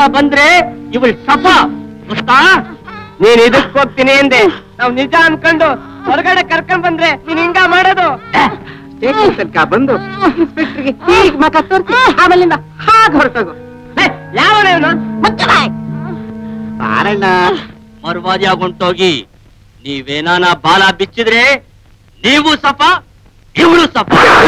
ಬಂದ್ರೆ ಇವಳು ಸಫ ಗೊತ್ತಾ ನೀನ್ ಇದಕ್ ಹೋಗ್ತೀನಿ ಎಂದೆ ನಾವ್ ನಿಜ ಅನ್ಕೊಂಡು ಹೊರಗಡೆ ಕರ್ಕೊಂಡ್ ಬಂದ್ರೆ ನೀನ್ ಹಿಂಗ ಮಾಡೋದು ಸ್ಟೇಷನ್ ತನಕ ಬಂದು ಇನ್ಸ್ಪೆಕ್ಟರ್ಗೆ ಹೀಗ್ ಮಕ ತೋರಿಸಿ ಆಮೇಲಿಂದ ಹಾಗೆ ಹೊರಟೋಗು ಯಾವ ಬಾರಣ್ಣ ಮರ್ವಾದಿ ಆಗುಂಟೋಗಿ ನೀವೇನಾನ ಬಾಲ ಬಿಚ್ಚಿದ್ರೆ ನೀವು ಸಫ ಇವಳು ಸಫ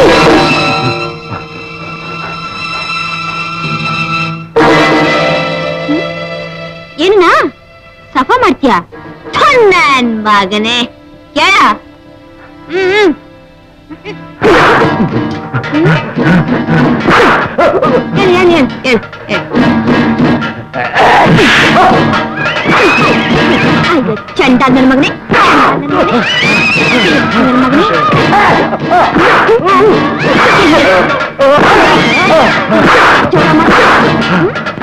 ಏನಾ ಸಫಾ ಮಾಡ್ತೀಯಾ ಥು, ನನ್ ಮಗನೇ ಕೇಳ ಹ್ಮ್ ಏನು ಏನು ಏನು ಏನು ಅಯ್ಯೋ ಚಂಡ ನನ್ನ ಮಗನೇ ನನ್ನ ಮಗನೇ ಜೋರ ಮಾಡು.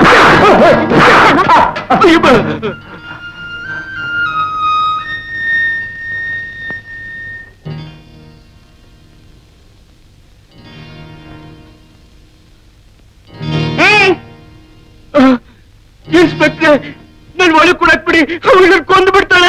ಏಯ್ ಇನ್ಸ್ಪೆಕ್ಟ್ರೆ ನನ್ ಒಳಗ್ ಕೊಡಕ್ ಬಿಡಿ ಅವಳು ಕೊಂದು ಬಿಡ್ತಾಳೆ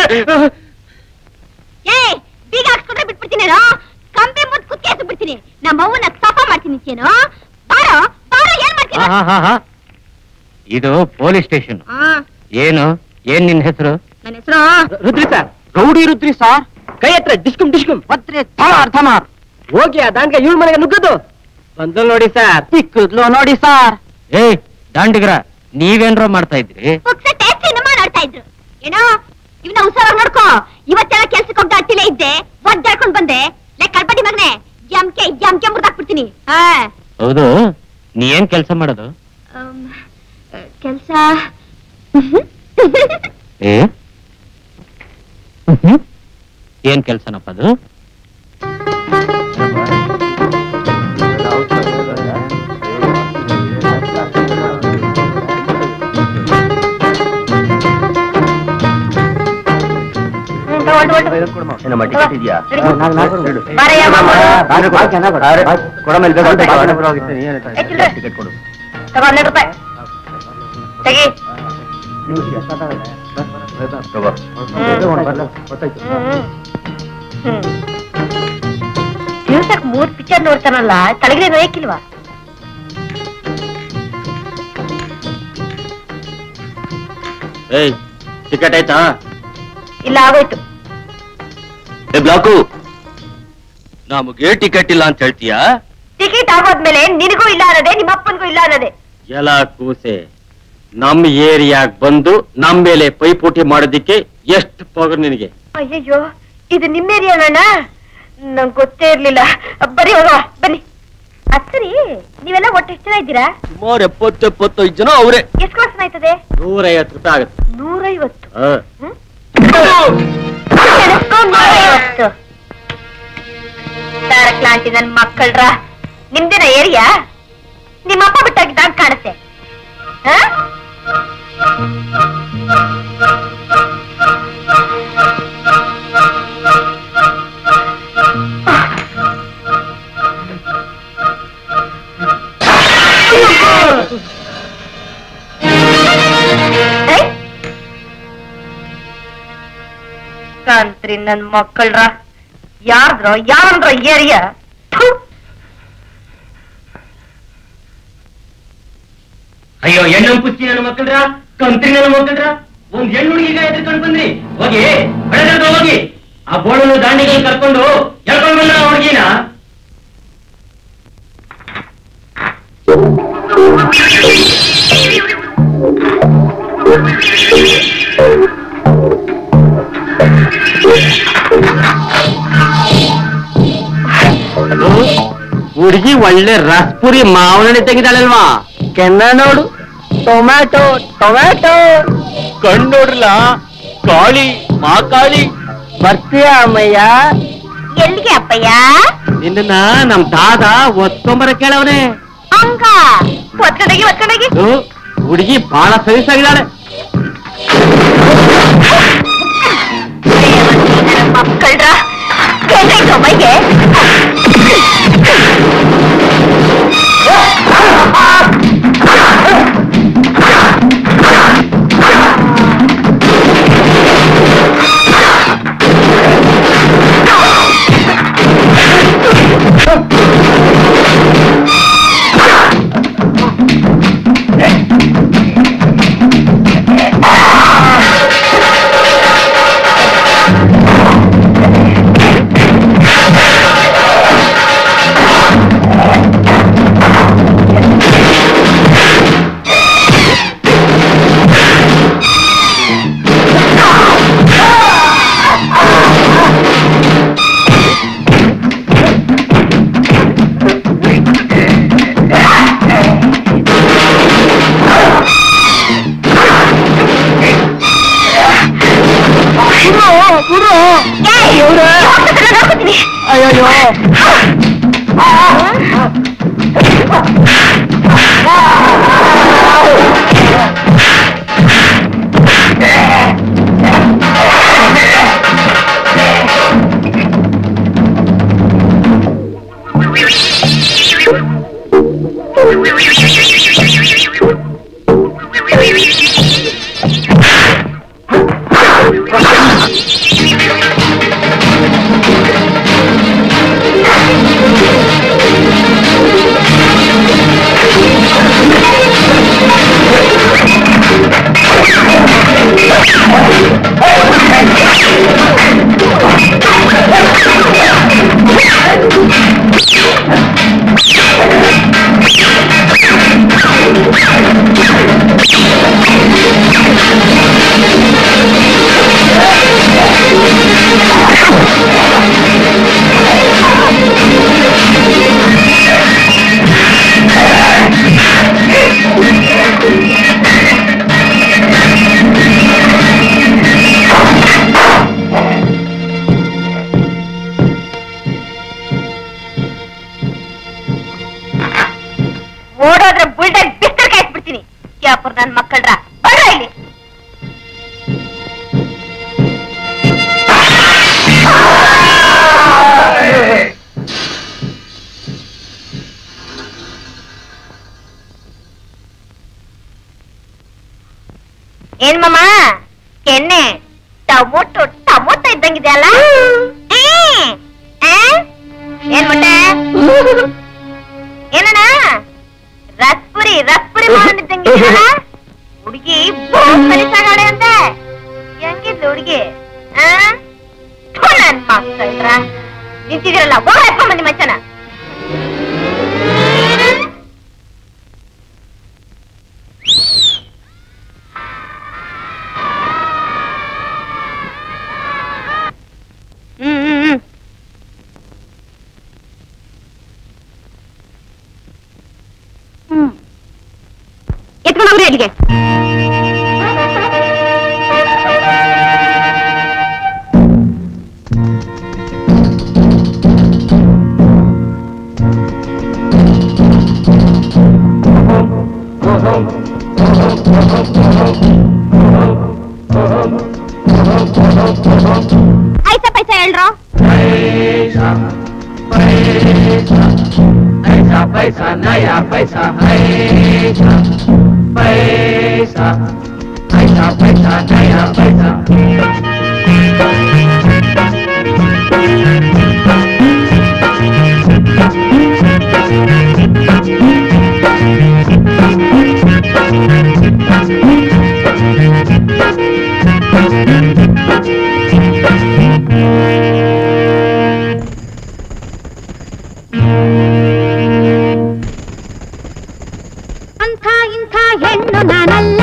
ಏ ಬೀಗ ಹಾಕ್ಸ್ಕೊಂಡ್ರೆ ಬಿಟ್ಬಿಡ್ತೀನೇನೋ ಕಂಬಿ ಮುದ್ ಕುತ್ಕೇಸ್ ಬಿಡ್ತೀನಿ ನಮ್ಮ ಅವ್ವನ ಸಫ ಮಾಡ್ತೀನಿ ಅಂತೇನೋ ಬಾರೋ ಬಾರೋ ಏನ್ ಮಾಡ್ತೀನಿ ಇದು ಪೊಲೀಸ್ ಸ್ಟೇಷನ್ ಆ, ಏನು ಏನ್ ನಿನ್ ಹೆಸರು ನನ್ನ ಹೆಸರು Rudri sir rowdy Rudri sir ಕೈ ಹತ್ರ ಡಿಸ್ಕುಮ್ ಡಿಸ್ಕುಮ್ ಪತ್ರೆ ಥಮಾರ್ ಥಮಾರ್ ಹೋಗಿ ಆ ದಾಂಡ್ಗೆ ಇವ್ರ ಮನೆಗೆ ನುಗ್ಗದು ಬಂದಲ್ ನೋಡಿ ಸರ್ ಸಿಕ್ಕದ್ಲು ನೋಡಿ ಸರ್ ಏ ದಾಂಡಿಗ್ರ ನೀವೇನ್ರೋ ಮಾಡ್ತಾ ಇದ್ರಿ ಪುಕ್ಸಟ್ಟೆ ಸಿನಿಮಾ ನೋಡ್ತಾ ಇದ್ರು ಏನೋ ಇವನ ಹುಷಾರಾಗಿ ನೋಡ್ಕೋ ಇವತ್ತೆಲ್ಲ ಕೆಲ್ಸಕ್ಕೆ ಹೋಗ್ತಾ ಅಟ್ಟಿಲೇ ಇದ್ದೆ ಒದ್ದಾಡ್ಕೊಂಡ್ ಬಂದೆ ಲೇ ಕಲ್ಪಟಿ ಮಗನೆ ಜಮ್ಕೆ ಜಮ್ಕೆ ಮುರ್ದಾಕ್ಬಿಡ್ತೀನಿ ಹಾ ಹೌದು ನೀ ಏನ್ ಕೆಲಸ ಮಾಡೋದು ಕೆಲ್ಸ ಏ ಏನ್ ಕೆಲ್ಸನಪ್ಪ ಅದು ತಗೋ ಹನ್ನೆರಡು ರೂಪಾಯಿ ತೆಗಿ ದಿವ್ಸಕ್ ಮೂರ್ ಪಿಕ್ಚರ್ ನೋಡ್ತಾನಲ್ಲ ತಲೆಗೆ ನೋಯಕ್ಕಿಲ್ವಾ ಏಯ್ ಟಿಕೆಟ್ ಆಯ್ತಾ ಇಲ್ಲ ಆಗೋಯ್ತು ಏ ಬ್ಲಾಕು ನಮಗೆ ಟಿಕೆಟ್ ಇಲ್ಲ ಅಂತ ಹೇಳ್ತೀಯಾ ಟಿಕೆಟ್ ಆಗೋದ್ಮೇಲೆ ನಿನಗೂ ಇಲ್ಲ ಅನ್ನೋದೇ ನಿಮ್ಮ ಅಪ್ಪನಿಗೂ ಇಲ್ಲ ಅನ್ನೋದೇ ಎಲ್ಲ ಕೂಸೆ ನಮ್ ಏರಿಯಾಗ್ ಬಂದು ನಮ್ ಮೇಲೆ ಪೈಪೋಟಿ ಮಾಡೋದಿಕ್ಕೆ ಎಷ್ಟು ಪವರ್ ನಿನಗೆ ಅಯ್ಯಯ್ಯೋ ಇದು ನಿಮ್ಮ ಏರಿಯಾಣ ನಂಗೆ ಗೊತ್ತೇ ಇರ್ಲಿಲ್ಲ ಬರೀ ಹೋಗ ಬನ್ನಿ ಅದ್ ಸರಿ ನೀವೆಲ್ಲ ಒಟ್ಟು ಎಷ್ಟು ಜನ ಇದ್ದೀರಾ ಸುಮಾರು ಎಪ್ಪತ್ತು ಎಪ್ಪತ್ತೈದು ಜನ ಅವರೇ ಎಷ್ಟು ವರ್ಷ ಆಯ್ತದೆ ನೂರೈವತ್ತು ರೂಪಾಯಿ ಆಗುತ್ತೆ ನೂರೈವತ್ತು ಹಾ. ಹ್ಮ್? ಎಣಿಸ್ಕೊ ನೂರೈವತ್ತು ತಾರಕ್ಲಾಂಟಿ ನನ್ ಮಕ್ಕಳ್ರ ನಿಮ್ದೇನ ಏರಿಯಾ ನಿಮ್ಮಪ್ಪ ಬಿಟ್ಟಾಗಿದ್ದಾಗ ಕಾಣುತ್ತೆ ಹ? ಏಯ್! ಕಾಂತ್ರಿ ನನ್ ಮಕ್ಕಳ್ರ ಯಾರ್ದ್ರ ಯಾರಂದ್ರ ಏರಿಯಾ ಥು! ಅಯ್ಯೋ ಹೆಣ್ಣು ಪುಚ್ಚಿ ನನ್ನ ಮಕ್ಕಳ್ರ ಕಂತ್ರಿ ನನ್ನ ಮಕ್ಕಳ್ರ ಒಂದ್ ಹೆಣ್ಣು ಹುಡುಗಿಗ ಎದ್ಕೊಂಡು ಬಂದ್ರಿ ಹೋಗಿ ಬೆಳೆದ ಹೋಗಿ ಆ ಬೋಳನ್ನು ದಾಂಡಿಗೆ ಕರ್ಕೊಂಡು ಎಳ್ಕೊಂಡ್ ಬಂದ ಹುಡುಗಿನ ಹುಡುಗಿ ಒಳ್ಳೆ ರಸ್ಪುರಿ ಮಾವನಣಿ ತೆಗಿದಾಳಲ್ವಾ ಕೆನ್ನ ನೋಡು ಟೊಮ್ಯಾಟೊ ಟೊಮ್ಯಾಟೊ ಕಣ್ಣು ನೋಡ್ರಲ್ಲ ಕಾಳಿ ಮಾ ಕಾಳಿ ಬರ್ತೀಯ ಅಮ್ಮಯ್ಯ ಎಲ್ಲಿಗೆ ಅಪ್ಪಯ್ಯ ನಿನ್ನ ನಮ್ ದಾದ ಒತ್ಕೊಂಬರ ಕೇಳವನೆ ಹಂಗ ಒತ್ಕೊಂಡೋಗಿ ಒತ್ಕೊಂಡೋಗಿ ಹುಡುಗಿ ಬಹಳ ಸರಿಸಾಗಿದ್ದಾಳೆ ಮಕ್ಕಳ್ರ ಏನಾಯ್ತು ಮೈಗೆ ಬಿಡ್ರು ಏಯ್! ಇವ್ರೇ. ಹೋಗ್ತಿದ್ರೆ ನೋಡ್ಕೊತೀನಿ. ಅಯ್ಯಯ್ಯೋ ಓಡೋದ್ರೆ ಬುಲ್ಡಾಗ್ ಬಿಸ್ತರ್ ಕಾಯಿಸ್ಬಿಡ್ತೀನಿ ಕ್ಯಾಪುರ್ ನನ್ ಮಕ್ಕಳ್ರ ಬರ ಇಲ್ಲಿ ಏನ್ ಮಮ್ಮ ಕೆನ್ನೆ ಟಮೋಟೊ ಟಮೋಟೊ ಇದ್ದಂಗಿದೆ ಅಲ್ಲ ಏ, ಏ? ಏನ್ ಮೊಟ್ಟೆ ಏನಣ್ಣ ರಸ್ಪುರಿ ರಸ್ಪುರಿ ಮಾಡಿದ್ದಂಗಿದೆಯಲ್ಲ ಹುಡುಗಿ ಕಲಿಸಾಗಾಳೆ ಅಂತ ಹೆಂಗಿದ್ಲು ಹುಡುಗಿ ಆ ಥು, ನನ್ ಮಕ್ಕಳ್ರ ನಿಂತಿದಿರಲ್ಲ ಹೋಗ ಎತ್ಕೊಂಡ್ ಬನ್ನಿ ಮಚ್ಚನ ಹ್ಮ್ ಹ್ಮ್ ಹ್ಮ್ ಹ್ಮ್ ಎತ್ಕೊಂಡು ಹೋಗ್ರಿ ಅಲ್ಲಿಗೆ ಐಸ ಪೈಸ ಹೇಳ್ರೋ पैसा पैसा नया पैसा पैसा पैसा पैसा पैसा नया पैसा ಅಂಥ ಇಂಥ ಹೆಣ್ಣು ನಾನಲ್ಲ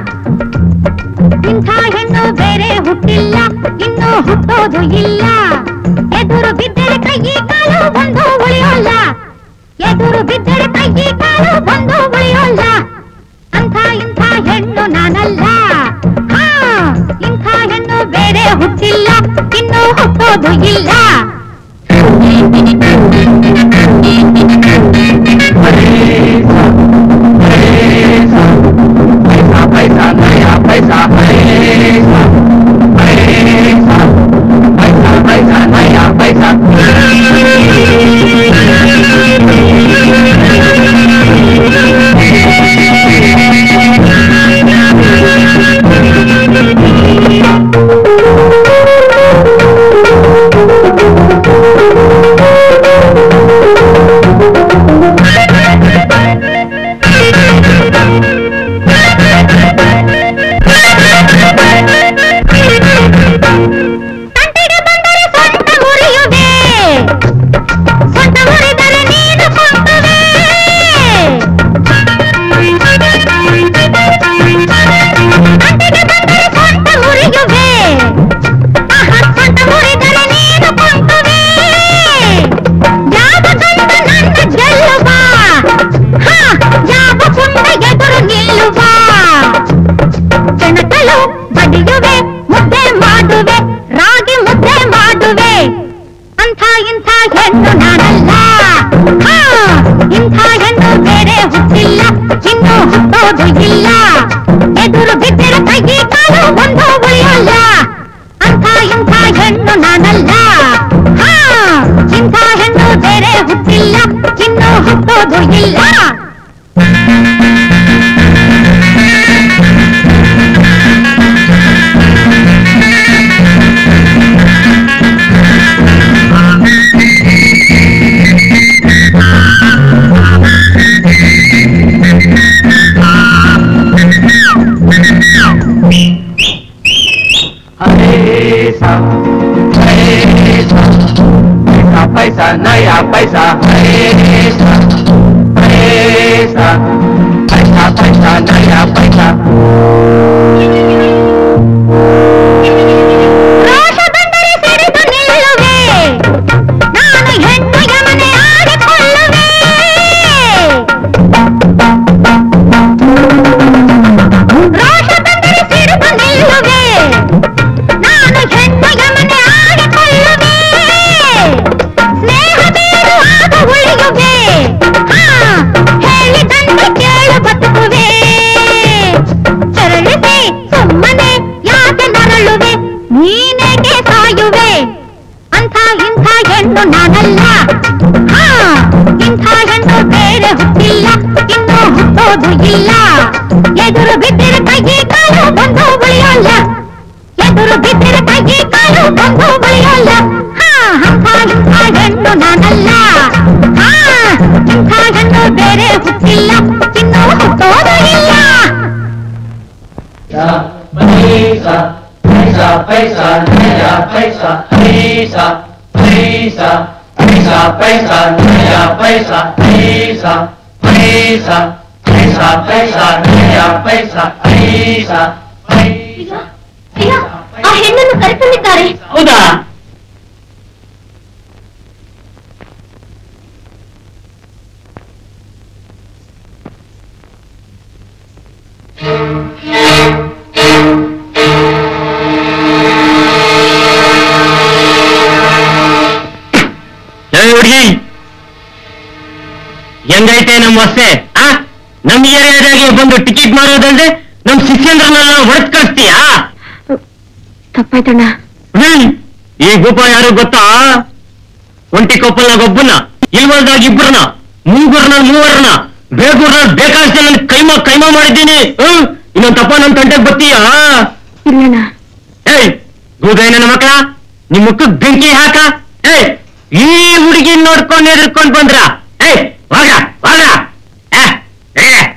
ಇಂಥ ಹೆಣ್ಣು ಬೇರೆ ಹುಟ್ಟಿಲ್ಲ ಇನ್ನು ಹುಟ್ಟೋದು ಇಲ್ಲ ಎದುರು ಬಿದ್ದರೆ ಕೈ ಕಾಲು ಒಂದು ಉಳಿಯೋಲ್ಲ ಎದುರು ಬಿದ್ದರೆ ಕೈ ಕಾಲು ಒಂದು ಉಳಿಯೋಲ್ಲ ಅಂಥ ಇಂಥ ಹೆಣ್ಣು ನಾನಲ್ಲ ಹಾ ಇಂಥ ಹೆಣ್ಣು ಬೇರೆ ಹುಟ್ಟಿಲ್ಲ ಇನ್ನು ಹುಟ್ಟೋದು ಇಲ್ಲ पैसा पैसा नया पैसा पैसा पैसा पैसा पैसा नया पैसा ತಂಟೆಗೆ ಬಂದರೆ ಸೊಂಟ ಮುರಿಯುವೆ ಸೊಂಟ ಮುರಿದರೆ ನೀನು ಕೊಂಡುವೆ ತಂಟೆಗೆ ಬಂದರೆ ಸೊಂಟ ಮುರಿಯುವೆ ಆಹಾ, ಸೊಂಟ ಮುರಿದರೆ ನೀನು ಕೊಂಡುವೆ ಯಾವ ಗಂಡ ನನ್ನ ಗೆಲ್ಲುವ ಹಾ ಯಾವ ಪುಂಡ ಎದುರು ನಿಲ್ಲುವ ಕೆಣಕಲು ಬಡಿಯುವೆ ಮುದ್ದೆ ಮಾಡುವೆ ರಾಗಿ ಹುಟ್ಟೋದು ಇಲ್ಲ ಎದುರು ಬಿದ್ದರೆ ಕೈ ಕಾಲು ಒಂದು ಉಳಿಯೋಲ್ಲ ಅಂಥ ಇಂಥ ಹೆಣ್ಣು ನಾನಲ್ಲ ಹಾ ಇಂಥ ಹೆಣ್ಣು ಬೇರೆ ಹುಟ್ಟಿಲ್ಲ ಇನ್ನು ಹುಟ್ಟೋದು ಇಲ್ಲ पैसा नया पैसा पैसा पैसा पैसा पैसा नया पैसा ರೋಷ ಬಂದರೆ ಸಿಡಿದು ನಿಲ್ಲುವೆ ನಾನು ಹೆಣ್ಣು ಯಮನೆ ಆಡಿಕೊಳ್ಳುವೆ ರೋಷ ಬಂದರೆ ಸಿಡಿದು ನಿಲ್ಲುವೆ ನಾನು ಹೆಣ್ಣು ಯಮನೆ ಆಡಿಕೊಳ್ಳುವೆ ಸ್ನೇಹ ಬೇರು ಆಗ ಉಳಿಯುವೆ ಹಾ ಹೇಳಿದಂತೆ ಕೇಳು ಬದುಕುವೆ ಚರಳಿಸಿ ಸುಮ್ಮನೆ ಯಾಕೆ ನರಳುವೆ ನೀನೇಕೆ ಸಾಯುವೆ ಅಂಥ ಇಂಥ ಹೆಣ್ಣು ನಾನಲ್ಲ ಹಾ ಇಂಥ ಹೆಣ್ಣು ಬೇರೆ ಹುಟ್ಟಿಲ್ಲ ಇನ್ನು ಹುಟ್ಟೋದು ಇಲ್ಲ ಎದುರು ಬಿದ್ದರೆ ಕೈ ಕಾಲು ಬಂದು ಉಳಿಯೋಲ್ಲ ಎದುರು ಬಿದ್ದರೆ ಕೈ ಕಾಲು ಬಂದು ಉಳಿಯೋಲ್ಲ ಹಾ ಅಂಥ ಇಂಥ ಹೆಣ್ಣು ನಾನಲ್ಲ ಹಾ ಇಂಥ ಹೆಣ್ಣು ಬೇರೆ ಹುಟ್ಟಿಲ್ಲ ಇನ್ನು ಹುಟ್ಟೋದು ಇಲ್ಲ पैसा पैसा पैसा नया पैसा पैसा पैसा पैसा पैसा नया पैसा पैसा पैसा पैसा पैसा नया पैसा पैसा ಅಯ್ಯೋ, ಅಯ್ಯೋ, ಆ ಹೆಣ್ಣನ್ನು ಕರೆತಂದಿದ್ದಾರೆ ಹೌದಾ ಏ ಹುಡುಗಿ ಹೆಂಗೈತೆ ನಮ್ಮ ಹೊಸೆ ಆ ನಮ್ ಏರಿಯಾದಾಗೆ ಬಂದು ಟಿಕೆಟ್ ಮಾಡೋದಂದ್ರೆ ನಮ್ ಶಿಷ್ಯಂದ್ರನ್ನೆಲ್ಲ ಹೊಡೆದ್ ಕಳಿಸ್ತೀಯಾ ತಪ್ಪಾಯ್ತಣ್ಣ ಹ್ಮ್ ಈ ಗೋಪ ಯಾರು ಗೊತ್ತಾ ಒಂಟಿ ಕೊಪ್ಪಲ್ನಾಗ ಒಬ್ಬನ ಇಲ್ವಲ್ದಾಗ ಇಬ್ಬರನ್ನ ಮೂಗುರ್ನ ಮೂವರನ್ನ ಬೇಗೂರ್ನ ಬೇಕಾದಷ್ಟು ನನ್ ಕೈಮಾ ಕೈಮಾ ಮಾಡಿದ್ದೀನಿ ಹ್ಮ್ ಇನ್ನೊಂದ್ ತಪ್ಪ ನನ್ ತಂಟೆಗ್ ಬರ್ತೀಯಾ ಇಲ್ಲಣ್ಣ ಏಯ್ ಗೂಗೈ ನನ್ನ ಮಕ್ಕಳ ನಿಮ್ ಮುಖಕ್ ಬೆಂಕಿ ಹಾಕ ಏಯ್ ಈ ಹುಡುಗಿ ನೋಡ್ಕೊಂಡ್ ಎದ್ರಕೊಂಡ್ ಬಂದ್ರ ಏಯ್ ವಾಗ ವಾಗ ಏ, ಏ.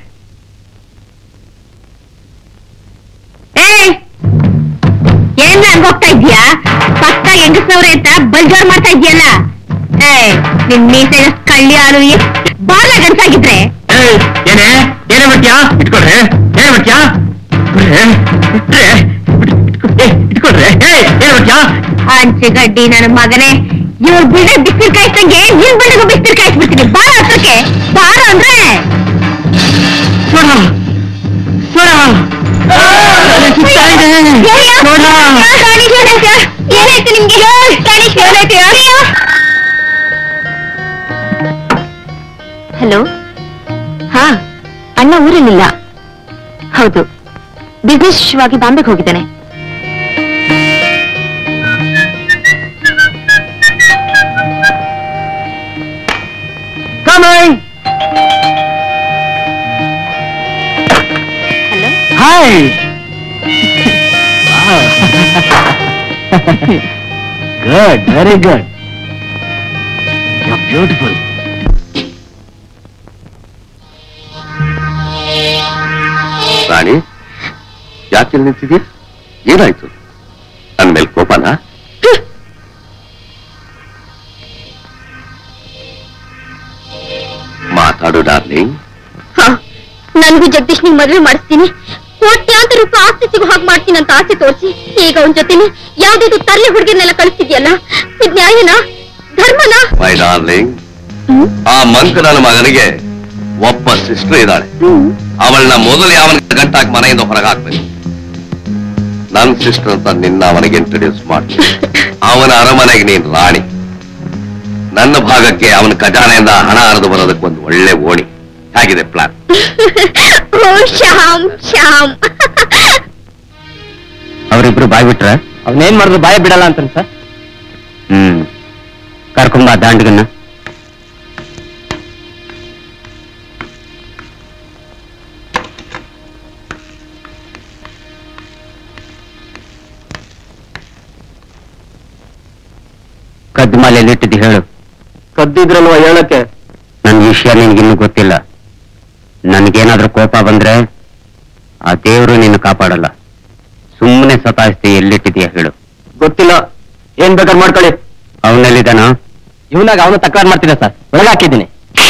ಏಯ್ ಏನ್ ಹೋಗ್ತಾ ಇದ್ಯಾ ಪಕ್ಕ ಹೆಂಗಸ್ನವ್ರೆ ಅಂತ ಬಲ್ಜೋರ್ ಮಾಡ್ತಾ ಇದ್ಯಲ್ಲ ಏ ನಿನ್ ಮೀಸೆ ಕಳ್ಳಿ ಹಾಲು ಬಾಲ ಗಂಟಾಗಿದ್ರೆ ಏಯ್, ಏನೇ ಏನೇ ಮಾಡ್ತೀಯಾ ಇಟ್ಕೊಡ್ರೆ ಏನೇ ಮಾಡ್ತೀಯಾ ಇಟ್ಕೊಡ್ರೆ ಇಟ್ರೆ ಇಟ್ಕೊ- ಏ, ಇಟ್ಕೊಡ್ರೆ ಏಯ್ ಏನ್ ಮಾಡ್ತೀಯಾ ಹಂಚಿ ಗಡ್ಡಿ ನನ್ನ ಮಗನೇ ಇವ್ರು ಬಿಡ ಬಿಸಿಲು ಕಾಯಿಸ್ದಂಗೆ ನಿನ್ ಬಿಡಗು ಬಿಸಿಲು ಕಾಯಿಸ್ಬಿಡ್ತೀನಿ ಬಾರ ಹತ್ರಕ್ಕೆ ಬಾರ ಅಂದ್ರೆ ನೋಡ ನೋಡ ಏನಾಯ್ತು ನಿಮ್ಗೆ ಹಲೋ ಹಾ ಅಣ್ಣ ಊರಲ್ಲಿಲ್ಲ ಹೌದು ಬಿಸ್ನೆಸ್ ವಿಷಯವಾಗಿ ಬಾಂಬೆಗೆ ಹೋಗಿದ್ದಾನೆ Coming! Hello Hi! good, very good. You're beautiful. Rani ಯಾಕೆ ಇಲ್ಲಿ ನಿಂತಿದ್ಯಾ ಏನಾಯ್ತು ನನ್ ಮೇಲೆ ಕೋಪನಾ ಮಾತಾಡು ಡಾರ್ಲಿಂಗ್ ಹಾ ನನ್ಗೂ ಜಗದೀಶ್ ನಿಂಗ್ ಮದ್ವೆ ಮಾಡಿಸ್ತೀನಿ ಕೋಟ್ಯಾಂತರ ರೂಪಾಯಿ ಆಸ್ತಿ ಸಿಗೋ ಹಾಗೆ ಮಾಡ್ತೀನಿ ಅಂತ ಆಸೆ ತೋರಿಸಿ ಈಗ ಅವನ ಜೊತೆಲಿ ಯಾವ್ದಾದ್ರು ತರ್ಲೆ ಹುಡುಗಿರ್ನೆಲ್ಲ ಕಳಿಸ್ತಿದ್ಯಲ್ಲ ಇದ್ ನ್ಯಾಯನಾ ಧರ್ಮನಾ ಮೈ ಡಾರ್ಲಿಂಗ್ ಆ ಮಂಕ ನನ್ನ ಮಗನಿಗೆ ಒಬ್ಬ ಸಿಸ್ಟರ್ ಇದ್ದಾಳೆ ಅವಳನ್ನ ಮೊದಲು ಯಾವನ ಗಂಟಾಕ್ ಮನೆಯಿಂದ ಹೊರಗೆ ಹಾಕ್ಬೇಕು ನನ್ ಸಿಸ್ಟರ್ ಅಂತ ನಿನ್ನ ಅವನಿಗೆ ಇಂಟ್ರೊಡ್ಯೂಸ್ ಮಾಡ್ತೀನಿ ಅವನ ಅರಮನೆಗೆ ನೀನ್ ರಾಣಿ ನನ್ನ ಭಾಗಕ್ಕೆ ಅವನ ಖಜಾನೆಯಿಂದ ಹಣ ಹರಿದು ಬರೋದಕ್ಕೆ ಒಂದು ಒಳ್ಳೆ ಓಣಿ ಹೇಗಿದೆ ಪ್ಲಾನ್ ಓ ಶ್ಯಾಮ್ ಶ್ಯಾಮ್ ಅವರಿಬ್ರು ಬಾಯ್ ಬಿಟ್ರ ಅವನೇನ್ ಮಾಡಿದ್ರು ಬಾಯ ಬಿಡಲ್ಲ ಅಂತಾನೆ ಸರ್ ಹ್ಮ್ ಕರ್ಕೊಂಬ ದಾಂಡ್ಗನ್ನ ಕದ್ದು ಮಾಲೆಯಲ್ಲಿ ಇಟ್ಟಿದ್ದು ಹೇಳು ಕದ್ದಿದ್ರಲ್ವ ಹೇಳಕ್ಕೆ ನನ್ ವಿಷಯ ನಿನ್ಗಿನ್ನೂ ಗೊತ್ತಿಲ್ಲ ನನ್ಗೇನಾದ್ರೂ ಕೋಪ ಬಂದ್ರೆ ಆ ದೇವ್ರು ನಿನ್ನ ಕಾಪಾಡಲ್ಲ ಸುಮ್ಮನೆ ಸತಾಯಿಸ್ತಿ ಎಲ್ಲಿಟ್ಟಿದೀಯ ಹೇಳು ಗೊತ್ತಿಲ್ಲ ಏನ್ ಬೇಕಾದ್ರೆ ಮಾಡ್ಕೊಳ್ಳಿ ಅವನಲ್ಲಿದ್ದಾನ ಇವನಾಗ ಅವನು ತಕರಾರು ಮಾಡ್ತಿದ್ದ ಸರ್ ಒಳಗೆ ಹಾಕಿದ್ದೀನಿ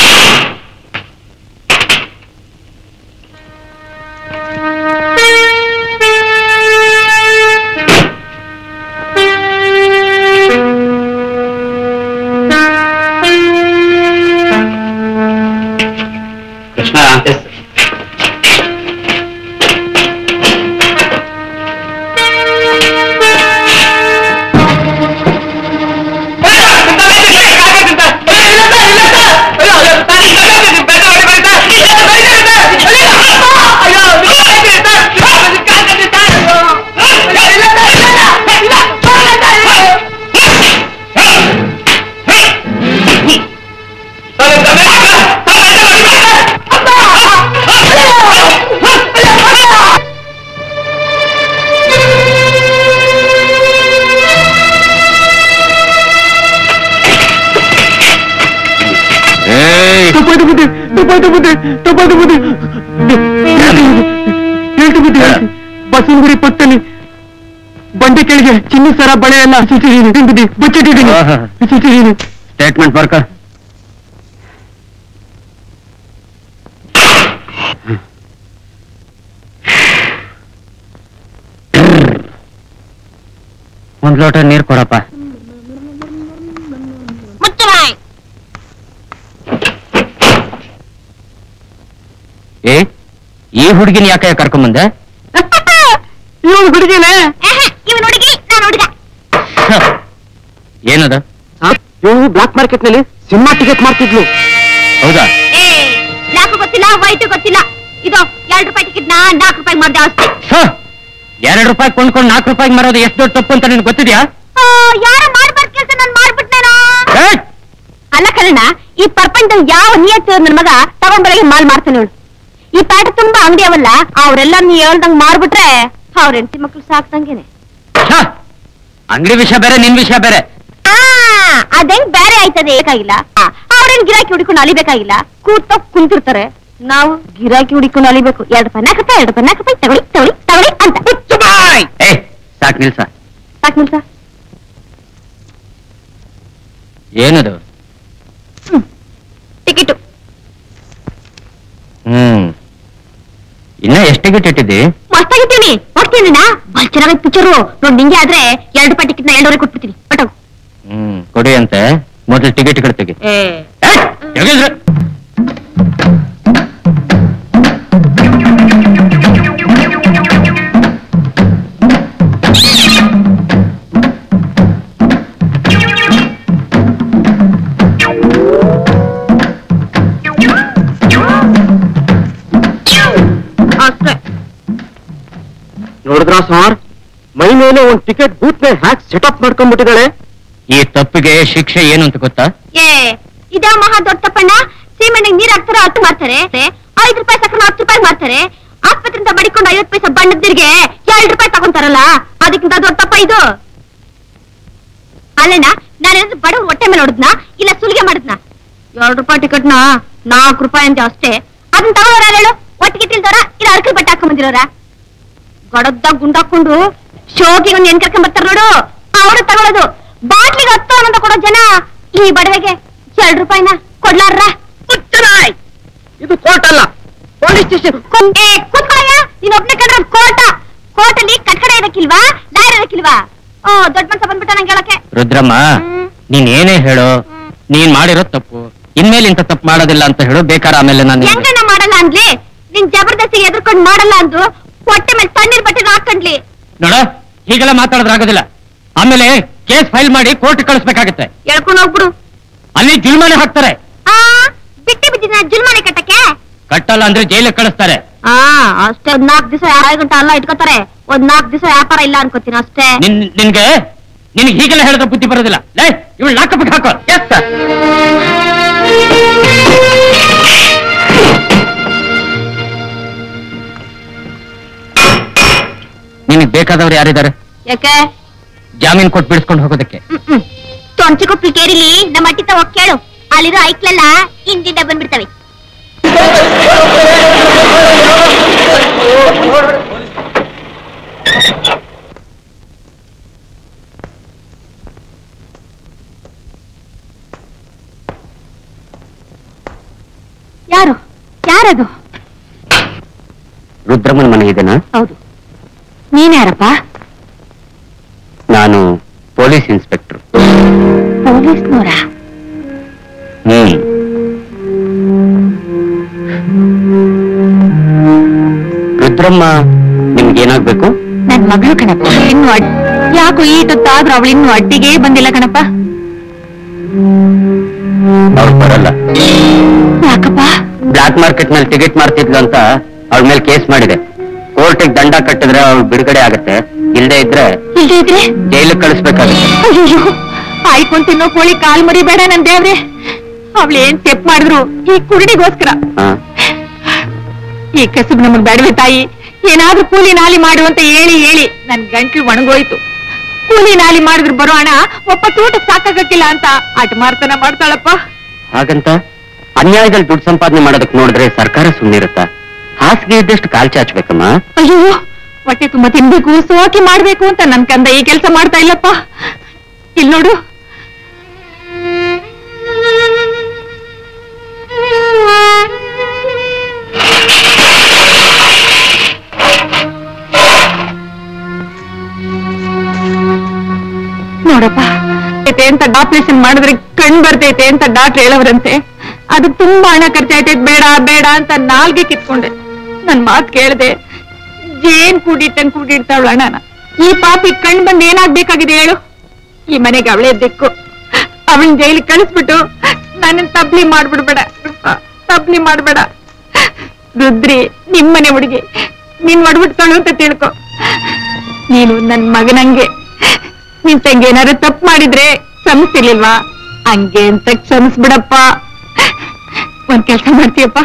ಕೃಷ್ಣ ಏಯ್ ತಪ್ಪಾಯ್ತು ಬುದ್ಧಿ ತಪ್ಪಾಯ್ತು ಬುದ್ಧಿ ತಪ್ಪಾಯ್ತು ಬುದ್ಧಿ ಹೇಳ್ತು ಬುದ್ಧಿ ಬಸವನಗುಡಿ ಪಕ್ಕದಲ್ಲಿ ಬಂಡೆ ಕೆಳಗೆ ಚಿನ್ನ ಸರ ಬಳೆ ಎಲ್ಲ ಸಿಕ್ಕಿದ್ದೀನಿ ಬುದ್ಧಿ ಬಚ್ಚಿಟ್ಟಿದ್ದೀನಿ ಆಹಾ. ಸಿಕ್ಕಿದ್ದೀನಿ ಸ್ಟೇಟ್ಮೆಂಟ್ ಬರ್ಕ ಒಂದ್ ಲೋಟ ನೀರ್ ಕೊಡಪ್ಪ ಮುಚ್ಚಬಾಯ್ ಏ ಈ ಹುಡುಗಿನ ಯಾಕೆ ಕರ್ಕೊಂಬಂದೆ ಇವಳು ಹುಡುಗಿನೇ ಇವ್ ಹುಡುಗಿ ನಾನು ಹುಡುಗ ಏನದ ಇವಳು ಬ್ಲಾಕ್ ಮಾರ್ಕೆಟ್ ನಲ್ಲಿ ಸಿನಿಮಾ ಟಿಕೆಟ್ ಮಾಡ್ತಿದ್ಲು ಹೌದಾ ಏ ಬ್ಲಾಕ್ ಗೊತ್ತಿಲ್ಲ ವೈಟ್ ಗೊತ್ತಿಲ್ಲ ಇದು ಎರಡು ರೂಪಾಯಿ ಟಿಕೆಟ್ ನಾ ನಾಲ್ಕು ರೂಪಾಯಿ ಮಾಡ್ದೆ ಅಷ್ಟೇ ಹ! ಎರಡ್ ರೂಪಾಯಿ ಕೊಂಡ್ಕೊಂಡು ನಾಲ್ಕು ರೂಪಾಯಿ ಮಾರೋದು ಎಷ್ಟು ದೊಡ್ಡ ತಪ್ಪು ಅಂತ ನಿನ್ಗೆ ಗೊತ್ತಿದ್ಯಾ ಆ, ಯಾರ ಮಾಡ್ಬಾರ್ದು ಕೆಲಸ ನಾನು ಮಾಡ್ಬಿಟ್ನೇನೋ ಏಯ್! ಅಲ್ಲ ಕರಣ ಈ ಪ್ರಪಂಚದಲ್ಲಿ ಯಾವ ನಿಯತ್ತು ನನ್ನ ಮಗ ತಗೊಂಡ್ಬರಗೆ ಮಾಲ್ ಮಾಡ್ತಾನೆ ಇವಳು ಈ ಪಾಠ ತುಂಬಾ ಅಂಗಡಿ ಅವಲ್ಲ ಅವರೆಲ್ಲ ನೀ ಹೇಳ್ದಂಗ್ ಮಾರ್ಬಿಟ್ರೆ ಅವ್ರ ಹೆಂಡತಿ ಮಕ್ಳು ಸಾಕ್ದಂಗೆನೆ ಹ! ಅಂಗಡಿ ವಿಷಯ ಬೇರೆ ನಿನ್ ವಿಷಯ ಬೇರೆ ಆ ಅದೇಂಗ್ ಬೇರೆ ಆಯ್ತದೆ ಬೇಕಾಗಿಲ್ಲ ಅವ್ರೇನ್ ಗಿರಾಕಿ ಹುಡಿಕೊಂಡು ಅಲಿಬೇಕಾಗಿಲ್ಲ ಕೂತ ಕುಂತಿರ್ತಾರೆ ನಾವು ಗಿರಾಕಿ ಹುಡಿಕೊಂಡು ಅಲಿಬೇಕು ಎರಡು ರೂಪಾಯಿ ನಾಲ್ಕು ರೂಪಾಯಿ ಎರಡು ರೂಪಾಯಿ ನಾಲ್ಕು ರೂಪಾಯಿ ತಗೊಳ್ಳಿ ತಗೊಳ್ಳಿ ತಗೊಳ್ಳಿ ಅಂತ ಏ ಸಾಕ್ ನಿಲ್ಸ ಸಾಕು ನಿಲ್ಸ ಏನದು ಟಿಕೆಟು ಹ್ಮ್ ಇನ್ನ ಎಷ್ಟು ಟಿಕೆಟ್ ಇಟ್ಟಿದ್ದಿ ಮಸ್ತಾಗಿದ್ದೀನಿ ನೋಡ್ತೀನಿ ಬಲ್ ಚೆನ್ನಾಗೈತೆ ಪಿಕ್ಚರು ನೋಡ್ ನಿಂಗೆ ಆದ್ರೆ ಎರಡು ರೂಪಾಯಿ ಟಿಕೆಟ್ ನ ಎರಡೂವರೆ ಕೊಟ್ಬಿಡ್ತೀನಿ ಬಟ್ ಹ್ಮ್ ಕೊಡಿ ಅಂತೆ ಮೊದಲು ಟಿಕೆಟ್ ತೆಗಿ ಏಯ್, ತೆಗೀದ್ರೆ. ಅಷ್ಟೇ ನೋಡಿದ್ರ ಸಾರ್ ಮೈ ಮೇಲೆ ಒಂದ್ ಟಿಕೆಟ್ ಬೂತ್ ನೇ ಹ್ಯಾಕ್ ಸೆಟಪ್ ಮಾಡ್ಕೊಂಡ್ಬಿಟ್ಟಿದ್ದಾಳೆ ಈ ತಪ್ಪಿಗೆ ಶಿಕ್ಷೆ ಏನು ಅಂತ ಗೊತ್ತಾ ಏ ಇದೇ ಮಹಾ ದೊಡ್ಡ ತಪ್ಪಣ್ಣ ಸೀಮೆಣ್ಣೆಗೆ ನೀರ್ ಹಾಕ್ತಾರೆ ಹತ್ತು ಮಾಡ್ತಾರೆ ಐದು ರೂಪಾಯಿ ಸಕ್ಕರೆ ಹತ್ತು ರೂಪಾಯಿ ಮಾಡ್ತಾರೆ ಆಸ್ಪತ್ರೆಯಿಂದ ಮಡಿಕೊಂಡು ಐವತ್ತು ಪೈಸೆ ಬಣ್ಣದ ನೀರಿಗೆ ಎರಡು ರೂಪಾಯಿ ತಗೊಂತಾರಲ್ಲ ಅದಕ್ಕಿಂತ ದೊಡ್ಡ ತಪ್ಪ ಇದು ಅಲ್ಲಣ್ಣ ನಾನೇನಾದ್ರು ಬಡವ್ರ ಹೊಟ್ಟೆ ಮೇಲೆ ಹೊಡೆದ್ನ ಇಲ್ಲ ಸುಲಿಗೆ ಮಾಡಿದ್ನ ಎರಡು ರೂಪಾಯಿ ಟಿಕೆಟ್ನ ನಾಲ್ಕು ರೂಪಾಯಿ ಅಂತ ಅಷ್ಟೇ ಅದನ್ನ ತಗೋರ ಹೇಳು ಒಟ್ಟಿಗೆ ತಿಳ್ದವ್ರ ಇಲ್ಲ ಅರ್ಕಲ್ ಬಟ್ಟೆ ಹಾಕೊಂಡ್ ಬಂದಿರೋರ ಗಡದ್ದಾಗ ಗುಂಡಾಕೊಂಡು ಶೋಕಿಗೆ ಒಂದ್ ಏನ್ ಕರ್ಕೊಂಡ್ ಬರ್ತಾರ ನೋಡು ಅವರು ತಗೊಳ್ಳೋದು ಬಾಟ್ಲಿಗೆ ಹತ್ತು ಅನ್ನೋದು ಕೊಡೋ ಜನ ಈ ಬಡವೆಗೆ ಎರಡು ರೂಪಾಯಿನ ಕೊಡ್ಲಾರ್ರ ಇದು ಕೋರ್ಟ್ ಅಲ್ಲ ಪೊಲೀಸ್ ಸ್ಟೇಷನ್ ಏ ಕೂತ್ಕೊಳ್ಳಯ್ಯ ನೀನ್ ಒಬ್ನೇ ಕಂಡ್ರೆ ಕೋಟ ಕೋರ್ಟಲ್ಲಿ ಕಟ್ಕಡೆ ಇರಕ್ಕಿಲ್ವಾ ಲಾಯರ್ ಇರಕ್ಕಿಲ್ವಾ ಓ ದೊಡ್ಡ ಮನ್ಸ ಬಂದ್ಬಿಟ್ಟ ನಂಗೆ ಹೇಳಕ್ಕೆ ರುದ್ರಮ್ಮ ಹ್ಮ್. ನೀನ್ ಏನೇ ಹೇಳು ನೀನ್ ಮಾಡಿರೋ ತಪ್ಪು ಇನ್ಮೇಲೆ ಇಂಥ ತಪ್ಪು ಮಾಡೋದಿಲ್ಲ ಅಂತ ಹೇಳು ಬೇಕಾದ್ರೆ ಆಮೇಲೆ ನಾನು ನಿನ್ಗೆ- ಹೆಂಗಣ್ಣ ಮಾಡಲ್ಲ ಅಂದ್ಲಿ ನಿನ್ ಜಬರ್ದಸ್ತಿ ಎದ್ರಕೊಂಡ್ ಮಾಡಲ್ಲ ಅಂದು ಹೊಟ್ಟೆ ಮೇಲೆ ತಣ್ಣೀರ್ ಬಟ್ಟೆ ಹಾಕೊಂಡ್ಲಿ ನೋಡ ಹೀಗೆಲ್ಲ ಮಾತಾಡಿದ್ರೆ ಆಗೋದಿಲ್ಲ ಆಮೇಲೆ ಕೇಸ್ ಫೈಲ್ ಮಾಡಿ ಕೋರ್ಟ್ ಕಳಿಸ್ಬೇಕಾಗತ್ತೆ ಎಳ್ಕೊಂಡ್ ಹೋಗ್ಬಿಡು ಅಲ್ಲಿ ಜುಲ್ಮಾನೆ ಹಾಕ್ತಾರೆ ಆ ಬಿಟ್ಟಿ ಬಿದ್ದಿನ ಜುಲ್ಮಾನೆ ಕಟ್ಟಕ್ಕೆ ಕಟ್ಟಲ್ಲ ಅಂದ್ರೆ ಜೈಲಿಗೆ ಕಳಿಸ್ತಾರೆ ಆ ಅಷ್ಟೇ ಒಂದ್ ನಾಲ್ಕು ದಿವಸ ಎರಡು ಗಂಟೆ ಅಲ್ಲ ಇಟ್ಕೋತಾರೆ ಒಂದ್ ನಾಲ್ಕು ದಿವಸ ವ್ಯಾಪಾರ ಇಲ್ಲ ಅನ್ಕೋತೀನಿ ಅಷ್ಟೇ ನಿನ್ ನಿನ್ಗೆ ನಿನ್ಗೆ ಹೀಗೆಲ್ಲ ಹೇಳಿದ್ರೆ ಬುದ್ಧಿ ಬರೋದಿಲ್ಲ ಲೇ ಇವಳು ಲಾಕಬಿಟ್ಟು ಹಾಕೋ ಎಸ್ ಸರ್ ನಿನಗೆ ಬೇಕಾದವ್ರು ಯಾರಿದ್ದಾರೆ ಯಾಕೆ ಜಾಮೀನ್ ಕೊಟ್ಟು ಬಿಡಿಸ್ಕೊಂಡು ಹೋಗೋದಕ್ಕೆ ತೊಂಚಿ ಕೊಪ್ಪಿ ಕೇರಿಲಿ ನಮ್ಮ ಅಟ್ಟಿ ತವ ಕೇಳು ಅಲ್ಲಿರೋ ಐಕ್ಲೆಲ್ಲ ಹಿಂದಿಂದ ಬಂದ್ಬಿಡ್ತವೆ ಯಾರು ಯಾರದು ರುದ್ರಮ್ಮನ ಮನೆ ಇದೆನಾ ಹೌದು ನೀನ್ಯಾರಪ್ಪ ನಾನು ಪೊಲೀಸ್ ಇನ್ಸ್ಪೆಕ್ಟರ್ ಪೊಲೀಸ್ನವರ ಹ್ಮ್ ರುದ್ರಮ್ಮ ನಿಮ್ಗೇನಾಗ್ಬೇಕು ನನ್ ಮಗಳು ಕಣಪ್ಪ ಇನ್ನು ಅಡ್ ಯಾಕೋ ಈಟೊತ್ತಾದ್ರೂ ಅವಳು ಇನ್ನು ಅಡ್ಡಿಗೆ ಬಂದಿಲ್ಲ ಕಣಪ್ಪ ಅವ್ರು ಬರಲ್ಲ ಯಾಕಪ್ಪ ಬ್ಲಾಕ್ ಮಾರ್ಕೆಟ್ ನಲ್ಲಿ ಟಿಕೆಟ್ ಮಾಡ್ತಿದ್ಲು ಅಂತ ಅವಳ ಮೇಲೆ ಕೇಸ್ ಮಾಡಿದೆ ಕೋರ್ಟಿಗೆ ದಂಡ ಕಟ್ಟಿದ್ರೆ ಅವಳು ಬಿಡುಗಡೆ ಆಗತ್ತೆ ಇಲ್ಲದೆ ಇದ್ರೆ ಇಲ್ದೇ ಇದ್ರೆ ಜೈಲಿಗೆ ಕಳಿಸ್ಬೇಕಾಗುತ್ತೆ ಅಯ್ಯೋ ಆಯ್ಕೊಂಡ್ ತಿನ್ನೋ ಕೋಳಿ ಕಾಲ್ ಮರಿಬೇಡ ನನ್ ದೇವ್ರೆ ಅವಳು ಏನ್ ತೆಪ್ ಮಾಡಿದ್ರು ಈ ಕುರುಡಿಗೋಸ್ಕರ ಹಾ ಈ ಕಸುಬು ನಮಗ್ ಬೇಡವೆ ತಾಯಿ ಏನಾದ್ರೂ ಕೂಲಿ ನಾಲಿ ಮಾಡು ಅಂತ ಹೇಳಿ ಹೇಳಿ ನನ್ ಗಂಟ್ಲು ಒಣಗೋಯ್ತು ಕೂಲಿ ನಾಲಿ ಮಾಡಿದ್ರು ಬರೋ ಹಣ ಒಬ್ಬ ತೂಟ ಸಾಕಾಗಕ್ಕಿಲ್ಲ ಅಂತ ಆಟ ಮಾರ್ತನ ಮಾಡ್ತಾಳಪ್ಪ ಹಾಗಂತ ಅನ್ಯಾಯದಲ್ಲಿ ದುಡ್ಡು ಸಂಪಾದನೆ ಮಾಡೋದಕ್ಕೆ ನೋಡಿದ್ರೆ ಸರ್ಕಾರ ಸುಮ್ಮನಿರುತ್ತಾ ಹಾಸಿಗೆ ಇದ್ದಷ್ಟು ಕಾಲ್ ಚಾಚ್ಬೇಕಮ್ಮ ಅಯ್ಯೋ ಹೊಟ್ಟೆ ತುಂಬಾ ತಿನ್ಬೇಕು ಸೋಕಿ ಮಾಡ್ಬೇಕು ಅಂತ ನನ್ ಕಂದ ಈ ಕೆಲಸ ಮಾಡ್ತಾ ಇಲ್ಲಪ್ಪ ಇಲ್ ನೋಡು ನೋಡಪ್ಪ ಐತೆ ಅಂತ ಆಪರೇಷನ್ ಮಾಡಿದ್ರೆ ಕಣ್ ಬರ್ತೈತೆ ಅಂತ ಡಾಕ್ಟರ್ ಹೇಳವ್ರಂತೆ ಅದು ತುಂಬಾ ಹಣ ಖರ್ಚಾಯ್ತೈತೆ ಬೇಡ ಬೇಡ ಅಂತ ನಾಲ್ಗೆ ಕಿತ್ಕೊಂಡೆ ನನ್ ಮಾತ್ ಕೇಳ್ದೆ ಜೇನ್ ಕೂಡಿಟ್ಟಂಗ್ ಕೂಡಿಡ್ತಾವಳ ಹಣನ ಈ ಪಾಪಿ ಕಣ್ ಬಂದ್ ಏನಾಗ್ಬೇಕಾಗಿದೆ ಹೇಳು ಈ ಮನೆಗೆ ಅವಳೇ ದಿಕ್ಕು ಅವಳನ್ ಜೈಲಿಗೆ ಕಳಿಸ್ಬಿಟ್ಟು ನನ್ನ ತಬ್ಲಿ ಮಾಡ್ಬಿಡ್ಬೇಡ ತಬ್ಲಿ ಮಾಡ್ಬೇಡ ರುದ್ರಿ ನಿಮ್ಮನೆ ಹುಡುಗಿ ನೀನ್ ಒಡ್ಬಿಟ್ಕೊಳ್ಳು ಅಂತ ತಿಳ್ಕೊ ನೀನು ನನ್ ಮಗನಂಗೆ ನಿನ್ ತಂಗಿ ಏನಾದ್ರು ತಪ್ಪು ಮಾಡಿದ್ರೆ ಕ್ಷಮಿಸ್ತಿರ್ಲಿಲ್ವಾ ಹಂಗೆ ಅಂತ ಕ್ಷಮಿಸ್ಬಿಡಪ್ಪ ಒಂದ್ ಕೆಲ್ಸ ಮಾಡ್ತೀಯಪ್ಪ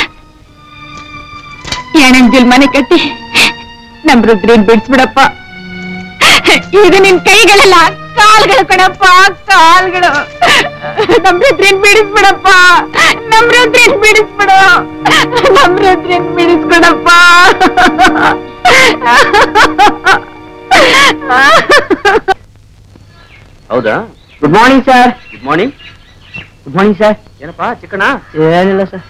ಏಣಂಜಲ್ ಮನೆ ಕಟ್ಟಿ ನಮ್ ರುದ್ರಿನ್ ಬಿಡ್ಸ್ಬಿಡಪ್ಪ ಈಗ ನಿನ್ ಕೈಗಳೆಲ್ಲ ಕಾಲ್ಗಳು ಕಣಪ್ಪ ಕಾಲ್ಗಳು ನಮ್ ರುದ್ರಿನ್ ಬಿಡಿಸ್ಬಿಡಪ್ಪ ನಮ್ ರುದ್ರಿನ್ ಬಿಡಿಸ್ಬಿಡು ನಮ್ ರುದ್ರಿನ್ ಬಿಡಿಸ್ಬಿಡಪ್ಪ ಹೌದಾ good morning sir good morning good morning sir ಏನಪ್ಪಾ ಚಿಕ್ಕಣ ಏನಿಲ್ಲ ಸರ್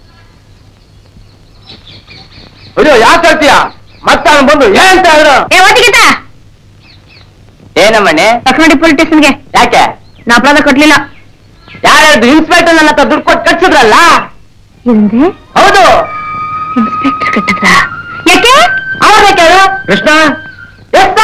ಅಯ್ಯೋ ಯಾಕೆ ಹೇಳ್ತೀಯ ಮತ್ತೆ ಅವ್ನು ಬಂದು ಏನ್ ಹೇಳಿದ್ರು ಏ ಒಟ್ಟಿಗಿತ ಏನಮ್ಮಣ್ಣೆ ತಕೊಂಡಿ ಪೊಲೀಸ್ ಸ್ಟೇಷನ್ಗೆ ಯಾಕೆ ನಾ ಅಪರಾಧ ಕೊಡ್ಲಿಲ್ಲ ಯಾರ್ಯಾರ್ದು ಇನ್ಸ್ಪೆಕ್ಟರ್ ನನ್ನ ಹತ್ರ ದುಡ್ಡು ಕೊಟ್ಟು ಕಟ್ಸಿದ್ರಲ್ಲ ಏನಂದ್ರೆ ಹೌದು ಇನ್ಸ್ಪೆಕ್ಟರ್ ಕಟ್ಟಿದ್ರ ಯಾಕೆ ಅವ್ರನ್ನ ಕೇಳು ಕೃಷ್ಣ ಎಷ್ಟ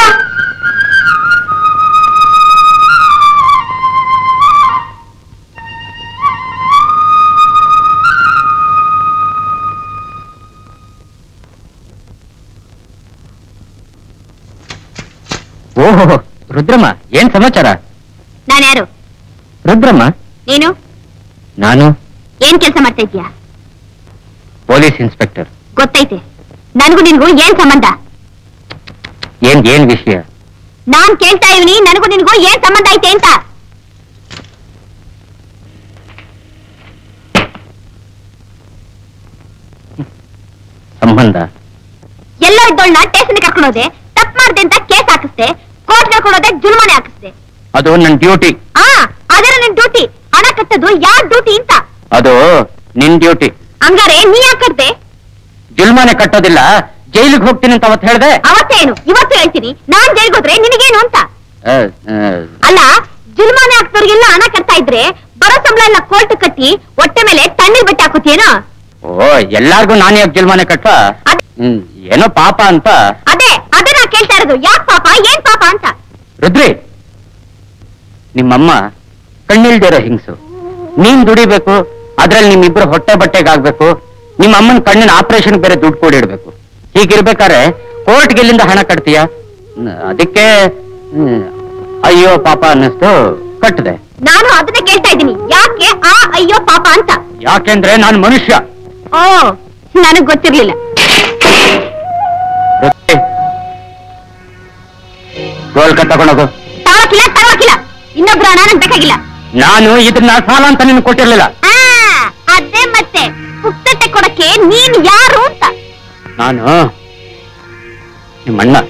ಓಹೋ ರುದ್ರಮ್ಮ ಏನ್ ಸಮಾಚಾರ ನಾನು ಯಾರು ರುದ್ರಮ್ಮ ನೀನು ನಾನು ಏನ್ ಕೆಲಸ ಮಾಡ್ತಾ ಇದೀಯಾ ಪೊಲೀಸ್ ಇನ್ಸ್ಪೆಕ್ಟರ್ ಗೊತ್ತೈತೆ ನನಗೂ ನಿನ್ಗೂ ಏನ್ ಸಂಬಂಧ ಏನ್ ಏನ್ ವಿಷಯ ನಾನ್ ಕೇಳ್ತಾ ಇದೀನಿ ನನಗೂ ನಿನ್ಗೂ ಏನ್ ಸಂಬಂಧ ಐತೆ ಅಂತ ಸಂಬಂಧ ಎಲ್ಲೋ ಇದ್ದೋಳ್ನ ಸ್ಟೇಷನ್ ಕರ್ಕೊಂಡೋದೆ ತಪ್ಪು ಮಾಡ್ದೆ ಅಂತ ಕೇಸ್ ಹಾಕಿಸ್ದೆ ಕೋರ್ಟ್ ಕರ್ಕೊಂಡೋದೆ ಜುಲ್ಮಾನೆ ಹಾಕಿಸ್ದೆ ಅದು ನನ್ನ ಡ್ಯೂಟಿ ಆ ಅದರ ನಿನ್ ಡ್ಯೂಟಿ ಹಣ ಕಟ್ಟೋದು ಯಾರ್ ಡ್ಯೂಟಿ ಅಂತ ಅದು ನಿನ್ ಡ್ಯೂಟಿ ಹಂಗಾರೆ ನೀ ಯಾಕೆ ಕಟ್ದೆ ಜುಲ್ಮಾನೆ ಕಟ್ಟೋದಿಲ್ಲ ಜೈಲಿಗೆ ಹೋಗ್ತೀನಿ ಅಂತ ಅವತ್ತು ಹೇಳ್ದೆ ಅವತ್ತೇನು ಇವತ್ತು ಹೇಳ್ತೀನಿ ನಾನ್ ಜೈಲ್ಗೆ ಹೋದ್ರೆ ನಿನಗೇನು ಅಂತ ಆ, ಆ, ಅಲ್ಲ ಜುಲ್ಮಾನೆ ಹಾಕ್ದವ್ರಿಗೆಲ್ಲ ಹಣ ಕಟ್ತಾ ಇದ್ರೆ ಬರೋ ಸಂಬಳ ಎಲ್ಲ ಕೋರ್ಟ್ ಕಟ್ಟಿ ಹೊಟ್ಟೆ ಮೇಲೆ ತಣ್ಣೀರ್ ಬಟ್ಟೆ ಹಾಕೋತಿಯೇನೋ ಓ ಎಲ್ಲಾರ್ಗು ನಾನು ಯಾಕೆ ಜುಲ್ಮಾನೆ ಕಟ್ಟ ಅದ್- ಹ್ಮ್, ಏನೋ ಪಾಪ ಅಂತ ಅದೇ ಅದೇ ನಾ ಕೇಳ್ತಾ ಇರೋದು ಯಾಕ್ ಪಾಪ ಏನ್ ಪಾಪ ಅಂತ ರುದ್ರಿ ನಿಮ್ಮಮ್ಮ ಕಣ್ಣಿಲ್ದಿರೋ ಹಿಂಗ್ಸು ನೀನ್ ದುಡಿಬೇಕು ಅದ್ರಲ್ಲಿ ನಿಮ್ಮಿಬ್ರು ಹೊಟ್ಟೆ ಬಟ್ಟೆಗಾಗ್ಬೇಕು ನಿಮ್ಮ ಅಮ್ಮನ ಕಣ್ಣಿನ ಆಪರೇಷನ್ ಬೇರೆ ದುಡ್ಡು ಕೊಡಿಡ್ಬೇಕು ಹೀಗಿರ್ಬೇಕಾದ್ರೆ ಕೋರ್ಟ್ಗೆ ಎಲ್ಲಿಂದ ಹಣ ಕಟ್ತೀಯ ಹ್ಮ್, ಅದಕ್ಕೆ ಹ್ಮ್, ಅಯ್ಯೋ ಪಾಪ ಅನ್ನಿಸ್ತು ಕಟ್ಟಿದೆ ನಾನು ಅದನ್ನೇ ಕೇಳ್ತಾ ಇದ್ದೀನಿ ಯಾಕೆ ಆ ಅಯ್ಯೋ ಪಾಪ ಅಂತ ಯಾಕೆಂದ್ರೆ ನಾನು ಮನುಷ್ಯ ಓ ನನಗ್ ಗೊತ್ತಿರ್ಲಿಲ್ಲ ರೊಟ್ಟಿ. ಗೋಲ್ಕ ತಗೊಂಡೋಗು ತಗೊಳಕಿಲ್ಲ ತಗೊಳಕಿಲ್ಲ ಇನ್ನೊಬ್ರು ಹಣ ನಂಗ್ ಬೇಕಾಗಿಲ್ಲ ನಾನು ಇದನ್ನ ಸಾಲ ಅಂತ ನಿನ್ ಕೊಟ್ಟಿರ್ಲಿಲ್ಲ ಆ ಅದೇ ಮತ್ತೆ ಪುಸ್ತಕ ಕೊಡಕ್ಕೆ ನೀನ್ ಯಾರು ಅಂತ ನಾನು ನಿಮ್ಮಣ್ಣ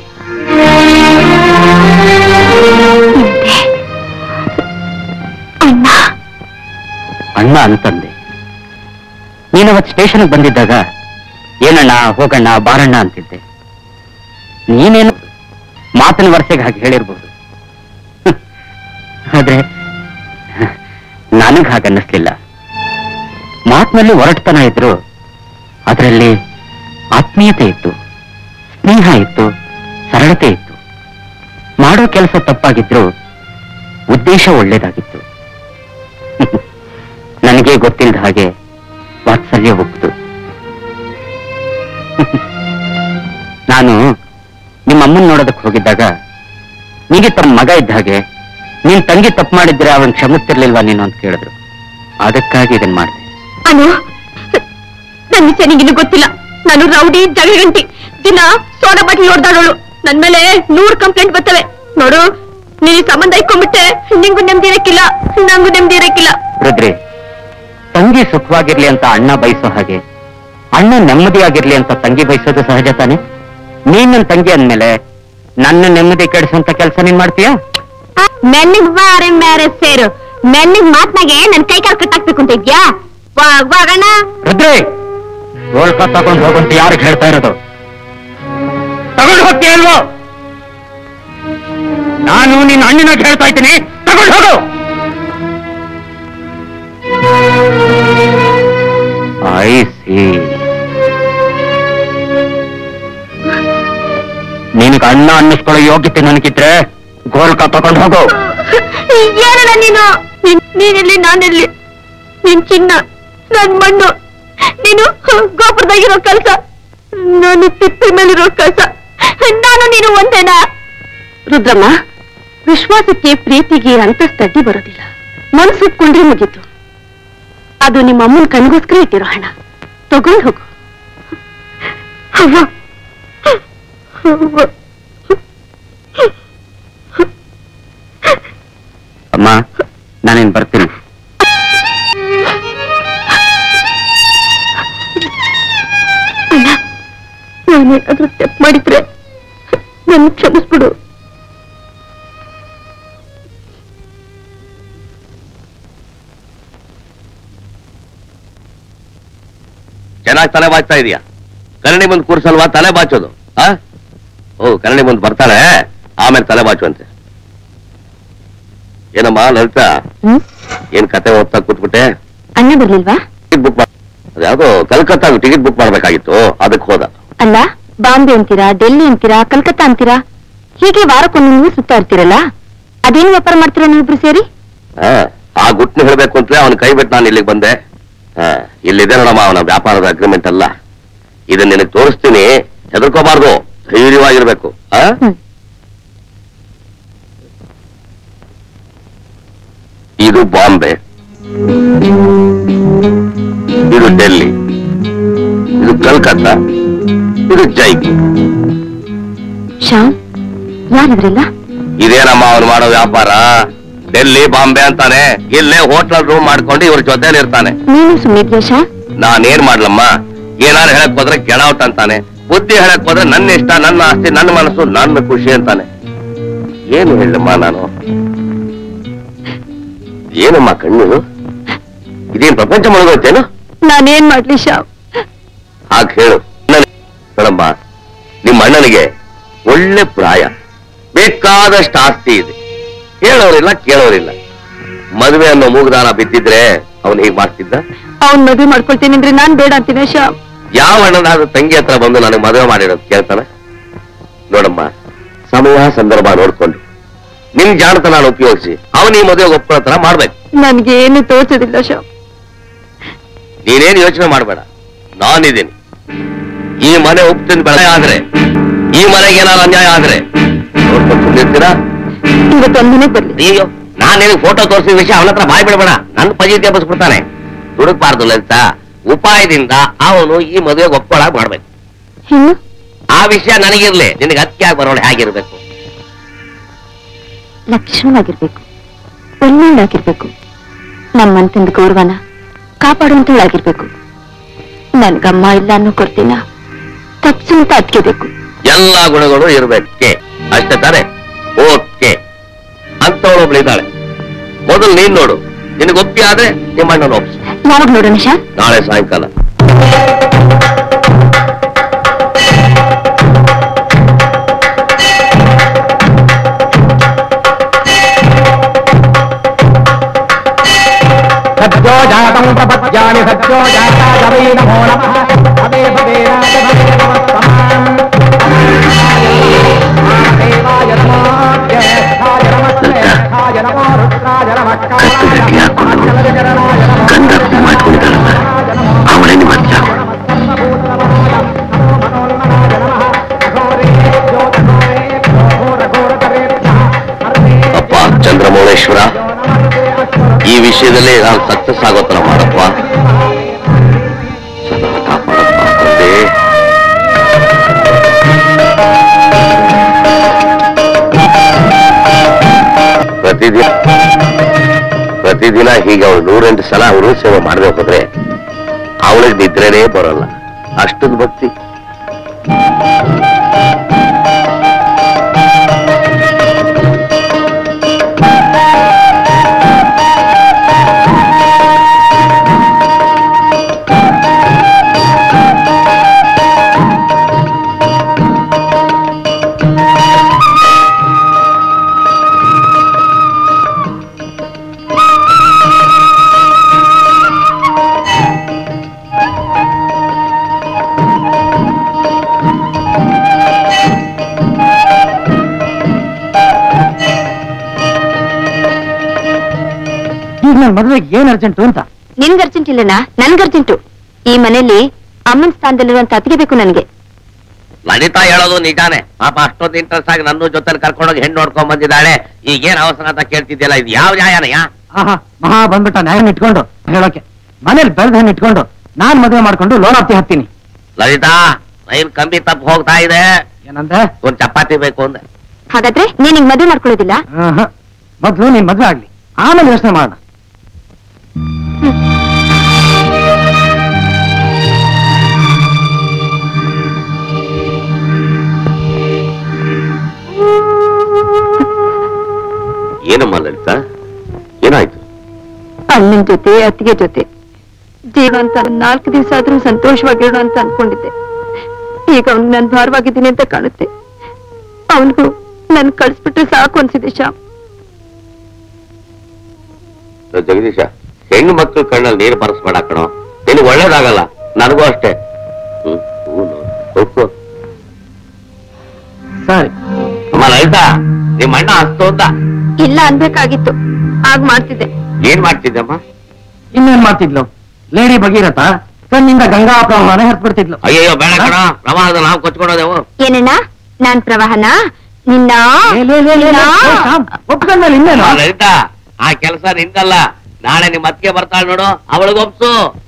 ಅಣ್ಣ ಅಣ್ಣ ಅಂತಂದೆ ನೀನವತ್ ಸ್ಟೇಷನ್ಗೆ ಬಂದಿದ್ದಾಗ ಏನಣ್ಣ ಹೋಗಣ್ಣ ಬಾರಣ್ಣ ಅಂತಿದ್ದೆ ನೀನೇನು ಮಾತಿನ ವರ್ಷಗೆ ಹಾಗೆ ಹೇಳಿರ್ಬೋದು ಆದ್ರೆ ನನಗ್ ಹಾಗನ್ನಿಸ್ಲಿಲ್ಲ ಮಾತಿನಲ್ಲಿ ಒರಟತನ ಇದ್ರು ಅದರಲ್ಲಿ ಆತ್ಮೀಯತೆ ಇತ್ತು ಸ್ನೇಹ ಇತ್ತು ಸರಳತೆ ಇತ್ತು ಮಾಡೋ ಕೆಲಸ ತಪ್ಪಾಗಿದ್ರು ಉದ್ದೇಶ ಒಳ್ಳೇದಾಗಿತ್ತು ನನಗೆ ಗೊತ್ತಿಲ್ಲದ ಹಾಗೆ ವಾತ್ಸಲ್ಯ ಒಪ್ಪಿತು ನಾನು ನಿಮ್ಮ ಅಮ್ಮನ್ ನೋಡೋದಕ್ಕೆ ಹೋಗಿದ್ದಾಗ ನಿಮಗೆ ತಮ್ಮ ಮಗ ಇದ್ದ ಹಾಗೆ ನೀನ್ ತಂಗಿ ತಪ್ಪು ಮಾಡಿದ್ರೆ ಅವನ್ ಕ್ಷಮಿಸ್ತಿರ್ಲಿಲ್ವಾ ನೀನು ಅಂತ ಕೇಳಿದ್ರು ಅದಕ್ಕಾಗಿ ಇದನ್ ಮಾಡಿದೆ ಅನು ನನ್ನ ವಿಷಯ ನಿಂಗಿನ್ನು ಗೊತ್ತಿಲ್ಲ ನಾನು ರೌಡಿ ಜಗಳಗಂಟಿ ದಿನ ಸೋಡಾ ಬಾಟ್ಲಿ ಹೊಡೆದಾಡೋಳು ನನ್ ಮೇಲೆ ನೂರ್ ಕಂಪ್ಲೇಂಟ್ ಬರ್ತವೆ ನೋಡು ನೀನ್ ಈ ಸಂಬಂಧ ಇಟ್ಕೊಂಡ್ಬಿಟ್ಟೆ ನಿಂಗೂ ನೆಮ್ಮದಿ ಇರಕ್ಕಿಲ್ಲ ನಂಗೂ ನೆಮ್ಮದಿ ಇರಕ್ಕಿಲ್ಲ ರುದ್ರಿ ತಂಗಿ ಸುಖವಾಗಿರ್ಲಿ ಅಂತ ಅಣ್ಣ ಬಯಸೋ ಹಾಗೆ ಅಣ್ಣ ನೆಮ್ಮದಿಯಾಗಿರ್ಲಿ ಅಂತ ತಂಗಿ ಬಯಸೋದು ಸಹಜ ತಾನೆ ನೀನ್ ನನ್ ತಂಗಿ ಅಂದ್ಮೇಲೆ ನನ್ನ ನೆಮ್ಮದಿ ಕೆಡಿಸೋಂತ ಕೆಲಸ ನೀನ್ ಮಾಡ್ತೀಯಾ ಮೆನ್ನಿಗ್ ಬಾರೆ ಮೇರೆ ಸೇರು ಮೆನ್ನಿಗ್ ಮಾತ್ನಾಗೆ ನನ್ ಕೈ ಕಾಲು ಕಟ್ಟಾಕ್ಬೇಕು ಅಂತ ಇದ್ಯಾ ವಾಗಣ ರುದ್ರಿ ಗೋಲ್ಕ ತಗೊಂಡು ಹೋಗಂತ ಯಾರಿಗೆ ಹೇಳ್ತಾ ಇರೋದು ತಗೊಂಡು ಹೋಗ್ತೀಯ ಅಲ್ವೋ ನಾನು ನಿನ್ನ ಅಣ್ಣಿನಾಗ ಹೇಳ್ತಾ ಇದ್ದೀನಿ ತಗೊಂಡು ಹೋಗು ಐ ಸಿ ನಿನಗೆ ಅಣ್ಣ ಅನ್ನಿಸ್ಕೊಳ್ಳೋ ಯೋಗ್ಯತೆ ನನಗಿದ್ರೆ ಗೋಲ್ಕ ತಗೊಂಡು ಹೋಗು ಏನಲ್ಲ ನೀನು ನೀನ್- ನೀನಿರ್ಲಿ ನಾನಿರ್ಲಿ ನಿನ್ ಚಿನ್ನ ನನ್ ಮಣ್ಣು ನೀನು ಗೋಪುರದಾಗಿರೋ ಕೆಲ್ಸ ನಾನು ತಿಪ್ಪಿ ಮೇಲಿರೋ ಕೆಲ್ಸ ನಾನು ನೀನು ಒಂದೇನಾ ರುದ್ರಮ್ಮ ವಿಶ್ವಾಸಕ್ಕೆ ಪ್ರೀತಿಗೆ ಅಂತಸ್ತಡ್ಡಿ ಬರೋದಿಲ್ಲ ಮನ್ಸು ಒಪ್ಕೊಂಡ್ರೆ ಮುಗೀತು ಅದು ನಿಮ್ಮ ಅಮ್ಮನ ಕಣ್ಗೋಸ್ಕರ ಇಟ್ಟಿರೋ ಹಣ ತಗೊಂಡು ಹೋಗು ಅವ್ವ. ಅವ್ವ. ಅಮ್ಮ ನಾನೇನ್ ಬರ್ತೀನಿ ಅಣ್ಣ ನಾನೇನಾದ್ರೂ ತಪ್ಪು ಮಾಡಿದ್ರೆ ನನ್ನ ಕ್ಷಮಿಸ್ಬಿಡು ಚೆನ್ನಾಗಿ ತಲೆ ಬಾಚ್ತಾ ಇದೀಯಾ ಕನ್ನಡಿ ಮುಂದೆ ಕೂರ್ಸಲ್ವಾ ತಲೆ ಬಾಚೋದು ಆ ಓ ಕನ್ನಡಿ ಮುಂದೆ ಬರ್ತಾಳೆ ಆಮೇಲೆ ತಲೆ ಬಾಚುವಂತೆ ಏನಮ್ಮ ಲಲಿತಾ ಏನ್ ಕತೆ ಓದ್ತಾ ಕೂತ್ಬಿಟ್ಟೆ ಅಣ್ಣ ಬರ್ಲಿಲ್ವಾ ಟಿಕೆಟ್ ಬುಕ್ ಯಾವ್ದೋ ಕಲ್ಕತ್ತಾಗ ಟಿಕೆಟ್ ಬುಕ್ ಮಾಡ್ಬೇಕಾಗಿತ್ತು ಅದಕ್ಕೆ ಹೋದ ಅಲ್ಲ ಬಾಂಬೆ ಅಂತೀರಾ ಡೆಲ್ಲಿ ಅಂತೀರಾ ಕಲ್ಕತ್ತಾ ಅಂತೀರಾ ಹೀಗೆ ವಾರಕ್ಕೊಮ್ಮೆ ನೀವು ಸುತ್ತಾ ಇರ್ತೀರಲ್ಲ ಅದೇನು ವ್ಯಾಪಾರ ಮಾಡ್ತೀರಾ ನೀವಿಬ್ರು ಸೇರಿ ಆ, ಆ ಗುಟ್ನ ಹೇಳ್ಬೇಕು ಅಂತಲೇ ಅವನ ಕೈ ಬಿಟ್ಟು ನಾನು ಇಲ್ಲಿಗೆ ಬಂದೆ ಆ, ಇಲ್ಲಿದೆ ನೋಡಮ್ಮ ಅವನ ವ್ಯಾಪಾರದ ಅಗ್ರಿಮೆಂಟ್ ಅಲ್ಲ ಇದನ್ನ ನಿನಗೆ ತೋರಿಸ್ತೀನಿ ಹೆದರ್ಕೋಬಾರ್ದು ಧೈರ್ಯವಾಗಿರ್ಬೇಕು ಆ ಹ್ಮ್. ಇದು ಬಾಂಬೆ ಇದು ಡೆಲ್ಲಿ ಇದು ಕಲ್ಕತ್ತಾ ಇದು ಜೈಪುರ್ ಶ್ಯಾಮ್ ಯಾರಿದ್ರಲ್ಲ ಇದೇನಮ್ಮ ಅವನು ಮಾಡೋ ವ್ಯಾಪಾರ ಡೆಲ್ಲಿ ಬಾಂಬೆ ಅಂತಾನೆ ಇಲ್ಲೇ ಹೋಟ್ಲಲ್ ರೂಮ್ ಮಾಡ್ಕೊಂಡು ಇವ್ರ ಜೊತೆಲಿ ಇರ್ತಾನೆ ನೀನು ಸುಮ್ಮನಿದ್ಯಾ ಶ್ಯಾಮ್ ನಾನೇನ್ ಮಾಡ್ಲಮ್ಮ ಏನಾರು ಹೇಳಕ್ ಹೋದ್ರೆ ಗೆಳೌಟ್ ಅಂತಾನೆ ಬುದ್ಧಿ ಹೇಳಕ್ ಹೋದ್ರೆ ನನ್ನ ಇಷ್ಟ ನನ್ನ ಆಸ್ತಿ ನನ್ನ ಮನಸ್ಸು ನನ್ನ ಖುಷಿ ಅಂತಾನೆ ಏನು ಹೇಳಮ್ಮ ನಾನು ಏನಮ್ಮ ಕಣ್ಣು ಇದೇನ್ ಪ್ರಪಂಚ ಮುಳುಗೋಯ್ತೇನು ನಾನೇನ್ ಮಾಡ್ಲಿ ಶ್ಯಾಮ್ ಹಾಗೆ ಹೇಳು ನೋಡಮ್ಮ ನಿಮ್ಮ ಅಣ್ಣನಿಗೆ ಒಳ್ಳೆ ಪ್ರಾಯ ಬೇಕಾದಷ್ಟು ಆಸ್ತಿ ಇದೆ ಹೇಳೋರಿಲ್ಲ ಕೇಳೋರಿಲ್ಲ ಮದುವೆ ಅನ್ನೋ ಮೂಗುದಾನ ಬಿದ್ದಿದ್ರೆ ಅವನು ಹೀಗೆ ಮಾಡ್ತಿದ್ದ ಅವ್ನ್ ಮದುವೆ ಮಾಡ್ಕೊಳ್ತೀನಿ ಅಂದ್ರೆ ನಾನ್ ಬೇಡ ಅಂತೀನಿ ಶ್ಯಾಮ್ ಯಾವ ಅಣ್ಣನಾದ್ರೂ ತಂಗಿ ಹತ್ರ ಬಂದು ನನಗೆ ಮದುವೆ ಮಾಡಿರೋದು ಕೇಳ್ತಾನ ನೋಡಮ್ಮ ಸಮಯ ಸಂದರ್ಭ ನೋಡ್ಕೊಂಡು ನಿನ್ ಜಾಣತನ ಉಪಯೋಗಿಸಿ ಅವನ ಈ ಮದುವೆ ಒಪ್ಪೋ ತರ ಮಾಡ್ಬೇಕು ನನ್ಗೆ ಏನು ತೋಚದಿಲ್ಲ ಶ್ಯಾಮ್ ನೀನೇನು ಯೋಚನೆ ಮಾಡಬೇಡ ನಾನಿದ್ದೀನಿ ಈ ಮನೆ ಒಪ್ತೀನಿ ಬೆಳೆ ಆದ್ರೆ ಈ ಮನೆಗೆ ಏನಾದ್ರು ಅನ್ಯಾಯ ಆದ್ರೆ ನೋಡ್ಕೊಂಡು ಸುಮ್ಮನಿರ್ತೀರಾ ಇವತ್ತೊಂದ್ ಮನೆಗ್ ಬರ್ಲಿ ಅಯ್ಯೋ ನಾನ್ ನಿನಗೆ ಫೋಟೋ ತೋರಿಸಿದ ವಿಷಯ ಅವನ ಹತ್ರ ಬಾಯ್ ಬಿಡಬೇಡ ನನ್ನ ಪಜಿತಿ ಹಬ್ಬಿಸ್ಬಿಡ್ತಾನೆ ದುಡುಕ್ಬಾರ್ದು ಲಲಿತ ಉಪಾಯದಿಂದ ಅವನು ಈ ಮದುವೆಗೆ ಒಪ್ಕೊಳಕ್ ಮಾಡ್ಬೇಕು ಇನ್ನು ಆ ವಿಷಯ ನನಗಿರ್ಲಿ ನಿನಗೆ ಅತ್ಯಾಗಿ ಬರೋಳು ಹೇಗಿರ್ಬೇಕು ಲಕ್ಷಣವಾಗಿರ್ಬೇಕು ಒಳ್ಳೆಯವಳಾಗಿರ್ಬೇಕು ನಮ್ಮಂತಂದ ಗೌರವನ ಕಾಪಾಡುವಂತವಳಾಗಿರ್ಬೇಕು ನನ್ಗಮ್ಮ ಇಲ್ಲ ಅನ್ನೋ ಕೊಡ್ತೀನ ತಪ್ಸು ಅಂತ ಅದ್ಕೋಬೇಕು ಎಲ್ಲಾ ಗುಣಗಳು ಇರ್ಬೇಕೆ ಅಷ್ಟೇ ತಾನೆ ಓಕೆ ಅಂತವಳೊಬ್ಳು ಇದ್ದಾಳೆ ಮೊದಲು ನೀನ್ ನೋಡು ನಿನಗೆ ಒಪ್ಪಿ ಆದ್ರೆ ನಿಮ್ಮ ಅಣ್ಣನ ಒಪ್ಸು ಯಾವಾಗ ನೋಡೋಣ ಶಾ ನಾಳೆ ಸಾಯಂಕಾಲ सद्यो जातं प्रपद्यानि सद्यो जाता जवै नमो नमः भवे भवे राज भवे नमस्तमान् देवाय नमो ज्येष्ठाय नमस्तेष्ठाय नमो रुद्राय नमः कालाय नमः ಗಂಧರ್ವ ಮಾಡ್ಕೊಂಡಿದ್ದಾಳಲ್ಲ ಅವಳೇ ನಿಮ್ಮ ಅಜ್ಜ ಅಪ್ಪ ಚಂದ್ರಮೌಳೇಶ್ವರ ಈ ವಿಷಯದಲ್ಲಿ ನಾನು ಸಕ್ಸಸ್ ಆಗೋ ತರ ಮಾಡಪ್ಪ ಸದಾ ಕಾಪಾಡಪ್ಪ ತಂದೆ ಪ್ರತಿದಿನ ಪ್ರತಿದಿನ ಹೀಗೆ ಅವಳು ನೂರೆಂಟು ಸಲ ಅವರು ಸೇವೆ ಮಾಡದೆ ಹೋದ್ರೆ ಅವಳಿಗೆ ನಿದ್ರೆನೇ ಬರಲ್ಲ ಅಷ್ಟೊಂದು ಭಕ್ತಿ ಈಗ ನನ್ನ ಮದುವೆಗೆ ಏನ್ ಅರ್ಜೆಂಟು ಅಂತ ನಿನ್ಗೆ ಅರ್ಜೆಂಟ್ ಇಲ್ಲನಾ ನನ್ಗೆ ಅರ್ಜೆಂಟು ಈ ಮನೆಯಲ್ಲಿ ಅಮ್ಮನ ಸ್ಥಾನದಲ್ಲಿರುವಂತ ಅತ್ತಿಗೆ ಬೇಕು ನನಗೆ ಲಲಿತಾ ಹೇಳೋದು ನಿಜಾನೇ ಪಾಪ ಅಷ್ಟೊಂದು ಇಂಟ್ರೆಸ್ಟ್ ಆಗಿ ನನ್ನ ಜೊತೆ ಕರ್ಕೊಂಡೋಗಿ ಹೆಣ್ಣು ನೋಡ್ಕೊಂಡ್ ಬಂದಿದ್ದಾಳೆ ಈಗೇನ್ ಅವಸರ ಅಂತ ಕೇಳ್ತಿದ್ಯಲ್ಲ ಇದು ಯಾವ ನ್ಯಾಯನಯ್ಯ ಆಹಾ ಮಹಾ ಬಂದ್ಬಿಟ್ಟ ನ್ಯಾಯ ಇಟ್ಕೊಂಡು ಹೇಳೋಕೆ ಮನೇಲಿ ಬೆಳೆದ ಹಣ್ಣು ಇಟ್ಕೊಂಡು ನಾನ್ ಮದುವೆ ಮಾಡ್ಕೊಂಡು ಲೋನ್ ಹತ್ತಿ ಹತ್ತೀನಿ ಲಲಿತಾ ರೈಲ್ ಕಂಬಿ ತಪ್ಪು ಹೋಗ್ತಾ ಇದೆ ಏನಂದ್ರೆ ಒಂದ್ ಚಪಾತಿ ಬೇಕು ಅಂದೆ ಹಾಗಾದ್ರೆ ನೀನ್ ಹಿಂಗ್ ಮದುವೆ ಮಾಡ್ಕೊಳ್ಳೋದಿಲ್ಲ ಆಹಾ. ಮೊದ್ಲು ನಿನ್ ಮದ್ವೆ ಆಗ್ಲಿ ಆಮೇಲೆ ಯೋಚನೆ ಮಾಡೋಣ ಏನಮ್ಮ ಲಲಿತಾ ಏನಾಯ್ತು ಅಣ್ಣನ ಜೊತೆ ಅತ್ತಿಗೆ ಜೊತೆ ಜೀವ ಅಂತ ನಾಲ್ಕು ದಿವಸ ಆದ್ರೂ ಸಂತೋಷವಾಗಿರೋಣ ಅಂತ ಅನ್ಕೊಂಡಿದ್ದೆ ಈಗ ಅವ್ನ್ ನನ್ ಭಾರವಾಗಿದ್ದೀನಿ ಅಂತ ಕಾಣುತ್ತೆ ಅವನಿಗೂ ನನ್ ಕಳ್ಸ್ಬಿಟ್ರೆ ಸಾಕು ಅನ್ಸಿದೆ ಶ್ಯಾಮ್ ಜಗದೀಶ ಹೆಣ್ಣು ಮಕ್ಕಳ ಕಣ್ಣಲ್ಲಿ ನೀರು ಬರೆಸ್ಬೇಡ ಕಣೋ ನಿನಗೆ ಒಳ್ಳೇದಾಗಲ್ಲ ನನಗೂ ಅಷ್ಟೇ ಹ್ಮ್ ಹೂನು, ಒಪ್ಪು. ಸರಿ ಅಮ್ಮ ಲಲಿತಾ ನಿಮ್ಮ ಅಣ್ಣ ಅಸ್ತು ಅಂತ ಇಲ್ಲ ಅನ್ಬೇಕಾಗಿತ್ತು ಆಗ ಮಾಡ್ತಿದ್ದೆ ಏನ್ ಮಾಡ್ತಿದ್ದಮ್ಮ ಇನ್ನೇನ್ ಮಾಡ್ತಿದ್ಲು ಲೇಡಿ ಭಗೀರಥ ಕಣ್ಣಿಂದ ಗಂಗಾ ಪ್ರವಾಹನ ಹರ್ಬಿಡ್ತಿದ್ಲು ಅಯ್ಯಯ್ಯೋ ಬೇಡ ಕಣ ಪ್ರವಾಹದ ನಾವು ಕೊಚ್ಕೊಳೋದೆವು ಏನಣ್ಣ ನಾನ್ ಪ್ರವಾಹನ ನಿನ್ನ ನಿನ್ನ- ಒಪ್ಕೊಂಡ್ಮೇಲೆ ಇನ್ನೇನು ಲಲಿತಾ ಆ ಕೆಲಸ ನಿಂದಲ್ಲ ನಾಳೆ ನಿಮ್ಮ ಅತ್ತಿಗೆ ಬರ್ತಾಳೆ ನೋಡು ಅವಳಿಗೊಪ್ಸು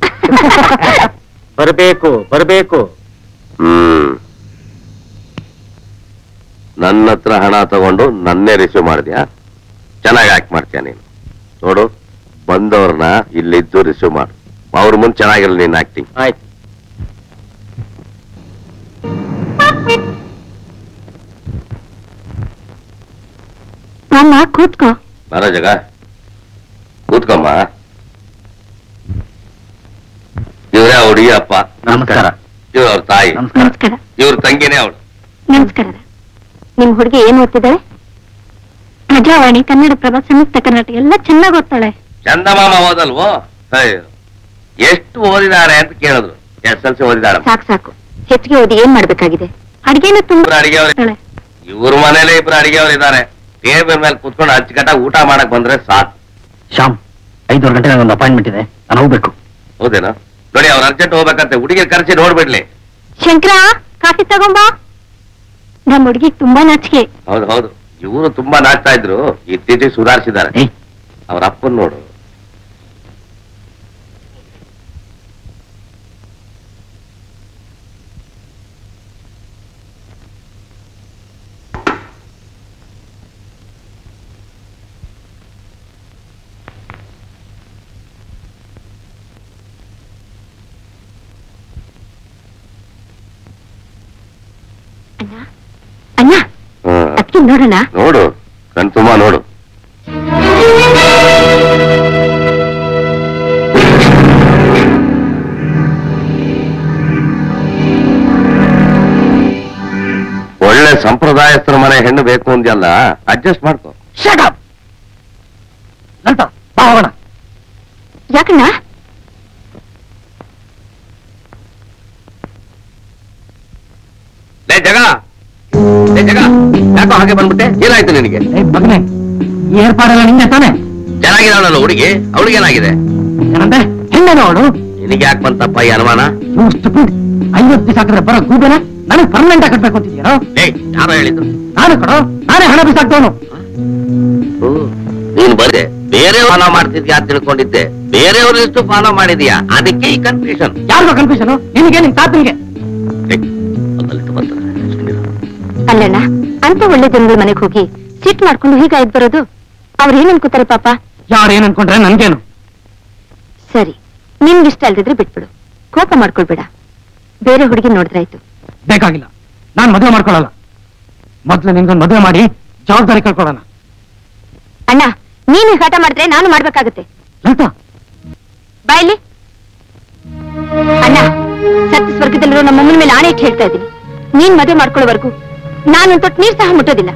ಬರ್ಬೇಕು ಬರ್ಬೇಕು ಹ್ಮ್ ನನ್ನ ಹತ್ರ ಹಣ ತಗೊಂಡು ನನ್ನೇ ರಿಸೀವ್ ಮಾಡಿದ್ಯಾ ಚೆನ್ನಾಗಿ ಆಕ್ಟ್ ಮಾಡ್ತೀಯ ನೀನು ನೋಡು ಬಂದವ್ರನ್ನ ಇಲ್ಲಿದ್ದು ರಿಸೀವ್ ಮಾಡು ಅವ್ರ ಮುಂದೆ ಚೆನ್ನಾಗಿರಲಿ ನಿನ್ನ ಆಕ್ಟಿಂಗ್ ಆಯ್ತು ಅಮ್ಮ ಕೂತ್ಕೋ ಬರೋ ಜಗ ಕೂತ್ಕೊಮ್ಮ ಇವ್ರೇ ಹುಡುಗಿ ಅಪ್ಪ ನಮಸ್ಕಾರ ಇವ್ರ ಅವ್ರ ತಾಯಿ ನಮಸ್ಕಾರ ಇವ್ರ ತಂಗಿನೇ ಅವಳು ನಮಸ್ಕಾರ ನಿಮ್ ಹುಡುಗಿ ಏನ್ ಓದ್ತಿದ್ದಾಳೆ ಪ್ರಜಾವಾಣಿ ಕನ್ನಡ ಪ್ರಭಾ ಸಂಯುಕ್ತ ಕರ್ನಾಟಕ ಎಲ್ಲ ಚೆನ್ನಾಗಿ ಓದ್ತಾಳೆ ಚಂದಮಾಮ ಓದಲ್ವೋ ಅಯ್ಯೋ ಎಷ್ಟು ಓದಿದ್ದಾರೆ ಅಂತ ಕೇಳಿದ್ರು ಎಸ್ ಎಲ್ ಸಿ ಓದಿದಾಳ ಸಾಕು ಸಾಕು ಹೆಚ್ಚಿಗೆ ಓದಿ ಏನ್ ಮಾಡ್ಬೇಕಾಗಿದೆ ಅಡ್ಗೆನೂ ತುಂಬಾ ಇಬ್ರು ಅಡಿಗೆ ಓದ್ತಾಳೆ. ಇವ್ರ ಮನೇಲಿ ಇಬ್ರು ಅಡಿಗೆಯವ್ರು ಇದ್ದಾರೆ ಟೇಬಲ್ ಮೇಲೆ ಕುತ್ಕೊಂಡು ಅಚ್ಚುಕಟ್ಟಾಗಿ ಊಟ ಮಾಡಕ್ ಬಂದ್ರೆ ಸಾಕು ಶ್ಯಾಮ್ ಐದೂವರೆ ಗಂಟೆ ಒಂದು ಅಪಾಯಿಂಟ್ಮೆಂಟ್ ಇದೆ ನಾನು ಹೋಗ್ಬೇಕು ಹೌದೇನಾ ನೋಡಿ ಅವ್ರು ಅರ್ಜೆಂಟ್ ಹೋಗ್ಬೇಕಂತೆ ಹುಡುಗಿರ್ ಕರೆಸಿ ನೋಡ್ಬಿಡ್ಲಿ ಶಂಕರ ಕಾಫಿ ತಗೊಂಬಾ ನಮ್ಮ ಹುಡುಗಿಗೆ ತುಂಬಾ ನಾಚಿಕೆ ಹೌದು ಹೌದು ಇವರು ತುಂಬಾ ನಾಚ್ತಾ ಇದ್ರು ಇತ್ತೀಚೆಗೆ ಸುಧಾರಿಸಿದ್ದಾರೆ ಏಯ್. ಅವ್ರ ಅಪ್ಪನ್ ನೋಡು ಅಣ್ಣ ಅಣ್ಣ ಹ್ಮ್. ಅದಕ್ಕೆ ನೋಡೋಣ ನೋಡು ಕಣ್ ತುಂಬಾ ನೋಡು ಒಳ್ಳೆ ಸಂಪ್ರದಾಯಸ್ಥರ ಮನೆ ಹೆಣ್ಣು ಬೇಕು ಅಂದ್ಯಲ್ಲ ಅಡ್ಜಸ್ಟ್ ಮಾಡ್ಕೋ ಶಟಪ್ ಲಲಿತ ಬಾ ಹೋಗೋಣ ಯಾಕಣ್ಣ ಲೇ ಜಗ ಲೇ ಜಗ ಯಾಕೋ ಹಾಗೆ ಬಂದ್ಬಿಟ್ಟೆ ಏನಾಯ್ತು ನಿನಗೆ ಏ ಮಗನೇ ಈ ಏರ್ಪಾಡೆಲ್ಲ ನಿಂದೆ ತಾನೆ ಚೆನ್ನಾಗಿದ್ದಾಳಲ್ಲ ಹುಡುಗಿ ಅವಳಿಗೇನಾಗಿದೆ ಏನಂದ್ರೆ ಹೆಣ್ಣೇನೋ ಅವಳು ನಿನಗೆ ಯಾಕೆ ಬಂತಪ್ಪ ಈ ಅನುಮಾನ ಸ್ಟುಪಿಡ್ ಐವತ್ತು ದಿವಸ ಹಾಕಿದ್ರೆ ಬರೋ ಗೂಬೆನ ನನಗೆ ಪರ್ಮನೆಂಟ್ ಆಗಿ ಕಟ್ಬೇಕು ಅಂತಿದ್ಯಾರೋ ಏ ಯಾರೋ ಹೇಳಿದ್ದು ನಾನು ಕೊಡು ನಾನೇ ಹಣ ಬಿಸಾಕ್ತವನು ನೀನ್ ಬರದೆ ಬೇರೆ ಫಾಲೋ ಮಾಡ್ತಿದ್ಯಾ ಅಂತ ತಿಳ್ಕೊಂಡಿದ್ದೆ ಬೇರೆಯವ್ರ ಎಷ್ಟು ಫಾಲೋ ಮಾಡಿದ್ಯಾ ಅದಕ್ಕೆ ಈ ಕನ್ಫ್ಯೂಷನ್ ಯಾರಿಗೋ ಕನ್ಫ್ಯೂಷನ್ ನಿನಗೆ ನಿನ್ ತಾತನಿಗೆ ಅಲ್ಲಣ್ಣ ಅಂತ ಒಳ್ಳೆ ಜನಗಳ ಮನೆಗೆ ಹೋಗಿ ಸಿಟ್ ಮಾಡ್ಕೊಂಡು ಹೀಗ ಇದ್ ಬರೋದು ಅವ್ರು ಏನ್ ಅನ್ಕೋತಾರೆ ಪಾಪ ಯಾರು ಏನ್ ಅನ್ಕೊಂಡ್ರೆ ನನ್ಗೇನು ಸರಿ ನಿಮ್ಗೆ ಇಷ್ಟ ಅಲ್ದಿದ್ರೆ ಬಿಟ್ಬಿಡು ಕೋಪ ಮಾಡ್ಕೊಳ್ಬೇಡ ಬೇರೆ ಹುಡುಗಿ ನೋಡಿದ್ರಾಯ್ತು ಬೇಕಾಗಿಲ್ಲ ನಾನ್ ಮದುವೆ ಮಾಡ್ಕೊಳ್ಳಲ್ಲ ಮೊದ್ಲು ನಿನ್ಗೊಂದು ಮದುವೆ ಮಾಡಿ ಜವಾಬ್ದಾರಿ ಕಳ್ಕೊಳ್ಳೋಣ ಅಣ್ಣ ನೀನು ಹಠ ಮಾಡಿದ್ರೆ ನಾನು ಮಾಡ್ಬೇಕಾಗತ್ತೆ ಲಲಿತಾ ಬಾಯಲ್ಲಿ ಅಣ್ಣ ಸತ್ಯ ಸ್ವರ್ಗದಲ್ಲಿರೋ ನಮ್ಮ ಅಮ್ಮನ ಮೇಲೆ ಆಣೆ ಇಟ್ಟು ಹೇಳ್ತಾ ಇದ್ದೀನಿ ನೀನ್ ಮದುವೆ ಮಾಡ್ಕೊಳ್ಳೋವರೆಗೂ ನಾನು ತೊಟ್ಟು ನೀರ್ ಸಹ ಮುಟ್ಟೋದಿಲ್ಲ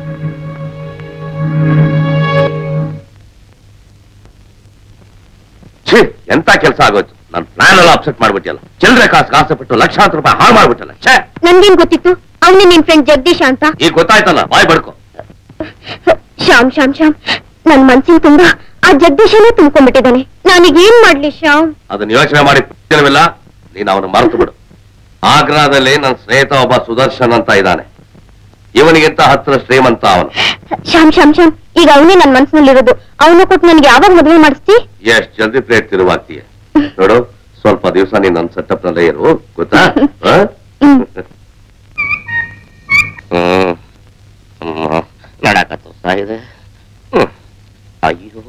ಛೀ ಎಂತ ಕೆಲಸ ಆಗೋಯ್ತು ನನ್ ಪ್ಲಾನ್ ಎಲ್ಲ ಅಪ್ಸೆಟ್ ಮಾಡ್ಬಿಟ್ಟಿಯಲ್ಲ ಚಿಲ್ಲರೆ ಕಾಸು ಕಾಸು ಬಿಟ್ಟು ಲಕ್ಷಾಂತರ ರೂಪಾಯಿ ಹಾಳು ಮಾಡ್ಬಿಟ್ಟಲ್ಲ ಛೇ ನನ್ಗೇನ್ ಗೊತ್ತಿತ್ತು ಅವನೇ ನಿನ್ ಫ್ರೆಂಡ್ ಜಗದೀಶ ಅಂತ ಈಗ ಗೊತ್ತಾಯ್ತಲ್ಲ ಬಾಯ್ ಬಡ್ಕೊ ಶ್ಯಾಮ್ ಶ್ಯಾಮ್ ಶ್ಯಾಮ್ ನನ್ ಮನ್ಸಿನ ತುಂಬಾ ಆ ಜಗದೀಶನೇ ತುಂಬ್ಕೊಂಡ್ಬಿಟ್ಟಿದ್ದಾನೆ ನಾನೀಗ ಏನ್ ಮಾಡ್ಲಿ ಶ್ಯಾಮ್ ಅದನ್ನ ಯೋಚನೆ ಮಾಡಿ ಪ್ರಯೋಜನವಿಲ್ಲ ನೀನು ಅವನು ಮರೆತು ಬಿಡು ಆಗ್ರಾದಲ್ಲಿ ನನ್ನ ಸ್ನೇಹಿತ ಒಬ್ಬ ಸುದರ್ಶನ್ ಅಂತ ಇದ್ದಾನೆ ಇವನಿಗಿಂತ ಹತ್ತಿರ ಶ್ರೀಮಂತ ಅವನು ಶ್ಯಾಮ್ ಶ್ಯಾಮ್ ಶ್ಯಾಮ್ ಈಗ ಅವನೇ ನನ್ ಮನ್ಸಿನಲ್ಲಿರೋದು ಅವನು ಕೊಟ್ಟು ನನಗೆ ಯಾವಾಗ ಮದುವೆ ಮಾಡಿಸ್ತಿ ಎಷ್ಟ್ ಜಲ್ದಿ ಪ್ಲೇಟ್ ತಿರುವಾಗ್ತೀಯ ನೋಡು ಸ್ವಲ್ಪ ದಿವಸ ನೀನ್ ನನ್ನ ಸೆಟಪ್ ನಲ್ಲೇ ಇರು ಗೊತ್ತಾ ಹ? ಹ್ಮ್. ಹ್ಮ್ ಹ್ಮ್. ನಡಕತ್ತು ಸಾಯಿದೆ ಹ್ಮ್. ಅಯ್ಯೋ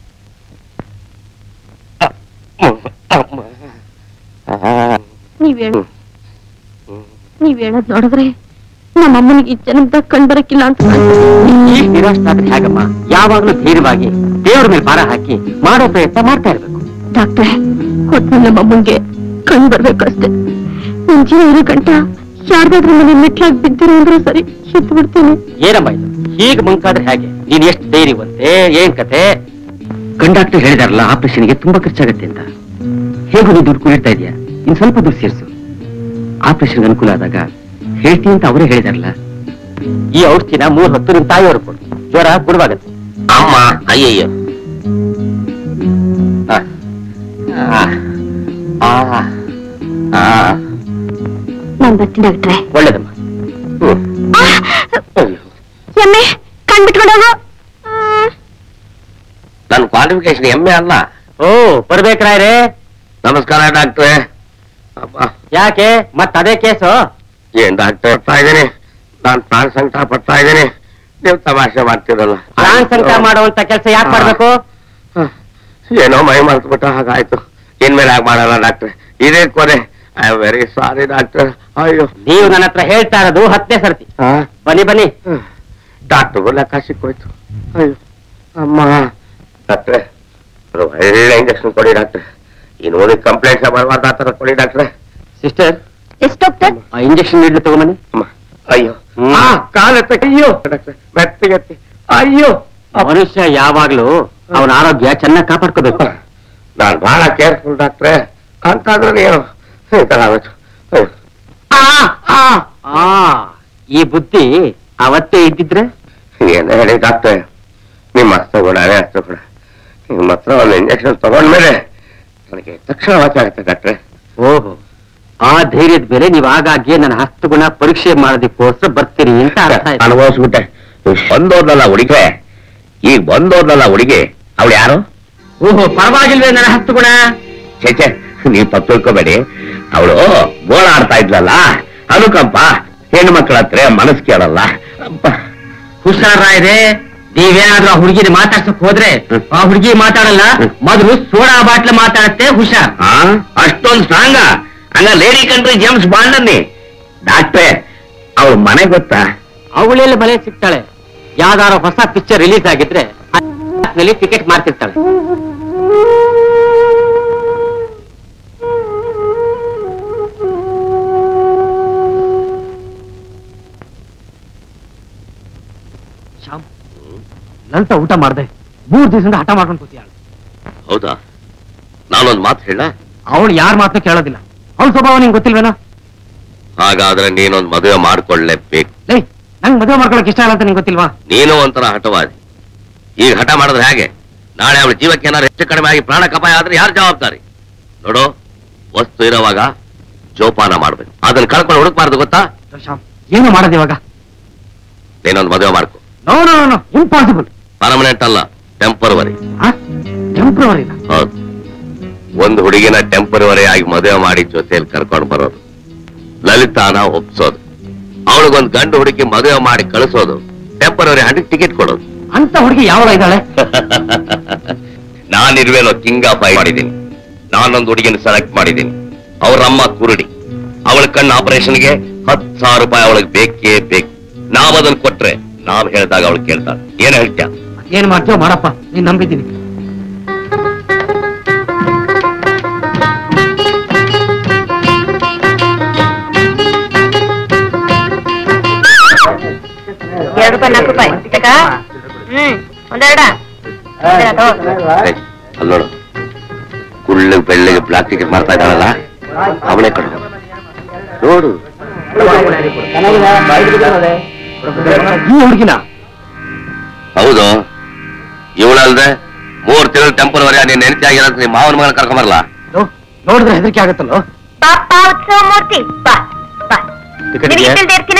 ಅ- ಅಮ್ಮ. ಆ. ನೀವ್ ಹೇಳು ನೀವ್ ಹೇಳೋದ್ ನೋಡಿದ್ರೆ ನಮ್ಮ ಅಮ್ಮನಿಗೆ ಈ ಜನ್ಮದಾಗ ಕಂಡ್ ಬರಕ್ಕಿಲ್ಲ ಅಂತ ಈ ನಿರಾಶನಾದ್ರೆ ಹೇಗಮ್ಮ ಯಾವಾಗ್ಲೂ ಧೈರ್ಯವಾಗಿ ದೇವರ ಮೇಲೆ ಭಾರ ಹಾಕಿ ಮಾಡೋ ಪ್ರಯತ್ನ ಮಾಡ್ತಾ ಇರ್ಬೇಕು ಡಾಕ್ಟ್ರೆ ಕೊಟ್ಟು ನಮ್ಮ ಅಮ್ಮಂಗೆ ಕಣ್ ಬರ್ಬೇಕಷ್ಟೇ ನನ್ ಜೀವ ಇರೋ ಗಂಟ ಯಾರ್ದಾದ್ರೂ ಮನೆ ಮೆಟ್ಲಾಗಿ ಬಿದ್ದಿರೋ ಅಂದ್ರೆ ಸರಿ ಎದ್ದು ಬಿಡ್ತೀನಿ ಏನಮ್ಮ ಇದು ಹೀಗೆ ಮಂಕಾದ್ರೆ ಹೇಗೆ ನೀನ್ ಎಷ್ಟು ಧೈರ್ಯವಂತೆ ಏನ್ ಕತೆ ಕಂಡಕ್ಟರ್ ಹೇಳಿದಾರಲ್ಲ ಆಪರೇಷನ್ಗೆ ತುಂಬಾ ಖರ್ಚಾಗತ್ತೆ ಅಂತ ಹೇಗೂ ನೀನ್ ದುಡ್ಡು ಕುಳಿರ್ತಾ ಇದೆಯಾ ಇನ್ ಸ್ವಲ್ಪ ದುಡ್ಡು ಸೇರಿಸು ಆಪರೇಷನ್ ಅನುಕೂಲ ಆದಾಗ ಹೇಳ್ತೀನಿ ಅಂತ ಅವರೇ ಹೇಳಿದಾರಲ್ಲ ಈ ಔಷಧಿನ ಮೂರ್ ಹೊತ್ತು ನಿಮ್ ತಾಯಿಯವರು ಕೊಡು ಜ್ವರ ಗುಣವಾಗತ್ತೆ ಅಮ್ಮ ಅಯ್ಯಯ್ಯೋ ಆ. ಆ. ಆ. ಆ. ನಾನ್ ಬರ್ತೀನಿ ಡಾಕ್ಟ್ರೆ ಒಳ್ಳೇದಮ್ಮ ಹ್ಮ್. ಅಯ್ಯೋ. ಎಮ್ಮೆ ಕಣ್ ಬಿಟ್ಕೊಂಡೋಗು ನನ್ನ ಕ್ವಾಲಿಫಿಕೇಶನ್ ಎಮ್ಮೆ ಅಲ್ಲ ಓ ಬರ್ಬೇಕ್ರಾಯ್ರೆ ನಮಸ್ಕಾರ ಡಾಕ್ಟ್ರೆ ಅಬ್ಬಾ ಯಾಕೆ ಮತ್ ಅದೇ ಕೇಸು ಏನ್ ಡಾಕ್ಟರ್ ಪಡ್ತಾ ಇದ್ದೀನಿ ನಾನ್ ಪ್ರಾಣ ಸಂಕಟ ಪಡ್ತಾ ಇದ್ದೀನಿ ನೀವು ತಮಾಷೆ ಮಾಡ್ತಿರಲ್ಲ ಪ್ರಾಣ ಸಂಕಟ ಮಾಡುವಂತ ಕೆಲಸ ಯಾಕೆ ಮಾಡ್ಬೇಕು ಏನೋ ಮೈ ಮರ್ತು ಬಿಟ್ಟ ಹಾಗಾಯ್ತು ಇನ್ಮೇಲೆ ಹಾಗೆ ಮಾಡಲ್ಲ ಡಾಕ್ಟ್ರೆ ಇದೇ ಕೊನೆ I am very sorry doctor ಅಯ್ಯೋ ನೀವು ನನ್ನ ಹತ್ರ ಹೇಳ್ತಾ ಇರೋದು ಹತ್ತನೇ ಸರ್ತಿ ಬನ್ನಿ ಬನ್ನಿ ಡಾಕ್ಟರ್ಗೂ ಲೆಕ್ಕ ಸಿಕ್ಕೋಯ್ತು ಅಯ್ಯೋ ಅಮ್ಮ ಡಾಕ್ಟ್ರೆ ಒಂದು ಒಳ್ಳೆ ಇಂಜೆಕ್ಷನ್ ಕೊಡಿ ಡಾಕ್ಟ್ರೆ ಇನ್ನು ಓದಿ ಕಂಪ್ಲೇಂಟ್ಸ್ ಬರಬಾರ್ದು ಆ ಥರ ಕೊಡಿ ಡಾಕ್ಟ್ರೆ ಸಿಸ್ಟರ್ ಎಷ್ಟು ಡಾಕ್ಟರ್ ಆ ಇಂಜೆಕ್ಷನ್ ನೀಡ್ಲು ತಗೊಂಬನ್ನಿ ಅಮ್ಮ ಅಯ್ಯೋ ಹ್ಮ್. ಆ, ಕಾಲೆತ್ತ ಅಯ್ಯೋ ಡಾಕ್ಟ್ರೆ ಮೆತ್ತಿಗೆತ್ತಿ ಅಯ್ಯೋ ಮನುಷ್ಯ ಯಾವಾಗ್ಲೂ ಅವನ ಆರೋಗ್ಯ ಚೆನ್ನಾಗಿ ಕಾಪಾಡ್ಕೋಬೇಕು ನಾನು ಬಹಳ ಕೇರ್ಫುಲ್ ಡಾಕ್ಟ್ರೆ ಅಂತಾದ್ರೆ ನೀವು ಈ ಥರ ಆಗೋಯ್ತು ಅಯ್ಯೋ ಆ ಈ ಬುದ್ಧಿ ಅವತ್ತೇ ಇದ್ದಿದ್ರೆ ಏನು ಹೇಳಿ ಡಾಕ್ಟ್ರೆ ನಿಮ್ಮ ಹಸ್ತ ಕೂಡ ಅದೇ ಹಸ್ತ ಕೂಡ ನಿಮ್ಮ ಹತ್ರ ಒಂದು ಇಂಜೆಕ್ಷನ್ ತಗೊಂಡ್ಮೇಲೆ ನನಗೆ ತಕ್ಷಣ ವಾಚ ಆಗುತ್ತೆ ಡಾಕ್ಟ್ರೆ ಓಹೋ ಆ ಧೈರ್ಯದ ಮೇಲೆ ನೀವು ಆಗಾಗ್ಗೆ ನನ್ನ ಹಸ್ತಗುಣ ಪರೀಕ್ಷೆ ಮಾಡೋದಕ್ಕೋಸ್ಕರ ಬರ್ತೀರಿ ಅಂತ ಅರ್ಥ ಆಯ್ತು. ಅನುಭವಿಸ್ಬಿಟ್ಟೆ ಬಂದೋದ್ನಲ್ಲ ಹುಡುಗಿ ಈಗ ಬಂದೋದ್ನಲ್ಲ ಹುಡುಗಿ ಅವಳು ಯಾರು ಓಹೋ ಪರವಾಗಿಲ್ವೇ ನನ್ನ ಹಸ್ತಗುಣ ಚೇಚೆ ನೀವ್ ತಪ್ಪು ತಿಳ್ಕೊಬೇಡಿ ಅವಳು ಗೋಳಾಡ್ತಾ ಇದ್ಲಲ್ಲ ಅನುಕಂಪ ಹೆಣ್ಣು ಮಕ್ಕಳ ಹತ್ರ ಮನಸ್ ಕೇಳಲ್ಲ ಅಬ್ಬಾ. ಹುಷಾರಾಯ್ರೆ ನೀವೇನಾದ್ರೂ ಆ ಹುಡುಗಿನ ಮಾತಾಡ್ಸಕ್ ಹೋದ್ರೆ ಹ್ಮ್. ಆ ಹುಡುಗಿ ಮಾತಾಡಲ್ಲ ಮೊದಲು ಸೋಡಾ ಬಾಟ್ಲ ಮಾತಾಡತ್ತೆ ಹುಷಾರ್ ಆ ಅಷ್ಟೊಂದ್ ಸ್ಟ್ರಾಂಗ ಹಂಗ ಲೇಡಿ ಕಂಟ್ರಿ ಜೇಮ್ಸ್ ಬಾಂಡ್ ಅನ್ನಿ ಡಾಕ್ಟ್ರೆ ಅವಳ ಮನೆ ಗೊತ್ತಾ ಅವಳೆಲ್ಲ ಮನೆ ಸಿಗ್ತಾಳೆ ಯಾವ್ದಾರ ಹೊಸ ಪಿಕ್ಚರ್ ರಿಲೀಸ್ ಆಗಿದ್ರೆ ನಲ್ಲಿ ಟಿಕೆಟ್ ಮಾಡ್ತಿರ್ತಾಳೆ ಶ್ಯಾಮ್ ಲಲಿತ ಊಟ ಮಾಡ್ದೆ ಮೂರ್ ದಿವಸದಿಂದ ಹಠ ಮಾಡ್ಕೊಂಡು ಕೂತಿಯಾಳ ಹೌದಾ ನಾನೊಂದ್ ಮಾತು ಹೇಳ ಅವಳು ಯಾರ ಮಾತು ಕೇಳೋದಿಲ್ಲ ಅವಳ ಸ್ವಭಾವ ನಿಂಗೆ ಗೊತ್ತಿಲ್ವೇನೋ ಹಾಗಾದ್ರೆ ನೀನೊಂದ್ ಮದುವೆ ಮಾಡ್ಕೊಳ್ಳೇಬೇಕು ಲೇ ನಂಗೆ ಮದುವೆ ಮಾಡ್ಕೊಳಕ್ ಇಷ್ಟ ಇಲ್ಲ ಅಂತ ನಿಂಗೆ ಗೊತ್ತಿಲ್ವಾ ನೀನು ಒಂಥರ ಹಠವಾದಿ ಈಗ ಹಠ ಮಾಡಿದ್ರೆ ಹೇಗೆ ನಾಳೆ ಅವಳ ಜೀವಕ್ಕೆ ಏನಾದ್ರು ಹೆಚ್ಚು ಕಡಿಮೆ ಆಗಿ ಪ್ರಾಣ ಕಪಾಯ ಆದ್ರೆ ಯಾರು ಜವಾಬ್ದಾರಿ ನೋಡು ವಸ್ತು ಇರೋವಾಗ ಜೋಪಾನ ಮಾಡ್ಬೇಕು ಅದನ್ನ ಕಳ್ಕೊಂಡು ಹುಡುಕ್ಬಾರ್ದು ಗೊತ್ತಾ ಶ್ಯಾಮ್ ಏನು ಮಾಡೋದು ಇವಾಗ ನೀನೊಂದು ಮದುವೆ ಮಾಡ್ಕೊ no no no impossible permanent ಅಲ್ಲ ಟೆಂಪರವರಿ ಟೆಂಪ್ರವರಿ ಹೌದು ಒಂದು ಹುಡುಗಿನ ಟೆಂಪರವರಿ ಆಗಿ ಮದುವೆ ಮಾಡಿ ಜೊತೆಯಲ್ಲಿ ಕರ್ಕೊಂಡು ಬರೋದು ಲಲಿತಾನ ಒಪ್ಸೋದು ಅವಳಿಗೊಂದು ಗಂಡು ಹುಡುಗಿ ಮದುವೆ ಮಾಡಿ ಕಳಿಸೋದು ಟೆಂಪರವರಿ ಹಂಡಿಗೆ ಟಿಕೆಟ್ ಕೊಡೋದು ಅಂತ ಹುಡುಗಿ ಯಾವಳ ಇದ್ದಾಳೆ ನಾನಿರುವೇನೋ ಕಿಂಗ್ ಆಫ್ ಮಾಡಿದ್ದೀನಿ ನಾನೊಂದು ಹುಡುಗಿನ ಸೆಲೆಕ್ಟ್ ಮಾಡಿದ್ದೀನಿ ಅವರಮ್ಮ ಕುರುಡಿ ಅವಳ ಕಣ್ಣು ಆಪರೇಷನ್ಗೆ ಹತ್ತು ಸಾವಿರ ರೂಪಾಯಿ ಅವಳಿಗೆ ಬೇಕೇ ಬೇಕು ನಾವ್ ಅದನ್ನ ಕೊಟ್ರೆ ನಾವ್ ಹೇಳ್ದಾಗ ಅವಳು ಕೇಳ್ತಾಳೆ ಏನ್ ಹೇಳ್ತ್ಯಾ ಏನ್ ಮಾಡ್ತೀವೋ ಮಾಡಪ್ಪ ನೀನ್ ನಂಬಿದ್ದೀನಿ ಎರಡು ರೂಪಾಯಿ ನಾಲ್ಕು ರೂಪಾಯಿ ಬೇಕಾ ಹ್ಮ್ ಒಂದೆರಡ ಏ, ಅಲ್ಲ್ ನೋಡು ಕುಳ್ಳು ಬೆಳ್ಳಿಗೆ ಬ್ಲಾಕ್ ಟಿಕೆಟ್ ಮಾಡ್ತಾ ಇದ್ದಾಳಲ್ಲ ಅವಳೇ ಕಣ ನೋಡು ಈ ಹುಡುಗಿನ ಹೌದು ಇವಳಲ್ದೆ ಮೂರ್ ತಿಂಗಳು ಟೆಂಪರವರಿ ನೀನ್ ನೆನಪಿ ಆಗಿರೋದು ನಿಮ್ಮ ಮಾವನ ಮಗನ ಕರ್ಕೊಂಬರಲ್ಲ ನೋಡಿದ್ರೆ ಹೆದರಿಕೆ ಆಗತ್ತಲ್ಲೋ ಪಾಪ ಉತ್ಸವ ಮೂರ್ತಿ ಬಾ ಬಾ ಟಿಕೆಟ್ ನಿನಗೆ ಇದೆಯಾ? ಇಷ್ಟಿಲ್ದೆ ಇರ್ತೀನ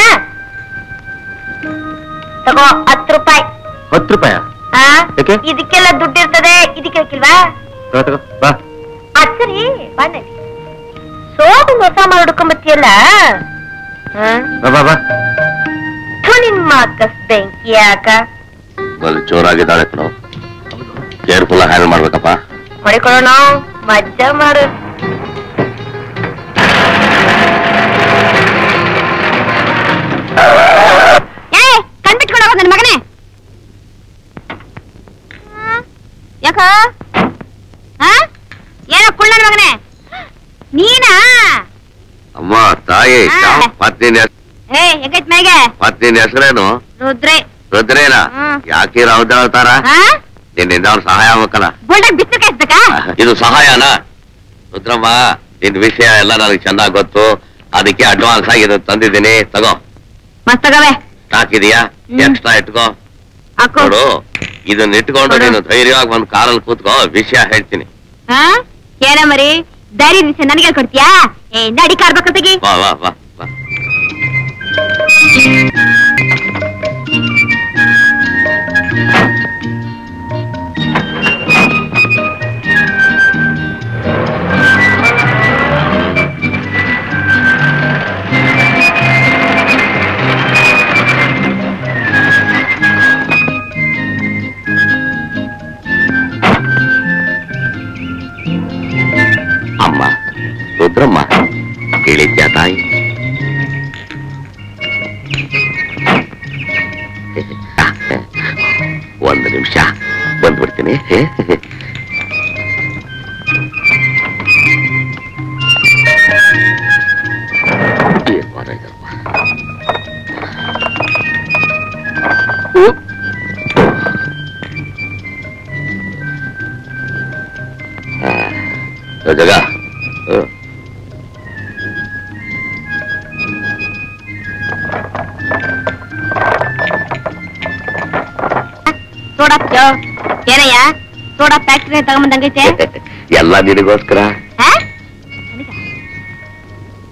ತಗೋ ಹತ್ತು ರೂಪಾಯಿ ಹತ್ತು ರೂಪಾಯ ಆ ಯಾಕೆ? ಇದಕ್ಕೆಲ್ಲ ದುಡ್ಡು ಇರ್ತದೆ ಇದಕ್ಕೆ ಬೇಕಿಲ್ವಾ ತಗೋ ತಗೋ ಬಾ ಅದ್ ಸರಿ ಬನ್ನಿ ಸೋದು ಹೊಸ ಮಾಡಿ ಹುಡ್ಕೊಂಬತ್ತಿಯಲ್ಲ ಬಾ ಬಾ ಬಾ ನಿಮ್ಮ ಅಕ್ಕಸ್ ಬೆಂಕಿ ಯಾಕ ಬಲ್ ಜೋರಾಗಿದ್ದಾಳೆ ಕಣೋ ಕೇರ್ಫುಲ್ ಹ್ಯಾಂಡಲ್ ಮಾಡ್ಬೇಕಪ್ಪ ಮಾಡಿಕೊಳ್ಳೋಣ ಮಜ್ಜಾ ಮಾಡು ಏ ಕಣ್ಬಿಟ್ಕೊಂಡು ಹೋಗೋದು ನನ್ನ ಮಗನೇ ಯಾಕ ಆ? ಏನೋ ಕುಳ್ಳ ನನ್ ಮಗನೇ ನೀನಾ ಅಮ್ಮ ತಾಯಿ ಹಾ. ಪತ್ನಿನ ಏ ಹೆಗೈತ್ ಮೇಗೆ ಪತ್ನಿನ ಹೆಸರೇನು ರುದ್ರೆ ರುದ್ರೇನ ಹ್ಮ್. ಯಾಕೆ ರೌದ ಹೇಳ್ತಾರ ಹಾ ನಿನ್ನಿಂದ ಅವ್ರ ಸಹಾಯ ಆಗ್ಬೇಕಲ್ಲ ಬುಲ್ಡಾಗ್ ಬಿಸ್ಲು ಕಾಯಿಸ್ಬೇಕಾ ಇದು ಸಹಾಯನಾ ರುದ್ರಮ್ಮ ನಿನ್ ವಿಷಯ ಎಲ್ಲ ನನಗೆ ಚೆನ್ನಾಗ್ ಗೊತ್ತು ಅದಕ್ಕೆ ಅಡ್ವಾನ್ಸ್ ಆಗಿ ಇದು ತಂದಿದ್ದೀನಿ ತಗೋ ಮಸ್ತ್ ತಗವೆ ಹಾಕಿದೀಯಾ ಹ್ಮ್. ಎಕ್ಸ್ಟ್ರಾ ಇಟ್ಕೋ ಹಾಕು ನೋಡು ಇದನ್ನ ಇಟ್ಕೊಂಡು ಕೊಡು. ನೀನು ಧೈರ್ಯವಾಗಿ ಒಂದ್ ಕಾರಲ್ಲಿ ಕೂತ್ಕೋ ವಿಷಯ ಹೇಳ್ತೀನಿ ಹಾ ಏನ ಮರಿ ಧೈರ್ಯ ದಿವಸ ನನಗೆ ಕೊಡ್ತೀಯಾ ಏ ನಡಿ ಕಾರ್ ಬಕ್ಕತ್ತಿಗೆ ವಾ ವಾ ವಾ ವಾ ಅಮ್ಮ ರುದ್ರಮ್ಮ ಕೇಳಿದ್ಯಾ ತಾಯಿ ಒಂದು ನಿಮಿಷ ಬಂದ್ಬಿಡ್ತೀನಿ ಏನ್ ಮಾಡ ಇದಪ್ಪ? ಆ, ಜಗ ಹ್ಮ್ ಸೋಡಾ ಏನಯ್ಯ ಸೋಡಾ ಫ್ಯಾಕ್ಟ್ರಿ ತಗೊಂಬಂದಂಗೈತೆ ಎಲ್ಲ ನಿನಗೋಸ್ಕರ ಹಾ?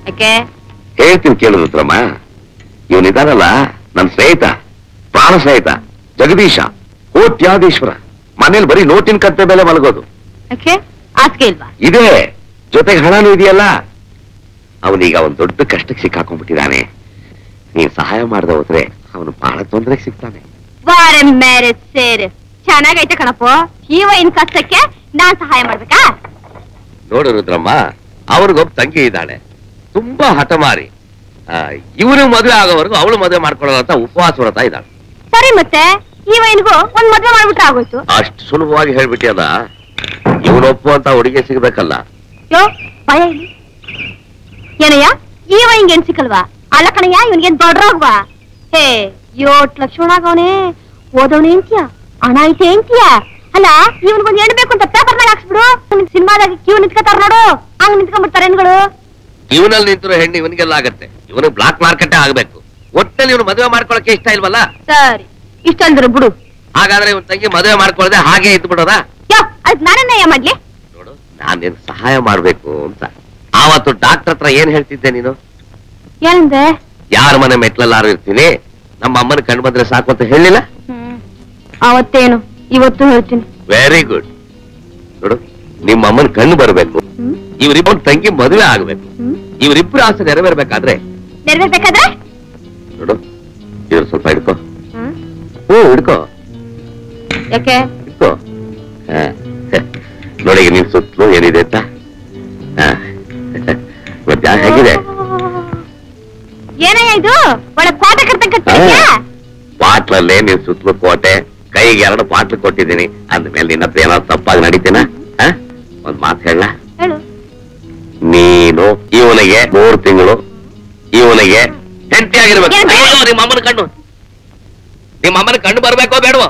ಯಾಕೆ ಹೇಳ್ತೀನಿ ಕೇಳು ರುದ್ರಮ್ಮ ಇವನಿದಾನಲ್ಲ ನನ್ನ ಸ್ನೇಹಿತ ಪ್ರಾಣ ಸ್ನೇಹಿತ ಜಗದೀಶ ಕೋಟ್ಯಾಧೀಶ್ವರ ಮನೇಲಿ ಬರೀ ನೋಟಿನ ಕತ್ತೆ ಮೇಲೆ ಮಲಗೋದು ಯಾಕೆ ಆಸ್ಕೆ ಇಲ್ವಾ ಇದೆ ಜೊತೆಗೆ ಹಣನೂ ಇದೆಯಲ್ಲ ಅವನೀಗ ಒಂದ್ ದೊಡ್ಡ ಕಷ್ಟಕ್ಕೆ ಸಿಕ್ಕಾಕೊಂಡ್ಬಿಟ್ಟಿದ್ದಾನೆ ನೀನ್ ಸಹಾಯ ಮಾಡದೆ ಹೋದ್ರೆ ಅವನು ಬಹಳ ತೊಂದರೆಗೆ ಸಿಗ್ತಾನೆ ವಾರೆ ಮೇರೆ ಸೇರೆ ಚೆನ್ನಾಗೈತೆ ಕಣಪ್ಪ ಹೀರೋಯಿನ್ ಕಷ್ಟಕ್ಕೆ ನಾನ್ ಸಹಾಯ ಮಾಡ್ಬೇಕಾ ನೋಡು ರುದ್ರಮ್ಮ ಅವ್ರಿಗೊಬ್ಬ ತಂಗಿ ಇದ್ದಾಳೆ ತುಂಬಾ ಹಠಮಾರಿ ಇವನು ಮದುವೆ ಆಗೋವರೆಗೂ ಅವಳು ಮದುವೆ ಮಾಡ್ಕೊಳ್ಳೋ ಅಂತ ಉಪವಾಸ ವ್ರತ ಇದ್ದಾಳೆ ಸರಿ ಮತ್ತೆ ಹೀರೋಯಿನ್ಗೂ ಒಂದ್ ಮದ್ವೆ ಮಾಡ್ಬಿಟ್ರೆ ಆಗೋಯ್ತು ಅಷ್ಟು ಸುಲಭವಾಗಿ ಹೇಳ್ಬಿಟ್ಟಿಯದ ಇವನು ಒಪ್ಪುವಂತ ಹುಡುಗಿ ಸಿಗ್ಬೇಕಲ್ಲ ಯೋ ಭಯ ಇಲ್ಲಿ ಏನಯ್ಯ ಹೀರೋಯಿನ್ಗೆ ಏನ್ ಸಿಕ್ಕಲ್ವಾ ಅಲ್ಲ ಕಣಯ್ಯ ಇವನ್ಗೇನ್ ದೊಡ್ಡರಾಗ್ವಾ ಹೇ ಯೋಟ್ ಲಕ್ಷಣ ಆಗವನೆ ಓದವನೇ ಅಂತೀಯ ಹಣ ಐತೆ ಅಂತೀಯ ಅಲ್ಲ ಇವನ್ಗೊಂದ್ ಹೆಣ್ಣು ಬೇಕು ಅಂತ ಪೇಪರ್ ಮೇಲೆ ಹಾಕ್ಸ್ಬಿಡು ಸಿನಿಮಾದಾಗ ಕ್ಯೂ ನಿಂತ್ಕೊತಾರ ನೋಡು ಹಂಗ್ ನಿಂತ್ಕೊಂಡ್ಬಿಡ್ತಾರೆ ಹೆಣ್ಗಳು ಇವನಲ್ಲಿ ನಿಂತಿರೋ ಹೆಣ್ಣು ಇವನಿಗೆಲ್ಲ ಆಗತ್ತೆ ಇವನು ಬ್ಲಾಕ್ ಮಾರ್ಕೆಟ್ ಆಗ್ಬೇಕು ಒಟ್ಟಲ್ಲಿ ಇವನು ಮದುವೆ ಮಾಡ್ಕೊಳಕ್ಕೆ ಇಷ್ಟ ಇಲ್ವಲ್ಲ ಸರಿ ಇಷ್ಟ ಅಂದ್ರೆ ಬಿಡು ಹಾಗಾದ್ರೆ ಇವನ್ ತಂಗಿ ಮದುವೆ ಮಾಡ್ಕೊಳ್ಳದೆ ಹಾಗೆ ಇದ್ದು ಬಿಡೋದಾ ಯೋ ಅದಕ್ ನಾನೇನಯ್ಯ ಮಾಡ್ಲಿ ನೋಡು ನಾನೇನ್ ಸಹಾಯ ಮಾಡ್ಬೇಕು ಅಂತ ಆವತ್ತು ಡಾಕ್ಟರ್ ಹತ್ರ ಏನ್ ಹೇಳ್ತಿದ್ದೆ ನೀನು ಏನಂದೆ ಯಾರ ಮನೆ ಮೆಟ್ಲಲ್ಲಾರು ಇರ್ತೀನಿ ನಮ್ಮ ಅಮ್ಮನ ಕಂಡು ಬಂದ್ರೆ ಸಾಕು ಅಂತ ಹೇಳಿಲ್ಲ ಅವತ್ತೇನು ಇವತ್ತು ಹೇಳ್ತೀನಿ ವೆರಿ ಗುಡ್ ನೋಡು ನಿಮ್ಮ ಅಮ್ಮನ ಕಣ್ಣು ಬರ್ಬೇಕು ಹ್ಮ್ ಇವರಿಬ್ಬರು ತಂಗಿ ಮದುವೆ ಆಗ್ಬೇಕು ಹ್ಮ್ ಇವರಿಬ್ರು ಆಸೆ ನೆರವೇರ್ಬೇಕಾದ್ರೆ ನೆರವೇರ್ಬೇಕಾದ್ರೆ ನೋಡು ಇವ್ರು ಸ್ವಲ್ಪ ಹಿಡ್ಕೋ ಹ್ಮ್ ಹ್ಞೂ ಹಿಡ್ಕೋ ಯಾಕೆ ಹಿಡ್ಕೋ ಹಾ. ನೋಡಿ ಈಗ ನಿನ್ ಸುತ್ತಲೂ ಏನಿದೆ ಅಂತ ಹಾ. ಮತ್ತೆ ಯಾ- ಹೇಗಿದೆ ಏನಯ್ಯ ಇದು ಒಳ್ಳೆ ಕೋಟೆ ಕರ್ತಂಗ್ ಕಟ್ಟಿದ್ಯಾ ಬಾಟ್ಲಲ್ಲೇ ನಿನ್ ಸುತ್ತಲೂ ಕೋಟೆ ಕೈಗೆ ಎರಡು ಬಾಟ್ಲು ಕೊಟ್ಟಿದ್ದೀನಿ ಅಂದ್ಮೇಲೆ ನಿನ್ನ ಹತ್ರ ಏನಾದ್ರು ತಪ್ಪಾಗಿ ನಡೀತೀನ ಹಾ? ಒಂದ್ ಮಾತು ಹೇಳ ಹೇಳು ನೀನು ಇವನಿಗೆ ಮೂರು ತಿಂಗಳು ಇವನಿಗೆ ಹೆಂಡತಿ ಆಗಿರ್ಬೇಕು ಏನು? ಅಯ್ಯೋ, ನಿಮ್ಮ ಅಮ್ಮನ ಕಣ್ಣು ನಿಮ್ಮ ಅಮ್ಮನ ಕಣ್ಣು ಬರ್ಬೇಕೋ ಬೇಡವೋ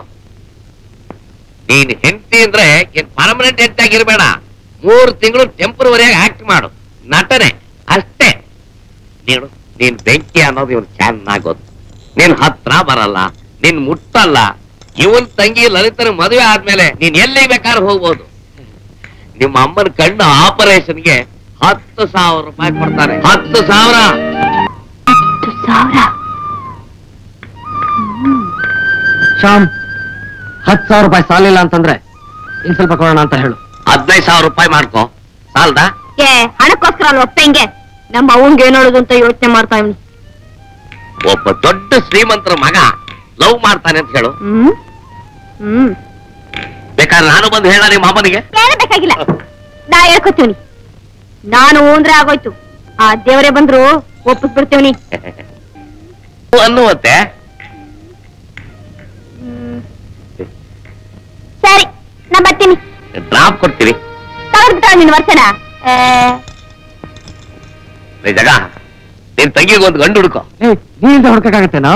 ನೀನ್ ಹೆಂಡತಿ ಅಂದ್ರೆ ಏನ್ ಪರ್ಮನೆಂಟ್ ಹೆಂಡತಿ ಆಗಿರ್ಬೇಡ ಮೂರು ತಿಂಗಳು ಟೆಂಪರವರಿಯಾಗಿ ಆಕ್ಟ್ ಮಾಡು ನಟನೆ ಅಷ್ಟೇ ನೀನು ನೀನ್ ಬೆಂಕಿ ಅನ್ನೋದು ಇವನ್ ಚೆನ್ನಾಗ್ ಗೊತ್ತು ನೀನ್ ಹತ್ರ ಬರಲ್ಲ ನೀನ್ ಮುಟ್ಟಲ್ಲ ಇವನ್ ತಂಗಿ ಲಲಿತನ ಮದುವೆ ಆದ್ಮೇಲೆ ನೀನ್ ಎಲ್ಲಿ ಬೇಕಾದ್ರೆ ಹೋಗ್ಬೋದು ನಿಮ್ಮ ಅಮ್ಮನ ಕಣ್ಣು ಆಪರೇಷನ್ಗೆ ಹತ್ತು ಸಾವಿರ ರೂಪಾಯಿ ಕೊಡ್ತಾರೆ ಹತ್ತು ಸಾವಿರ ಹತ್ತು ಸಾವಿರ ಶ್ಯಾಮ್ ಹತ್ತು ಸಾವಿರ ರೂಪಾಯಿ ಸಾಲಿಲ್ಲ ಅಂತಂದ್ರೆ ಇನ್ ಸ್ವಲ್ಪ ಕೊಡೋಣ ಅಂತ ಹೇಳು ಹದಿನೈದು ಸಾವಿರ ರೂಪಾಯಿ ಮಾಡ್ಕೋ ಸಾಲ್ದಾ ಏ ಹಣಕ್ಕೋಸ್ಕರ ಅಲ್ವ ಅಪ್ಪಂಗೆ ನಮ್ಮ ಅವನ್ಗೆ ಏನ್ ಹೇಳೋದು ಅಂತ ಯೋಚನೆ ಮಾಡ್ತಾ ಇವ್ನಿ ಒಬ್ಬ ದೊಡ್ಡ ಶ್ರೀಮಂತರ ಮಗ ಲವ್ ಮಾಡ್ತಾನೆ ಅಂತ ಹೇಳು ಹ್ಮ್ ಹ್ಮ್ ಬೇಕಾದ್ರೆ ನಾನು ಬಂದು ಹೇಳ ನಿಮ್ಮ ಅಮ್ಮನಿಗೆ ಏನು ಬೇಕಾಗಿಲ್ಲ ನಾ ಹೇಳ್ಕೊತೀವ್ನಿ ನಾನು ಅಂದ್ರೆ ಆಗೋಯ್ತು ಆ ದೇವರೇ ಬಂದ್ರು ಒಪ್ಪಿಸ್ಬಿಡ್ತೀವ್ನಿ ಅನ್ನುವಂತೆ ಹ್ಮ್. ಸರಿ ನಾ ಬರ್ತೀನಿ ಡ್ರಾಪ್ ಕೊಡ್ತೀವಿ ತಗೊಂಡ್ಬಿಟ್ಟ ನಿನ್ ವರ್ಷನ ಜಗ ನಿನ್ ತಂಗಿಗೆ ಒಂದು ಗಂಡು ಹುಡುಕೋ ಏ ನೀನಿಂದ ಹುಡ್ಕಕ್ಕಾಗತ್ತೇನೋ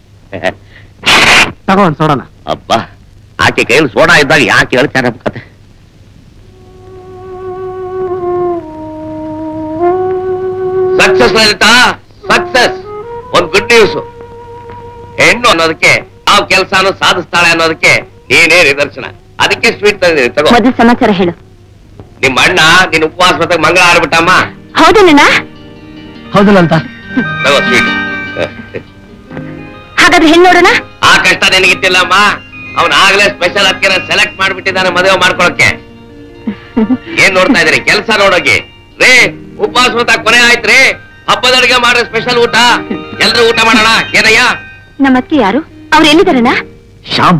ತಗೋ ಒಂದ್ ಸೋಡನ ಅಬ್ಬ ಆಕೆ ಕೈಯಲ್ಲಿ ಸೋಡಾ ಇದ್ದಾಗ ಯಾಕೆ ಹೇಳ್ತಾರೆ ಕತೆ ಸಕ್ಸಸ್ ಲಲಿತಾ ಸಕ್ಸಸ್ ಒಂದ್ ಗುಡ್ ನ್ಯೂಸ್ ಹೆಣ್ಣು ಅನ್ನೋದಕ್ಕೆ ಯಾವ ಕೆಲಸನೂ ಸಾಧಿಸ್ತಾಳೆ ಅನ್ನೋದಕ್ಕೆ ನೀನೇ ನಿದರ್ಶನ ಅದಕ್ಕೆ ಸ್ವೀಟ್ ತಂದಿದ್ದೀನಿ ತಗೋ ಮೊದಲು ಸಮಾಚಾರ ಹೇಳು ನಿಮ್ಮ ಅಣ್ಣ ನಿನ್ ಉಪವಾಸ ಹೊತ್ತಾಗ ಮಂಗಳ ಆಡ್ಬಿಟ್ಟಮ್ಮ ಹೌದೇನ ಹೌದಿಲ್ಲ ಅಂತ ತಗೋ ಸ್ವೀಟ್ ಹಾಗಾದ್ರೆ ಹೆಣ್ಣು ನೋಡೋಣ ಆ ಕಷ್ಟ ನಿನಗಿತ್ತಿಲ್ಲಮ್ಮ ಅವನ್ ಆಗ್ಲೇ ಸ್ಪೆಷಲ್ ಅದಕ್ಕೆ ಸೆಲೆಕ್ಟ್ ಮಾಡ್ಬಿಟ್ಟಿದ್ದಾನೆ ಮದುವೆ ಮಾಡ್ಕೊಳಕ್ಕೆ ಏನ್ ನೋಡ್ತಾ ಇದೀರಿ ಕೆಲಸ ನೋಡೋಗಿ ರೇ ಉಪವಾಸ ಹೊತ್ತಾಗ ಕೊನೆ ಆಯ್ತ್ರಿ ಹಬ್ಬದ ಅಡಿಗೆ ಮಾಡ್ರೆ ಸ್ಪೆಷಲ್ ಊಟ ಎಲ್ರು ಊಟ ಮಾಡೋಣ ಏನಯ್ಯ ನಮ್ಮ ಅತ್ತೆ ಯಾರು ಅವ್ರು ಎಲ್ಲಿದಾರಣ್ಣ ಶ್ಯಾಮ್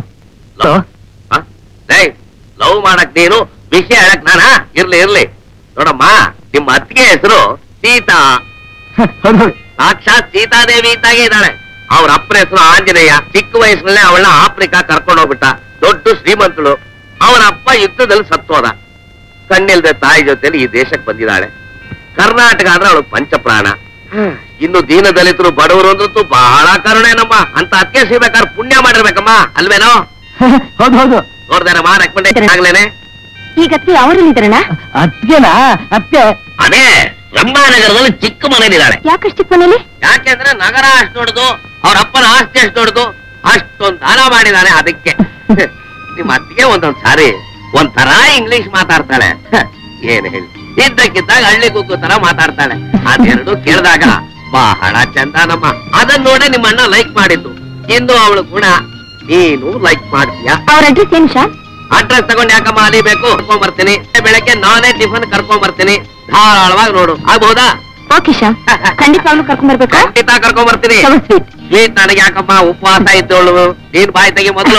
ಲವ್ ಮಾಡಕ್ ನೀನು ವಿಷಯ ಹೇಳಕ್ ನಾನಾ ಇರ್ಲಿ ಇರ್ಲಿ ನೋಡಮ್ಮ ನಿಮ್ಮ ಅತ್ತಿಗೆ ಹೆಸರು ಸೀತಾ ಹೌದು ಹೌದು ಸಾಕ್ಷಾತ್ ಸೀತಾದೇವಿ ಇದ್ದಾಗೆ ಇದ್ದಾಳೆ ಅವ್ರ ಅಪ್ಪನ ಹೆಸರು ಆಂಜನೇಯ ಚಿಕ್ಕ ವಯಸ್ಸಿನಲ್ಲೇ ಅವಳನ್ನ ಆಫ್ರಿಕಾ ಕರ್ಕೊಂಡು ಹೋಗ್ಬಿಟ್ಟ ದೊಡ್ಡ ಶ್ರೀಮಂತಳು ಅವನ ಅಪ್ಪ ಯುದ್ಧದಲ್ಲಿ ಸತ್ತೋದ ಕಣ್ಣಿಲ್ದೆ ತಾಯಿ ಜೊತೆಲಿ ಈ ದೇಶಕ್ಕೆ ಬಂದಿದ್ದಾಳೆ ಕರ್ನಾಟಕ ಆದ್ರೆ ಅವಳು ಪಂಚಪ್ರಾಣ ಇನ್ನು ದೀನ ದಲಿತರು ಬಡವರು ಅಂದ್ರೂ ಬಹಳ ಕರುಣೆನಮ್ಮ ಅಂತ ಅತ್ಕೆ ಸಿಗ್ಬೇಕಾದ್ರೆ ಪುಣ್ಯ ಮಾಡಿರ್ಬೇಕಮ್ಮ ಅಲ್ವೇನೋ ಹೌದು ಹೌದು ನೋಡ್ದೇನಮ್ಮ ರೆಕಮೆಂಡೇಶನ್ ಆಗ್ಲೇನೆ ಈಗ ಅತ್ತೆ ಅವರೆಲ್ಲಿದ್ದಾರಣ್ಣ ಅದ್ಗೆನಾ ಅದ್ಕೆ ಅದೇ ರಂಭಾನಗರದಲ್ಲಿ ಚಿಕ್ಕ ಮನೇಲಿದ್ದಾಳೆ ಯಾಕಷ್ಟು ಚಿಕ್ಕ ಮನೇಲಿ ಯಾಕೆಂದ್ರೆ ನಗರ ಅಷ್ಟು ದೊಡ್ಡದು ಅವ್ರ ಅಪ್ಪನ ಆಸ್ತಿ ಅಷ್ಟು ದೊಡ್ಡದು ಅಷ್ಟೊಂದು ದಾನ ಮಾಡಿದಾನೆ ಅದಕ್ಕೆ ನಿಮ್ಮ ಅತ್ತಿಗೆ ಒಂದೊಂದ್ ಸಾರಿ ಒಂಥರ ಇಂಗ್ಲಿಷ್ ಮಾತಾಡ್ತಾಳೆ ಹ, ಏನ್ ಹೇಳಿ ಇದ್ದಕ್ಕಿದ್ದಾಗ ಹಳ್ಳಿ ಕುಕ್ಕು ತರ ಮಾತಾಡ್ತಾಳೆ ಅದೆರಡು ಕೇಳಿದಾಗ ಬಹಳ ಚಂದನಮ್ಮ ಅದನ್ನ ನೋಡೇ ನಿಮ್ಮ ಅಣ್ಣ ಲೈಕ್ ಮಾಡಿದ್ದು ಇನ್ನು ಅವಳು ಗುಣ ನೀನು ಲೈಕ್ ಮಾಡ್ತೀಯ ಅವ್ರ ಅಡ್ರೆಸ್ ಏನು ಶಾ ಅಡ್ರೆಸ್ ತಗೊಂಡ್ ಯಾಕಮ್ಮ ಅಲಿಬೇಕು ಕರ್ಕೊಂಡ್ ಬರ್ತೀನಿ ಬೆಳಗ್ಗೆ ನಾನೇ ಟಿಫನ್ ಕರ್ಕೊಂಡ್ ಬರ್ತೀನಿ ಧಾರಾಳವಾಗಿ ನೋಡು ಆಗ್ಬಹುದಾ ಓಕೆ ಶಾ ಖಂಡಿತವಾಗ್ಲೂ ಕರ್ಕೊಂಡ್ ಬರ್ಬೇಕಾ ಖಂಡಿತ ಕರ್ಕೊಂಡ್ ಬರ್ತೀನಿ ಸ್ವೀಟ್ ಸ್ವೀಟ್ ನನಗೆ ಯಾಕಮ್ಮ ಉಪವಾಸ ಇದ್ದೋಳು ನೀನ್ ಬಾಯಿ ತೆಗಿ ಮೊದಲು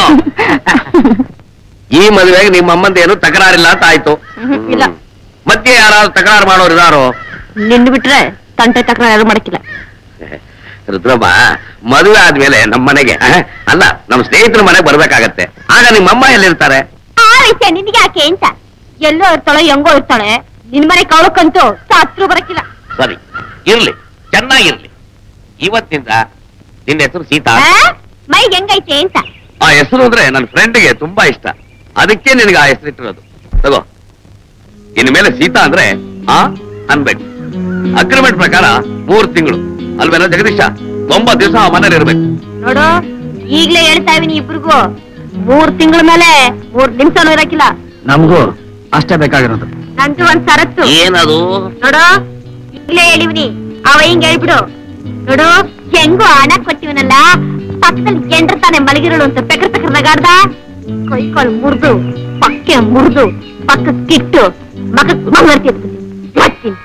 ಈ ಮದುವೆಗೆ ನಿಮ್ಮ ಅಮ್ಮಂದ ಏನು ತಕರಾರಿಲ್ಲ ಅಂತ ಆಯ್ತು ಇಲ್ಲ. ಮತ್ತೆ ಯಾರಾದ್ರೂ ತಕರಾರು ಮಾಡೋರು ಇದಾರೋ ನಿಂದು ಬಿಟ್ರೆ ತಂಟೆ ತಕ್ರಾರು ಯಾರು ಮಾಡಕ್ಕಿಲ್ಲ ರುದ್ರಮ್ಮ ಮದುವೆ ಆದ್ಮೇಲೆ ನಮ್ಮ ಮನೆಗೆ ಅಹ್, ಅಲ್ಲ ನಮ್ಮ ಸ್ನೇಹಿತರ ಮನೆಗೆ ಬರ್ಬೇಕಾಗತ್ತೆ ಆಗ ನಿಮ್ಮಮ್ಮ ಎಲ್ಲಿರ್ತಾರೆ ಆ ವಿಷಯ ನಿನ್ಗೆ ಯಾಕೆ ಅಂತ ಎಲ್ಲೋ ಇರ್ತಾಳೆ ಹೆಂಗೋ ಇರ್ತಾಳೆ ನಿನ್ ಮನೆ ಕವಳಕ್ಕಂತೂ ಸಾತ್ರು ಬರಕ್ಕಿಲ್ಲ ಸರಿ ಇರ್ಲಿ ಚೆನ್ನಾಗಿರ್ಲಿ ಇವತ್ತಿಂದ ನಿನ್ನ ಹೆಸರು ಸೀತಾ ಆ? ಮೈ ಹೆಂಗೈತೆ ಅಂತ ಆ ಹೆಸರು ಅಂದ್ರೆ ನನ್ನ ಫ್ರೆಂಡ್ಗೆ ತುಂಬಾ ಇಷ್ಟ ಅದಕ್ಕೆ ನಿನಗೆ ಆ ಹೆಸರು ಇಟ್ಟಿರೋದು ತಗೋ ಇನ್ ಮೇಲೆ ಸೀತಾ ಅಂದ್ರೆ ಆ ಅನ್ಬೇಕು ಅಗ್ರಿಮೆಂಟ್ ಪ್ರಕಾರ ಮೂರ್ ತಿಂಗಳು ಅಲ್ವೇನೋ ಜಗದೀಶ ತೊಂಬತ್ ದಿವಸ ಆ ಮನೇಲಿ ಇರ್ಬೇಕು ನೋಡು ಈಗ್ಲೇ ಹೇಳ್ತಾ ಇದೀನಿ ಇಬ್ರಿಗೂ ಮೂರ್ ತಿಂಗಳ ಮೇಲೆ ಮೂರ್ ನಿಮಿಷನೂ ಇರಕ್ಕಿಲ್ಲ ನಮಗೂ ಅಷ್ಟೇ ಬೇಕಾಗಿರೋದು ನಂದು ಒಂದ್ ಸರತ್ತು ಏನದು ನೋಡು ಈಗ್ಲೇ ಹೇಳಿವ್ನಿ ಅವ ಹಿಂಗ್ ಹೇಳ್ಬಿಡು ನೋಡು ಹೆಂಗೋ ಹಣ ಕೊಟ್ಟಿವನಲ್ಲ ಪಕ್ಕದಲ್ಲಿ ಎಂಡ್ರ ತಾನೆ ಮಲಗಿರೋಳು ಅಂತ ಪೆಕರ್ ಪೆಕರ್ ನಗಾಡ್ದ ಕೈ ಕಾಲು ಮುರಿದು ಪಕ್ಕೆ ಮುರಿದು ಪಕ್ಕ ಕಿಟ್ಟು ಮಗ ಮಂಗರ್ತಿ ಬರ್ತೀನಿ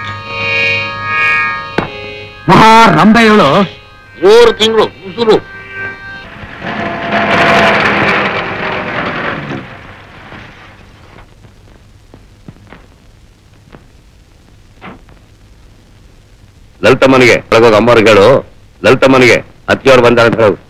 ಮಹಾ ರಂಬೆಗಳು ಮೂರು ತಿಂಗಳು ಉಸುರು ಲಲಿತಮ್ಮನಿಗೆ ಒಳಗೋಗ ಅಮ್ಮವ್ರಿಗೆ ಹೇಳು ಲಲಿತಮ್ಮನಿಗೆ ಅತ್ತಿಯವ್ರು ಬಂದಾರ ಅಂತ ಹೇಳು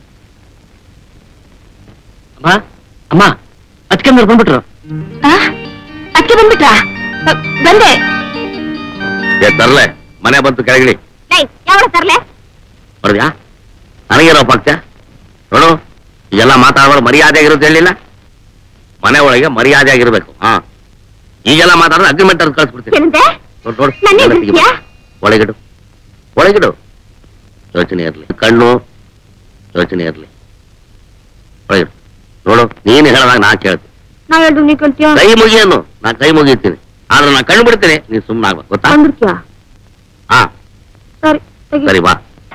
ಅಮ್ಮ ಅಮ್ಮ ಅದ್ಕೊಂಡ್ರು ಬಂದ್ಬಿಟ್ರು ಅಕ್ಕೆ ಬಂದ್ಬಿಟ್ರಾ ಅ, ಬಂದೆ ಏ ತರ್ಲೆ ಮನೆ ಬಂತು ಕೆಳಗಿಳಿ ಲೈ ಯಾವ ತರ್ಲೆ ನೋಡಿದ್ಯಾ ನನಗೇನೋ ಪಕ್ಷ ನೋಡು ಇದೆಲ್ಲ ಮಾತಾಡೋರು ಮರ್ಯಾದೆ ಆಗಿರೋದು ಹೇಳಿಲ್ಲ ಮನೆ ಒಳಗೆ ಮರ್ಯಾದೆ ಆಗಿರ್ಬೇಕು ಹಾ ಈಗೆಲ್ಲ ಮಾತಾಡಿದ್ರೆ ಅಗ್ರಿಮೆಂಟ್ ಅಂತ ಕಳ್ಸ್ಬಿಡ್ತೀನಿ ಏನಂತೆ ನೋಡು ನೋಡು ನನ್ನ ಎಲ್ಲ ಹೆಂಡ್ತಿಯ? ತೆಗಿಬೇಕು. ಒಳಗಿಡು ಒಳಗಿಡು ಯೋಚನೆ ಇರ್ಲಿ ಕಣ್ಣು ಯೋಚನೆ ಇರ್ಲಿ ಒಳಗಿಡು ನೋಡು ನೀನು ಹೇಳದಾಗ ನಾ ಕೇಳ್ತೀನಿ ನಾವ್ ಹೇಳ್ದು ನೀ ಕಲ್ತೀಯ ಕೈ ಮುಗಿಯನ್ನು ನಾ ಕೈ ಮುಗಿತೀನಿ ಆದ್ರೆ ನಾ ಕಣ್ಣು ಬಿಡ್ತೀನಿ ನೀನ್ ಸುಮ್ಮನೆ ಆಗ್ಬೇಕು ಗೊತ್ತಾ ಬಂದ್ಬಿಡ್ತೀಯ ಹಾ ಸರಿ ತೆಗಿ. ಸರಿ ಬಾ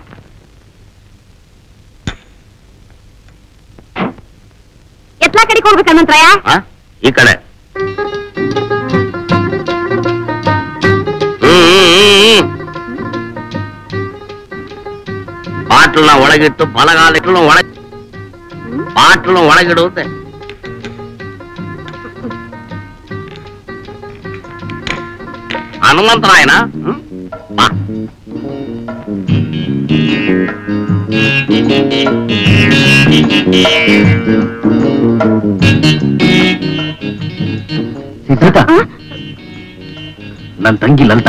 ಎತ್ಲಾ ಕಡೆಗೆ ಹೋಗ್ಬೇಕನ್ನಂತ್ರಯ ಆ? ಈ ಕಡೆ ಹ್ಮ್, ಹ್ಮ್, ಹ್ಮ್, ಹ್ಮ್. ಬಾಟ್ಲನ್ನ ಒಳಗಿಟ್ಟು ಬಲಗಾಲಿಟ್ಟು ಒಳ ಬಾಟ್ಲನ್ನ ಒಳಗಿಡು ಅಂತೆ ಹನುಮಂತರಾಯನ ಹ್ಮ್? ಬಾ. ಸಿದ್ಧಾರ್ಥ ನನ್ ತಂಗಿ ಲಲಿತ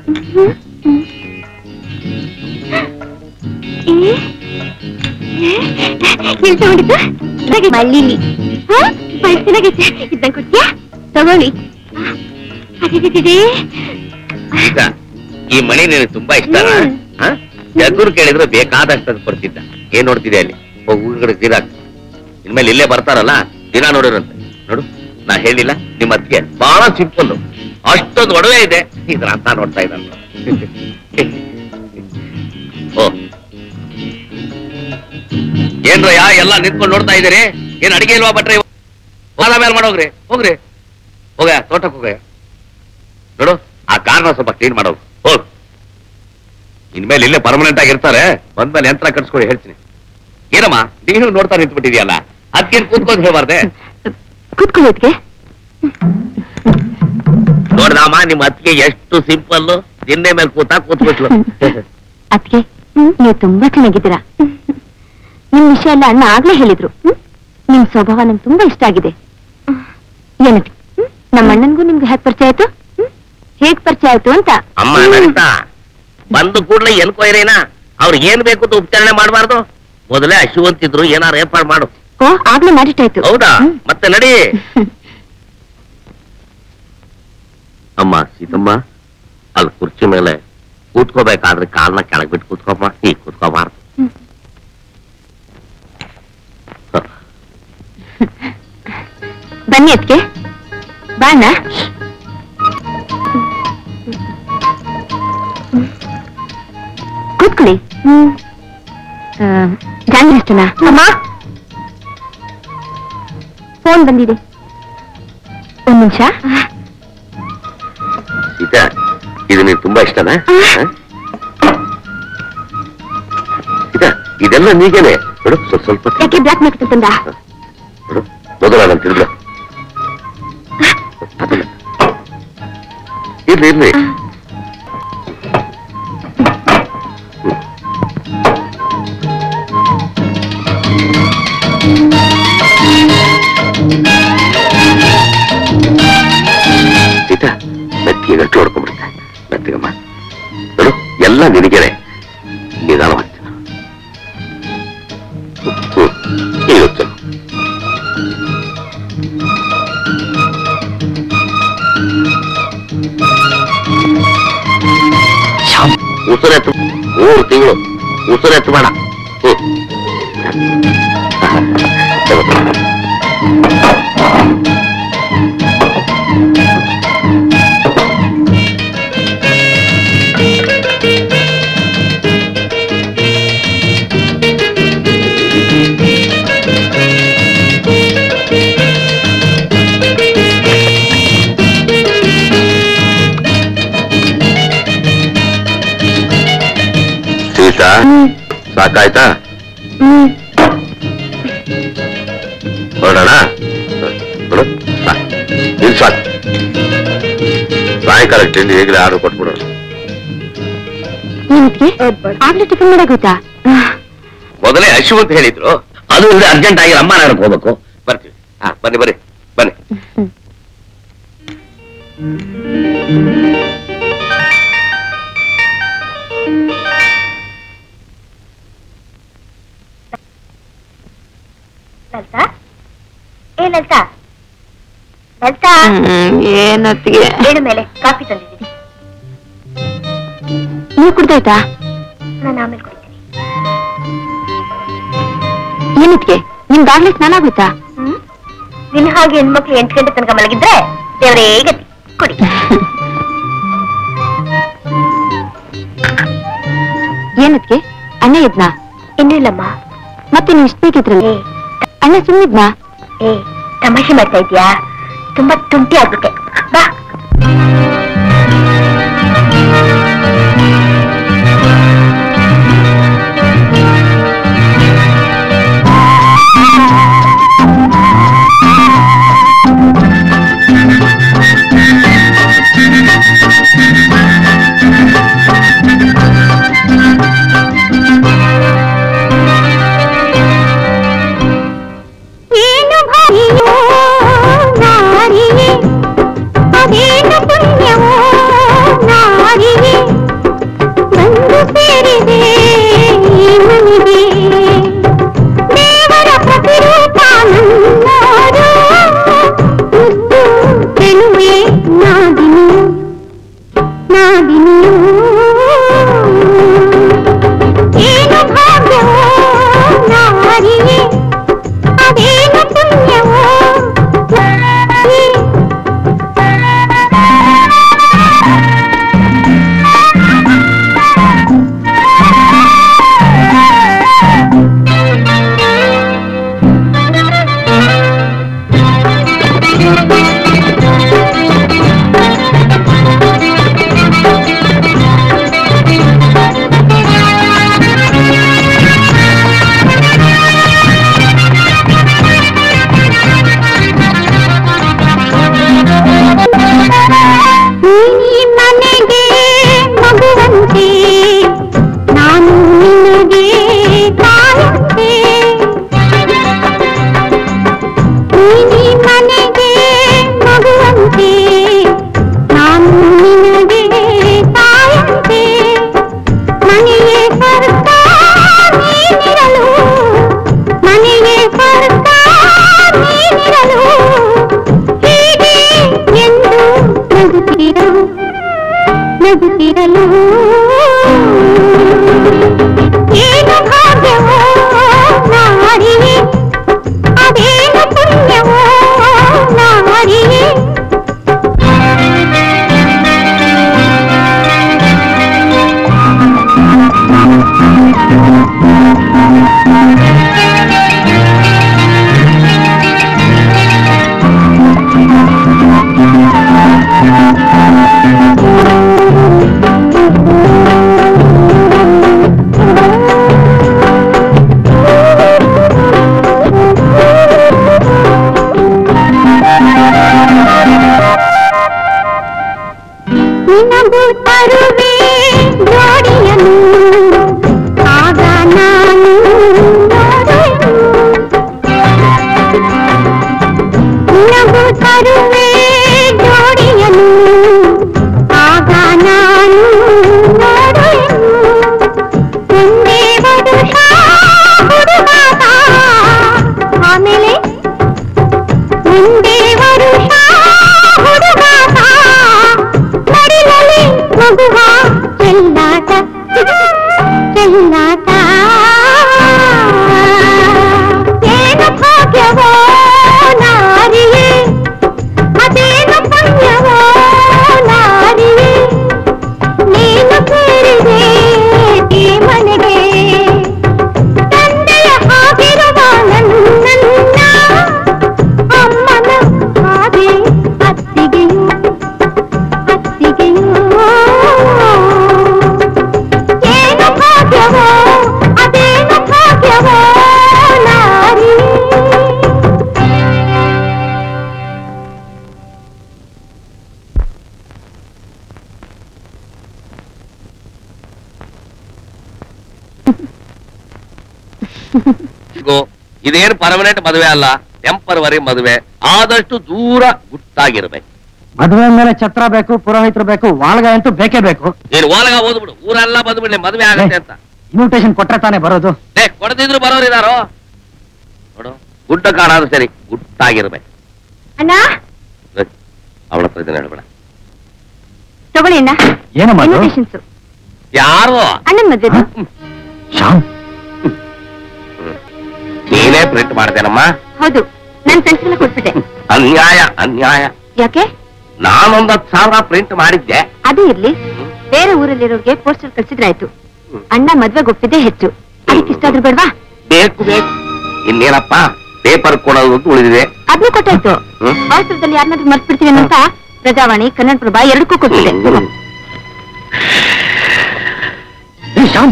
ಎಲ್ಲಿ ತಗೊಂಡಿದ್ದು ಮಳ್ಳಿಲಿ ಬೈಕ್ ಚೆನ್ನಾಗೈತೆ ಇದ್ದಂಗೆ ಕೊಡ್ತೀಯಾ ತಗೊಳ್ಳಿ ಅದಿದೆ ಈಗ ಈ ಮಣಿ ನಿನಗೆ ತುಂಬಾ ಇಷ್ಟ ಹ್ಮ್. ಜಗ್ಗುರು ಕೇಳಿದ್ರೆ ಬೇಕಾದಷ್ಟು ತಂದು ಕೊಡ್ತಿದ್ದ ಏನ್ ನೋಡ್ತಿದ್ದೆ ಅಲ್ಲಿ ಹೋಗಿ ಊರ್ಗಡೆ ತೀರಾ ಇನ್ಮೇಲೆ ಇಲ್ಲೇ ಬರ್ತಾರಲ್ಲ ದಿನ ನೋಡಿರಂತೆ ನೋಡು ನಾ ಹೇಳಿಲ್ಲ ನಿಮ್ಮ ಅತ್ತಿಗೆ ಬಹಳ ಸಿಂಪಲ್ ಅಷ್ಟೊಂದು ಒಡವೆ ಇದೆ ಇದ್ರ ಅಂತ ನೋಡ್ತಾ ಇದ್ದಾನೆ ಓ ಏನ್ರಯ್ಯ ಎಲ್ಲ ನಿಂತ್ಕೊಂಡು ನೋಡ್ತಾ ಇದ್ದೀರಿ ಏನ್ ಅಡಿಗೆ ಇಲ್ವಾ ಬಟ್ರೆ ಹೋದ ಮೇಲೆ ಮಾಡೋಗ್ರಿ ಹೋಗ್ರಿ ಹೋಗ ತೋಟಕ್ಕೆ ಹೋಗ ನೋಡು ಆ ಕಾರ್ನ ಸ್ವಲ್ಪ ಕ್ಲೀನ್ ಮಾಡೋದು ಹೋಗ್ ಇನ್ಮೇಲೆ ಇಲ್ಲೇ ಪರ್ಮನೆಂಟ್ ಆಗಿರ್ತಾರೆ ಬಂದ್ಮೇಲೆ ಯಂತ್ರ ಕಟ್ಸ್ಕೊಳ್ಳಿ ಹೇಳ್ತೀನಿ ಏನಮ್ಮ ನೀನು ನೋಡ್ತಾ ನಿಂತ್ಬಿಟ್ಟಿದ್ಯಲ್ಲ ಅದಕ್ಕೇನ್ ಕೂತ್ಕೊಂಡು ಹೇಳ್ಬಾರ್ದೆ ಕೂತ್ಕೊಳ್ಳೋದ್ಗೆ ನೋಡ್ದಮ್ಮ ನಿಮ್ಮ ಅತ್ತಿಗೆ ಎಷ್ಟು ಸಿಂಪಲ್ ದಿನ್ನೆ ಮೇಲೆ ಕೂತಾ ಕೂತ್ಬಿಟ್ಲು ಅದಕ್ಕೆ ನೀವು ತುಂಬಾ ಚೆನ್ನಾಗಿದ್ದೀರಾ ನಿಮ್ ವಿಷಯ ಎಲ್ಲ ಅಣ್ಣ ಆಗ್ಲೇ ಹೇಳಿದ್ರು ನಿಮ್ ಸ್ವಭಾವ ನಂಗೆ ತುಂಬಾ ಇಷ್ಟ ಆಗಿದೆ ಏನಕ್ಕೆ ನಮ್ಮ ಅಣ್ಣನ್ಗೂ ನಿಮ್ಗೆ ಹೇಗ್ ಪರಿಚಯ ಆಯ್ತು ಹೇಗ್ ಪರಿಚಯ ಆಯ್ತು ಅಂತ ಅಮ್ಮ ನಡೀತಾ ಬಂದು ಕೂಡ್ಲೆ ಏನ್ ಕೊಯ್ರೇನಾ ಅವ್ರಿಗೆ ಏನ್ ಬೇಕು ಅಂತ ಉಪಚಾರಣೆ ಮಾಡಬಾರ್ದು ಮೊದಲೇ ಹಶುವಂತಿದ್ರು ಏನಾರು ಏರ್ಪಾಡು ಮಾಡು ಓ ಆಗ್ಲೇ ಮಾಡಿಟ್ಟಾಯ್ತು ಹೌದಾ ಹ್ಮ್. ಮತ್ತೆ ನಡಿ ಅಮ್ಮ ಸೀತಮ್ಮ ಅಲ್ಲಿ ಕುರ್ಚಿ ಮೇಲೆ ಕೂತ್ಕೋಬೇಕಾದ್ರೆ ಕಾಲ್ನ ಕೆಳಗ್ ಬಿಟ್ಟು ಕೂತ್ಕೊಮ್ಮ ಈ ಕೂತ್ಕೋಬಾರ್ದು ಹ್ಮ್. ಹ. ಬನ್ನಿ ಅದಕ್ಕೆ ಬಾಣ ಹ್ಮ್ ಜಾನ್ವಿ ಅಷ್ಟನಾ ಅಮ್ಮ ಫೋನ್ ಬಂದಿದೆ ಒಂದ್ ನಿಮಿಷ ಸೀತಾ ಇದು ನೀನು ತುಂಬಾ ಇಷ್ಟನಾ ಹ? ಸೀತಾ ಇದೆಲ್ಲ ನೀಗೇನೆ ನೋಡು ಸ್ವಲ್ಪ ಸ್ವಲ್ಪ ಯಾಕೆ ಬ್ಲಾಕ್ ಮಾರ್ಕ್ ತಂದ ನೋಡು ಮೊದಲ ನಾನು ತಿರ್ಗ್ಲ ಅದನ್ನ ಇರ್ಲಿ ಇರ್ಲಿ ಸೀತಾ ಮೆತ್ತಿಗೆ ಗಟ್ಟು ಹೊಡ್ಕೊಂಡ್ಬಿಡುತ್ತೆ ಮೆತ್ತಿಗಮ್ಮ ನೋಡು ಎಲ್ಲ ನಿನಗೇನೆ ನಿಧಾನವಾಗ್ತೀನಿ ಹ್ಮ್ ಈಗ ಚಲೋ ಉಸಿರೆತ್ತು ಮೂರು ತಿಂಗಳು ಉಸಿರೆತ್ತು ಬೇಡ ಸೀತಾ ಸಾಕಾಯ್ತಾ ಹ್ಮ್ ಹೊರಡೋಣ ನೋಡು ಸಾಕು ಇದು ಸಾಕು ಸಾಯಂಕಾಲ ತಿಂಡಿ ಹೇಗೆ ಆರ್ಡರ್ ಕೊಟ್ಬಿಡೋಣ ಏನಕ್ಕೆ ಆಗ್ಲೇ ಟಿಫನ್ ಮಾಡಾಗೋಯ್ತಾ ಮೊದಲೇ ಹಶು ಅಂತ ಹೇಳಿದ್ರು ಅದು ಇಲ್ಲದೆ ಅರ್ಜೆಂಟ್ ಆಗಿ ಅಮ್ಮ ನಗರಕ್ಕೆ ಹೋಗ್ಬೇಕು ಬರ್ತೀವಿ ಹಾ ಬನ್ನಿ ಬರ್ರಿ ಬನ್ನಿ ಲಲಿತಾ ಏ ಲಲಿತಾ ಲಲಿತಾ ಏನತ್ತಿಗೆ ಹೇಳು ಮೇಲೆ ಕಾಫಿ ತಂದಿದ್ದೀನಿ ನೀವು ಕುಡ್ದಾಯ್ತಾ ನಾನು ಆಮೇಲೆ ಕುಡಿತೀನಿ ಏನತ್ತಿಗೆ ನಿಮ್ದಾಗ್ಲೇ ಸ್ನಾನ ಆಗೋಯ್ತಾ ಹ್ಮ್ ನಿನ್ನ ಹಾಗೆ ಹೆಣ್ಮಕ್ಳು ಎಂಟು ಗಂಟೆ ತನಕ ಮಲಗಿದ್ರೆ ದೇವರೇ ಗತಿ ಕುಡಿ ಏನತ್ತಿಗೆ ಅಣ್ಣ ಇದ್ನಾ ಇನ್ನೂ ಇಲ್ಲಮ್ಮ ಮತ್ತೆ ನೀವು ಇಷ್ಟ ಬೇಕಿದ್ರಲ್ಲ ಏ ಅಣ್ಣ ಸುಮ್ಮನಿದ್ನಾ ಏ ತಮಾಷೆ ಮಾಡ್ತಾ ಇದ್ಯಾ ತುಂಬಾ ತುಂಟಿ ಆಗ್ಬಿಟ್ಟೆ ಬಾ ಏನು ಭಾರಿಯೋ ನಾರಿಯೇ ಅದೇನು ಪುಣ್ಯವೋ ನಾರಿಯೇ ಬಂದು ಸೇರಿದೆ ಈ ಮನೆಗೆ ದೇವರ ಪ್ರತಿರೂಪ ನನ್ನೋರು ಮುದ್ದು ತೆಳುವೆ ನಾದಿನಿ ನಾದಿನಿಯೂ ಏನು ಭಾಗ್ಯವೋ ನಾರಿಯೇ ಅದೇನು ಪುಣ್ಯವೋ ಈ ಮನೆಗೆ ಮಗುವಂತೆ ನಾನು ನಿನಗೆ ತಾಯಂತೆ ಈ ಮನೆಗೆ ಮಗುವಂತೆ ನಾನು ನಿನಗೆ ತಾಯಂತೆ ಮನೆಯೇ ಸ್ವರ್ಗ ನೀನಿರಲು ಮನೆಯೇ ಸ್ವರ್ಗ ನೀನಿರಲು ಹೀಗೆ ಎಂದು ನಗುತ್ತಿರಲು ನಗುತ್ತಿರಲು ಏನು ಭಾಗ್ಯವೋ ನಾರಿಯೇ ಅದೇನು ಪುಣ್ಯವೋ ನಾರಿಯೇ ಗೋ ಇದೇನು ಪರ್ಮನೆಂಟ್ ಮದುವೆ ಅಲ್ಲ ಟೆಂಪರವರಿ ಮದುವೆ ಆದಷ್ಟು ದೂರ ಗುಟ್ಟಾಗಿರ್ಬೇಕು ಮದುವೆ ಮೇಲೆ ಛತ್ರ ಬೇಕು ಪುರೋಹಿತರು ಬೇಕು ವಾಲ್ಗ ಅಂತೂ ಬೇಕೇ ಬೇಕು ನೀನು ಓಲಗ ಓದ್ಬಿಡು ಊರೆಲ್ಲ ಬಂದ್ಬಿಡ್ಲಿ ಮದುವೆ ಆಗತ್ತೆ ಅಂತ ಇನ್ವಿಟೇಷನ್ ಕೊಟ್ರೆ ತಾನೇ ಬರೋದು ಏ ಕೊಡದಿದ್ರು ಬರೋರಿದಾರೋ ನೋಡು ಗುಡ್ಡ ಕಾಣಾದ್ರು ಸರಿ ಗುಟ್ಟಾಗಿರ್ಬೇಕು ಅಣ್ಣ ಅವಳ ಹತ್ರ ಇದನ್ನ ಹೇಳ್ಬೇಡ ತಗೊಳ್ಳಿ ಅಣ್ಣ ಏನಮ್ಮ ಅದು? Invitations. ಯಾರು ಅಣ್ಣನ್ ಮದ್ವೆದು ಶ್ಯಾಮ್ ನೀನೇ ಪ್ರಿಂಟ್ ಮಾಡ್ತೇನಮ್ಮ ಹೌದು ನನ್ ಫ್ರೆಂಡ್ಸ್ ಎಲ್ಲ ಕೊಟ್ಬಿಟ್ಟೆ ಅನ್ಯಾಯ ಅನ್ಯಾಯ ಯಾಕೆ ನಾನೊಂದ್ ಹತ್ತು ಸಾವಿರ ಪ್ರಿಂಟ್ ಮಾಡಿದ್ದೆ ಅದು ಇರ್ಲಿ ಬೇರೆ ಊರಲ್ಲಿರೋರ್ಗೆ ಪೋಸ್ಟರ್ ಕಳ್ಸಿದ್ರಾಯ್ತು ಅಣ್ಣ ಮದ್ವೆಗೆ ಒಪ್ಪಿದ್ದೆ ಹೆಚ್ಚು ಅದಕ್ಕೆ ಇಷ್ಟ ಆದ್ರೂ ಬೇಡ್ವಾ ಬೇಕು ಬೇಕು ಇನ್ನೇನಪ್ಪ ಪೇಪರ್ ಕೊಡೋದು ಅಂತ ಉಳಿದಿದೆ ಅದ್ನೂ ಕೊಟ್ಟಾಯ್ತು ಹ್ಮ್. ಅವಸರದಲ್ಲಿ ಯಾರನ್ನಾದ್ರೂ ಮರ್ತ್ಬಿಡ್ತೀವಿ ಅಂತ ಪ್ರಜಾವಾಣಿ ಕನ್ನಡ ಪ್ರಭಾ ಎರಡಕ್ಕೂ ಕೊಟ್ಟಿದೆ ಹ್ಮ್. ಏ ಶ್ಯಾಮ್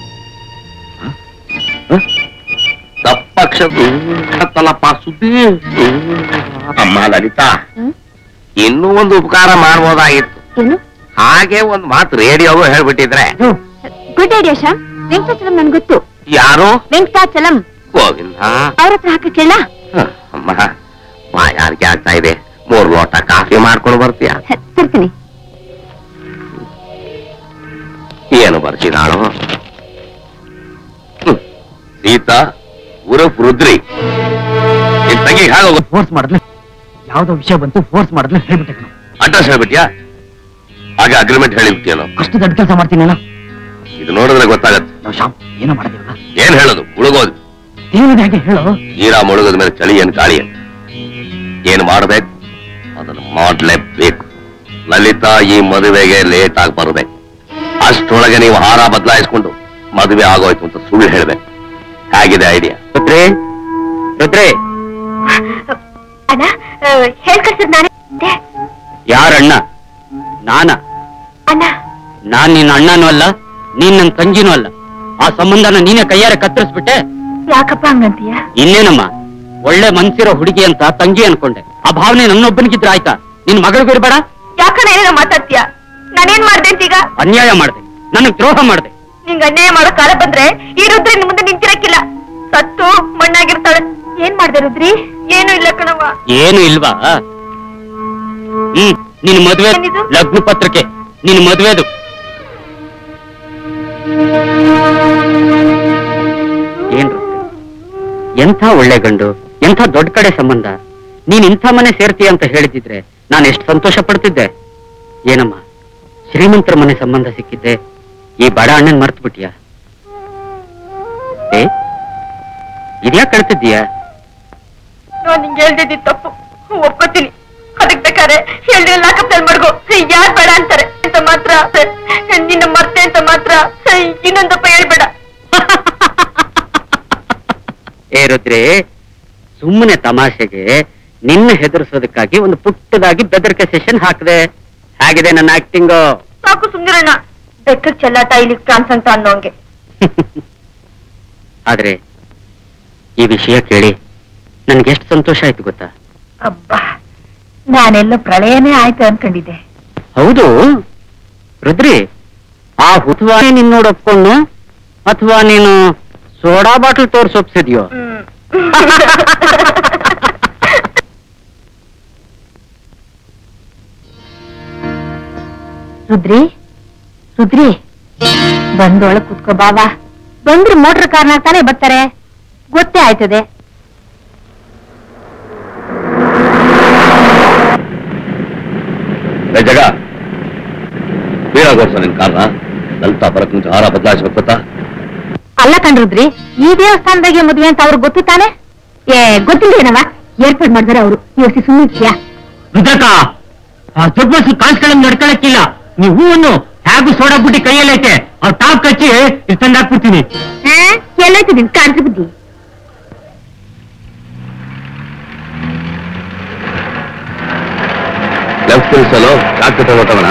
ತಪ್ಪಕ್ಷರಲ್ಲಪ್ಪ ಸುದ್ದಿ ಅಮ್ಮ ಲಲಿತಾ ಹ್ಮ್? ಇನ್ನೂ ಒಂದು ಉಪಕಾರ ಮಾಡ್ಬೋದಾಗಿತ್ತು ಏನು ಹಾಗೆ ಒಂದ್ ಮಾತು ರೇಡಿಯೋಗೂ ಹೇಳ್ಬಿಟ್ಟಿದ್ರೆ ಗುಡ್ ಐಡಿಯಾ ಶ್ಯಾಮ್ ವೆಂಕಟಾಚಲಂ ನನ್ ಗೊತ್ತು ಯಾರು ವೆಂಕಟಾಚಲಂ ಗೋವಿಂದ ಅವ್ರ ಹತ್ರ ಹಾಕ ಕೇಳ ಹ, ಅಮ್ಮ ಯಾರಿಗೆ ಆಗ್ತಾ ಇದೆ ಮೂರ್ ಲೋಟ ಕಾಫಿ ಮಾಡ್ಕೊಂಡು ಬರ್ತೀಯ ತರ್ತೀನಿ ಏನು ಬರ್ತಿದಾಳು ಹ್ಮ್. ಸೀತಾ ಉರಫ್ ರುದ್ರಿ ನಿನ್ ತಂಗಿ ಹೇಗ ಫೋರ್ಸ್ ಮಾಡಿದ್ಲು ಯಾವ್ದೋ ವಿಷಯ ಬಂತು ಫೋರ್ಸ್ ಮಾಡಿದ್ಲು ಹೇಳ್ಬಿಟ್ಟೆ ಕಣೋ. ಅಡ್ರೆಸ್ ಹೇಳ್ಬಿಟ್ಯಾ ಹಾಗೆ ಅಗ್ರಿಮೆಂಟ್ ಹೇಳಿಬಿಟ್ಟಿಯೇನೋ ಅಷ್ಟು ದೊಡ್ಡ ಕೆಲಸ ಮಾಡ್ತೀನಲ್ಲ ಇದು ನೋಡಿದ್ರೆ ಗೊತ್ತಾಗತ್ತೆ ನಾವು ಶ್ಯಾಮ್ ಏನೋ ಮಾಡೋದಿಲ್ಲ ಏನ್ ಹೇಳೋದು ಮುಳುಗೋದು ದೇವದ ಹೇಗೆ ಹೇಳು ನೀರ ಮುಳುಗದ ಮೇಲೆ ಚಳಿ ಏನ್ ಗಾಳಿ ಏನ್ ಏನ್ ಮಾಡ್ಬೇಕು ಅದನ್ನು ಮಾಡ್ಲೇಬೇಕು ಲಲಿತಾ ಈ ಮದುವೆಗೆ ಲೇಟ್ ಆಗಿ ಬರ್ಬೇಕು ಅಷ್ಟರೊಳಗೆ ನೀವು ಹಾರ ಬದಲಾಯಿಸ್ಕೊಂಡು ಮದುವೆ ಆಗೋಯ್ತು ಅಂತ ಸುಳ್ಳು ಹೇಳ್ಬೇಕು ಹೇಗಿದೆ ಐಡಿಯಾ ರುದ್ರೇ ರುದ್ರೇ ಅಣ್ಣ ಹೇಳ್ಕಳ್ಸಿದ್ ನಾನೇ ಯಾರಣ್ಣ ನಾನ ಅಣ್ಣ ನಾನ್ ನಿನ್ನ ಅಣ್ಣನೂ ಅಲ್ಲ ನೀನ್ ನನ್ನ ತಂಗಿನೂ ಅಲ್ಲ ಆ ಸಂಬಂಧನ ನೀನೇ ಕೈಯಾರೆ ಕತ್ತರಿಸ್ಬಿಟ್ಟೆ ಯಾಕಪ್ಪ ಹಂಗಂತೀಯ ಇನ್ನೇನಮ್ಮ ಒಳ್ಳೆ ಮನ್ಸಿರೋ ಹುಡುಗಿ ಅಂತ ತಂಗಿ ಅನ್ಕೊಂಡೆ ಆ ಭಾವನೆ ನನ್ನೊಬ್ಬನಿಗಿದ್ರೆ ಆಯ್ತಾ ನಿನ್ ಮಗಳಿಗೂ ಇರ್ಬೇಡ ಯಾಕಣ್ಣ ಏನೇನೋ ಮಾತಾಡ್ತೀಯ ನಾನೇನ್ ಮಾಡ್ದೆ ಈಗ ಅನ್ಯಾಯ ಮಾಡ್ದೆ ನನಗ್ ದ್ರೋಹ ಮಾಡ್ದೆ ನಿಂಗ್ ಅನ್ಯಾಯ ಮಾಡೋ ಕಾಲ ಬಂದ್ರೆ ಈ ರುದ್ರಿ ನಿಮ್ ಮುಂದೆ ನಿಂತಿರಕ್ಕಿಲ್ಲ ಸತ್ತು ಮಣ್ಣಾಗಿರ್ತಾಳೆ ಏನ್ ಮಾಡ್ದೆ ರುದ್ರಿ ಏನು ಇಲ್ಲ ಕಣವ್ವ ಏನು ಇಲ್ವಾ ಹ್ಮ್ ನಿನ್ ಮದ್ವೆ ಏನಿದು? ಲಗ್ನ ಪತ್ರಿಕೆ ನಿನ್ ಮದ್ವೆದು ಏನ್ ರುದ್ರಿ? ಎಂಥ ಒಳ್ಳೆ ಗಂಡು ಎಂಥ ದೊಡ್ಡ ಕಡೆ ಸಂಬಂಧ ನೀನ್ ಇಂಥ ಮನೆ ಸೇರ್ತೀಯ ಅಂತ ಹೇಳಿದಿದ್ರೆ ನಾನು ಎಷ್ಟು ಸಂತೋಷ ಪಡ್ತಿದ್ದೆ ಏನಮ್ಮ ಶ್ರೀಮಂತರ ಮನೆ ಸಂಬಂಧ ಸಿಕ್ಕಿದ್ದೆ ಈ ಬಡ ಅಣ್ಣನ್ ಮರ್ತು ಬಿಟ್ಟಿಯಾ ಏ ಇದ್ಯಾಕ್ ಕಳ್ತಿದ್ದೀಯಾ ನಾನ್ ನಿಂಗೆ ಹೇಳ್ದಿದ್ದು ತಪ್ಪು ಒಪ್ಕೋತೀನಿ ಅದಕ್ ಬೇಕಾದ್ರೆ ಹೇಳ್ದೆ ಲಾಕಪ್ನಲ್ಲಿ ಮಡ್ಗೋ ಯಾರ್ ಬೇಡ ಅಂತಾರೆ ಅಂತ ಮಾತ್ರ ನಿನ್ನ ಮರ್ತೆ ಅಂತ ಮಾತ್ರ ಇನ್ನೊಂದಪ್ಪ ಹೇಳ್ಬೇಡ ಏ ರುದ್ರಿ ಸುಮ್ಮನೆ ತಮಾಷೆಗೆ ನಿನ್ನ ಹೆದರ್ಸೋದಕ್ಕಾಗಿ ಒಂದು ಪುಟ್ಟದಾಗಿ ಬೆದರಿಕೆ ಸೆಷನ್ ಹಾಕಿದೆ ಹೇಗಿದೆ ನನ್ನ ಆಕ್ಟಿಂಗು ಸಾಕು ಸುಂದರಣ್ಣ ಬೆಕ್ಕಕ್ ಚೆಲ್ಲಾಟ ಇಲ್ಲಿ ಚಾನ್ಸ್ ಅಂತ ಅನ್ನೋಂಗೆ ಆದ್ರೆ ಈ ವಿಷಯ ಕೇಳಿ ನನ್ಗೆ ಎಷ್ಟು ಸಂತೋಷ ಆಯ್ತು ಗೊತ್ತಾ ಅಬ್ಬಾ ನಾನೆಲ್ಲ ಪ್ರಳಯನೇ ಆಯ್ತು ಅನ್ಕೊಂಡಿದ್ದೆ ಹೌದು ರುದ್ರಿ ಆ ಹುಟ್ವಾ ನಿನ್ ನೋಡಿ ಒಪ್ಕೊಂಡು ಅಥವಾ ನೀನು ಸೋಡಾ ಬಾಟಲ್ ತೋರ್ಸಿ ಒಪ್ಸಿದ್ಯೋ ರುದ್ರಿ ರುದ್ರಿ ಬಂದೊಳಗ್ ಕುತ್ಕೋ ಬಾವಾ ಬಂದ್ರೆ ಮೋಟರ್ ಕಾರ್ನಾಗ ತಾನೇ ಬರ್ತಾರೆ ಗೊತ್ತೇ ಆಯ್ತದೆ ಏ ಜಗ ಬೀಳಾಗೋರ್ಸ ನಿನ್ ಕಾರ್ನ ಲಲಿತಾ ಬರಕ್ ಮುಂಚೆ ಹಾರ ಬದಲಾಯಿಸ್ಬೇಕು ಗೊತ್ತಾ ಅಲ್ಲ ಕಣ್ರುದ್ರಿ ಈ ದೇವಸ್ಥಾನದಾಗೆ ಮದ್ವೆ ಅಂತ ಅವ್ರಿಗೆ ಗೊತ್ತು ತಾನೆ ಏ ಗೊತ್ತಿಲ್ಲ ಏನವ ಏರ್ಪಾಡ್ ಮಾಡಿದಾರೆ ಅವರು ಯೋಸಿ ಸುಮ್ಮನೆ ರುದ್ರಕ ಆ ದೊಡ್ಡ ಮನಸ್ಸು ಕಾನ್ಸ್ಗಳನ್ನ ನಡ್ಕೊಳಕ್ಕಿಲ್ಲ ನೀವು ಹೂವನ್ನು ಹೇಗೂ ಸೋಡಾ ಬುಟ್ಟಿ ಕೈಯಲ್ಲೈತೆ ಅವ್ರು ಟಾಪ್ ಕಚ್ಚಿ ಇಲ್ಲಿ ತಂದಾಕ್ಬಿಡ್ತೀನಿ ಎಲ್ಲೈತೆ ನಿನ್ ಕಾಣಿಸಿ ಬುದ್ಧಿ ಲೆಫ್ಟ್ ತಿರ್ಸಲು ಡಾಕ್ಟರ್ ತಗೋತವನ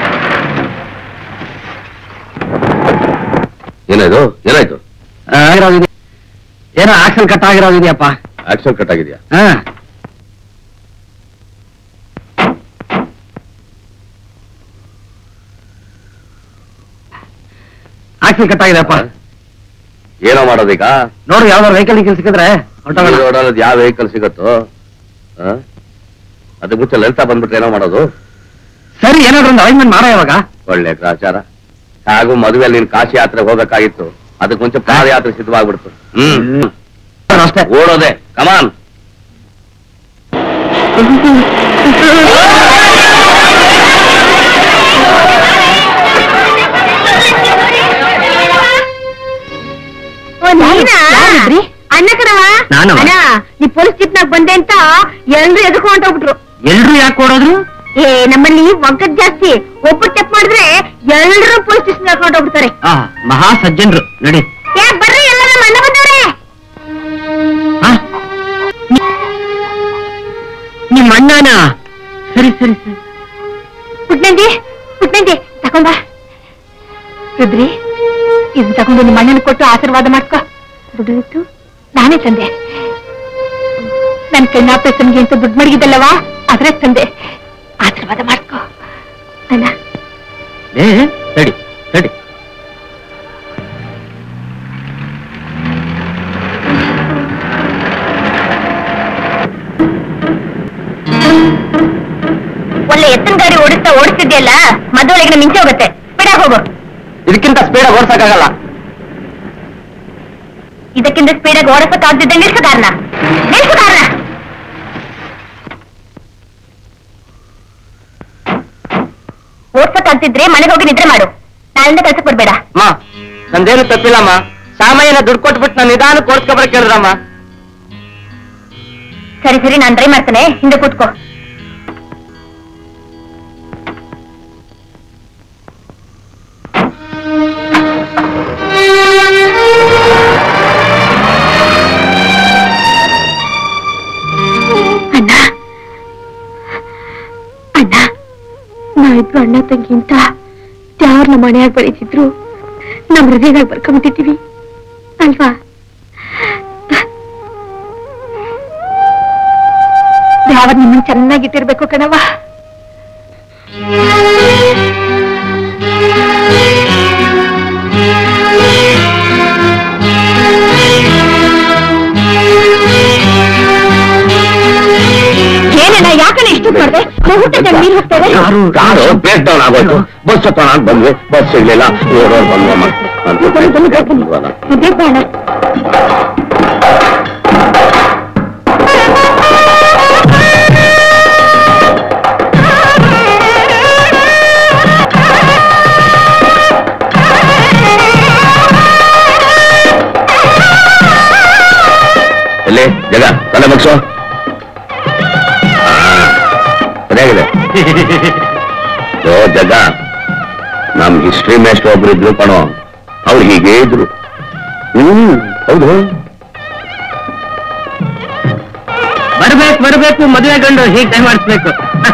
ಏನಾಯ್ತು ಏನಾಯ್ತು ಏನೋ ಆಕ್ಷನ್ ಕಟ್ ಆಗಿರೋದಿದೆಯಪ್ಪ ಆಕ್ಷನ್ ಕಟ್ ಆಗಿದ್ಯಾ ಹಾ ಆಕ್ಷನ್ ಕಟ್ ಆಗಿದೆಯಪ್ಪ ಏನೋ ಮಾಡೋದೀಗ ನೋಡ್ರಿ ಯಾವ್ದಾರು ವೆಹಿಕಲ್ ಗಿಲ್ ಸಿಕ್ಕಿದ್ರೆ ಹೊರ್ಟೋಗೋಣ. ರೋಡಲ್ಲಿ ಯಾವ ವೆಹಿಕಲ್ ಸಿಗತ್ತೋ ಆ? ಅದಕ್ಕೆ ಮುಂಚೆ ಲಲಿತಾ ಬಂದ್ಬಿಟ್ರೆ ಏನೋ ಮಾಡೋದು ಸರಿ ಏನಾದ್ರು ಒಂದು ಅರೇಂಜ್ಮೆಂಟ್ ಮಾಡೋ ಇವಾಗ ಒಳ್ಳೆ ಗ್ರಾಚಾರ ಹಾಗೂ ಮದುವೆಯಲ್ಲಿ ನೀನ್ ಕಾಶಿ ಯಾತ್ರೆಗೆ ಹೋಗಕ್ಕಾಗಿತ್ತು ಅದಕ್ಕೆ ಮುಂಚೆ ಪಾದಯಾತ್ರೆ ಸಿದ್ಧವಾಗ್ಬಿಡ್ತು ಹ್ಮ್ ಅಷ್ಟೇ ಓಡೋದೆ ಕಮಾನ್ ಯಾರಿದ್ರಿ? ಅಣ್ಣ ಕಣವ ನಾನು. ಅಣ್ಣ ನೀ ಪೊಲೀಸ್ ಜೀಪ್ನಾಗ ಬಂದೆ ಅಂತ ಎಲ್ರು ಎದ್ಕೊಂಡು ಹೊಂಟೋಗ್ಬಿಟ್ರು ಎಲ್ರು ಯಾಕೆ ಓಡೋದ್ರು ಏ ನಮ್ಮಲ್ಲಿ ಒಗ್ಗಟ್ ಜಾಸ್ತಿ ಒಬ್ಬರು ಚೆಕ್ ಮಾಡಿದ್ರೆ ಎಲ್ರು ಪೊಲೀಸ್ ಸ್ಟೇಷನ್ ಹಾಕೊಂಡು ಹೋಗ್ಬಿಡ್ತಾರೆ ಆ ಮಹಾ ಸಜ್ಜನ್ರು ನಡಿ ಏ ಬರ್ರಿ ಎಲ್ಲ ನಮ್ಮ ಅಣ್ಣ ಬಂದವ್ರೆ ಆ? ನಿ- ನಿಮ್ಮ ಅಣ್ಣನ ಸರಿ ಸರಿ ಸರಿ ಪುಟ್ನಂದಿ ಪುಟ್ನಂದಿ ತಕೊಂಬ ರುದ್ರಿ ಇದನ್ನ ತಗೊಂಡು ನಿಮ್ಮ ಅಣ್ಣನ ಕೊಟ್ಟು ಆಶೀರ್ವಾದ ಮಾಡ್ಕೊ ದುಡ್ಡು ಇತ್ತು ನಾನೇ ತಂದೆ ನನ್ ಕಣ್ಣ ಆಪರೇಷನ್ಗೆ ಅಂತ ದುಡ್ಡು ಮಡಗಿದ್ದಲ್ಲವಾ ಅದ್ರೆ ತಂದೆ ಆಶೀರ್ವಾದ ಮಾಡ್ಕೊ ಅಣ್ಣ ಏ ತಡಿ ತಡಿ ಒಳ್ಳೆ ಎತ್ತಿನ ಗಾಡಿ ಓಡಿಸ್ತಾ ಓಡಿಸ್ತಿದ್ಯಲ್ಲ ಮದುವೆಗೆ ಮಿಂಚೆ ಹೋಗುತ್ತೆ ಸ್ಪೀಡಾಗಿ ಹೋಗು ಇದಕ್ಕಿಂತ ಸ್ಪೀಡ್ ಓಡ್ಸಕ್ಕಾಗಲ್ಲ ಇದಕ್ಕಿಂತ ಸ್ಪೀಡಾಗಿ ಓಡಿಸಕ್ಕಾಗ್ತಿದ್ದೆ ನಿಲ್ಸು ಕಾರಣ ನಿಲ್ಸು ಕಾರಣ ಓಡ್ಸಕ್ಕಾಗ್ತಿದ್ರೆ ಮನೆಗೆ ಹೋಗಿ ನಿದ್ರೆ ಮಾಡು ನಾಳಿಂದ ಕೆಲ್ಸಕ್ಕೆ ಬರ್ಬೇಡ ಅಮ್ಮ ನಂದೇನು ತಪ್ಪಿಲ್ಲಮ್ಮ ಸಾಮಾನ್ಯನ ದುಡ್ಡು ಕೊಟ್ಬಿಟ್ಟು ನಾನು ನಿಧಾನ ಕೊಡ್ಸ್ಕೊಬರ ಕೇಳಿದ್ರಮ್ಮ ಸರಿ ಸರಿ ನಾನ್ ಟ್ರೈ ಮಾಡ್ತೇನೆ ಹಿಂದೆ ಕೂತ್ಕೋ ಅಣ್ಣ ಅಣ್ಣ ನಾವಿಬ್ರು ಅಣ್ಣ ತಂಗಿ ಅಂತ ಯಾರು ನಮ್ಮ ಮನೆಯಾಗ ಬರೀತಿದ್ರು ನಮ್ಮ ಹೃದಯದಾಗ ಬರ್ಕೊಂಬಿಟ್ಟಿದ್ದೀವಿ ಅಲ್ವಾ ಯಾವ ನಿಮ್ಮನ್ನ ಚೆನ್ನಾಗಿಟ್ಟಿರ್ಬೇಕು ಕಣವ ಏನಣ್ಣ ಯಾಕಣ್ಣ ಇಷ್ಟು ಮಾಡಿದೆ ಮುಹೂರ್ತಕ್ಕೆ ನೀರು ಹೋಗ್ತೇವೆ ಯಾರು ಕಾರು ಬ್ರೇಕ್ ಡೌನ್ ಆಗೋಯ್ತು ಬಸ್ ಹತ್ತೋಣ ಅಂತ ಬಂದ್ವಿ ಬಸ್ ಸಿಗ್ಲಿಲ್ಲ ಓಡೋರ್ ಬಂದ್ವಮ್ಮ ಬೇಡ ಅಣ್ಣ ಎಲ್ಲಿ ಜಗ ತಲೆ ಬಗ್ಸು ಸರಿಯಾಗಿದೆ ಓ ಜಗ ನಮ್ ಹಿಸ್ಟ್ರಿ ಮೇಸ್ಟ್ ಒಬ್ರು ಇದ್ರು ಕಣೋ ಅವ್ರು ಹೀಗೆ ಇದ್ರು ಹ್ಮ್ ಹೌದು ಬರ್ಬೇಕು ಬರ್ಬೇಕು ಮದುವೆ ಗಂಡು ಹೀಗೆ ಟೈಮ್ ಮಾಡಿಸ್ಬೇಕು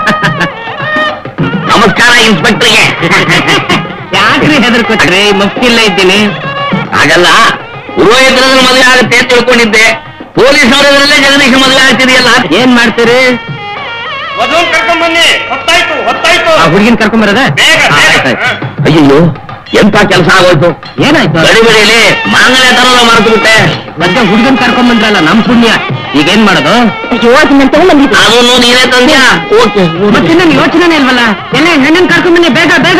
ನಮಸ್ಕಾರ ಇನ್ಸ್ಪೆಕ್ಟರ್ಗೆ ಯಾಕ್ರಿ ಹೆದರ್ಕೊಟ್ರಿ ಮಕ್ಕಿಲ್ಲ ಇದ್ದೀನಿ ಹಾಗಲ್ಲ ಪುರೋಹಿತರಲ್ಲಿ ಮದುವೆ ಆಗುತ್ತೆ ಅಂತ ತಿಳ್ಕೊಂಡಿದ್ದೆ ಪೊಲೀಸ್ ಅವರಲ್ಲೇ ಜಗದೀಶ್ ಮದುವೆ ಆಗ್ತಿದೆಯಲ್ಲ ಏನ್ ಮಾಡ್ತೀರಿ ಮದುವೆ ಕರ್ಕೊಂಡ್ ಬನ್ನಿ ಹೊತ್ತಾಯ್ತು ಹೊತ್ತಾಯ್ತು ಆ ಹುಡುಗಿನ ಕರ್ಕೊಂಡ್ ಬರದ ಬೇಗ, ಬೇಗ. ಅಯ್ಯೋ ಎಂತ ಕೆಲಸ ಆಗೋಯ್ತು ಏನಾಯ್ತು ಗಡಿ ಬಿಡಿಲಿ ಮಾಂಗಲ್ಯ ತರೋದ ಮರೆತು ಬಿಟ್ಟೆ ಮತ್ತೆ ಹುಡುಗನ್ ಕರ್ಕೊಂಡ್ ಬಂದ್ರಲ್ಲ ನಮ್ ಪುಣ್ಯ ಈಗೇನ್ ಮಾಡೋದು ಅಯ್ಯೋ ಅದನ್ನ ತಗೊಂಡ್ಬಂದಿದ್ದು ಅದನ್ನು ನೀನೇ ತಂದ್ಯಾ ಓಕೆ ಮತ್ತೆ ನನ್ ಯೋಚನೆ ಇಲ್ವಲ್ಲ ಎಲ್ಲ ಹೆಣ್ಣನ್ ಕರ್ಕೊಂಡ್ ಬನ್ನಿ ಬೇಗ ಬೇಗ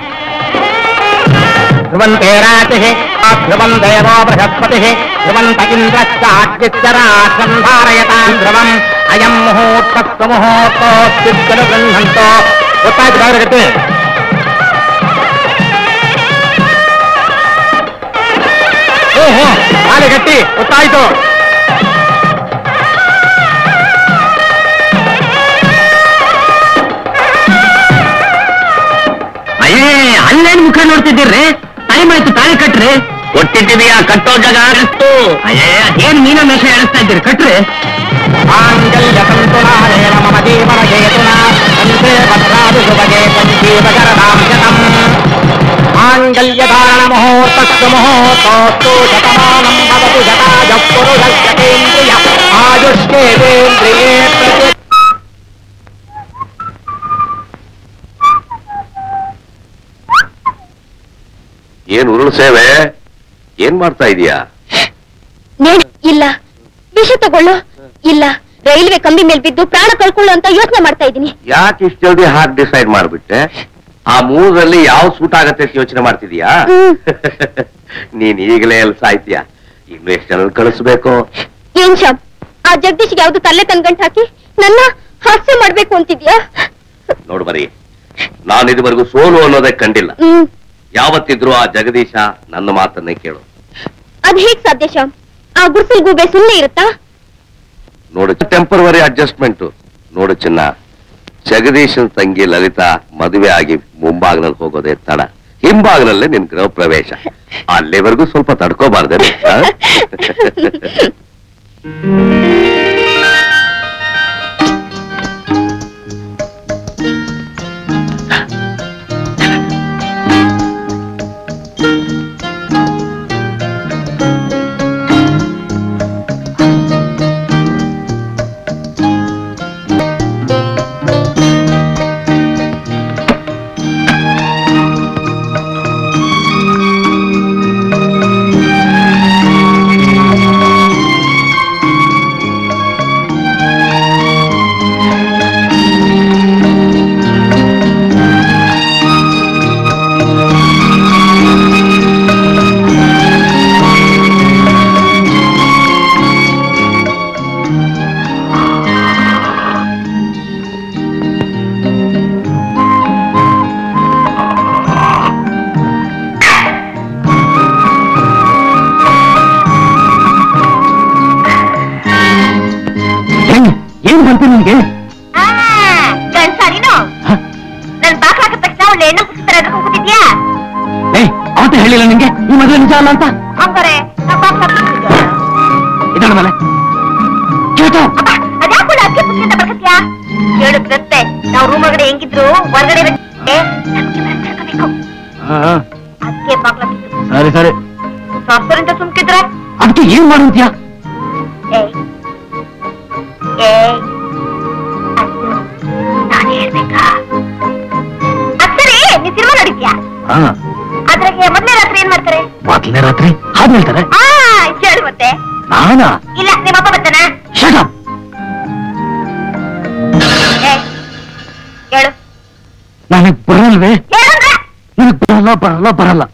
ಧ್ರುವಂತೆ ರಾತಿಃ ಧ್ರುವಂ ದೇವೋ ಬೃಹಸ್ಪತಿಃ ಧ್ರುವಂತ ಇಂದ್ರಶ್ಚಾಗ್ನಿಶ್ಚರಾಶ್ರಂ ಧಾರಯತಾಂ ಧ್ರುವಂ ಅಯಂ ಮುಹೂರ್ತಸ್ತು ಮುಹೂರ್ತೋಸ್ತಿದ್ಗಲು ಗೃಹಂತೋ ಗೊತ್ತಾಯ್ತು ಬಾಗ್ರಗತ್ತೆ ಓಹೋ ಹಾಲೆ ಗಟ್ಟಿ ಗೊತ್ತಾಯ್ತು ಅಯ್ಯೇ ಅಲ್ಲೇನ್ ಮುಖ ನೋಡ್ತಿದ್ದೀರ್ರಿ ಟೈಮ್ ಆಯ್ತು ತಾಳಿ ಕಟ್ರಿ ಕೊಟ್ಟಿದ್ದೀಯಾ ಕಟ್ಟೋ ಜಾಗ ಎಷ್ಟು ಅಯ್ಯೇ ಏನ್ ಮೀನ ಮೇಷ ಎಳಿಸ್ತಾ ಇದ್ದೀರಿ ಕಟ್ರಿ ಮಾಂಗಲ್ಯತಂತುನಾನೇನ ಮಮ ಜೀವನಹೇತುನಾ ಕಂಠೆ ಭದ್ರಾದು ಸುಭಗೆ ಸಂಜೀವಕರದಾಂ ಶತಂ ಮಾಂಗಲ್ಯಧಾರಣ ಮುಹೂರ್ತಸ್ತು ಮುಹೂರ್ತೋಸ್ತು ಶತಮಾನಂ ಭವತು ಶತಾಜ ಪುರುಷಸ್ಯ ಕೇಂದ್ರಿಯ ಆಯುಷ್ಕೇಂದ್ರಿಯೇ ಪ್ರತಿ ಏನ್ ಉರುಳು ಸೇವೆ ಏನ್ ಮಾಡ್ತಾ ಇದೀಯಾ ನೇಣು ಇಲ್ಲ ವಿಷ ತಗೊಳ್ಳು ಇಲ್ಲ ರೈಲ್ವೆ ಕಂಬಿ ಮೇಲ್ ಬಿದ್ದು ಪ್ರಾಣ ಕಳ್ಕೊಳ್ಳು ಅಂತ ಯೋಚನೆ ಮಾಡ್ತಾ ಇದ್ದೀನಿ ಯಾಕೆ ಇಷ್ಟು ಜಲ್ದಿ ಹಾಗೆ ಡಿಸೈಡ್ ಮಾಡ್ಬಿಟ್ಟೆ ಆ ಮೂರಲ್ಲಿ ಯಾವ ಸೂಟ್ ಆಗತ್ತೆ ಅಂತ ಯೋಚನೆ ಮಾಡ್ತಿದೀಯಾ ಹ್ಮ್. ನೀನ್ ಈಗಲೇ ಎಲ್ಲಿ ಸಾಯ್ತೀಯ ಇನ್ನು ಎಷ್ಟು ಜನ ಕಳಿಸ್ಬೇಕು ಏನ್ ಶಾಪ್ ಆ ಜಗದೀಶ್ಗೆ ಯಾವ್ದು ತಲೆ ಕನ್ಗಂಟ್ ಹಾಕಿ ನನ್ನ ಹಾಸ್ಯ ಮಾಡ್ಬೇಕು ಅಂತಿದ್ಯಾ ನೋಡು ಬರೀ ನಾನು ಇದುವರೆಗೂ ಸೋಲು ಅನ್ನೋದೇ ಕಂಡಿಲ್ಲ ಹ್ಮ್ ಯಾವತ್ತಿದ್ರು ಆ ಜಗದೀಶ ನನ್ನ ಮಾತನ್ನೇ ಕೇಳು ಅದ್ ಹೇಗ್ ಸಾಧ್ಯ ಶ್ಯಾಮ್ ಆ ಗುಡ್ಸಲ್ ಗೂಬೆ ಸುಮ್ನೆ ಇರುತ್ತಾ ನೋಡು ಟೆಂಪರವರಿ ಅಡ್ಜಸ್ಟ್ಮೆಂಟ್ ನೋಡು ಚಿನ್ನ ಜಗದೀಶನ್ ತಂಗಿ ಲಲಿತಾ ಮದುವೆ ಆಗಿ ಮುಂಭಾಗನಲ್ಲಿ ಹೋಗೋದೇ ತಡ ಹಿಂಭಾಗನಲ್ಲೇ ನಿನ್ ಗೃಹ ಪ್ರವೇಶ ಅಲ್ಲಿವರೆಗೂ ಸ್ವಲ್ಪ ತಡ್ಕೋಬಾರ್ದೆ ಏನ್ ಬಂತು ನಿನ್ಗೆ ಗಂಡ್ಸಾರಿನೋ ನನ್ ಬಾಕ್ಲ ಹಾಕಿದ ತಕ್ಷಣ ಒಳ್ಳೆ ಹೆಣ್ಣು ಪುಸ್ತಕ ಎದ್ಕೊಂಡು ಕೂತಿದ್ಯಾ ಏ ಅವತ್ತ ಹೇಳಿಲ್ಲ ನಿಂಗೆ ಈ ಮದುವೆ ನಿಜ ಅಲ್ಲ ಅಂತ ಹಂಗಾರೆ ನಾ ಬಾಕ್ಲ ಇದಳ ಮೇಲೆ ಕೇಳ್ತು ಅದ್ಯಾಕೊಳ್ಳ ಅಕ್ಕಿ ಪುಸ್ತಕ ಅಂತ ಬರ್ಕತ್ಯಾ ಹೇಳಿದ್ರಂತೆ ನಾವು ರೂಮ್ ಒಳಗಡೆ ಹೆಂಗಿದ್ರು ಹೊರಗಡೆ ಇರಕ್ಕೆ ನಮ್ಗೆ ಬರ್ಬೇಕು ಅದಕ್ಕೆ ಬಾಕ್ಲ ಸರಿ ಸರಿ ಸಾಫ್ಟ್ವೇರ್ ಸುಮ್ಕಿದ್ರೆ ಅದಕ್ಕೆ ಏನ್ ಮಾಡುತ್ತೀಯ ಏಯ್ ಏಯ್ ಅದು ನಾನು ಹೇಳ್ಬೇಕಾ ಅದ್ ಸರಿ ನೀ ಸಿನಿಮಾ ನೋಡಿದ್ಯಾ ಹಾ ಅದ್ರಾಗೆ ಮೊದಲನೇ ರಾತ್ರಿ ಏನ್ ಮಾಡ್ತಾರೆ ಮೊದಲನೇ ರಾತ್ರಿ ಹಾಡು ಹೇಳ್ತಾರೆ ಆ ಹೇಳು ಮತ್ತೆ ನಾನಾ ಇಲ್ಲ ನಿಮ್ಮಪ್ಪ ಬರ್ತಾನ ಶಟ ಏ ಹೇಳು ನನಗ್ ಬರಲ್ವೇ ಹೇಳು ಅಂದ್ರೆ ನನಗ್ ಬರಲ್ಲ ಬರಲ್ಲ ಬರಲ್ಲ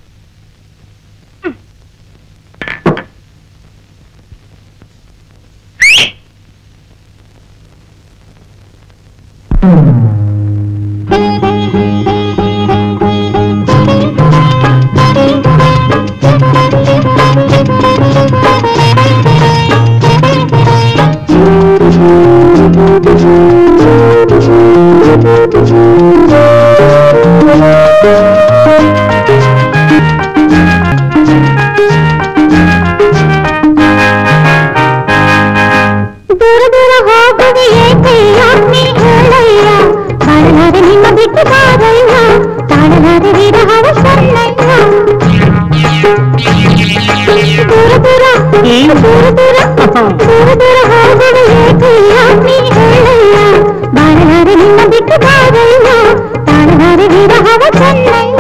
ದೂರ ದೂರ ಹೋಗುವೆ ಏಕೆ ಯಾಕೆ ಹೇಳಯ್ಯ ಬಾಳಲಾರೆ ನಿಮ್ಮ ಬಿಟ್ಟು ಬಾರಯ್ಯ ತಾಳಲಾರೆ ವಿರಹವ ಸಣ್ಣಯ್ಯ ದೂರ ದೂರ ದೂರ ದೂರ ದೂರ ದೂರ ಹೋಗುವೆ ಏಕೆ ಯಾಕೆ ಹೇಳಯ್ಯ ಬಾಳಲಾರೆ ನಿಮ್ಮ ಬಿಟ್ಟು ಬಾರಯ್ಯ ತಾಳಲಾರೆ ವಿರಹವ ಸಣ್ಣಯ್ಯ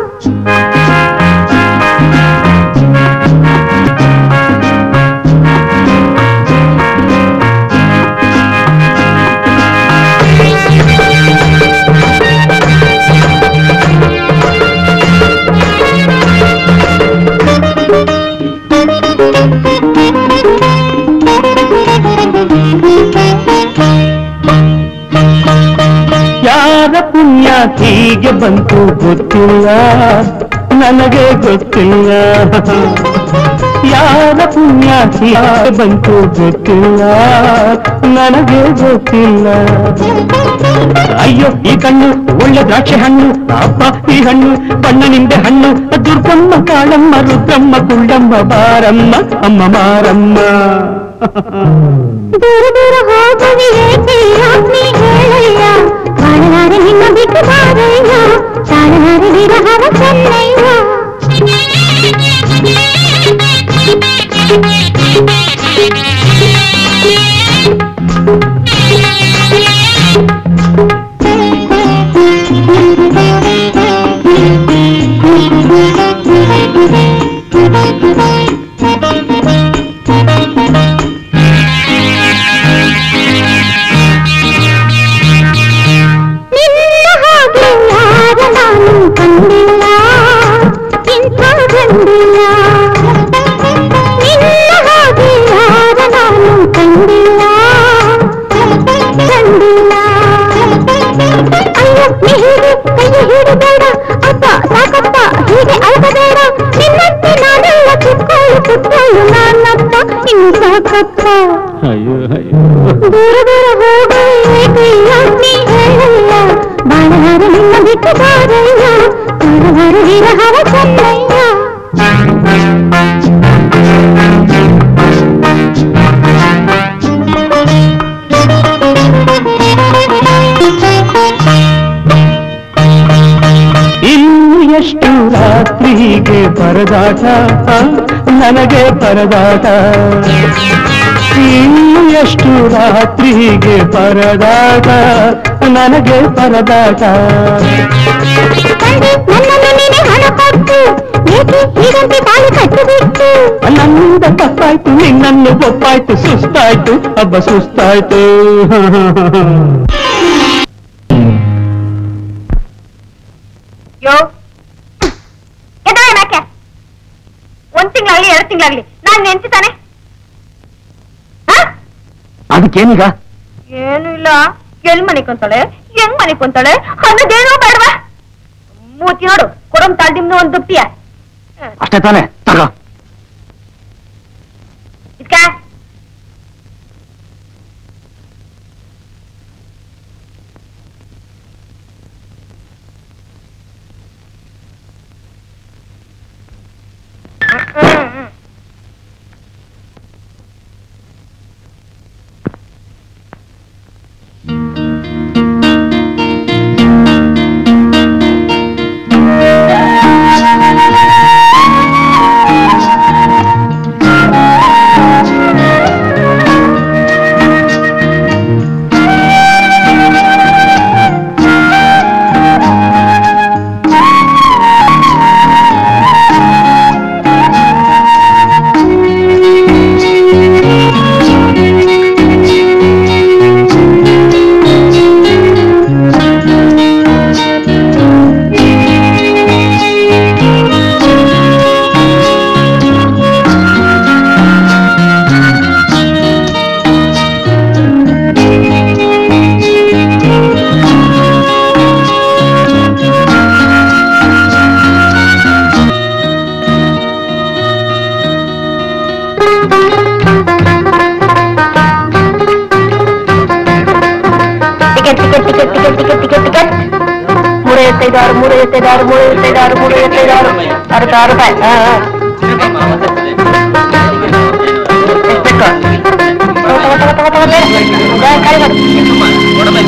ಯಾರ ಪುಣ್ಯ ಹೀಗೆ ಬಂತು ಗೊತ್ತಿಲ್ಲ ನನಗೆ ಗೊತ್ತಿಲ್ಲ ಯಾರ ಪುಣ್ಯ ಹೀಗೆ ಬಂತು ಗೊತ್ತಿಲ್ಲ ನನಗೆ ಗೊತ್ತಿಲ್ಲ ಅಯ್ಯೋ ಈ ಕಣ್ಣು ಒಳ್ಳೆ ದ್ರಾಕ್ಷಿ ಹಣ್ಣು ಅಪ್ಪ ಈ ಹಣ್ಣು ಬಣ್ಣ ನಿಂಬೆ ಹಣ್ಣು ದುರ್ಗಮ್ಮ ಕಾಳಮ್ಮ ರುದ್ರಮ್ಮ ಕುಳ್ಳಮ್ಮ ಬಾರಮ್ಮ ಅಮ್ಮ ಮಾರಮ್ಮ ದೂರ ದೂರ ಹೋಗುವೆ ಏಕೆ ಯಾಕೆ ಹೇಳಯ್ಯ ಬಾಳಲಾರೆ ನಿನ್ನ ಬಿಟ್ಟು ಬಾರಯ್ಯ ತಾಳಲಾರೆ ವಿರಹವ ಚೆನ್ನಯ್ಯ ವಿರಹವ ಚೆನ್ನಯ್ಯ ಇನ್ನು ಎಷ್ಟು ರಾತ್ರಿಗೆ ಪರದಾಟ ನನಗೆ ಪರದಾಟ ಇನ್ನು ಎಷ್ಟು ರಾತ್ರಿಗೆ ಪರದಾಟ ನನಗೆ ಪರದಾಟ ತಂದೆ ನನ್ನನ್ನು ನೀನೆ ಹಣ ಕೊಟ್ಟು ಏಕೆ ಹೀಗಂತೆ ತಾಳಿ ಕಟ್ಟಿಬಿಟ್ಟು ನನ್ನಿಂದ ತಪ್ಪಾಯ್ತು ನಿನ್ನನ್ನು ಒಪ್ಪಾಯ್ತು ಸುಸ್ತಾಯ್ತು ಹಬ್ಬ ಸುಸ್ತಾಯ್ತು ಯೋ ಎದುರೇ ಯಾಕೆ ಒಂದ್ ತಿಂಗಳಾಗ್ಲಿ ಎರಡು ತಿಂಗಳಾಗ್ಲಿ ನಾನ್ ನೆನ್ಸಿ ತಾನೆ ಅದಕ್ಕೇನೀಗ ಏನು ಇಲ್ಲ ಎಲ್ ಮನಿಕೊಂತಾಳೆ ಹೆಂಗ್ ಮನಿಕೊಂತಾಳೆ ಅನ್ನೋದೇನೋ ಬೇಡವಾ ಮೂತಿ ನೋಡು ಕೊಡಮ್ ತಾಳ್ದಿಮ್ನು ಒಂದ್ ದುಪ್ಪಿಯ ಅಷ್ಟೇ ತಾನೆ ತಗೋ ಇದ್ಕ ticket ticket ticket ticket ticket ticket ticket ಮೂರು ಐವತ್ತೈದು ಆರು ಮೂರು ಐವತ್ತೈದು ಆರು ಮೂರು ಐವತ್ತೈದು ಆರು ಮೂರು ಐವತ್ತೈದು ಆರು ಅರವತ್ತಾರು ರೂಪಾಯಿ ಹಾ ಹಾ ಎಷ್ಟ್ ಬೇಕು? ತಗೋ, ತಗೋ, ತಗೋ, ತಗೋ, ಬೇಡ. ಅದೇ ಖಾಲಿ ಮಾಡು.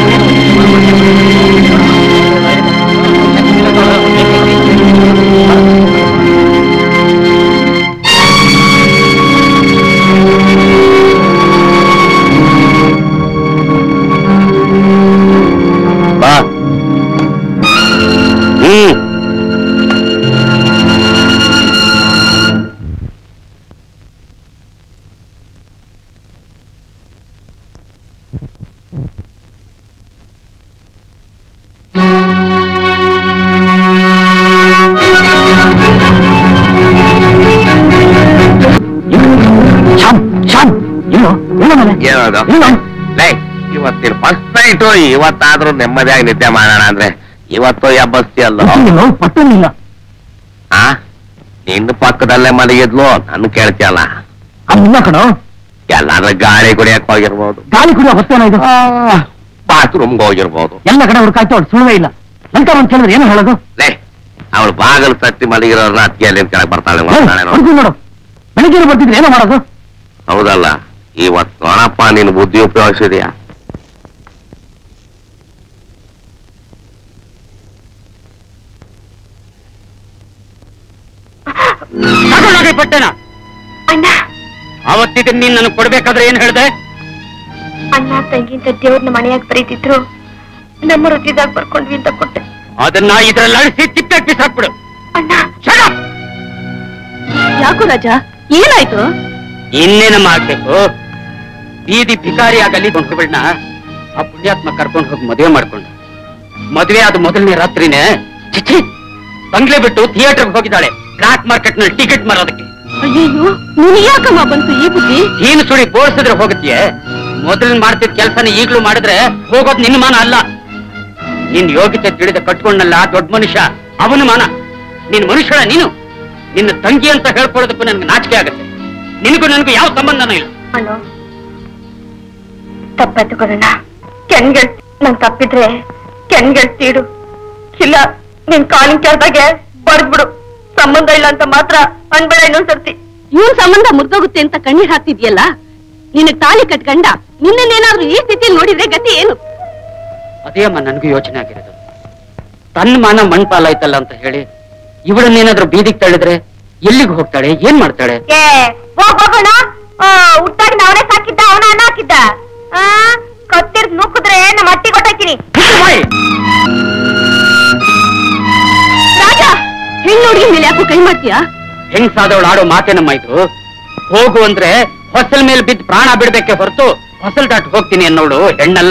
ಬಾ ಹ್ಮ್ ಶಾಮ್ ಶಾಮ್ ಏನು ಏನು ಮನೆ ಏನದು ಏನು ಲೇ ಇವತ್ತಿನ ಫಸ್ಟ್ ನೈಟು ಇವತ್ತಾದ್ರೂ ನೆಮ್ಮದಿಯಾಗಿ ನಿದ್ದೆ ಮಾಡೋಣ ಅಂದ್ರೆ ಇವತ್ತು ಎಬ್ಬಸ್ತಿ ಅಲ್ಲ ಪಟ್ಟಣಿಲ್ಲ ಪಟ್ಟಣಿಲ್ಲ ಆ ನಿನ್ನ ಪಕ್ಕದಲ್ಲೇ ಮಲಗಿದ್ಲು ನನ್ ಕೇಳ್ತಿಯಲ್ಲ ಅಲ್ಲಿಲ್ಲ ಕಣೋ ಎಲ್ಲಾದ್ರೂ ಗಾಳಿ ಕುಡಿಯಕ್ ಹೋಗಿರ್ಬೋದು ಗಾಳಿ ಕುಡಿಯೋ ಹೊತ್ತೇನ ಇದು ಬಾತ್ರೂಮ್ಗೆ ಹೋಗಿರ್ಬೋದು ಎಲ್ಲ ಕಡೆ ಹುಡುಕಾಯ್ತು ಅವ್ರು ಸುಳ್ವೇ ಇಲ್ಲ ನಂತರ ಒಂದ್ ಕೇಳಿದ್ರೆ ಏನು ಹೇಳೋದು ಲೇ ಅವಳು ಬಾಗಲ್ ತಟ್ಟಿ ಮಲಗಿರೋರ್ನ ಅತ್ತಿಗೆಯಲ್ಲಿ ಕೆಳಗೆ ಬರ್ತಾಳೆ ನೋಡ್ತಾಳೆ ನೋಡು. ಹುಡುಗ ನೋಡು ಬೆಳಿಗ್ಗೆ ಬರ್ತಿದ್ರೆ ಏನೋ ಮಾಡೋದು ಹೌದಲ್ಲ ಇವತ್ ನೋಡಪ್ಪ ನೀನು ಬುದ್ಧಿ ಉಪಯೋಗಿಸಿದ್ಯಾ ತಗೊಳ್ಳೋದೆ ಪಟ್ಟಣ ಅಣ್ಣ ಅವತ್ತಿದ್ರೆ ನೀನ್ ನನಗೆ ಕೊಡ್ಬೇಕಾದ್ರೆ ಏನ್ ಹೇಳ್ದೆ ಅಣ್ಣ ತಂಗಿ ಅಂತ ದೇವ್ರನ್ನ ಮನೆಯಾಗ ಬರೀತಿದ್ರು ನಮ್ಮ ವೃತ್ತಿದಾಗ ಬರ್ಕೊಂಡ್ವಿ ಅಂತ ಕೊಟ್ಟೆ ಅದನ್ನ ಇದ್ರಲ್ಲಿ ಅಳಿಸಿ ತಿಪ್ಪೆ ಬಿಸಾಕ್ಬಿಡು ಅಣ್ಣ Shut up! ಯಾಕೋ ರಾಜ ಏನಾಯ್ತು ಇನ್ನೇನಮ್ಮ ಆಗ್ಬೇಕು ಬೀದಿ ಭಿಕಾರಿ ಆಗಲ್ಲಿ ಕೊಂಡ್ಬಿಡ್ನ ಆ ಪುಣ್ಯಾತ್ಮ ಕರ್ಕೊಂಡು ಹೋಗಿ ಮದುವೆ ಮಾಡ್ಕೊಂಡು ಮದುವೆ ಆದ ಮೊದಲನೇ ರಾತ್ರಿನೇ ಚಿಚ್ಚಿ ಬಂಗ್ಲೆ ಬಿಟ್ಟು ಥಿಯೇಟರ್ಗೆ ಹೋಗಿದ್ದಾಳೆ ಬ್ಲಾಕ್ ಮಾರ್ಕೆಟ್ ನಲ್ಲಿ ಟಿಕೆಟ್ ಮಾರೋದಕ್ಕೆ ಅಯ್ಯಯ್ಯೋ ನೀನ್ ಯಾಕಮ್ಮ ಬಂತು ಈ ಬುದ್ಧಿ ನೀನು ಸುಳಿ ಬೋಳ್ಸಿದ್ರೆ ಹೋಗತ್ತೀಯ ಮೊದಲು ಮಾಡ್ತಿದ್ ಕೆಲಸನ ಈಗ್ಲೂ ಮಾಡಿದ್ರೆ ಹೋಗೋದ್ ನಿನ್ನ ಮಾನ ಅಲ್ಲ ನಿನ್ ಯೋಗ್ಯತೆ ತಿಳಿದ ಕಟ್ಕೊಂಡಲ್ಲ ದೊಡ್ಡ ಮನುಷ್ಯ ಅವನ ಮಾನ ನಿನ್ ಮನುಷ್ಯಳ ನೀನು ನಿನ್ನ ತಂಗಿ ಅಂತ ಹೇಳ್ಕೊಳ್ಳೋದಕ್ಕೂ ನನ್ಗೆ ನಾಚಿಕೆ ಆಗುತ್ತೆ ನಿನಗೂ ನನಗೂ ಯಾವ ಸಂಬಂಧನೂ ಇಲ್ಲ ಅಣ್ಣು ತಪ್ಪೆತ್ತುಕೊಳ್ಳೋಣ ಕೆಣ್ಗೆಳ್ ನನ್ ತಪ್ಪಿದ್ರೆ ಕೆಣ್ಗೆಳ್ತೀಡು ಇಲ್ಲ ನಿನ್ ಕಾಲಿನ ಕೆಳದಾಗೆ ಬಡ್ದ್ಬಿಡು ಸಂಬಂಧ ಇಲ್ಲ ಅಂತ ಮಾತ್ರ ಅನ್ಬೇಡ ಇನ್ನೊಂದ್ಸರ್ತಿ ಇವನ್ ಸಂಬಂಧ ಮುರಿದೋಗುತ್ತೆ ಅಂತ ಕಣ್ಣೀರ್ ಹಾಕ್ತಿದ್ಯಲ್ಲ ನಿನಗ್ ತಾಳಿ ಕಟ್ಕಂಡ ನಿನ್ನೇನಾದ್ರೂ ಈ ಸ್ಥಿತಿಯಲ್ಲಿ ನೋಡಿದ್ರೆ ಗತಿ ಏನು ಅದೇ ಅಮ್ಮ ನನಗೂ ಯೋಚನೆ ಆಗಿರೋದು ತನ್ನ ಮಾನ ಮಣ್ಪಾಲಾಯ್ತಲ್ಲ ಅಂತ ಹೇಳಿ ಇವಳನ್ನೇನಾದ್ರೂ ಬೀದಿಗೆ ತಳ್ಳಿದ್ರೆ ಎಲ್ಲಿಗೆ ಹೋಗ್ತಾಳೆ ಏನ್ ಮಾಡ್ತಾಳೆ ಏ ಹೋಗ್ ಹೋಗೋಣ ಹುಟ್ಟಾಗಿ ನಾವನೇ ಸಾಕಿದ್ದ ಅವನ ಅನ್ನ ಹಾಕಿದ್ದ ಆ ಕತ್ತಿರ್ದ್ ನುಗ್ಗಿದ್ರೆ ನಮ್ಮ ಅಟ್ಟಿ ಕೊಟ್ಟಾಕಿನಿ ರಾಜ ಹೆಣ್ಣು ಹುಡುಗಿ ಮೇಲೆ ಯಾಕೋ ಕೈ ಮಾಡ್ತೀಯಾ ಹೆಂಗ್ಸಾದವಳು ಆಡೋ ಮಾತೇನಮ್ಮ ಇದು ಹೋಗು ಅಂದ್ರೆ ಹೊಸಲ್ ಮೇಲೆ ಬಿದ್ದು ಪ್ರಾಣ ಬಿಡ್ಬೇಕೆ ಹೊರತು ಹೊಸಲ್ ದಾಟ್ ಹೋಗ್ತೀನಿ ಅನ್ನೋಳು ಹೆಣ್ಣಲ್ಲ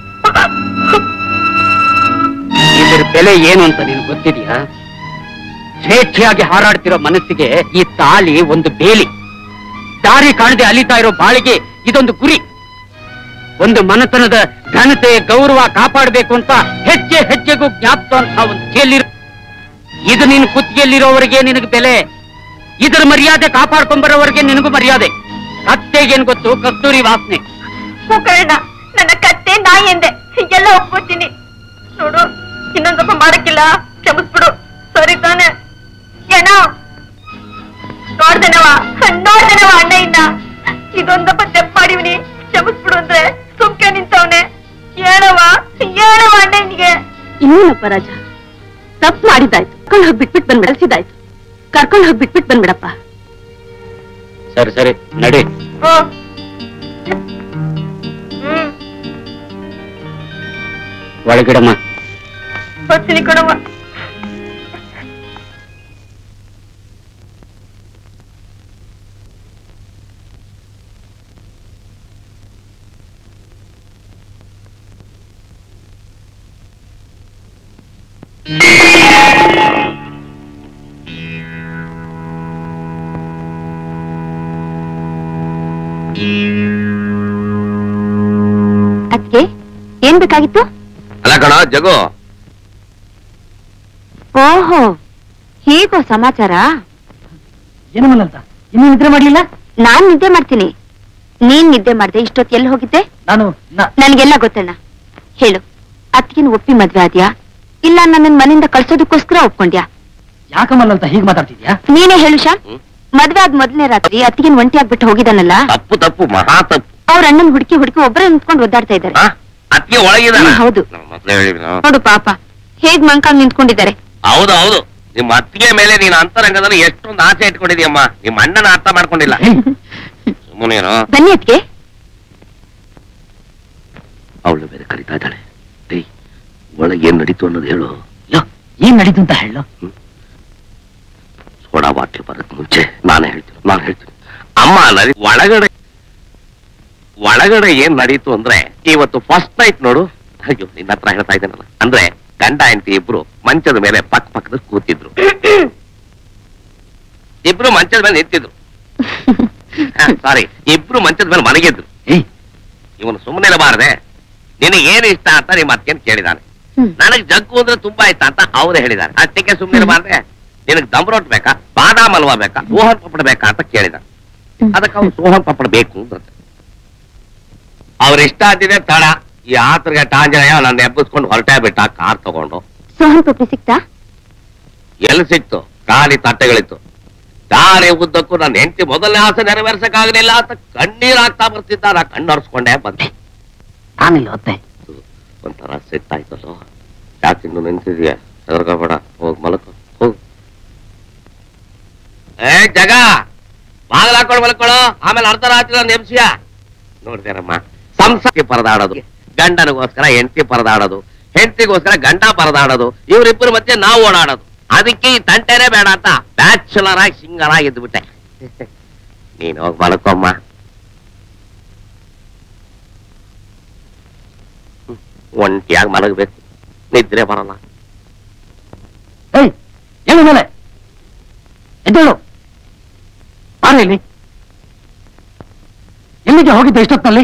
ಇದ್ರ ಬೆಲೆ ಏನು ಅಂತ ನಿನ್ ಗೊತ್ತಿದ್ಯಾ ಸ್ವೇಚ್ಛೆಯಾಗಿ ಹಾರಾಡ್ತಿರೋ ಮನಸ್ಸಿಗೆ ಈ ತಾಳಿ ಒಂದು ಬೇಲಿ ದಾರಿ ಕಾಣದೆ ಅಲಿತಾ ಇರೋ ಬಾಳಿಗೆ ಇದೊಂದು ಗುರಿ ಒಂದು ಮನತನದ ಘನತೆ ಗೌರವ ಕಾಪಾಡಬೇಕು ಅಂತ ಹೆಜ್ಜೆ ಹೆಜ್ಜೆಗೂ ಜ್ಞಾಪಿಸೋ ಅಂತ ಒಂದು ಜೇಲಿರ್ ಇದು ನಿನ್ ಕುತ್ತಿಗೆಯಲ್ಲಿರೋವರೆಗೆ ನಿನಗೆ ಬೆಲೆ ಇದರ ಮರ್ಯಾದೆ ಕಾಪಾಡ್ಕೊಂಬರೋವರೆಗೆ ನಿನಗೂ ಮರ್ಯಾದೆ ಕತ್ತೆಗೇನ್ ಗೊತ್ತು ಕಸ್ತೂರಿ ವಾಸನೆ ಮುಖರಣ ನನ್ನ ಕತ್ತೆ ನಾಯಿ ಎಂದೆ ಎಲ್ಲ ಒಪ್ಕೋತೀನಿ ನೋಡು ಇನ್ನೊಂದ್ ಸ್ವಲ್ಪ ಮಾಡಕ್ಕಿಲ್ಲ ಕ್ಷಮಿಸ್ಬಿಡು ಸರಿ ತಾನೆ ಏನ ನೋಡ್ದನವ ನೋಡ್ದನವ ಅಣ್ಣ ಇನ್ನ ಇದೊಂದಪ್ಪ ತೆಪ್ಪ ಮಾಡಿವ್ನಿ ಕ್ಷಮಿಸ್ಬಿಡು ಅಂದ್ರೆ ಸುಮ್ಕೆ ನಿಂತವನೆ ಹೇಳವ ಹೇಳವ ಅಣ್ಣ ನಿನ್ಗೆ ಇನ್ನೇನಪ್ಪ ರಾಜ ತಪ್ಪು ಮಾಡಿದ್ದಾಯ್ತು ಕರ್ಕೊಂಡ್ ಹೋಗಿ ಬಿಟ್ಬಿಟ್ಟು ಬಂದ್ ಬೆಳೆಸಿದಾಯ್ತು ಕರ್ಕೊಂಡ್ ಹೋಗಿ ಬಿಟ್ಬಿಟ್ಟು ಬಂದ್ಬಿಡಪ್ಪ ಸರಿ ಸರಿ ನಡಿ ಹ್ಮ್ ಒಳಗಿಡಮ್ಮ ಬರ್ತೀನಿ ಕಣವ ಅದಕ್ಕೆ ಏನ್ ಬೇಕಾಗಿತ್ತು ಅಲ್ಲ ಕಣ ಜಗು ಓಹೋ ಹೀಗೋ ಸಮಾಚಾರ ಏನು ಮಲ್ಲಂತ ಇನ್ನೂ ನಿದ್ರೆ ಮಾಡ್ಲಿಲ್ಲ ನಾನ್ ನಿದ್ದೆ ಮಾಡ್ತೀನಿ ನೀನ್ ನಿದ್ದೆ ಮಾಡ್ದೆ ಇಷ್ಟೊತ್ತು ಎಲ್ಲಿ ಹೋಗಿದ್ದೆ ನಾನು ನ- ನನ್ಗೆಲ್ಲ ಗೊತ್ತಣ್ಣ ಹೇಳು ಅತ್ತಿಗಿನ ಒಪ್ಪಿ ಮದ್ವೆ ಆದ್ಯಾ ಇಲ್ಲ ನನ್ನ ಮನೆಯಿಂದ ಕಳ್ಸೋದಕ್ಕೋಸ್ಕರ ಒಪ್ಕೊಂಡ್ಯಾ ಯಾಕ ಮಲ್ಲಂತ ಹೀಗ್ ಮಾತಾಡ್ತಿದ್ಯಾ ನೀನೇ ಹೇಳು ಶಾನ್ ಹ್ಮ್. ಮದ್ವೆ ಆದ್ ಮೊದಲನೇ ರಾತ್ರಿ ಅತ್ತಿಗಿನ ಒಂಟಿ ಆಗ್ಬಿಟ್ಟು ಹೋಗಿದಾನಲ್ಲ ತಪ್ಪು ತಪ್ಪು ಮಹಾ ತಪ್ಪು ಅವ್ರ ಅಣ್ಣನ್ ಹುಡುಕಿ ಹುಡುಕಿ ಒಬ್ಬರೇ ನಿಂತ್ಕೊಂಡು ಒದ್ದಾಡ್ತಾ ಇದ್ದಾರೆ ಆ? ಅತ್ತಿಗೆ ಒಳಗಿದಾನ ಹ್ಮ್, ಹೌದು. ನಾನು ಮೊದ್ಲೇ ಹೇಳಿದ್ನೋ. ನೋಡು ಪಾಪ ಹೇಗ್ ಮಂಕಾಗ್ ನಿಂತ್ಕೊಂಡಿದ್ದಾರೆ ಹೌದು ಹೌದು ನಿಮ್ಮ ಅತ್ತಿಗೆ ಮೇಲೆ ನೀನು ಅಂತರಂಗದಲ್ಲಿ ಎಷ್ಟೊಂದು ಆಸೆ ಇಟ್ಕೊಂಡಿದ್ಯಮ್ಮ ನಿಮ್ಮ ಅಣ್ಣನ ಅರ್ಥ ಮಾಡ್ಕೊಂಡಿಲ್ಲ ಸುಮ್ಮನೇನು ಬನ್ನಿ ಅತ್ತಿಗೆ ಅವಳು ಬೇರೆ ಕರಿತಾ ಇದ್ದಾಳೆ ಏಯ್ ಒಳಗೆ ಏನ್ ನಡೀತು ಅನ್ನೋದು ಹೇಳು ಲೋ, ಏನ್ ನಡೀತು ಅಂತ ಹೇಳು ಸೋಡಾ ಬಾಟ್ಲಿ ಬರಕ್ ಮುಂಚೆ ನಾನೇ ಹೇಳ್ತೀನಿ ನಾನು ಹೇಳ್ತೀನಿ ಅಮ್ಮ ನಡಿ ಒಳಗಡೆ ಒಳಗಡೆ ಏನ್ ನಡೀತು ಅಂದ್ರೆ ಇವತ್ತು ಫಸ್ಟ್ ನೈಟ್ ನೋಡು ಅಯ್ಯೋ ನಿನ್ನ ಹತ್ರ ಹೇಳ್ತಾ ಇದ್ದೇನಲ್ಲ ಅಂದ್ರೆ ಗಂಡ ಹೆಂಡತಿ ಇಬ್ರು ಮಂಚದ ಮೇಲೆ ಪಕ್ಕ ಪಕ್ಕದಲ್ಲಿ ಕೂತಿದ್ರು ಇಬ್ರು ಮಂಚದ ಮೇಲೆ ನಿಂತಿದ್ರು ಸಾರಿ ಇಬ್ರು ಮಂಚದ ಮೇಲೆ ಮಲಗಿದ್ರು ಏಯ್ ಇವನು ಸುಮ್ಮನೆ ಬಾರದೆ ನಿನಗೆ ಏನ್ ಇಷ್ಟ ಅಂತ ನಿಮ್ಮ ಅತ್ತೆನ್ ಕೇಳಿದಾನೆ ಹ್ಮ್. ನನಗ್ ಜಗ್ಗು ಅಂದ್ರೆ ತುಂಬಾ ಇಷ್ಟ ಅಂತ ಅವರೇ ಹೇಳಿದ್ದಾರೆ ಅಷ್ಟಕ್ಕೆ ಸುಮ್ಮನೆ ಬಾರದೆ ನಿನಗ್ ದಮ್ ರೋಟ್ ಬೇಕಾ ಬಾದಾಮ್ ಹಲ್ವಾ ಬೇಕಾ ಸೋಹನ್ ಪಪ್ಪಡ ಬೇಕಾ ಅಂತ ಕೇಳಿದ ಹ್ಮ್. ಅದಕ್ಕೆ ಅವ್ನು ಸೋಹನ್ ಪಪ್ಪಡ ಬೇಕು ಅಂತ ಅವ್ರ ಇಷ್ಟ ಆದಿದೆ ತಡ ಈ ಆತರಿಗೆ ಟಾಂಜನಯ ನನ್ನ ಎಬ್ಬಿಸ್ಕೊಂಡು ಹೊರಟೇ ಬಿಟ್ಟ ಕಾರ್ ತಗೊಂಡು ಸೋಹನ್ ಪಪ್ಪಿ ಸಿಕ್ತಾ ಎಲ್ಲಿ ಸಿಕ್ತು ಖಾಲಿ ತಟ್ಟೆಗಳಿತ್ತು ದಾರಿ ಉದ್ದಕ್ಕೂ ನನ್ನ ಹೆಂಡತಿ ಮೊದಲನೇ ಆಸೆ ನೆರವೇರ್ಸಕ್ಕಾಗಲಿಲ್ಲ ಅಂತ ಕಣ್ಣೀರ್ ಆಗ್ತಾ ಬರ್ತಿದ್ದ ನಾ ಕಣ್ಣೊರ್ಸ್ಕೊಂಡೆ ಬಂದೆ ನಾನಿಲ್ಲ ಹೊತ್ತೆ ಒಂಥರ ಸೆಟ್ ಆಯ್ತಲ್ಲೋ ಯಾಕಿನ್ನು ನೆನ್ಸಿದ್ಯಾ ಹೆದರ್ಕೋಬೇಡ ಹೋಗ್ ಮಲಕೋ ಹೋಗ್ ಏ ಜಗ ಬಾಗಿಲು ಹಾಕೊಂಡು ಮಲ್ಕೊಳ್ಳೋ ಆಮೇಲೆ ಅರ್ಧ ರಾತ್ರಿ ನೆಮ್ಸಿಯ ನೋಡ್ದೇನಮ್ಮ ಸಂಸಾರಕ್ಕೆ ಪರದಾಡೋದು ಗಂಡನಿಗೋಸ್ಕರ ಹೆಂಡತಿ ಪರದಾಡೋದು ಹೆಂಡತಿಗೋಸ್ಕರ ಗಂಡ ಪರದಾಡೋದು ಇವರಿಬ್ಬರ ಮಧ್ಯೆ ನಾವು ಓಡಾಡೋದು ಅದಕ್ಕೆ ಈ ತಂಟೆನೇ ಬೇಡ ಅಂತ ಬ್ಯಾಚುಲರ್ ಆಗಿ ಸಿಂಗಲ್ ಆಗಿ ಇದ್ಬಿಟ್ಟೆ ನೀನು ಹೋಗಿ ಮಲ್ಕೊಮ್ಮ ಹ್ಮ್. ಒಂಟಿಯಾಗಿ ಮಲಗಬೇಕು ನಿದ್ರೆ ಬರಲ್ಲ ಏಯ್ ಏನು ಮೇಲೆ ಎದ್ದೇಳು ಬಾರ ಇಲ್ಲಿ ಎಲ್ಲಿಗೆ ಹೋಗಿದ್ದೆ ಇಷ್ಟೊತ್ತಿನಲ್ಲಿ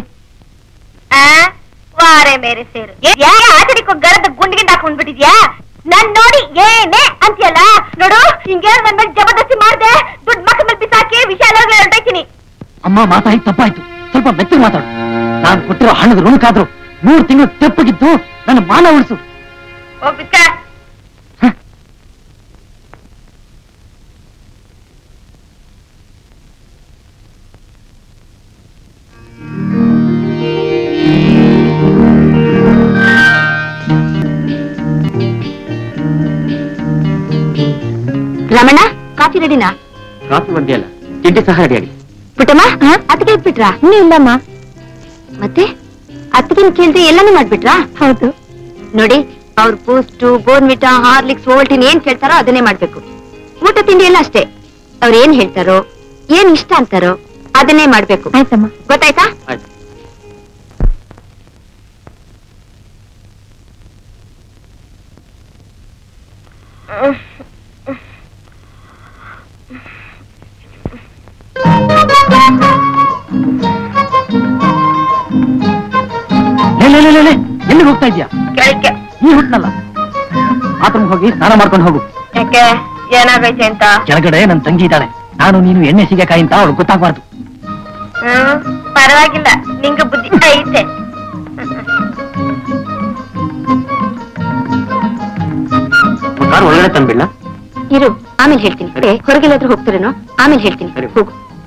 ವಾರೆ ಮೇರೆ ಸೇರು ಯಾರ ಆಚರಿಕೋ ಗರದ ಗುಂಡಿಗಿಂದ ಹಾಕೊಂಡ್ಬಿಟ್ಟಿದ್ಯಾ ನನ್ ನೋಡಿ ಏನೇ ಅಂತೀಯಲ್ಲ ನೋಡು ಹಿಂಗೆ ನನ್ ಮೇಲೆ ಜಬರ್ದಸ್ತಿ ಮಾಡ್ದೆ ದುಡ್ಡು ಮಕ್ಕ ಮೇಲೆ ಬಿಸಾಕಿ ವಿಶಾಲ ಹೊರಟೈತೀನಿ ಅಮ್ಮ ಮಾತಾಡಿ ತಪ್ಪಾಯ್ತು ಸ್ವಲ್ಪ ಮೆತ್ತಗೆ ಮಾತಾಡು ನಾನು ಕೊಟ್ಟಿರೋ ಹಣದ ಋಣಕ್ಕಾದ್ರು ಮೂರು ತಿಂಗಳು ತೆಪ್ಪಗಿದ್ದು ನನ್ನ ಮಾನ ಉಳಿಸು ಹೋಗ್ಬಿಟ್ಟ ಕಾಫಿ ರೆಡಿನಾ ಕಾಫಿ ಒಂದೇ ಅಲ್ಲ ತಿಂಡಿ ಸಹ ರೆಡಿ ಆಗಿ ಪುಟ್ಟಮ್ಮ ಅತ್ತಿಗೆ ಇಟ್ಬಿಟ್ರಾ ಇನ್ನೂ ಇಲ್ಲಮ್ಮ ಮತ್ತೆ ಅತ್ತಿಗೆ ಕೇಳ್ದೆ ಎಲ್ಲಾನು ಮಾಡ್ಬಿಟ್ರಾ ಹೌದು ನೋಡಿ ಅವ್ರ ಬೂಸ್ಟ್ ಬೋರ್ನ್ವಿಟಾ ಹಾರ್ಲಿಕ್ಸ್ ಓಲ್ಟಿನ್ ಏನ್ ಕೇಳ್ತಾರೋ ಅದನ್ನೇ ಮಾಡ್ಬೇಕು ಊಟ ತಿಂಡಿ ಎಲ್ಲ ಅಷ್ಟೇ ಅವ್ರ ಏನ್ ಹೇಳ್ತಾರೋ ಏನ್ ಇಷ್ಟ ಅಂತಾರೋ ಅದನ್ನೇ ಮಾಡ್ಬೇಕು ಆಯ್ತಮ್ಮ ಗೊತ್ತಾಯ್ತಾ ಆಯ್ತು ಲೇ, ಲೇ, ಲೇ, ಲೇ, ಲೇ, ಎಲ್ಲಿಗೆ ಹೋಗ್ತಾ ಇದ್ಯಾ ಕೆಳಕ್ಕೆ ಈ ಹುಟ್ನಲ್ಲ ಬಾತ್ರೂಮ್ ಹೋಗಿ ಸ್ನಾನ ಮಾಡ್ಕೊಂಡು ಹೋಗು ಯಾಕೆ ಏನಾಗೈತೆ ಅಂತ ಕೆಳಗಡೆ ನನ್ ತಂಗಿ ಇದ್ದಾಳೆ ನಾನು ನೀನು ಎಣ್ಣೆ ಸಿಗಕಾಯಿ ಅಂತ ಅವಳು ಗೊತ್ತಾಗ್ಬಾರ್ದು ಹ್ಮ್ ಪರವಾಗಿಲ್ಲ ನಿಂಗ ಬುದ್ಧಿ ಐತೆ ಕಾರ್ ಒಳಗಡೆ ತಂದ್ಬಿಡ್ಲಾ ಇರು ಆಮೇಲೆ ಹೇಳ್ತೀನಿ ಸರಿ. ಹೊರಗೆಲ್ಲಾದ್ರೂ ಹೋಗ್ತಾರೇನೋ ಆಮೇಲೆ ಹೇಳ್ತೀನಿ ಸರಿ. ಹೋಗು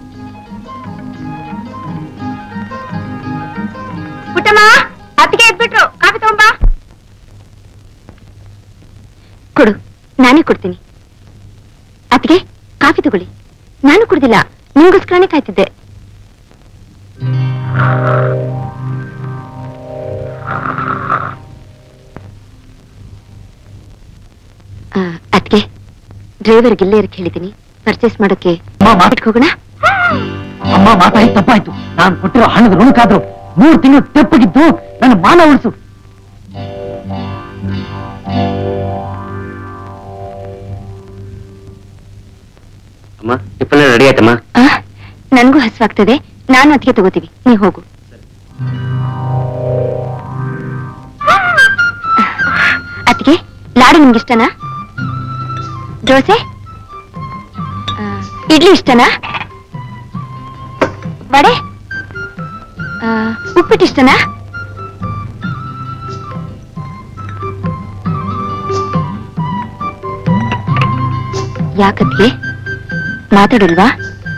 ಪುಟ್ಟಮ್ಮ ಅತ್ತಿಗೆ ಎದ್ಬಿಟ್ರು ಕಾಫಿ ತಗೊಂಬಾ ಕೊಡು ನಾನೇ ಕೊಡ್ತೀನಿ ಅತ್ತಿಗೆ ಕಾಫಿ ತಗೊಳ್ಳಿ ನಾನು ಕುಡ್ದಿಲ್ಲ ನಿಮ್ಗೋಸ್ಕರನೇ ಕಾಯ್ತಿದ್ದೆ ಆ, ಅತ್ತಿಗೆ ಡ್ರೈವರ್ಗೆ ಇಲ್ಲೇ ಇರಕ್ಕೆ ಹೇಳಿದ್ದೀನಿ ಪರ್ಚೇಸ್ ಮಾಡೋಕೆ ಅಮ್ಮ, ಮಾ- ಮಾರ್ಕೆಟ್ಗೆ ಹೋಗೋಣ ಅಮ್ಮ ಮಾತಾಡಿ ತಪ್ಪಾಯ್ತು ನಾನು ಕೊಟ್ಟಿರೋ ಹಣದ ಋಣಕ್ಕಾದ್ರು ಮೂರು ತಿಂಗಳು ತೆಪ್ಪಗಿದ್ದು ನನ್ನ ಮಾನ ಉಳಿಸು ಅಮ್ಮ ಟಿಫನ್ ರೆಡಿ ಆಯ್ತಮ್ಮ ಆ, ನನ್ಗೂ ಹಸುವಾಗ್ತದೆ ನಾನು ಅದಕ್ಕೆ ತಗೋತೀವಿ ನೀ ಹೋಗು ಅದಕ್ಕೆ ಲಾಡು ನಿಮ್ಗೆ ಇಷ್ಟನಾ ದೋಸೆ ಆ, ಇಡ್ಲಿ ಇಷ್ಟನಾ ವಡೆ ಆ, ಉಪ್ಪಿಟ್ಟು ಇಷ್ಟನಾ ಯಾಕದ್ಗೆ ಮಾತಾಡಲ್ವಾ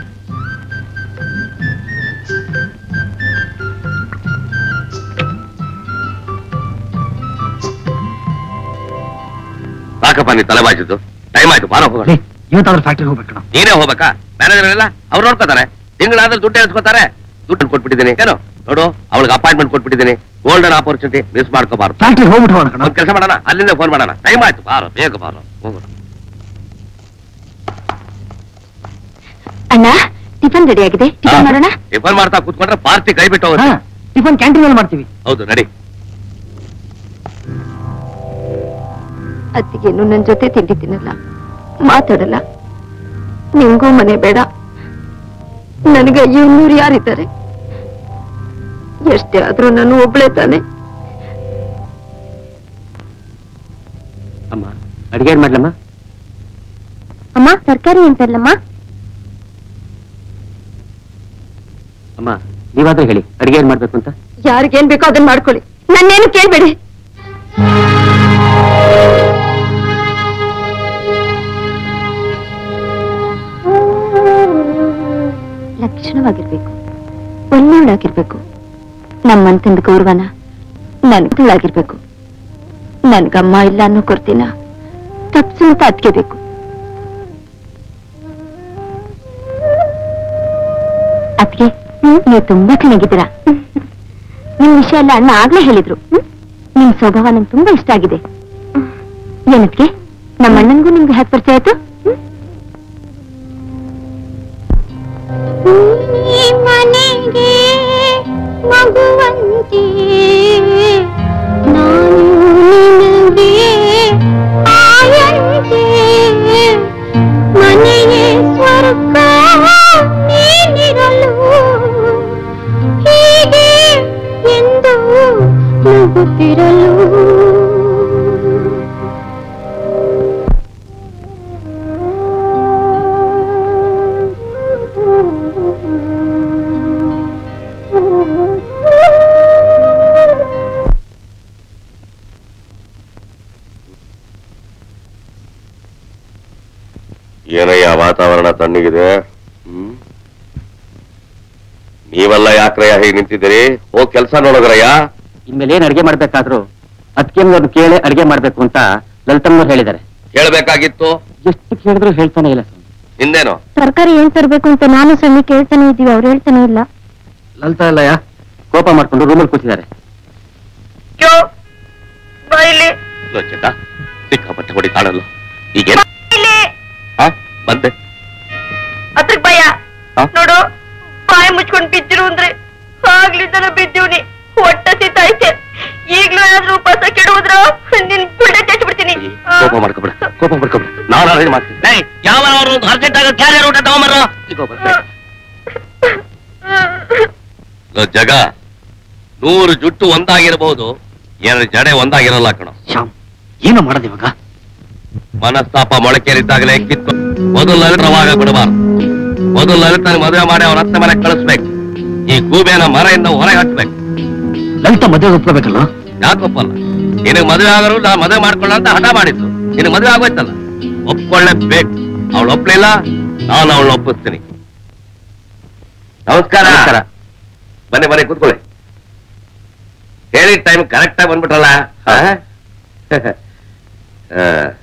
ಸಾಕಪ್ಪ ನೀ ತಲೆ ಬಾಚಿದ್ದು ಟೈಮ್ ಆಯ್ತು ಬಾರ ಹೋಗೋಣ ಲೇ, ಇವತ್ತಾದ್ರೂ ಫ್ಯಾಕ್ಟ್ರಿ ಹೋಗ್ಬೇಕು ನೀನೇ ಹೋಗ್ಬೇಕಾ ಮ್ಯಾನೇಜರ್ ಎಲ್ಲ ಅವ್ರು ನೋಡ್ಕೋತಾರೆ ತಿಂಗಳಾದ್ರೆ ದುಡ್ಡು ಎಸ್ಕೋತಾರೆ ದುಡ್ಡು ಕೊಟ್ಬಿಟ್ಟಿದ್ದೀನಿ ಏನು ನೋಡು ಅವಳಿಗೆ ಅಪಾಯಿಂಟ್ಮೆಂಟ್ ಕೊಟ್ಬಿಟ್ಟಿದ್ದೀನಿ ಗೋಲ್ಡನ್ ಆಪರ್ಚುನಿಟಿ ಮಿಸ್ ಮಾಡ್ಕೋಬಾರ್ದು ಫ್ಯಾಕ್ಟ್ರಿ ಹೋಗ್ಬಿಟ್ಟು ಹೋಗೋಣ ಕಣ ಒಂದ್ ಕೆಲಸ ಮಾಡೋಣ ಅಲ್ಲಿಂದ ಫೋನ್ ಮಾಡೋಣ ಟೈಮ್ ಆಯ್ತು ಬಾರೋ ಬೇಗ ಬಾರೋ ಹೋಗೋಣ ಅಣ್ಣ ಟಿಫನ್ ರೆಡಿ ಆಗಿದೆ ಟಿಫನ್ ಮಾಡೋಣ ಟಿಫನ್ ಮಾಡ್ತಾ ಕೂತ್ಕೊಂಡ್ರೆ ಪಾರ್ಟಿ ಕೈ ಬಿಟ್ಟು ಹೋಗುತ್ತೆ ಹಾ ಟಿಫನ್ ಕ್ಯಾಂಟೀನ್ ಅಲ್ಲಿ ಮಾಡ್ತೀವಿ ಹೌದು ನಡಿ ಅತ್ತಿಗೇನು ನನ್ ಜೊತೆ ತಿಂಡಿ ತಿನ್ನಲ್ಲ ಮಾತಾಡಲ್ಲ ನಿಂಗೂ ಮನೆ ಬೇಡ ನನಗೆ ಇನ್ನೂರು ಯಾರಿದ್ದಾರೆ ಎಷ್ಟೇ ಆದ್ರೂ ನಾನು ಒಬ್ಳೆ ತಾನೆ ಅಮ್ಮ ಅಡಿಗೆ ಏನ್ ಮಾಡ್ಲಮ್ಮ ಅಮ್ಮ ತರಕಾರಿ ಎಂತಲ್ಲಮ್ಮ ಅಮ್ಮ ನೀವಾದ್ರೂ ಹೇಳಿ ಅಡಿಗೆ ಏನ್ ಮಾಡ್ಬೇಕು ಅಂತ ಯಾರಿಗೇನ್ ಬೇಕೋ ಅದನ್ನ ಮಾಡ್ಕೊಳ್ಳಿ ನನ್ನೇನು ಕೇಳ್ಬೇಡಿ ಲಕ್ಷಣವಾಗಿರ್ಬೇಕು ಒಳ್ಳೆಯವಳಾಗಿರ್ಬೇಕು ನಮ್ಮಂತಂದ ಗೌರವನ ನನ್ಗಳಾಗಿರ್ಬೇಕು ನನ್ಗಮ್ಮ ಇಲ್ಲ ಅನ್ನೋ ಕೊರ್ತಿನ ತಪ್ಸು ಅಂತ ಅದಕ್ಕೆ ಬೇಕು ಅದಕ್ಕೆ ನೀವು ತುಂಬಾ ಚೆನ್ನಾಗಿದ್ದೀರಾ ನಿಮ್ ವಿಷಯ ಎಲ್ಲ ಅಣ್ಣ ಆಗ್ಲೇ ಹೇಳಿದ್ರು ಹ್ಮ್? ನಿಮ್ ಸ್ವಭಾವ ನಂಗೆ ತುಂಬಾ ಇಷ್ಟ ಆಗಿದೆ ಏನದ್ಕೆ ನಮ್ಮ ಅಣ್ಣನ್ಗೂ ನಿಮ್ಗೆ ಹ್ಯಾಕ್ ಪರಿಚಯ ಆಯ್ತು ಹ್ಮ್? ಮನೆಗೆ ಮಗುವಂತೆ ನಾನು ನಿನಗೆ ಆಯಂತೆ ಮನೆಯೇ ಸ್ವರ್ಗ ನೀನಿರಲು ಹೀಗೆ ಎಂದು ನಗುತ್ತಿರಲು ಏನಯ್ಯ ವಾತಾವರಣ ತಣ್ಣಗಿದೆ ಹ್ಮ್ ನೀವೆಲ್ಲ ಯಾಕ್ರಯ್ಯ ಹೀಗೆ ನಿಂತಿದ್ದೀರಿ ಹೋಗ್ ಕೆಲಸ ನೋಡೋದ್ರಯ್ಯ ಇನ್ಮೇಲೆ ಏನ್ ಅಡಿಗೆ ಮಾಡ್ಬೇಕಾದ್ರೂ ಅದಕ್ಕೆ ಕೇಳಿ ಅಡಿಗೆ ಮಾಡ್ಬೇಕು ಅಂತ ಲಲಿತಮ್ಮವ್ರು ಹೇಳಿದ್ದಾರೆ ಕೇಳ್ಬೇಕಾಗಿತ್ತು ಎಷ್ಟು ಕೇಳಿದ್ರು ಹೇಳ್ತಾನೆ ಇಲ್ಲ ಸ್ವಾಮಿ ನಿಂದೇನು ತರಕಾರಿ ಏನ್ ತರ್ಬೇಕು ಅಂತ ನಾನು ಸಣ್ಣ ಕೇಳ್ತಾನೆ ಇದೀವಿ ಅವ್ರು ಹೇಳ್ತಾನೆ ಇಲ್ಲ ಲಲಿತಾ ಇಲ್ಲಯ್ಯ ಕೋಪ ಮಾಡ್ಕೊಂಡು ರೂಮಲ್ಲಿ ಕೂತಿದ್ದಾರೆ ಲೋಚಕ ಸಿಕ್ಕಾಪಟ್ಟೆ ಹೊಡಿತಾಳಲ್ಲ ಈಗೇನು ಹಾ ಬಂದೆ ಅದ್ರ ಭಯ ಹಾ? ನೋಡು ಬಾಯಿ ಮುಚ್ಕೊಂಡ್ ಬಿದ್ದಿರು ಅಂದ್ರೆ ಆಗ್ಲಿದ್ದನ ಬಿದ್ದೀವ್ನಿ ಹೊಟ್ಟೆ ಸಿತಾಯ್ತೆ ಈಗ್ಲೂ ಏನಾದ್ರೂ ಉಪವಾಸ ಕೆಡುವುದ್ರ ನಿನ್ ಗುಳ್ಳೆ ಬಿಡ್ತೀನಿ ಕೋಪ ಮಾಡ್ಕೊಬೇಡ ಕೋಪ ಮಾಡ್ಕೊಬೇಡ ನಾನು ಅರೇಂಜ್ ಮಾಡ್ತೀನಿ ಯಾವ ಒಂದು ಅರ್ಜೆಂಟ್ ಆಗ ಕ್ಯಾರಿಯರ್ ಊಟ ತಗೊಂಬರ ಜಗ ನೂರು ಜುಟ್ಟು ಒಂದಾಗಿರಬಹುದು ಎರಡು ಜಡೆ ಒಂದಾಗಿರಲ್ಲ ಕಣ ಶ್ಯಾಮ್ ಏನು ಮಾಡೋದು ಇವಾಗ ಮನಸ್ತಾಪ ಮೊಳಕೆರಿದ್ದಾಗಲೇ ಕಿತ್ತು ಮೊದಲು ಲಲಿತರವಾಗ ಬಿಡಬಾರ್ದು ಮೊದಲು ಲಲಿತನ ಮದುವೆ ಮಾಡಿ ಅವನ ಅತ್ತೆ ಮನೆಗೆ ಕಳಿಸ್ಬೇಕು ಈ ಗೂಬೆನ ಮರೆಯಿಂದ ಹೊರಗೆ ಹಾಕ್ಬೇಕು ಲಲಿತ ಮದುವೆ ಒಪ್ಕೋಬೇಕಲ್ಲ ಯಾಕೊಪ್ಪಲ್ಲ ನಿನಗೆ ಮದುವೆ ಆಗರು ನಾ ಮದುವೆ ಮಾಡ್ಕೊಳ್ಳ ಅಂತ ಹಠ ಮಾಡಿದ್ದು ನಿನಗೆ ಮದುವೆ ಆಗೋಯ್ತಲ್ಲ ಒಪ್ಕೊಳ್ಳೇಬೇಕು ಅವಳು ಒಪ್ಲಿಲ್ಲ ನಾನು ಅವಳನ್ನ ಒಪ್ಪಿಸ್ತೀನಿ ನಮಸ್ಕಾರ ನಮಸ್ಕಾರ. ಬನ್ನಿ ಬನ್ನಿ ಕೂತ್ಕೊಳ್ಳಿ ಹೇಳಿದ ಟೈಮ್ ಕರೆಕ್ಟ್ ಆಗಿ ಬಂದ್ಬಿಟ್ರಲ್ಲ ಆ? ಆ,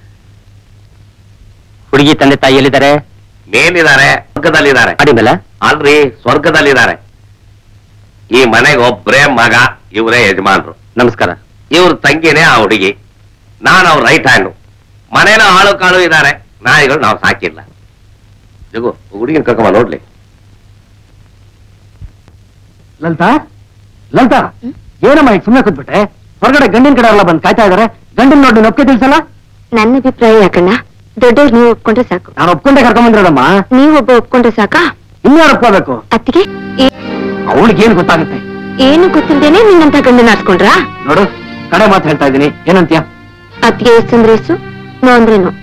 ಹುಡುಗಿ ತಂದೆ ತಾಯಿ ಎಲ್ಲಿದ್ದಾರೆ ಮೇಲಿದ್ದಾರೆ ಸ್ವರ್ಗದಲ್ಲಿದ್ದಾರೆ ಅಡಿಮೇಲೆ ಅಲ್ರಿ ಸ್ವರ್ಗದಲ್ಲಿದ್ದಾರೆ ಈ ಮನೆಗೆ ಒಬ್ರೇ ಮಗ ಇವರೇ ಯಜಮಾನ್ರು ನಮಸ್ಕಾರ ಇವ್ರ ತಂಗಿನೇ ಆ ಹುಡುಗಿ ನಾನು ಅವ್ರ ರೈಟ್ ಹ್ಯಾಂಡು ಮನೇನ ಆಳು ಕಾಳು ಇದ್ದಾರೆ ನಾಯಿಗಳು ನಾವು ಸಾಕಿಲ್ಲ ಜಗು ಹುಡುಗಿನ ಕರ್ಕೊಂಬ ನೋಡ್ಲಿ ಲಲಿತಾ ಲಲಿತಾ ಏನಮ್ಮ ಈಗ ಸುಮ್ಮನೆ ಕೂತ್ಬಿಟ್ಟೆ ಹೊರಗಡೆ ಗಂಡಿನ ಕಡೆ ಎಲ್ಲ ಬಂದು ಕಾಯ್ತಾ ಇದಾರೆ ಗಂಡಿನ ನೋಡಿ ನೊಕ್ಕೆ ತಿಳ್ಸಲ್ಲ ನನ್ನ ಅಭಿಪ್ರಾಯ ಯಾಕಣ್ಣ ದೊಡ್ಡವ್ರು ನೀವು ಒಪ್ಕೊಂಡ್ರೆ ಸಾಕು ನಾನು ಒಪ್ಕೊಂಡೆ ಕರ್ಕೊಂಡ್ ಬಂದಿರೋದಮ್ಮ ನೀವೊಬ್ಬ ಒಪ್ಕೊಂಡ್ರೆ ಸಾಕಾ ಇನ್ಯಾರು ಒಪ್ಕೋಬೇಕು ಅತ್ತಿಗೆ ಏ- ಅವಳಿಗೆ ಏನು ಗೊತ್ತಾಗುತ್ತೆ ಏನು ಗೊತ್ತಿಲ್ದೇನೆ ನಿನ್ನಂತ ಗಂಡನ ಆಡ್ಸ್ಕೊಂಡ್ರಾ ನೋಡು ಕಡೆ ಮಾತು ಹೇಳ್ತಾ ಇದ್ದೀನಿ ಏನಂತ್ಯ ಅತ್ತಿಗೆ ಎಸ್ ಅಂದ್ರೆ ಎಸ್ಸು ನೋ ಅಂದ್ರೆ ನೋ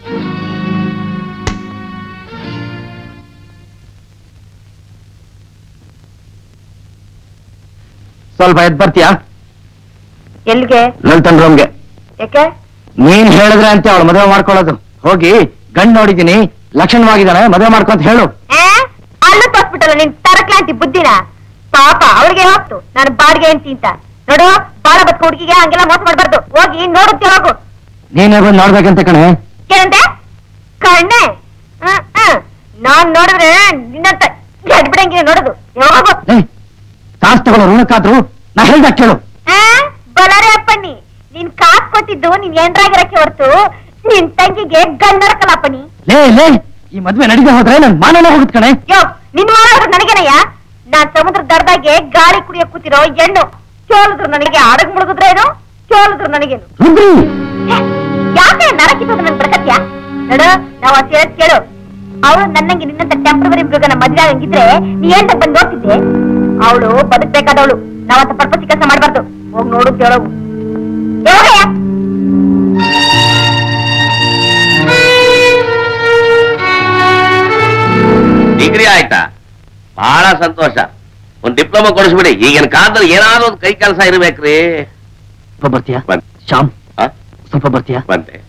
ಸ್ವಲ್ಪ ಎದ್ ಬರ್ತೀಯಾ ಎಲ್ಗೆ ಲಲಿತನ್ ರೂಮ್ಗೆ ಯಾಕೆ ನೀನ್ ಹೇಳಿದ್ರೆ ಅಂತ ಅವಳು ಮದುವೆ ಮಾಡ್ಕೊಳ್ಳೋದು ಹೋಗಿ ಗಂಡ್ ನೋಡಿದೀನಿ ಲಕ್ಷಣವಾಗಿದ್ದಾನೆ ಮದುವೆ ಮಾಡ್ಕೊಂತ ಹೇಳು ಅಲ್ಲೂ ತೋರ್ಸ್ಬಿಟ್ಟಲ್ಲ ನಿನ್ ತರಕ್ಲಾಂತಿ ಬುದ್ಧಿನ ಪಾಪ ಅವ್ರಿಗೆ ಹೋಗ್ತು ನಾನು ಬಾಡಿಗೆ ಅಂತಿ ಅಂತ ನೋಡು ಬಾಳ ಬದುಕು ಹುಡುಗಿಗೆ ಹಂಗೆಲ್ಲ ಮೋಸ ಮಾಡ್ಬಾರ್ದು ಹೋಗಿ ನೋಡುತ್ತೆ ಹೋಗು ನೀನೇ ಬಂದು ನೋಡ್ಬೇಕಂತ ಕಣೆ ಏನಂತೆ ಕಣ್ಣೆ ಹ್ಮ್, ಹ್ಮ್. ನಾನ್ ನೋಡಿದ್ರೆ ನಿನ್ನಂತ ಬಿಡಂಗಿಲ್ಲ ನೋಡುದು ಹೋಗು ಏ ಕಾಸು ತಗೊಳ್ಳೋ ಋಣಕ್ಕಾದ್ರು ನಾ ಹೇಳ್ದಾಗ ಕೇಳು ಆ? ಬಲಾರೆ ಅಪ್ಪಣ್ಣಿ ನೀನ್ ಕಾಸ್ ಕೊಟ್ಟಿದ್ದು ನೀನ್ ಏನ್ರಾಗಿರಕ್ಕೆ ಹೊರ್ತು ನಿನ್ ತಂಗಿಗೆ ಗಂಡರಕಲ್ಲ ಅಪ್ಪಣ್ಣಿ ಲೇ ಲೇ ಈ ಮದ್ವೆ ನಡೀದೆ ಹೋದ್ರೆ ನನ್ ಮಾನನೇ ಹೋಗುತ್ತೆ ಕಣೆ ಯೋ ನಿನ್ ಮಾಡೋದು ನನಗೇನಯ್ಯ ನಾನ್ ಸಮುದ್ರ ದರ್ದಾಗೆ ಗಾಳಿ ಕುಡಿಯ ಕೂತಿರೋ ಹೆಣ್ಣು ಚೋಲಿದ್ರು ನನಗೆ ಅಡಗ್ ಮುಳುಗುದ್ರೇನು ಚೋಲಿದ್ರು ನನಗೇನು ರುದ್ರಿ ಛೆ, ಯಾಕೆ ನರಕಿಸೋದು ನನ್ ಬರಕತ್ಯ ನೋಡು ನಾವು ಅದ್ ಹೇಳದ್ ಕೇಳು ಅವಳು ನನ್ನಂಗೆ ನಿನ್ನಂತ ಟೆಂಪ್ರವರಿ ಮೃಗನ ಮದ್ವೆ ಆಗಂಗಿದ್ರೆ ನೀ ಏನ್ ಬಂದು ನೋಡ್ತಿದ್ದೆ ಅವಳು ಬದುಕ್ಬೇಕಾದವಳು ನಾವಂತ ಪರ್ಪಸಿ ಕೆಲಸ ಮಾಡ್ಬಾರ್ದು ಹೋಗ್ ನೋಡು ಕೇಳೋವು ಹೋಗಯ್ಯ ಡಿಗ್ರಿ ಆಯ್ತಾ ಬಹಳ ಸಂತೋಷ ಒಂದ್ ಡಿಪ್ಲೊಮಾ ಕೊಡಿಸ್ಬಿಡಿ ಈಗಿನ ಕಾಲದಲ್ಲಿ ಏನಾದ್ರು ಒಂದು ಕೈ ಕೆಲಸ ಇರ್ಬೇಕ್ರಿ ಸ್ವಲ್ಪ ಬರ್ತೀಯಾ ಬಂದ್. ಶ್ಯಾಮ್ ಆ? ಸ್ವಲ್ಪ ಬರ್ತೀಯಾ ಬಂದೆ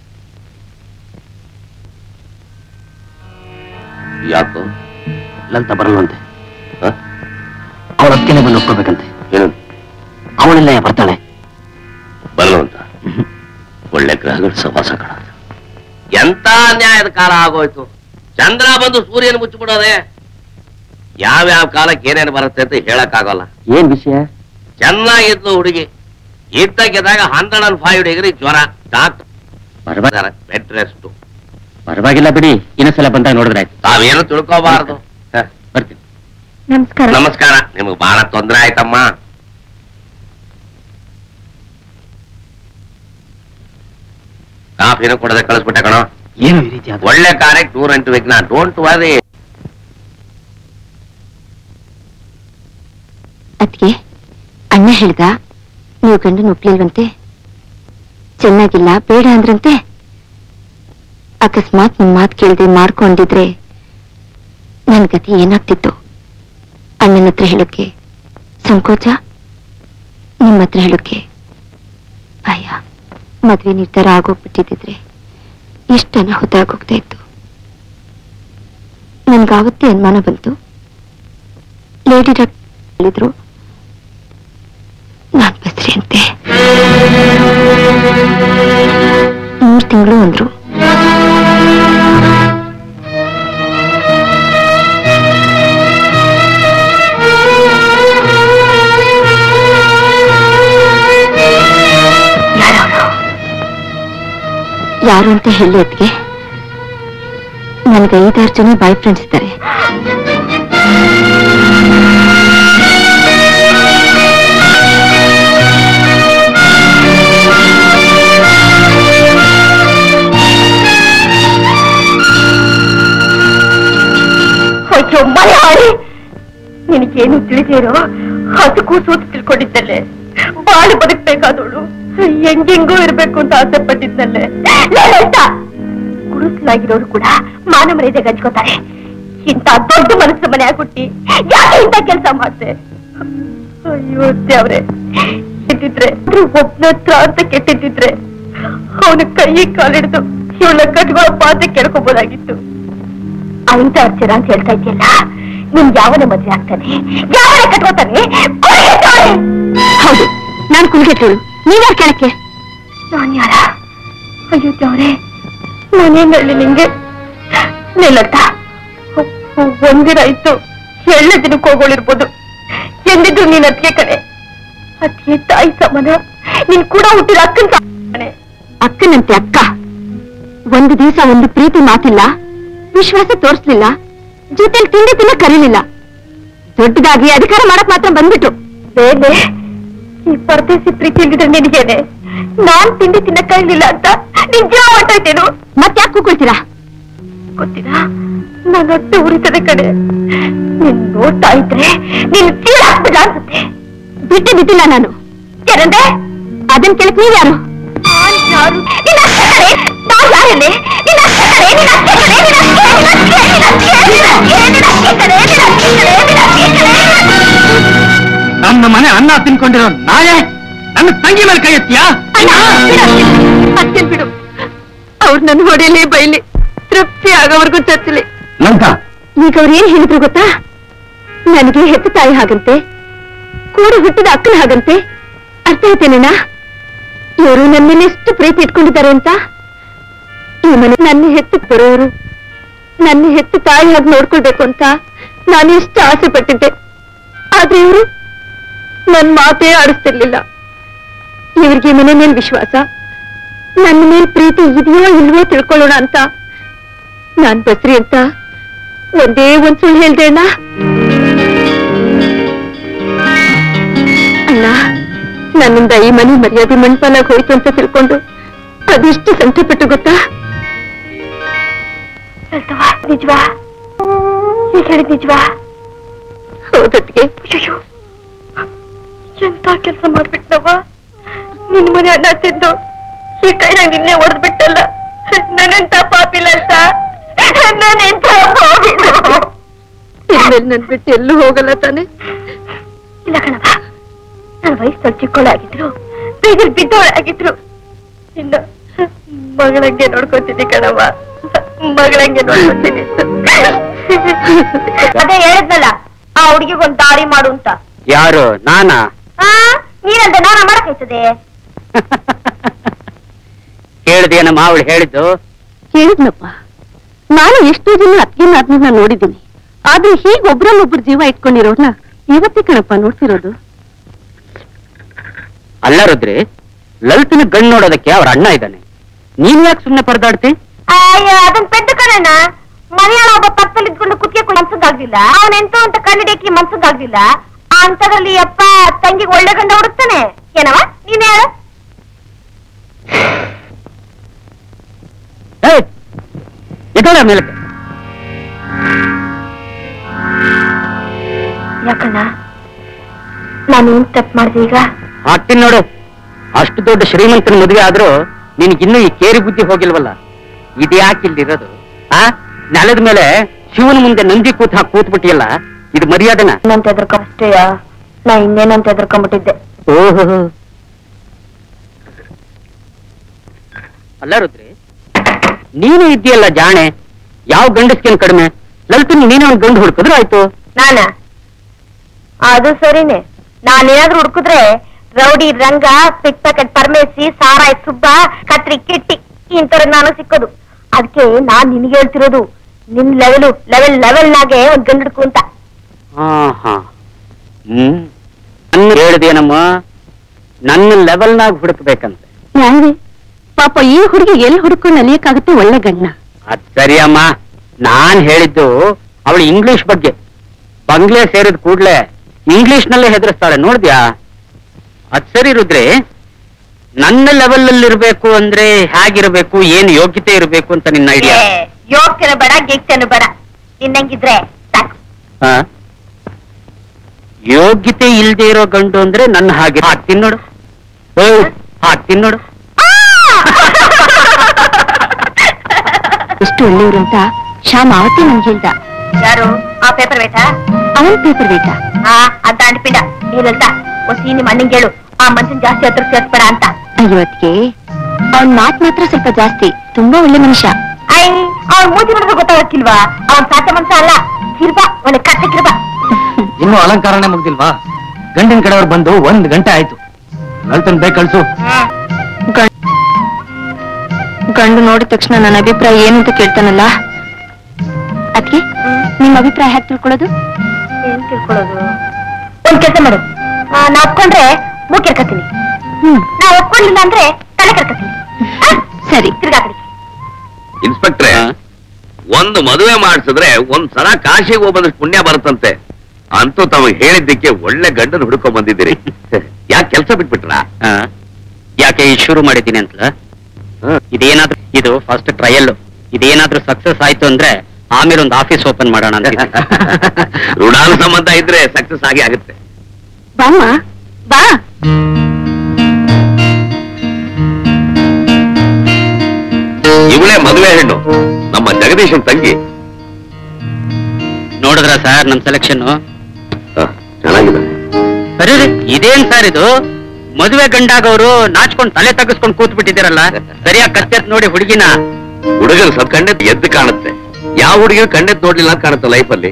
ಯಾಕೋ ಲಲಿತಾ ಬರಲ್ವಂತೆ ಹ? ಅವಳ ಅದಕ್ಕೆ ಬಂದು ಒಪ್ಕೋಬೇಕಂತೆ ಏನು ಅವಳೆಲ್ಲ ಬರ್ತಾಳೆ ಬರಲ್ವಂತ ಒಳ್ಳೆ ಗ್ರಹಗಳ ಸವಾಸ ಕಾಣ ಎಂತ ಅನ್ಯಾಯದ ಕಾಲ ಆಗೋಯ್ತು ಚಂದ್ರ ಬಂದು ಸೂರ್ಯನ ಮುಚ್ಚಿಬಿಡೋದೆ ಯಾವ್ಯಾವ ಕಾಲಕ್ಕೆ ಏನೇನು ಬರುತ್ತೆ ಅಂತ ಹೇಳಕ್ಕಾಗಲ್ಲ ಏನ್ ವಿಷಯ ಚೆನ್ನಾಗಿದ್ಲು ಹುಡುಗಿ ಇದ್ದಕ್ಕಿದ್ದಾಗ ಹಂಡ್ರೆಡ್ ಅಂಡ್ ಫೈವ್ ಡಿಗ್ರಿ ಜ್ವರ ಡಾಕ್ಟರ್ ಬೆಡ್ ರೆಸ್ಟ್ ಪರವಾಗಿಲ್ಲ ಬಿಡಿ ಇನ್ನೊಂದ್ಸಲ ಬಂದಾಗ ನೋಡಿದ್ರೆ ಆಯ್ತು ತಾವೇನು ತಿಳ್ಕೋಬಾರ್ದು ಹ, ಬರ್ತೀನಿ ನಮಸ್ಕಾರ ನಮಸ್ಕಾರ ನಿಮಗೆ ಬಹಳ ತೊಂದರೆ ಆಯ್ತಮ್ಮ ಕಾಫಿನೂ ಕೊಡದೆ ಕಳಿಸ್ಬಿಟ್ಟೆ ಕಣೋ ಏನು ಈ ರೀತಿ ಆದ್ರೆ ಒಳ್ಳೆ ಕಾರ್ಯಕ್ಕೆ ದೂರ ಅಂಟು ವಿಘ್ನ ಡೋಂಟ್ ವರಿ ಅದ್ಗೆ ಅಣ್ಣ ಹೇಳ್ದ ನೀವು ಗಂಡನ ಒಪ್ಲಿಲ್ವಂತೆ ಚೆನ್ನಾಗಿಲ್ಲ ಬೇಡ ಅಂದ್ರಂತೆ ಅಕಸ್ಮಾತ್ ನಿಮ್ ಮಾತು ಕೇಳದೆ ಮಾಡ್ಕೊಂಡಿದ್ರೆ ನನ್ ಗತಿ ಏನಾಗ್ತಿತ್ತು ಅಣ್ಣನ ಹತ್ರ ಹೇಳೋಕೆ ಸಂಕೋಚ ನಿಮ್ಮ ಹತ್ರ ಹೇಳೋಕೆ ಭಯ ಮದ್ವೆ ನಿರ್ಧಾರ ಆಗೋಗ್ಬಿಟ್ಟಿದ್ರೆ ಎಷ್ಟು ಅನಾಹುತ ಆಗೋಗ್ತಾ ಇತ್ತು ನನ್ಗಾವತ್ತೇ ಅನುಮಾನ ಬಂತು ಲೇಡಿ ಡಾಕ್ಟರ್ ಹೇಳಿದ್ರು ನಾನ್ ಬಸ್ರಿ ಅಂತೆ ಮೂರ್ ತಿಂಗಳು ಅಂದ್ರು ಯಾರು ಅಂತ ಹೇಳಿ ಅದಕ್ಕೆ ನನಗೆ ಐದಾರು ಜನ ಬಾಯ್ ಫ್ರೆಂಡ್ಸ್ ಇದ್ದಾರೆ ಅಯ್ಯೋ ಮಲಯಾಳಿ ನಿನಗೇನು ತಿಳಿದಿರೋ ಅದಕ್ಕೂ ಸೋತು ತಿಳ್ಕೊಂಡಿದ್ದಲ್ಲೇ ಬಾಳು ಬದುಕ್ಬೇಕಾದವಳು ಹೆಂಗೆಂಗೋ ಇರ್ಬೇಕು ಅಂತ ಆಸೆ ಪಟ್ಟಿದ್ನಲ್ಲೇ ಗುರುಸಲಾಗಿರೋರು ಕೂಡ ಮಾನ ಮರ್ಯಾದೆ ಗಂಚ್ಕೋತಾರೆ ಇಂಥ ದೊಡ್ಡ ಮನಸ್ಸು ಮನೆ ಹುಟ್ಟಿ ಯಾಕೆ ಇಂಥ ಕೆಲಸ ಮಾಡ್ತೆ ಅಯ್ಯೋ ದೇವ್ರೆ ಕೆಟ್ಟಿದ್ರೆ ಒಬ್ನ ಹತ್ರ ಅಂತ ಕೆಟ್ಟಿದ್ರೆ ಅವನ ಕೈ ಕಾಲಿಡ್ದು ಇವಳ ಕಟ್ಕೊಳ್ಳಪ್ಪ ಅಂತ ಕೇಳ್ಕೊಬೋದಾಗಿತ್ತು ಅವಿಂತ ಅರ್ಚರ ಅಂತ ಹೇಳ್ತಾ ಇದೆಯಲ್ಲ ನಿನ್ ಯಾವನ ಮದ್ವೆ ಆಗ್ತಾನೆ ಯಾವನ ಕಟ್ಕೋತಾನೆ ಹೌದು ನಾನು ಕುಲ್ಗೆಟ್ಟೋಳು ನೀವ್ಯಾರು ಕೇಳಕ್ಕೆ ನಾನ್ ಯಾರ ಅಯ್ಯೋ ದೇವ್ರೆ ನಾನೇನ್ ಹೇಳಿ ನಿಂಗೆ ನಿಲ್ಲತ್ತ ಒಂದಿನ ಆಯ್ತು ಎಳ್ಳೆ ದಿನಕ್ಕೆ ಹೋಗೋಳಿರ್ಬೋದು ಎಂದಿದ್ರು ನೀನ್ ಅತ್ತಿಗೆ ಕಣೆ ಅತ್ತಿಗೆ ತಾಯಿ ಸಮಾನ ನೀನ್ ಕೂಡ ಹುಟ್ಟಿದ ಅಕ್ಕನ ಕಣೆ ಅಕ್ಕನಂತೆ ಅಕ್ಕ ಒಂದು ದಿವಸ ಒಂದು ಪ್ರೀತಿ ಮಾತಿಲ್ಲ ವಿಶ್ವಾಸ ತೋರಿಸ್ಲಿಲ್ಲ ಜೊತೆಲಿ ತಿಂಡಿ ತಿನ್ನ ಕರೀಲಿಲ್ಲ ದೊಡ್ಡದಾಗಿ ಅಧಿಕಾರ ಮಾಡಕ್ ಮಾತ್ರ ಬಂದ್ಬಿಟ್ರು ಬೇರೆ ಈ ಪರದೇಸಿ ಪ್ರೀತಿ ಇಲ್ದಿದ್ರೆ ನಿನಗೇನೆ ನಾನ್ ತಿಂಡಿ ತಿನ್ನಕ್ ಕೈಲಿಲ್ಲ ಅಂತ ನಿನ್ ಜೀವ ಹೊಂಟೋಯ್ತೇನು ಮತ್ತ್ಯಾಕ್ ಕೂಕೊಳ್ತೀರಾ ಗೊತ್ತಿಲ್ಲ ನನ್ನ ಹೊಟ್ಟೆ ಉರಿತದೆ ಕಡೆ ನಿನ್ ನೋಡ್ತಾ ಇದ್ರೆ ನೀನ್ ಚೀಲ ಹಾಕ್ಬಿಡ ಅನ್ಸುತ್ತೆ ಬಿಟ್ಟೆ ಬಿಟ್ಟಿಲ್ಲ ನಾನು ಏನಂದ್ರೆ ಅದನ್ ಕೇಳಕ್ ನೀವ್ಯಾರು ನಾನ್ ಯಾರು ನಿನ್ನ ಅತ್ತೆ ಕಣೆ. ನಾನ್ ಯಾರನ್ನೇ? ನಿನ್ನ ಅತ್ತೆ ಕಣೆ, ನಿನ್ನ ಅತ್ತೆ ಕಣೆ, ನಿನ್ನ ಅತ್ತೆ, ನಿನ್ನ ಅತ್ತೆ, ನಿನ್ನ ಅತ್ತೆ, ನಿನ್ನ ಅತ್ತೆ, ನಿನ್ನ ಅತ್ತೆ ಕಣೆ, ನಿನ್ನ ಅತ್ತೆ ಕಣೆ, ನಿನ್ನ ಅತ್ತೆ ಕಣೆ. ನಮ್ಮ ಮನೆ ಅನ್ನ ತಿನ್ಕೊಂಡಿರೋ ನಾಳೆ ನನ್ನ ತಂಗಿ ಮೇಲೆ ಕೈ ಎತ್ತೀಯಾ ಅಣ್ಣ, ಬಿಡು. ಅತ್ತೆನ್ ಬಿಡು ಅವ್ರು ನನ್ನ ಹೊಡೆಯಲಿ ಬೈಲಿ ತೃಪ್ತಿ ಆಗೋವರೆಗೂ ಚಚ್ಚಲಿ ಲಂಕಾ ಈಗ ಅವ್ರು ಏನ್ ಹೇಳಿದ್ರು ಗೊತ್ತಾ ನನಗೆ ಹೆತ್ತ ತಾಯಿ ಹಾಗಂತೆ ಕೂಡ ಹುಟ್ಟಿದ ಅಕ್ಕನ ಹಾಗಂತೆ ಅರ್ಥ ಆಯ್ತೇನೇನಾ ಇವರು ನನ್ನ ಮೇಲೆ ಎಷ್ಟು ಪ್ರೀತಿ ಇಟ್ಕೊಂಡಿದ್ದಾರೆ ಅಂತ ಈ ಮನೆ ನನ್ನ ಹೆತ್ತ ಬರೋರು ನನ್ನ ಹೆತ್ತ ತಾಯಿ ಹಾಗೆ ನೋಡ್ಕೊಳ್ಬೇಕು ಅಂತ ನಾನು ಎಷ್ಟು ಆಸೆ ಪಟ್ಟಿದ್ದೆ ಆದ್ರೆ ಇವರು ನನ್ ಮಾತೇ ಆಡಿಸ್ತಿರ್ಲಿಲ್ಲ ಇವ್ರಿಗೆ ಮನೆ ಮೇಲೆ ವಿಶ್ವಾಸ ನನ್ನ ಮೇಲೆ ಪ್ರೀತಿ ಇದೆಯೋ ಇಲ್ವೋ ತಿಳ್ಕೊಳ್ಳೋಣ ಅಂತ ನಾನ್ ಬಸ್ರಿ ಅಂತ ಒಂದೇ ಒಂದ್ ಸುಳ್ಳು ಹೇಳ್ದೆ ಅಣ್ಣ ಅಣ್ಣ ನನ್ನಿಂದ ಈ ಮನೆ ಮರ್ಯಾದೆ ಮಣ್ಪಾಲಾಗಿ ಹೋಯ್ತು ಅಂತ ತಿಳ್ಕೊಂಡು ಅದೆಷ್ಟು ಸಂಕಟಪಟ್ಟು ಗೊತ್ತಾ ನಿಜವಾ ಈಗ ಹೇಳಿದ್ ನಿಜವಾ ಹೌದತ್ತಿಗೆ ಅಯ್ಯೋ ಎಂತ ಕೆಲಸ ಮಾಡ್ಬಿಟ್ನವ ನಿನ್ ಮನೆ ಅಣ್ಣ ತಿಂದು ಈ ಕೈ ನಂಗೆ ನಿನ್ನೆ ಹೊಡೆದ್ಬಿಟ್ಟಲ್ಲ ನಾನೆಂತ ಪಾಪಿಲ್ಲ ಅಂತ ನಾನೆಂತ ಪಾಪಿಲ್ಲ ಇನ್ಮೇಲೆ ನನ್ ಬಿಟ್ಟು ಎಲ್ಲೂ ಹೋಗಲ್ಲ ತಾನೆ ಇಲ್ಲ ಕಣವ ನನ್ನ ವಯಸ್ಸಲ್ಲಿ ಚಿಕ್ಕವಳಾಗಿದ್ರು ಬೀದಿಲ್ ಬಿದ್ದವಳಾಗಿದ್ರು ಇನ್ನು ಮಗಳಂಗೆ ನೋಡ್ಕೊತೀನಿ ಕಣವ ಮಗಳಂಗೆ ನೋಡ್ಕೊತೀನಿ ಅದೇ ಹೇಳಿದ್ನಲ್ಲ ಆ ಹುಡುಗಿಗೊಂದ್ ದಾರಿ ಮಾಡು ಅಂತ ಯಾರು ನಾನಾ ಆ ನೀನಂತ ನಾನ ಮಾಡಕ್ಕಾಯ್ತದೆ ಕೇಳಿದೇನಮ್ಮ ಅವಳು ಹೇಳಿದ್ದು ಹೇಳಿದ್ನಪ್ಪ ನಾನು ಎಷ್ಟೋ ಜನ ಅತ್ತಿಗೆ ಅದನ್ನ ನೋಡಿದ್ದೀನಿ ಆದ್ರೆ ಹೀಗೆ ಒಬ್ರಲ್ಲೊಬ್ರು ಜೀವ ಇಟ್ಕೊಂಡಿರೋರ್ನ ಇವತ್ತೇ ಕಣಪ್ಪ ನೋಡ್ತಿರೋದು ಅಲ್ಲ ರುದ್ರಿ ಲಲಿತನ ಗಂಡು ನೋಡೋದಕ್ಕೆ ಅವ್ರ ಅಣ್ಣ ಇದ್ದಾನೆ ನೀನ್ ಯಾಕೆ ಸುಮ್ಮನೆ ಪರದಾಡ್ತಿ ಅಯ್ಯೋ ಅದನ್ ಪೆದ್ದ ಕಣಣ್ಣ ಮನೆಯಾಳ ಒಬ್ಬ ಪಕ್ಕದಲ್ಲಿ ಇದ್ಕೊಂಡು ಕುತ್ಕೊಂಡು ಮನ್ಸಂಗಾಗ್ಲಿಲ್ಲ ಅವನೆಂತ ಅಂತ ಕಣ್ಣಿಡಕ್ಕೆ ಮನ್ಸಂಗಾಗ್ಲಿಲ್ಲ ಅಂತದ್ರಲ್ಲಿ ಅಪ್ಪ ತಂಗಿಗೆ ಒಳ್ಳೆ ಗಂಡ ಹುಡುಕ್ತಾನೆ ಏನವ ನೀನ್ ಹೇಳು ಎದಳ ಮೇಲಕ್ಕೆ ಯಾಕಣ್ಣ ನಾನು ಏನ್ ತಪ್ಪು ಮಾಡಿದೆ ಈಗ ಆಗ್ತೀನಿ ನೋಡು ಅಷ್ಟು ದೊಡ್ಡ ಶ್ರೀಮಂತನ ಮದುವೆ ಆದ್ರೂ ನಿನಗಿನ್ನೂ ಈ ಕೇರಿ ಬುದ್ಧಿ ಹೋಗಿಲ್ವಲ್ಲ ಇದ್ಯಾಕೆ ಇಲ್ಲಿರೋದು ಆ ನೆಲದ ಮೇಲೆ ಶಿವನ ಮುಂದೆ ನಂದಿ ಕೂತ್ ಹಾಕಿ ಕೂತ್ಬಿಟ್ಟಿಯಲ್ಲ ಇದು ಮರ್ಯಾದೆನ ಇನ್ನಂತ ಎದ್ರಕೊಂಬಷ್ಟೇಯ ನಾ ಇನ್ನೇನಂತ ಎದ್ರಕೊಂಬಿಟ್ಟಿದ್ದೆ ಓಹೋ ಅಲ್ಲ ರುದ್ರಿ ನೀನು ಇದ್ದೀಯಲ್ಲ ಜಾಣೆ ಯಾವ ಗಂಡಸ್ಕೇನ್ ಕಡಿಮೆ ಲಲಿತನ್ ನೀನೇ ಒಂದು ಗಂಡು ಹುಡುಕಿದ್ರೆ ಆಯ್ತು ನಾನ ಅದು ಸರಿನೇ ನಾನೇನಾದ್ರೂ ಹುಡುಕಿದ್ರೆ rowdy Ranga pickpocket Paramesi ಸಾರಾಯ್ ಸುಬ್ಬ ಕತ್ರಿ ಕಿಟ್ಟಿ ಇಂತರ ನಾನು ಸಿಕ್ಕೋದು ಅದಕ್ಕೆ ನಾನ್ ನಿನ್ಗೆ ಹೇಳ್ತಿರೋದು ನಿನ್ ಲೆವೆಲು ಲೆವೆಲ್ ಲೆವೆಲ್ ನಾಗೆ ಒಂದ್ ಗಂಡು ಹುಡುಕು ಅಂತ ಹಾ ಹಾ ಹ್ಮ್ ನನ್ನ ಹೇಳ್ದೇನಮ್ಮ ನನ್ನ ಲೆವೆಲ್ನಾಗ ಹುಡುಕ್ಬೇಕಂತೆ ನ್ಯಾಯವೇ ಪಾಪ ಈ ಹುಡುಗಿ ಎಲ್ಲಿ ಹುಡ್ಕೊಂಡು ಅಲಿಯಕ್ಕಾಗುತ್ತೆ ಒಳ್ಳೆ ಗಂಡ ಅದ್ ಸರಿ ಅಮ್ಮ ನಾನ್ ಹೇಳಿದ್ದು ಅವಳು ಇಂಗ್ಲಿಷ್ ಬಗ್ಗೆ ಬಂಗ್ಲೆ ಸೇರಿದ ಕೂಡ್ಲೆ ಇಂಗ್ಲಿಷ್ ನಲ್ಲೇ ಹೆದರ್ಸ್ತಾಳೆ ನೋಡ್ದ್ಯಾ ಅದ್ ಸರಿ ರುದ್ರಿ ನನ್ನ ಲೆವೆಲ್ ಅಲ್ಲಿ ಇರ್ಬೇಕು ಅಂದ್ರೆ ಹೇಗಿರ್ಬೇಕು ಏನ್ ಯೋಗ್ಯತೆ ಇರ್ಬೇಕು ಅಂತ ನಿನ್ನ ಐಡಿಯಾ ಯೋಗ್ಯನು ಬೇಡ ಗಿಗ್ತನು ಬೇಡ ನಿನ್ನಂಗಿದ್ರೆ ಸಾಕು ಯೋಗ್ಯತೆ ಇಲ್ದೇ ಇರೋ ಗಂಡು ಅಂದ್ರೆ ನನ್ನ ಹಾಗೆ ಹಾ ತಿನ್ನೋಡು ಓ ಹಾ ತಿನ್ನೋಡು ಎಷ್ಟು ಒಳ್ಳೆಯವರು ಅಂತ ಶ್ಯಾಮ್ ಅವತ್ತೇ ನನ್ಗೆ ಹೇಳ್ದ ಯಾರು ಆ ಪೇಪರ್ ವೇಟಾ ಅವನ್ ಪೇಪರ್ ಬೇಕಾ ಹಾ ಅದ್ ದಾಂಡ್ಪಿಂಡ ಏನಂತ ಒಸಿ ನಿಮ್ಮ ಅಣ್ಣಂಗೆ ಹೇಳು ಆ ಮನ್ಸನ್ ಜಾಸ್ತಿ ಹತ್ರ ಸೇರ್ಸ್ಬೇಡ ಅಂತ ಅಯ್ಯೋ ಅದಕ್ಕೆ ಅವನ್ ಮಾತ್ ಮಾತ್ರ ಸ್ವಲ್ಪ ಜಾಸ್ತಿ ತುಂಬಾ ಒಳ್ಳೆ ಮನುಷ್ಯ ಐ ಅವ್ನ್ ಮೂತಿ ನೋಡಿದ್ರೆ ಗೊತ್ತಾಗಕ್ಕಿಲ್ವಾ ಅವ್ನ್ ಸಾಧ್ಯ ಮನ್ಸ ಅಲ್ಲ ಕಿರ್ಬಾ ಒಳ್ಳೆ ಕತ್ತೆ ಕಿರ್ಬಾ ಇನ್ನೂ ಅಲಂಕಾರನೇ ಮುಗ್ದಿಲ್ವಾ ಗಂಡಿನ ಕಡೆಯವ್ರು ಬಂದು ಒಂದ್ ಗಂಟೆ ಆಯ್ತು ಲಲಿತನ್ ಬೇಗ ಕಳ್ಸು ಗಂಡು ನೋಡಿದ ತಕ್ಷಣ ನನ್ನ ಅಭಿಪ್ರಾಯ ಏನು ಅಂತ ಕೇಳ್ತಾನಲ್ಲ ಅದಕ್ಕೆ ನಿಮ್ ಅಭಿಪ್ರಾಯ ಹೇಗೆ ತಿಳ್ಕೊಳ್ಳೋದು ಏನ್ ತಿಳ್ಕೊಳ್ಳೋದು ಒಂದ್ ಕೆಲಸ ಮಾಡು ಆ, ನಾ ಒಪ್ಕೊಂಡ್ರೆ ಮೂಗ್ ಕೆರ್ಕತ್ತೀನಿ ಹ್ಮ್ ನಾ ಒಪ್ಕೊಳ್ಳಿಲ್ಲ ಅಂದ್ರೆ ತಲೆ ಕೆರ್ಕತ್ತೀನಿ ಆ? ಸರಿ ತಿರ್ಗಾ ಕಡೆ ಇನ್ಸ್ಪೆಕ್ಟ್ರೆ ಒಂದು ಮದುವೆ ಮಾಡಿಸಿದ್ರೆ ಒಂದ್ ಸಲ ಕಾಶಿಗೆ ಹೋಗ್ಬಂದಷ್ಟು ಪುಣ್ಯ ಬರುತ್ತಂತೆ ಅಂತೂ ತಮಗೆ ಹೇಳಿದ್ದಕ್ಕೆ ಒಳ್ಳೆ ಗಂಡನ ಹುಡ್ಕೊಂಡ್ ಬಂದಿದ್ದೀರಿ ಯಾಕೆ ಕೆಲಸ ಬಿಟ್ಬಿಟ್ರಾ ಯಾಕೆ ಈ ಶುರು ಮಾಡಿದ್ದೀನಿ ಅಂತ ಇದೇನಾದ್ರೂ ಇದು ಫಸ್ಟ್ ಟ್ರಯಲ್ ಇದೇನಾದ್ರೂ ಸಕ್ಸಸ್ ಆಯ್ತು ಅಂದ್ರೆ ಆಮೇಲೆ ಒಂದು ಆಫೀಸ್ ಓಪನ್ ಮಾಡೋಣ ಅಂತ ಇದ್ದೀನಿ. ಋಣಾನು ಸಂಬಂಧ ಇದ್ರೆ ಸಕ್ಸಸ್ ಆಗಿ ಆಗುತ್ತೆ ಬಾಮ್ಮ ಬಾ ಇವಳೇ ಮದುವೆ ಹೆಣ್ಣು ನಮ್ಮ ಜಗದೀಶನ್ ತಂಗಿ ನೋಡಿದ್ರ ಸರ್ ನಮ್ ಸೆಲೆಕ್ಷನ್ ಹ, ಚೆನ್ನಾಗಿದೆ ಸರಿ ರೀ, ಇದೇನ್ ಸರ್ ಇದು ಮದುವೆ ಗಂಡಾಗವ್ರು ನಾಚ್ಕೊಂಡ್ ತಲೆ ತಗ್ಸ್ಕೊಂಡ್ ಕೂತ್ ಬಿಟ್ಟಿದ್ದೀರಲ್ಲ ಸರಿಯಾಗಿ ಕತ್ತೆತ್ ನೋಡಿ ಹುಡುಗಿನ ಹುಡುಗರು ಸ್ವಲ್ಪ ಕಣ್ಣೆತ್ ಎದ್ದು ಕಾಣುತ್ತೆ ಯಾವ ಹುಡುಗಿನ ಕಣ್ಣೆತ್ ನೋಡ್ಲಿಲ್ಲ ಅಂತ ಕಾಣುತ್ತೆ ಲೈಫಲ್ಲಿ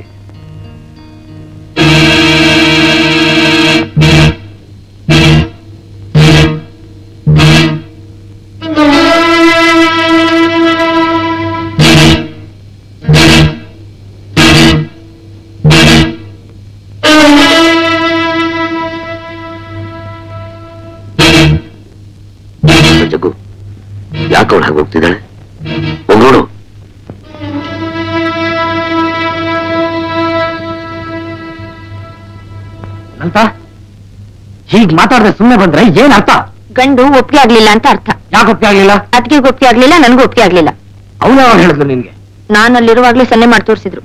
ಜಗ್ಗು ಯಾಕೆ ಅವಳು ಹಾಗೆ ಹೋಗ್ತಿದ್ದಾಳೆ ಹೋಗ್ ನೋಡು ಲಲಿತಾ ಹೀಗ್ ಮಾತಾಡದೆ ಸುಮ್ಮನೆ ಬಂದ್ರೆ ಏನ್ ಅರ್ಥ ಗಂಡು ಒಪ್ಪಿಗೆ ಆಗ್ಲಿಲ್ಲ ಅಂತ ಅರ್ಥ ಯಾಕೆ ಒಪ್ಪಿಗೆ ಆಗ್ಲಿಲ್ಲ ಅದಕ್ಕೆ ಒಪ್ಪಿಗೆ ಆಗ್ಲಿಲ್ಲ ನನಗೂ ಒಪ್ಪಿಗೆ ಆಗ್ಲಿಲ್ಲ ಅವನು ಯಾವಾಗ ಹೇಳಿದ್ಲು ನಿನ್ಗೆ ನಾನು ಅಲ್ಲಿರುವಾಗ್ಲೇ ಸನ್ನೆ ಮಾಡಿ ತೋರಿಸಿದ್ರು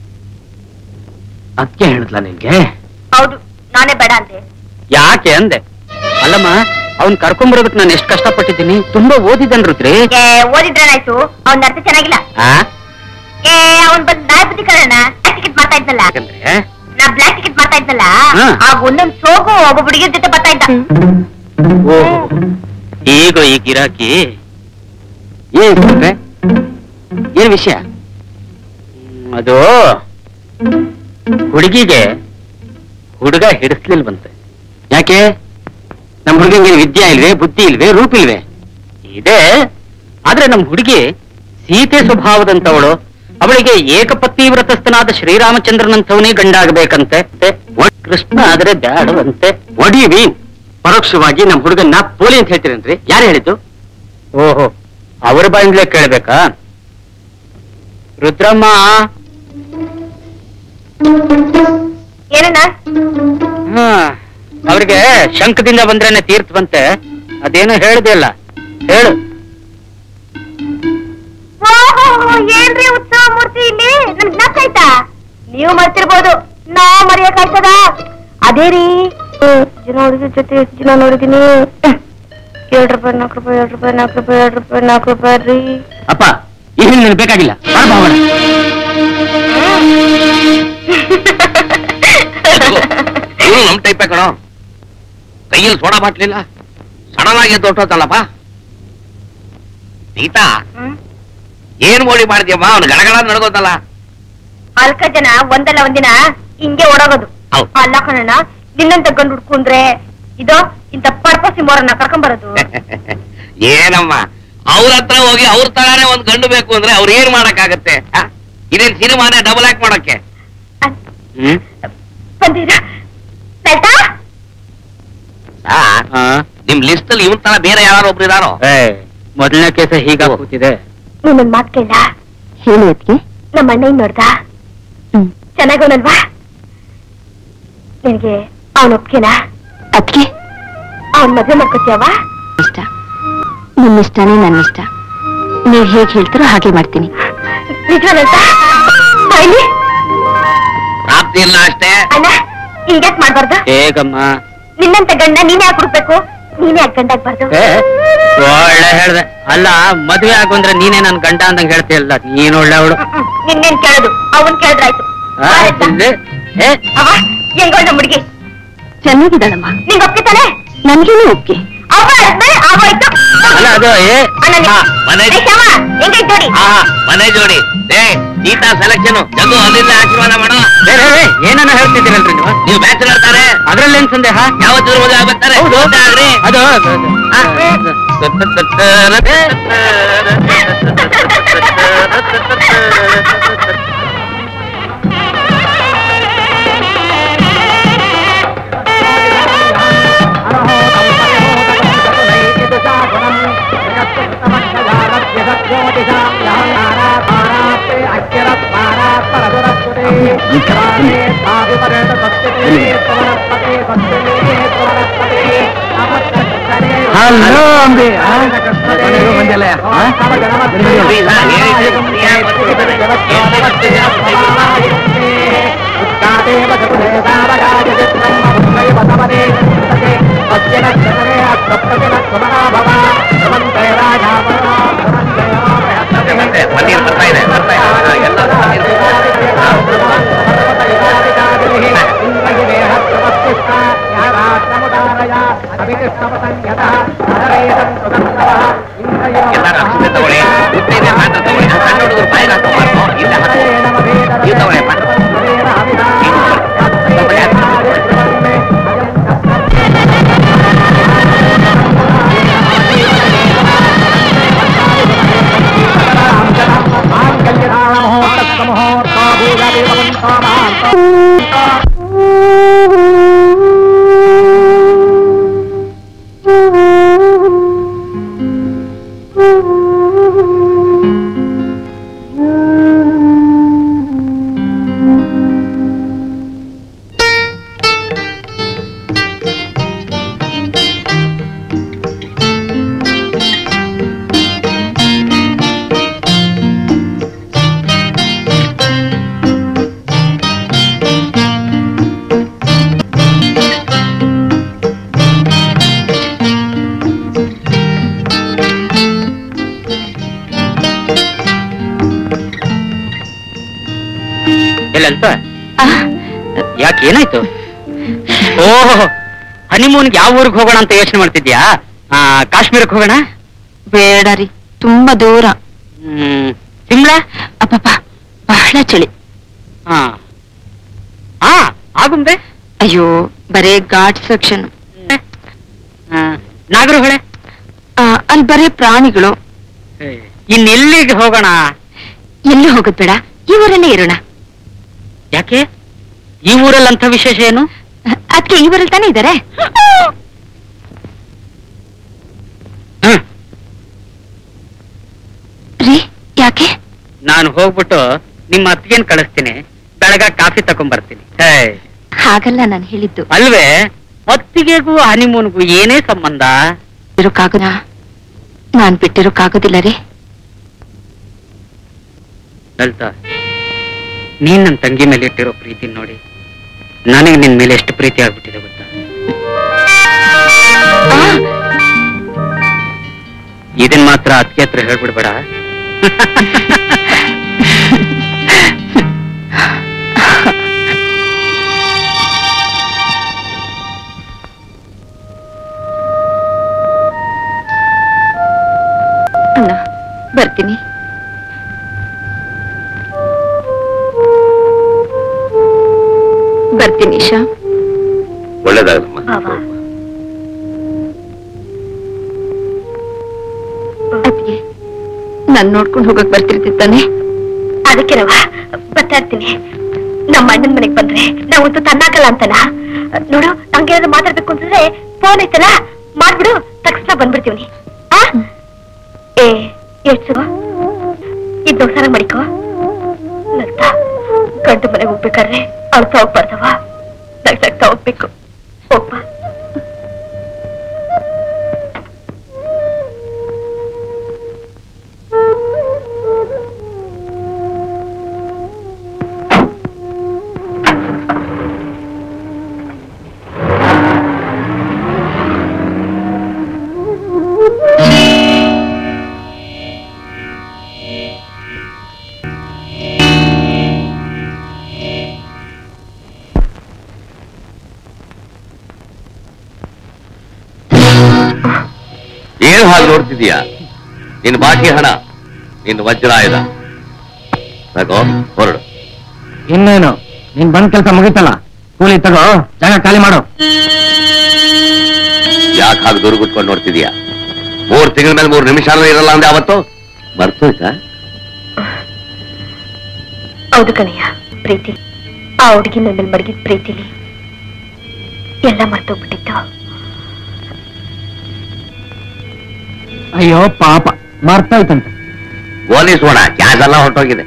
ಅದಕ್ಕೆ ಹೇಳಿದ್ಲ ನಿನ್ಗೆ ಹೌದು ನಾನೇ ಬೇಡ ಅಂತೆ ಯಾಕೆ ಅಂದೆ ಅಲ್ಲಮ್ಮ ಅವ್ನ್ ಕರ್ಕೊಂಬರೋದಕ್ ನಾನು ಎಷ್ಟು ಕಷ್ಟಪಟ್ಟಿದ್ದೀನಿ ತುಂಬಾ ಓದಿದ್ದನ್ ರುದ್ರಿ ಏ ಓದಿದ್ರೇನಾಯ್ತು ಅವ್ನ ಅರ್ಥ ಚೆನ್ನಾಗಿಲ್ಲ ಆ? ಏ ಅವನ್ ಬಂದ್ ನಾಯಿ ಬುದ್ಧಿ ಕಣ ಟಿಕೆಟ್ ಮಾಡ್ತಾ ಇದ್ನಲ್ಲ ಯಾಕಂದ್ರೆ ನಾ ಬ್ಲಾಕ್ ಟಿಕೆಟ್ ಮಾಡ್ತಾ ಇದ್ನಲ್ಲ ಹಾ. ಆಗ ಒಂದೊಂದ್ ಸೋಗು ಒಬ್ಬ ಹುಡುಗಿಯ ಜೊತೆ ಬರ್ತಾ ಇದ್ದ ಓ ಈಗ ಈ ಗಿರಾಕಿ ಏನ್ ಸುಮ್ನೆ? ಏನ್ ವಿಷಯ ಹ್ಮ್, ಅದು ಹುಡುಗಿಗೆ ಹುಡುಗ ಹಿಡಿಸ್ಲಿಲ್ವಂತೆ ಯಾಕೆ ನಮ್ ಹುಡುಗಂಗೆ ವಿದ್ಯೆ ಇಲ್ವೇ ಬುದ್ಧಿ ಇಲ್ವೇ ರೂಪ ಇಲ್ವೇ ಇದೆ ಆದ್ರೆ ನಮ್ ಹುಡುಗಿ ಸೀತೆ ಸ್ವಭಾವದಂತವಳು ಅವಳಿಗೆ ಏಕಪತ್ನಿ ವ್ರತಸ್ಥನಾದ ಶ್ರೀರಾಮಚಂದ್ರನಂತವನೇ ಗಂಡಾಗಬೇಕಂತೆ ಒಟ್ ಕೃಷ್ಣ ಆದ್ರೆ ಬ್ಯಾಡವಂತೆ ವಾಟ್ ಯು ಮೀನ್ ಪರೋಕ್ಷವಾಗಿ ನಮ್ ಹುಡುಗನ್ನ ಪೋಲಿ ಅಂತ ಹೇಳ್ತೀರೇನ್ರಿ ಯಾರು ಹೇಳಿದ್ದು ಓಹೋ ಅವ್ರ ಬಾಯಿಂದಲೇ ಕೇಳ್ಬೇಕಾ ರುದ್ರಮ್ಮ ಏನಣ್ಣ ಹಾ ಅವ್ರಿಗೆ ಶಂಕದಿಂದ ಬಂದ್ರೇನೆ ತೀರ್ಥ ಬಂತೆ ಅದೇನು ಹೇಳ್ದೆ ಇಲ್ಲ ಹೇಳು ಓಹೋ, ಏನ್ರಿ ಉತ್ಸವ ಮೂರ್ತಿ ಇಲ್ಲಿ ನನ್ಗ್ ಜ್ಞಾಪಕ ಆಯ್ತಾ ನೀವು ಮರ್ತಿರ್ಬೋದು ನಾ ಮರೆಯಕ್ ಆಯ್ತದ ಅದೇ ರೀ ಜನ ಹುಡುಗಿ ಜೊತೆ ಎಷ್ಟು ಜನ ನೋಡಿದೀನಿ ಎರಡ್ ರೂಪಾಯಿ ನಾಲ್ಕು ರೂಪಾಯಿ ಎರಡ್ ರೂಪಾಯಿ ನಾಲ್ಕು ರೂಪಾಯಿ ಎರಡ್ ರೂಪಾಯಿ ನಾಲ್ಕು ರೂಪಾಯಿ ರೀ ಅಪ್ಪ ಈ ಹಿಂದೆ ನನಗೆ ಬೇಕಾಗಿಲ್ಲ ಬಾ ಭಾವನ. ಇವನು ನಮ್ ಟೈಪೇ ಕಣೋ ಕೈಯಲ್ಲಿ ಸೋಡಾ ಬಾಟ್ಲಿಲ್ಲ ಸಡನ್ ಆಗಿ ದೊಡ್ಡೋತಲ್ಲಪ್ಪ ಸೀತಾ ಏನ್ ಮೋಡಿ ಮಾಡ್ತೀಯಮ್ಮ ಅವ್ನು ಗಡಗಡ ನಡ್ಕೋತಲ್ಲ ಅಲ್ಕ ಜನ ಒಂದಲ್ಲ ಒಂದಿನ ಹಿಂಗೆ ಓಡೋಗೋದು ಹೌದ್. ಅಲ್ಲ ಕಣಣ್ಣ ನಿನ್ನಂತ ಗಂಡು ಹುಡ್ಕುಂದ್ರೆ ಇದು ಇಂತ ಪರ್ಪಸಿ ಮೋರನ್ನ ಕರ್ಕೊಂಡ್ ಬರೋದು ಏನಮ್ಮ ಅವ್ರ ಹತ್ರ ಹೋಗಿ ಅವ್ರ ತರಾನೇ ಒಂದ್ ಗಂಡು ಬೇಕು ಅಂದ್ರೆ ಅವ್ರು ಏನ್ ಮಾಡಕ್ಕಾಗತ್ತೆ ಆ? ಇದೇನ್ ಸಿನಿಮಾನೇ ಡಬಲ್ ಆಕ್ಟ್ ಮಾಡಕ್ಕೆ ಹ್ಮ್ ಬಂದಿರ ಲಲಿತಾ ಆ, ನಿಮ್ ಲಿಸ್ಟ್ ಅಲ್ಲಿ ಇವನ್ ತರ ಬೇರೆ ಯಾರು ಒಬ್ರು ಇದಾರೋ ಏ, ಮೊದಲನೇ ಕೇಸ ಹೀಗ ಕೂತಿದೆ ನಿನ್ನೊಂದ್ ಮಾತ್ ಕೇಳ ಹೇಳಿ ಅದಕ್ಕೆ ನಮ್ಮ ಅಣ್ಣ ನೋಡ್ದ ಹ್ಮ್ ಚೆನ್ನಾಗವನಲ್ವಾ ನಿನಗೆ ಅವನ ಒಪ್ಗೆನಾ ಅದಕ್ಕೆ ಅವನ್ ಮದ್ವೆ ಮಾಡ್ಕೊತೀಯವ ಇಷ್ಟ ನಿಮ್ಮ ಇಷ್ಟನೇ ನನ್ನ ಇಷ್ಟ ನೀವ್ ಹೇಗ್ ಹೇಳ್ತೀರೋ ಹಾಗೆ ಮಾಡ್ತೀನಿ ನಿಜವನಂತ ಬಾಯ್ಲಿ ಪ್ರಾಪ್ತಿ ಇಲ್ಲ ಅಷ್ಟೇ ಅಣ್ಣ ಹೀಗ್ಯಾಕ್ ಮಾಡ್ಬಾರ್ದು ಹೇಗಮ್ಮ ನಿನ್ನಂತ ಗಂಡ ನೀನೇ ಯಾಕೆ ಹುಡ್ಬೇಕು ನೀನೇ ಯಾಕೆ ಗಂಡಾಗ್ಬಾರ್ದು ಏ, ಒಳ್ಳೆ ಹೇಳ್ದೆ ಅಲ್ಲ ಮದ್ವೆ ಆಗು ಅಂದ್ರೆ ನೀನೇ ನನ್ ಗಂಡ ಅಂದಂಗ್ ಹೇಳ್ತೀಯಲ್ಲ ನೀನ್ ಒಳ್ಳೆ ಅವಳು ನಿನ್ನೇನ್ ಕೇಳೋದು ಅವನ್ ಕೇಳಿದ್ರಾಯ್ತು ಏ ಅವ ಹೆಂಗೋಳ ಹುಡುಗಿ ಚೆನ್ನಾಗಿದ್ದಾಳಮ್ಮ ನಿಂಗ್ ಒಪ್ಪಿತಾನೆ ನನ್ಗೇನು ಓಕೆ ಅವ ಆದ್ಮೇಲೆ ಆಗೋಯ್ತು ಅಲ್ಲ ಅದು ಏ ಅಣ್ಣ ನೀ- ಹಾ, ಮನೆ- ಏ ಶ್ಯಾಮ, ಹೆಂಗೈತ್ ನೋಡಿ ಆಹಾ ಮನೆ ಜೋಡಿ ಏ ಗೀತಾ ಸೆಲೆಕ್ಷನ್ ಜಗ್ಗು ಅಲ್ಲಿಂದ ಆಶೀರ್ವಾದ ಮಾಡೋ ಏ, ಏ, ಏ, ಏನನ್ನ ಹೇಳ್ತಿದ್ದೀರಲ್ರಿ ನೀವು ನೀವು ಬ್ಯಾಚುಲರ್ ಇರ್ತಾರೆ ಅದ್ರಲ್ಲಿ ಏನ್ ಸಂದೇಹ ಯಾವತ್ತೂ ಮದುವೆ ಆಗ್ಬೇಕಾರೆ ಹೌದು ಆಗ್ರಿ ಅದು ಅದು, ಹಲೋ ಅಂಬಿ ಬಂದಿಲ್ಲ ಪನ್ನೀರ್ ಬರ್ತಾ ಇದೆ ಬರ್ತಾ ಇದೆ ಹಾ, ಎಲ್ಲ ಪನ್ನೀರ್ ಎಲ್ಲರೂ ಅಕ್ಷತೆ ತಗೊಳ್ಳಿ ಉಪ್ಪು ಇದೆ ಮಾತ್ರ ತಗೊಳ್ಳಿ ಆ ಸಣ್ಣ ಹುಡುಗರು ಬಾಯಿಗೆ ಹಾಕೋಬಾರ್ದು ಇಲ್ಲ ಹಾಕೋ ನೀವು ತಗೊಳ್ಳಿಪ್ಪ ತಗೊಳ್ಳಿ, ಅದು ತಗೊಳ್ಳಿ. ಎಲ್ಲಂತ ಯಾಕೆ ಏನಾಯ್ತು ಓಹ್ ಹನಿಮೂನ್ಗೆ ಯಾವ ಊರಿಗೆ ಹೋಗೋಣ ಅಂತ ಯೋಚನೆ ಮಾಡ್ತಿದ್ಯಾ ಆ, ಕಾಶ್ಮೀರಕ್ಕೆ ಹೋಗೋಣ ಬೇಡ ರೀ ತುಂಬಾ ದೂರ ಹ್ಮ್ ಸಿಮ್ಲಾ ಅಪ್ಪಪ್ಪ ಬಹಳ ಚಳಿ ಹಾ ಹಾ ಆಗುಂಬೆ ಅಯ್ಯೋ ಬರೇ ಘಾಟ್ ಸೆಕ್ಷನ್ ನಾಗರಹೊಳೆ ಅಲ್ಲಿ ಬರೇ ಪ್ರಾಣಿಗಳು ಇನ್ನೆಲ್ಲಿಗೆ ಹೋಗೋಣ ಎಲ್ಲಿ ಹೋಗೋದ್ ಬೇಡ ಈ ಊರಲ್ಲೇ ಇರೋಣ ಯಾಕೆ ಈ ಊರಲ್ಲಿ ಅಂತ ವಿಶೇಷ ಏನು ಅದಕ್ಕೆ ಈ ಊರಲ್ಲಿ ತಾನೇ ಇದ್ದಾರೆ ಹ್ಮ್ ರೀ ಯಾಕೆ ನಾನು ಹೋಗ್ಬಿಟ್ಟು ನಿಮ್ಮ ಅತ್ತಿಗೆನ್ ಕಳಿಸ್ತೀನಿ ಬೆಳಗ ಕಾಫಿ ತಕೊಂಡ್ ಬರ್ತೀನಿ ಹೇ, ಹಾಗಲ್ಲ ನಾನು ಹೇಳಿದ್ದು ಅಲ್ವೇ ಅತ್ತಿಗೆಗೂ ಹನಿಮೂನ್ಗೂ ಏನೇ ಸಂಬಂಧ ಇರೋಕ್ಕಾಗದ ನಾನ್ ಬಿಟ್ಟಿರೋಕ್ಕಾಗೋದಿಲ್ಲ ರೀ ಲಲಿತಾ ನೀನ್ ನನ್ನ ತಂಗಿ ಮೇಲೆ ಇಟ್ಟಿರೋ ಪ್ರೀತಿ ನೋಡಿ ನನಗೆ ನಿನ್ ಮೇಲೆ ಎಷ್ಟು ಪ್ರೀತಿ ಆಗ್ಬಿಟ್ಟಿದೆ ಗೊತ್ತಾ ಆ, ಇದನ್ ಮಾತ್ರ ಅತ್ತಿಗೆ ಹತ್ರ ಹೇಳ್ಬಿಡ್ಬೇಡ ಅಣ್ಣ ಬರ್ತೀನಿ ಬರ್ತೀನಿ ಇಶಾ ಒಳ್ಳೇದಾಗಲಮ್ಮ ಅದ್ಗೆ ನಾನ್ ನೋಡ್ಕೊಂಡು ಹೋಗಕ್ ಬರ್ತಿರ್ತಿತ್ತಾನೆ ಅದಕ್ಕೆ ರವ ಬರ್ತಾ ಇರ್ತೀನಿ ನಮ್ಮ ಅಣ್ಣನ ಮನೆಗ್ ಬಂದ್ರೆ ನಾವಂತೂ ತನ್ನಾಕಲ್ಲ ಅಂತನ ನೋಡು ನಂಗೆ ಏನಾದ್ರು ಮಾತಾಡ್ಬೇಕು ಅಂತಂದ್ರೆ ಫೋನ್ ಐತಲ್ಲ ಮಾಡ್ಬಿಡು ತಕ್ಷಣ ಬಂದ್ಬಿಡ್ತೀವಿ ಆ ಏ ಎಷ್ಟು ಇದು ಸರ ಮಾಡಿಕೋ ಲಲಿತಾ ಗಂಡು ಮನೆಗೆ ಹೋಗ್ಬೇಕಾದ್ರೆ ಅಳ್ತಾ ಹೋಗ್ಬಾರ್ದವ ನಗ್ನಗ್ತಾ ಹೋಗ್ಬೇಕು ಹೋಗ್ಬಾ ಏನ್ ಹಾಗೆ ನೋಡ್ತಿದೀಯ ನಿನ್ ಬಾಕಿ ಹಣ ನಿನ್ ವಜ್ರಾಯುಧ ತಗೋ ಹೊರಡು ಇನ್ನೇನು ನೀನ್ ಬಂದ್ ಕೆಲಸ ಮುಗೀತಲ್ಲ ಕೂಲಿ ತಗೋ ಜಾಗ ಖಾಲಿ ಮಾಡು ಯಾಕೆ ಹಾಗೆ ದೂರ ಗುಟ್ಕೊಂಡು ನೋಡ್ತಿದೀಯ ಮೂರ್ ತಿಂಗಳ ಮೇಲೆ ಮೂರ್ ನಿಮಿಷ ಇರಲ್ಲ ಅಂದೆ ಅವತ್ತು ಮರ್ತೋಯ್ತಾ ಹೌದು ಕಣಯ್ಯ ಪ್ರೀತಿ ಆ ಹುಡುಗಿ ನನ್ನ ಮೇಲೆ ಮಡಗಿದ ಪ್ರೀತಿಲಿ ಎಲ್ಲ ಮರ್ತೋಗ್ಬಿಟ್ಟಿತ್ತು ಅಯ್ಯೋ ಪಾಪ ಮರ್ತೋಯ್ತಂತೆ ಹೋಲಿಸೋಣ ಗ್ಯಾಸ್ ಎಲ್ಲ ಹೊರಟೋಗಿದೆ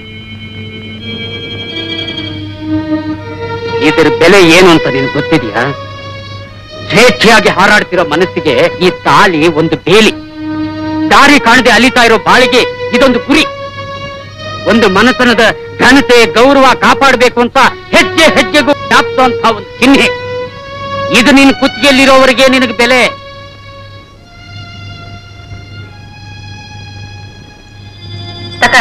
ಇದರ ಬೆಲೆ ಏನು ಅಂತ ನಿನ್ಗೆ ಗೊತ್ತಿದೆಯಾ ಸ್ವೇಚ್ಛೆಯಾಗಿ ಹಾರಾಡ್ತಿರೋ ಮನಸ್ಸಿಗೆ ಈ ತಾಳಿ ಒಂದು ಬೇಲಿ ದಾರಿ ಕಾಣದೆ ಅಲಿತಾ ಇರೋ ಬಾಳಿಗೆ ಇದೊಂದು ಗುರಿ ಒಂದು ಮನತನದ ಘನತೆ ಗೌರವ ಕಾಪಾಡಬೇಕು ಅಂತ ಹೆಜ್ಜೆ ಹೆಜ್ಜೆಗೂ ಜ್ಞಾಪಿಸುವಂತ ಒಂದು ಚಿಹ್ನೆ ಇದು ನಿನ್ ಕುತ್ತಿಗೆಯಲ್ಲಿರೋವರೆಗೆ ನಿನಗೆ ಬೆಲೆ ತಕ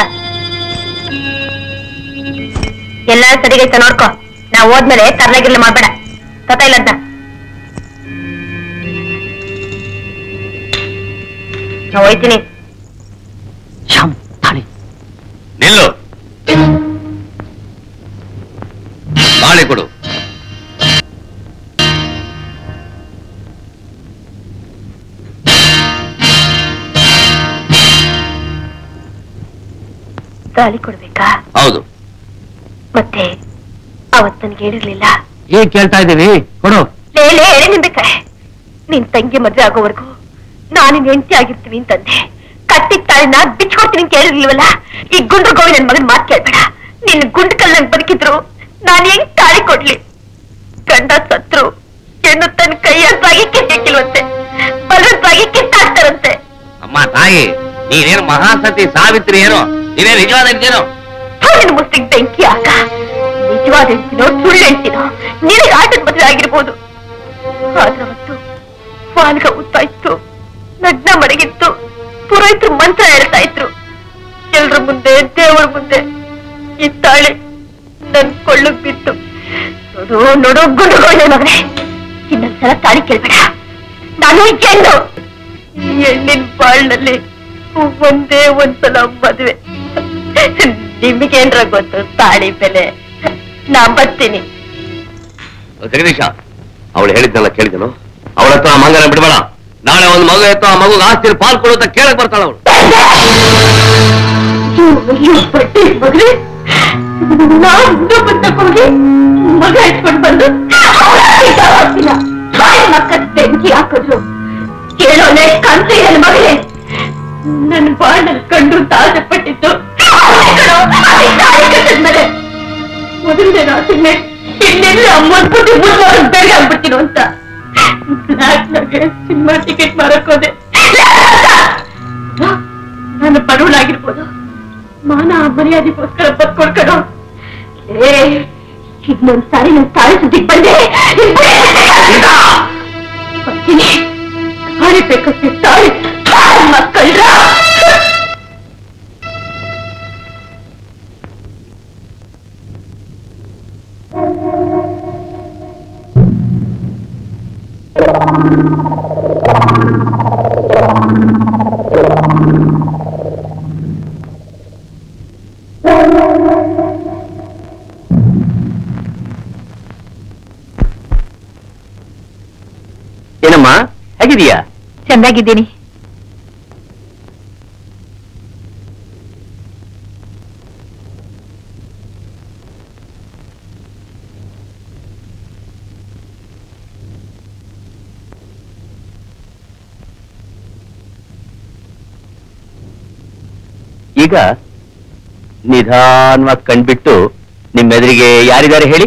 ಎಲ್ಲ ಸರಿಗೈತ ನೋಡ್ಕೊ ನಾ ಹೋದ್ಮೇಲೆ ತರ್ಲಾಗಿರ್ಲ ಮಾಡ್ಬೇಡ ತತ ಇಲ್ಲದ್ನ ನಾ ಹೋಯ್ತೀನಿ ಶ್ಯಾಮ್ ತಾಳಿ ನಿಲ್ಲು ತಾಳಿ ಕೊಡು ತಾಳಿ ಕೊಡ್ಬೇಕಾ ಹೌದು ಮತ್ತೆ ಅವತ್ ನನ್ಗೆ ಹೇಳಿರ್ಲಿಲ್ಲ ಈಗ ಕೇಳ್ತಾ ಇದ್ದೀವಿ ಕೊಡು ಲೇ ಲೇ ಹೇಳಿ ನಿಂಬೇಕಾರೆ ನಿನ್ ತಂಗಿ ಮದ್ವೆ ಆಗೋವರೆಗೂ ನಾನು ನಿನ್ ಹೆಂಡತಿ ಆಗಿರ್ತೀನಿ ಅಂತಂದೆ ಕಟ್ಟಿದ ತಾಳಿನ ಬಿಚ್ಕೊಡ್ತೀನಿ ಅಂತ ಹೇಳಿರ್ಲಿಲ್ವಲ್ಲ ಈ ಗುಂಡ್ರು ಗೋವಿ ನನ್ ಮಗನ್ ಮಾತ್ ಕೇಳ್ಬೇಡ ನಿನ್ ಗುಂಡ್ ಕಲ್ ನಂಗ್ ಬದುಕಿದ್ರು ನಾನ್ ಹೆಂಗ್ ತಾಳಿ ಕೊಡ್ಲಿ ಗಂಡ ಸತ್ರು ಹೆಣ್ಣು ತನ್ನ ಕೈಯಾಗಿ ಕಿತ್ತಾಕಿಲ್ವಂತೆ ಬಲವಂತವಾಗಿ ಕಿತ್ತಾಡ್ತಾರಂತೆ ಅಮ್ಮ ತಾಯಿ ನೀನೇನು ಮಹಾಸತಿ ಸಾವಿತ್ರಿ ಏನೋ ನೀನೇ ನಿಜವಾದ ಇದ್ದೇನೋ ನಿನ್ ಮುಸ್ತಿಗ್ ಬೆಂಕಿ ಆಗ ನಿಜವಾದ ಹೆಂಡ್ತಿನೋ ಸುಳ್ಳು ಹೆಂಡ್ತಿನೋ ನಿನಗೆ ಆಟದ ಮದುವೆ ಆಗಿರ್ಬೋದು ಆದ್ರೆ ಅವತ್ತು ವಾಲ್ಗ ಉತ್ತಾ ಇತ್ತು ನಗ್ನ ಮಡಗಿತ್ತು ಪುರೋಹಿತರು ಮಂತ್ರ ಹೇಳ್ತಾ ಇದ್ರು ಎಲ್ರ ಮುಂದೆ ದೇವರ ಮುಂದೆ ಈ ತಾಳಿ ನನ್ ಕೊಳ್ಳಕ್ ಬಿತ್ತು ನೋಡು ನೋಡು ಗುಂಡುಗೋಳೆ ಮಗನೇ ಇನ್ನೊಂದ್ಸಲ ತಾಳಿ ಕೇಳ್ಬೇಡ ನಾನು ಹೆಣ್ಣು ಈ ಹೆಣ್ಣಿನ ಬಾಳ್ನಲ್ಲಿ ಒಂದೇ ಒಂದ್ಸಲ ಮದುವೆ ನಿಮಗೇನ್ರ ಗೊತ್ತು ತಾಳಿ ಬೆಲೆ ನಾ ಬರ್ತೀನಿ ಜಗದೀಶ ಅವಳು ಹೇಳಿದ್ನೆಲ್ಲ ಕೇಳಿದನು ಅವಳ ಹತ್ರ ಆ ಮಂಗನ ಬಿಡಬೇಡ ನಾಳೆ ಒಂದು ಮಗು ಎತ್ತು ಆ ಮಗು ಆಸ್ತಿ ಪಾಲ್ ಕೊಡು ಅಂತ ಕೇಳಕ್ ಬರ್ತಾಳ ಅವಳು ಮಗನೇ ನಾವು ಇನ್ನೊಬ್ಬ ಹೋಗಿ ಮಗ ಇಟ್ಕೊಂಡು ಬಂದು ಮಕ್ಕ ಬೆಂಕಿ ಹಾಕಿದ್ರು ಕೇಳೋನೆ ಕಂತ ನನ್ನ ಮಗಳೇ ನನ್ನ ಬಾಳಲ್ಲಿ ಕಂಡು ತಾಜೆ ಪಟ್ಟಿದ್ದು ಮೇಲೆ ಮೊದಲನೇ ರಾತ್ರಿ ಇನ್ನೆಲ್ಲ ಮದ್ಬಿಟ್ಟು ಮುನ್ನೂರು ಬೇಗ ಆಗ್ಬಿಡ್ತೀನೋ ಅಂತ ಫ್ಲಾಟ್ನಾಗೆ ಸಿನಿಮಾ ಟಿಕೆಟ್ ಮಾರಕ್ ಹೋದೆ ನಾನು ಬಡವಳಾಗಿರ್ಬೋದು ಮಾನ ಮರ್ಯಾದೆಗೋಸ್ಕರ ಬದ್ಕೊಡ್ಕಣೋ ಏ ಇನ್ನೊಂದ್ ಸಾರಿ ನನ್ ತಾಳಿ ಸುದ್ದಿಗ್ ಬಂದೆ ಬರ್ತೀನಿ ತಾಳಿ ಬೇಕಂತೆ ತಾಳಿ ಮಕ್ಕಳ್ರ ಏನಮ್ಮ ಹೇಗಿದೀಯಾ ಚೆನ್ನಾಗಿದ್ದೀನಿ ಈಗ ನಿಧಾನವಾಗಿ ಕಣ್ಬಿಟ್ಟು ನಿಮ್ಮ ಎದುರಿಗೆ ಯಾರಿದ್ದಾರೆ ಹೇಳಿ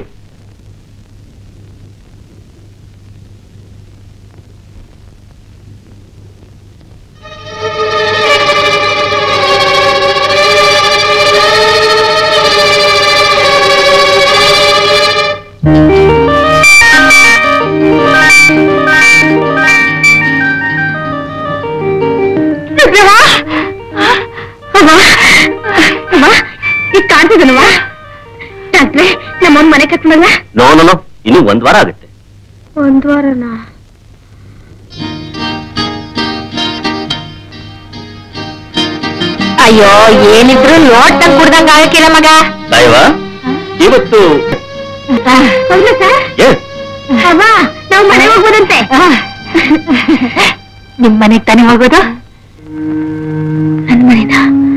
ಈಗ ಕಾಣ್ತಿದನವ ಡಾಕ್ಟ್ರೆ ನಮ್ಮೊಂದ್ ಮನೆ ಕಟ್ಮಲ್ಲ ನೋ ನೋ ನೋ ಇನ್ನು ಒಂದ್ ವಾರ ಆಗುತ್ತೆ ಒಂದ್ ವಾರನಾ ಅಯ್ಯೋ ಏನಿದ್ರು ನೋಡ್ದಂಗ್ ಕುಡ್ದಂಗ್ ಆಗಕ್ಕಿಲ್ಲ ಮಗ ದೈವ ಇವತ್ತು ಹೌದಾ ಸರ್ ಎಸ್ ಅಮ್ಮ ನಾವು ಮನೆಗೆ ಹೋಗ್ಬೋದಂತೆ ನಿಮ್ ಮನೆಗ್ ತಾನೇ ಹೋಗೋದು ನನ್ ಮನೆನಾ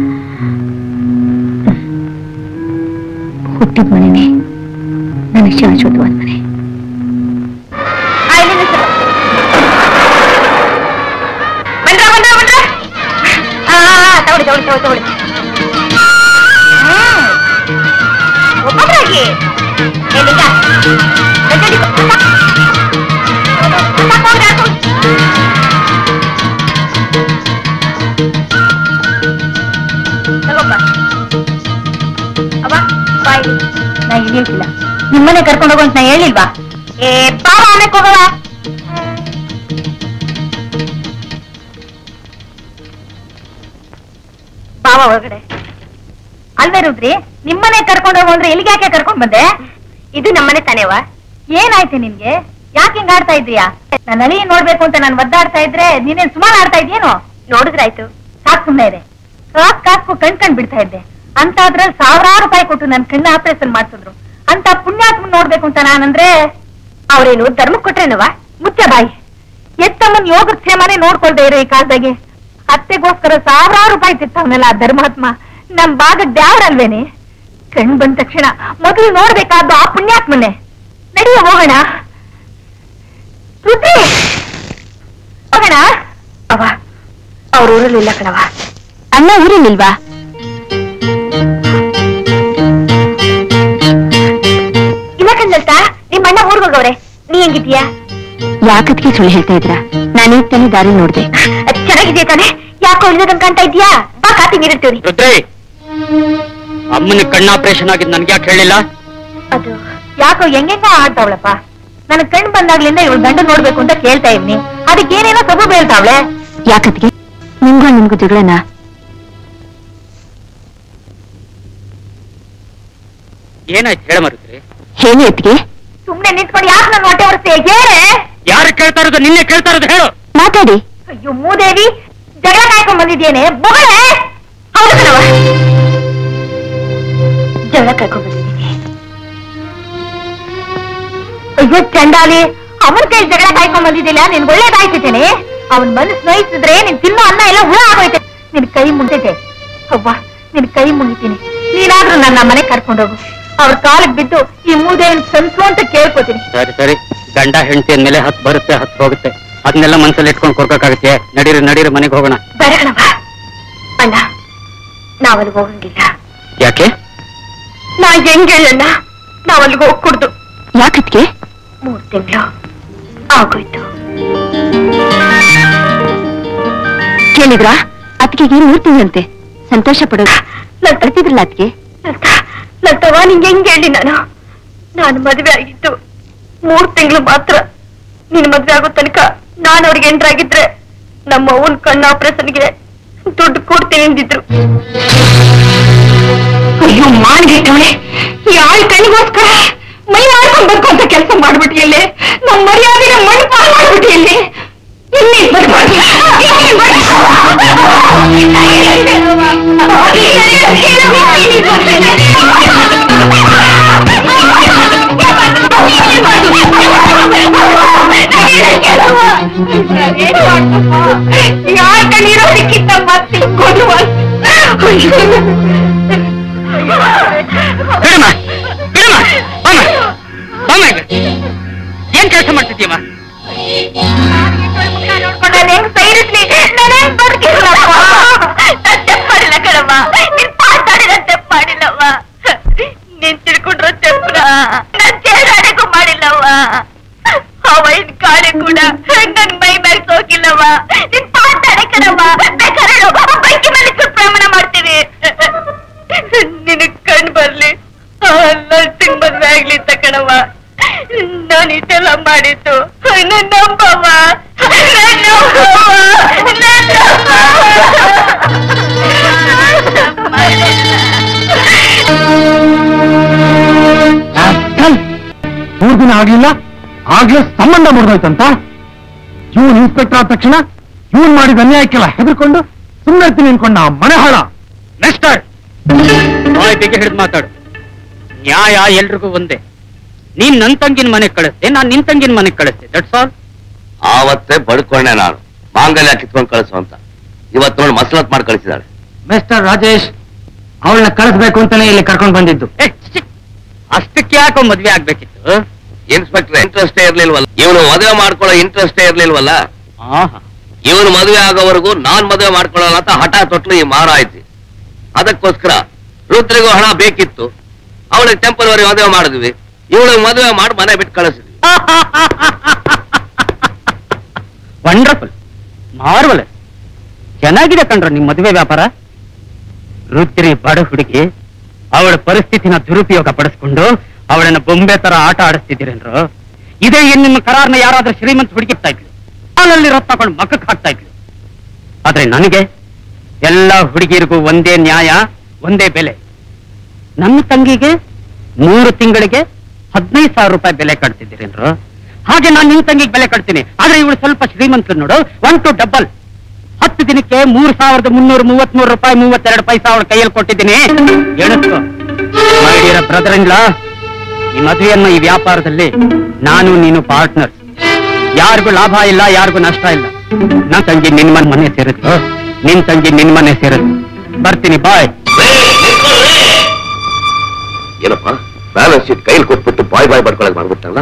ಹುಟ್ಟಿದ ಮನೆನೇ ನನ್ನ ಶಾಶ್ವತವಾದ ಮನೆ ಬಂದ್ರ ಬಂದ್ರ ಬಂದ್ರ ಆ ತಗೊಳ್ಳಿ ತಗೊಳ್ಳಿ ತಗೊಳ್ಳಿ ತಗೊಳ್ಳಿ ಒಬ್ಬೊಬ್ಬರಾಗಿ ಎಲ್ಲಿಗ ಗದ್ದೆಗೆ ಕೊ- ಸಾಕು, ಸಾಕು, ಸಾಕು. ತಗೊಬ್ಬ. ಅವ್ವ, ಬಾಯ್. ನಾ ಇಳಿಯಕ್ಕಿಲ್ಲ ನಿಮ್ಮನೆ ಕರ್ಕೊಂಡು ಹೋಗು ಅಂತ ನಾ ಹೇಳಿಲ್ವಾ ಏ ಬಾವ ಆಮೇಲೆ ಹೋಗವ ಬಾವ ಒಳಗಡೆ ಅಲ್ವೇ ರುದ್ರಿ ನಿಮ್ಮನೆ ಕರ್ಕೊಂಡು ಹೋಗು ಅಂದ್ರೆ ಎಲ್ಲಿಗೆ ಯಾಕೆ ಕರ್ಕೊಂಡ್ ಬಂದೆ ಇದು ನಮ್ಮನೆ ತಾನೇವ ಏನಾಯ್ತು ನಿನ್ಗೆ ಯಾಕೆ ಹಿಂಗ್ ಆಡ್ತಾ ಇದ್ದೀಯಾ ನನ್ನ ಅಳಿ ನೋಡ್ಬೇಕು ಅಂತ ನಾನು ಒದ್ದಾಡ್ತಾ ಇದ್ರೆ ನೀನೇನ್ ಸುಮಾರು ಆಡ್ತಾ ಇದ್ಯೇನು ನೋಡಿದ್ರಾಯ್ತು ಸಾಕ್ ಸುಮ್ನೆ ಇದೆ ಕಾಕ್ ಕಾಕು ಕಣ್ ಕಣ್ ಬಿಡ್ತಾ ಇದ್ದೆ ಅಂತ ಅದ್ರಲ್ಲಿ ಸಾವಿರಾರು ರೂಪಾಯಿ ಕೊಟ್ಟು ನನ್ ಕಣ್ಣ ಆಪರೇಷನ್ ಮಾಡ್ಸಿದ್ರು ಅಂತ ಪುಣ್ಯಾತ್ಮ ನೋಡ್ಬೇಕು ಅಂತ ನಾನಂದ್ರೆ ಅವ್ರೇನು ಧರ್ಮ ಕೊಟ್ರೇನವ ಮುಚ್ಚ ಬಾಯಿ ಎತ್ತಮ್ಮನ್ ಯೋಗಕ್ಷೇಮನೇ ನೋಡ್ಕೊಳ್ದೆ ಇರೋ ಈ ಕಾಲದಾಗೆ ಅತ್ತೆಗೋಸ್ಕರ ಸಾವಿರಾರು ರೂಪಾಯಿ ತಿತ್ತವನಲ್ಲ ಆ ಧರ್ಮಾತ್ಮ ನಮ್ ಭಾಗದ ದ್ಯಾವ್ರಲ್ವೇನೆ ಕಣ್ ಬಂದ ತಕ್ಷಣ ಮೊದಲು ನೋಡ್ಬೇಕಾದ್ದು ಆ ಪುಣ್ಯಾತ್ಮನೆ ನಡೆಯ ಹೋಗೋಣ ರುದ್ರಿ ಹೋಗೋಣ ಅವ ಅವ್ರ ಊರಲ್ಲಿಲ್ಲ ಕಣವ ಅಣ್ಣ ಊರಲ್ಲಿಲ್ವಾ ಇಲ್ಲ ಕಣ್ಣಲ್ತ ನಿಮ್ಮ ಅಣ್ಣ ಊರ್ಗ್ ಹೋಗವ್ರೆ ನೀ ಹೆಂಗಿದ್ಯಾ ಯಾಕತ್ಗೆ ಸುಳ್ಳು ಹೇಳ್ತಾ ಇದ್ರ ನಾನು ತಾನೇ ದಾರಿ ನೋಡ್ದೆ ಅದ್ ಚೆನ್ನಾಗಿದ್ಯಾ ತಾನೆ ಯಾಕೋ ಇಳಿದಂಗ್ ಕಾಣ್ತಾ ಇದ್ಯಾ ಬಾ ಕಾತಿ ನೀರಿರ್ತೀವಿ ರುದ್ರೇ ಅಮ್ಮನ ಕಣ್ಣು ಆಪರೇಷನ್ ಆಗಿದ್ ನನ್ಗೆ ಯಾಕೆ ಹೇಳಿಲ್ಲ ಅದು ಯಾಕೋ ಹೆಂಗೆಂಗ ಆಡ್ತಾವಳಪ್ಪ ನನ್ ಕಣ್ ಬಂದಾಗ್ಲಿಂದ ಇವಳು ಗಂಡ ನೋಡ್ಬೇಕು ಅಂತ ಕೇಳ್ತಾ ಇವ್ನಿ ಅದಕ್ಕೆ ಏನೇನೋ ಸಬೂಬ್ ಹೇಳ್ತಾವಳೆ ಯಾಕತ್ಗೆ ನಿಮ್ಗೂ ನಿಮ್ಗೂ ಜಗಳನ ಏನಾಯ್ತು ಹೇಳ ಮರುದ್ರಿ ಹೇಳಿ ಅತ್ಗೆ ಸುಮ್ನೆ ನಿಂತ್ಕೊಂಡು ಯಾಕೆ ನನ್ನ ಹೊಟ್ಟೆ ಹೊರಸ್ತೆ ಹೇಳೆ ಯಾರು ಕೇಳ್ತಾ ಇರೋದು ನಿನ್ನೆ ಕೇಳ್ತಾ ಇರೋದು ಹೇಳು ಮಾತಾಡಿ ಅಯ್ಯೋ ಮೂದೇವಿ ಜಗಳ ಕಾಯ್ಕೊಂಡ್ ಬಂದಿದ್ದೇನೆ ಬೊಗಳೆ ಹೌದು ಕಣವ್ವ. ಜಗಳ ಕಾಯ್ಕೊಂಡ್ ಬಂದಿದ್ದೀನಿ ಅಯ್ಯೋ ಚಂಡಾಲಿ ಅವನ ಕೈ ಜಗಳ ಕಾಯ್ಕೊಂಡ್ ಬಂದಿದ್ದಿಲ್ಲ ನಿನ್ ಒಳ್ಳೇದಾಯ್ತಿದ್ದೇನೆ ಅವನ್ ಮನಸ್ಸು ನೋಯಿಸಿದ್ರೆ ನೀನ್ ತಿನ್ನೋ ಅನ್ನ ಎಲ್ಲ ಹುಳ ಆಗೋಯ್ತೆ ನಿನ್ ಕೈ ಮುಗಿತೈತೆ ಅವ್ವ ನಿನ್ ಕೈ ಮುಗಿತೀನಿ ನೀನಾದ್ರೂ ನನ್ನ ಮನೆ ಕರ್ಕೊಂಡೋಗು ಅವ್ರ ಕಾಲಕ್ ಬಿದ್ದು ಈ ಮೂದೇವಿನ ಸಂಸು ಅಂತ ಕೇಳ್ಕೊತೀನಿ ಸರಿ ಸರಿ ಗಂಡ ಹೆಂಡತಿ ಅಂದ್ಮೇಲೆ ಹತ್ತು ಬರುತ್ತೆ ಹತ್ತು ಹೋಗುತ್ತೆ ಅದನ್ನೆಲ್ಲ ಮನ್ಸಲ್ಲಿ ಇಟ್ಕೊಂಡು ಕೊಡ್ಬೇಕಾಗತ್ತೆ ನಡೀರಿ ನಡೀರಿ ಮನೆಗೆ ಹೋಗೋಣ ಬೇಡ ಕಣವ್ವ ಅಣ್ಣ ನಾವಲ್ಲಿಗೆ ಹೋಗಂಗಿಲ್ಲ ಯಾಕೆ ನಾ ಹೆಂಗ್ ಹೇಳಣ್ಣ ನಾವಲ್ಲಿಗೆ ಹೋಗ್ಕೊಡ್ದು ಯಾಕತ್ಗೆ ಮೂರ್ ತಿಂಗಳು ಆಗೋಯ್ತು ಕೇಳಿದ್ರಾ ಅತ್ಗೆಗೆ ಮೂರ್ ತಿಂಗಳಂತೆ ಸಂತೋಷ ಪಡೋದು ಲತ ಬರ್ತಿದ್ರಲ್ಲ ಅತ್ಗೆ ಲತ ಲತವ ನಿಂಗೆ ಹೆಂಗ್ ಹೇಳಿ ನಾನು ನಾನು ಮದುವೆ ಆಗಿದ್ದು ಮೂರ್ ತಿಂಗಳು ಮಾತ್ರ ನಿನ್ ಮದ್ವೆ ಆಗೋ ತನಕ ನಾನು ಅವ್ರಿಗೆ ಎಂಟ್ರಾಗಿದ್ರೆ ನಮ್ಮ ಅವನ್ ಕಣ್ಣು ಆಪರೇಷನ್ಗೆ ದುಡ್ಡು ಕೊಡ್ತೀನಿ ಅಂದಿದ್ರು ಅಯ್ಯೋ ಮಾನ್ಗೆಟ್ಟವಳೆ ಯಾಳ ಕಣ್ಣಿಗೋಸ್ಕರ ಮೈ ಮಾಡ್ಕೊಂಡ್ ಬದುಕುವಂತ ಕೆಲಸ ಮಾಡ್ಬಿಟ್ಟಿಯಲ್ಲಿ ನಮ್ಮ ಮರ್ಯಾದೆನ ಮಣ್ಣು ಪಾಲ್ ಮಾಡ್ಬಿಟ್ಟಿಯಲ್ಲಿ ಇಲ್ಲಿ ಬರ್ಬಾರ್ದು. ಇಲ್ಲಿ ಯಾರ ಕಣ್ಣೀರೋ ಸಿಕ್ಕಿತ್ತ ಮತ್ತೆ ಕೊಡುವ ಬಿಡಮ್ಮ ಬಿಡಮ್ಮ ಬಾಮ ಬಾಮ ಈಗ. ಏನ್ ಕೆಲಸ ಮಾಡ್ತಿದ್ಯಮ್ಮ ನೋಡ್ಕೊಂಡು ಹೆಂಗ್ ಸೈರಿಸ್ಲಿ ನಾನು ಹೆಂಗ್ ಬದುಕಿರಲ್ಲಪ್ಪ ನಾನು ತಪ್ಪಾಡಿಲ್ಲ ಕಣಮ್ಮ ಮೂರ್ ದಿನ ಆಗ್ಲಿಲ್ಲ ಆಗ್ಲೇ ಸಂಬಂಧ ಮುರಿದೋಯ್ತಂತ ಇವನ್ ಇನ್ಸ್ಪೆಕ್ಟರ್ ಆದ ತಕ್ಷಣ ಇವನ್ ಮಾಡಿದ ಅನ್ಯಾಯಕ್ಕೆಲ್ಲ ಹೆದರ್ಕೊಂಡು ಸುಮ್ಮನೆ ಇರ್ತೀನಿ ಅನ್ಕೊಂಡ ಆ ಮನೆ ಹಾಳ ನೆಕ್ಸ್ಟ್ ಬಾಯ್ ಬಿಗಿ ಹಿಡಿದು ಮಾತಾಡು ನ್ಯಾಯ ಎಲ್ರಿಗೂ ಒಂದೇ ನೀನ್ ನನ್ ತಂಗಿನ ಮನೆಗ್ ಕಳಿಸ್ದೆ ನಾನ್ ನಿನ್ ತಂಗಿನ ಮನೆಗ್ ಕಳಿಸ್ದೆ ದಟ್ಸ್ ಆಲ್ ಆವತ್ತೇ ಬಡ್ಕೊಂಡೆ ನಾನು ಮಾಂಗಲ್ಯ ಕಿತ್ಕೊಂಡು ಕಳಿಸು ಅಂತ ಇವತ್ತು ನೋಡಿ ಮಸಲತ್ ಮಾಡಿ ಕಳಿಸಿದಾಳೆ ಮಿಸ್ಟರ್ ರಾಜೇಶ್ ಅವಳನ್ನ ಕಳಿಸ್ಬೇಕು ಅಂತಾನೆ ಇಲ್ಲಿ ಕರ್ಕೊಂಡು ಬಂದಿದ್ದು ಅಷ್ಟಕ್ಕೆ ಯಾಕೋ ಮದ್ವೆ ಆಗ್ಬೇಕಿತ್ತು ಇನ್ಸ್ಪೆಕ್ಟರ್ ಇಂಟ್ರೆಸ್ಟೇ ಇರ್ಲಿಲ್ವಲ್ಲ ಇವನು ಮದುವೆ ಮಾಡ್ಕೊಳ್ಳೋ ಇಂಟ್ರೆಸ್ಟೇ ಇರ್ಲಿಲ್ವಲ್ಲ ಆಹಾ. ಇವನು ಮದುವೆ ಆಗೋವರೆಗೂ ನಾನ್ ಮದುವೆ ಮಾಡ್ಕೊಳ್ಳೋಣ ಅಂತ ಹಠ ತೊಟ್ಲು ಈ ಮಾರ ಆಯ್ತು ಅದಕ್ಕೋಸ್ಕರ ರುದ್ರಿಗೂ ಹಣ ಬೇಕಿತ್ತು ಅವಳಿಗೆ ಟೆಂಪರವರಿ ಮದುವೆ ಮಾಡಿದ್ವಿ ಇವಳಿಗೆ ಮದುವೆ ಮಾಡಿ ಮನೆ ಬಿಟ್ಟು ಕಳಿಸಿದ್ವಿ ವಂಡರ್ಫುಲ್ ಮಾರ್ವಲ್ ಚೆನ್ನಾಗಿದೆ ಕಣ್ರ ನಿಮ್ ಮದುವೆ ವ್ಯಾಪಾರ ರುದ್ರಿ ಬಡ ಹುಡುಗಿ ಅವಳ ಪರಿಸ್ಥಿತಿನ ದುರುಪಯೋಗ ಪಡಿಸ್ಕೊಂಡು ಅವಳನ್ನ ಬೊಂಬೆ ತರ ಆಟ ಆಡಿಸ್ತಿದ್ದೀರೇನ್ರು ಇದೇ ಏನ್ ನಿಮ್ಮ ಕರಾರ್ನ ಯಾರಾದ್ರೂ ಶ್ರೀಮಂತ ಹುಡುಗಿರ್ತಾ ಇದ್ಲು ಹಾಲಲ್ಲಿ ರೊತ್ತ ತಗೊಂಡು ಮಕ್ಕಕ್ಕೆ ಹಾಕ್ತಾ ಇದ್ಲು ಆದ್ರೆ ನನಗೆ ಎಲ್ಲ ಹುಡುಗಿರಿಗೂ ಒಂದೇ ನ್ಯಾಯ ಒಂದೇ ಬೆಲೆ ನನ್ನ ತಂಗಿಗೆ ಮೂರು ತಿಂಗಳಿಗೆ ಹದಿನೈದು ಸಾವಿರ ರೂಪಾಯಿ ಬೆಲೆ ಕಟ್ತಿದ್ದೀರೇನ್ರು ಹಾಗೆ ನಾನು ನಿನ್ ತಂಗಿಗೆ ಬೆಲೆ ಕಟ್ತೀನಿ ಆದ್ರೆ ಇವಳು ಸ್ವಲ್ಪ ಶ್ರೀಮಂತರು ನೋಡು ಒನ್ ಟು ಡಬಲ್ ಹತ್ತು ದಿನಕ್ಕೆ ಮೂರ್ ಸಾವಿರದ ಮುನ್ನೂರ ಮೂವತ್ಮೂರು ರೂಪಾಯಿ ಮೂವತ್ತೆರಡು ಪೈಸಾ ಅವಳ ಕೈಯಲ್ಲಿ ಕೊಟ್ಟಿದ್ದೀನಿ ಎಣಿಸ್ಕೋ ಮಾಡಿರೋ ಬ್ರದರ್ ಇನ್ಲಾ ಈ ಮದುವೆಯನ್ನ ಈ ವ್ಯಾಪಾರದಲ್ಲಿ ನಾನು ನೀನು ಪಾರ್ಟ್ನರ್ ಯಾರಿಗೂ ಲಾಭ ಇಲ್ಲ ಯಾರಿಗೂ ನಷ್ಟ ಇಲ್ಲ ನನ್ ತಂಗಿ ನಿನ್ ಮನ್ ಮನೆ ಸೇರುತ್ತೆ ನಿನ್ ತಂಗಿ ನಿನ್ ಮನೆ ಸೇರುತ್ತೆ ಬರ್ತೀನಿ ಬಾಯ್ ಏನಪ್ಪ ಬ್ಯಾಲೆನ್ಸ್ ಶೀಟ್ ಕೈಲಿ ಕೊಟ್ಬಿಟ್ಟು ಬಾಯ್ ಬಾಯ್ ಬಡ್ಕೊಳಕ್ ಮಾಡ್ಬಿಟ್ಟಲ್ಲ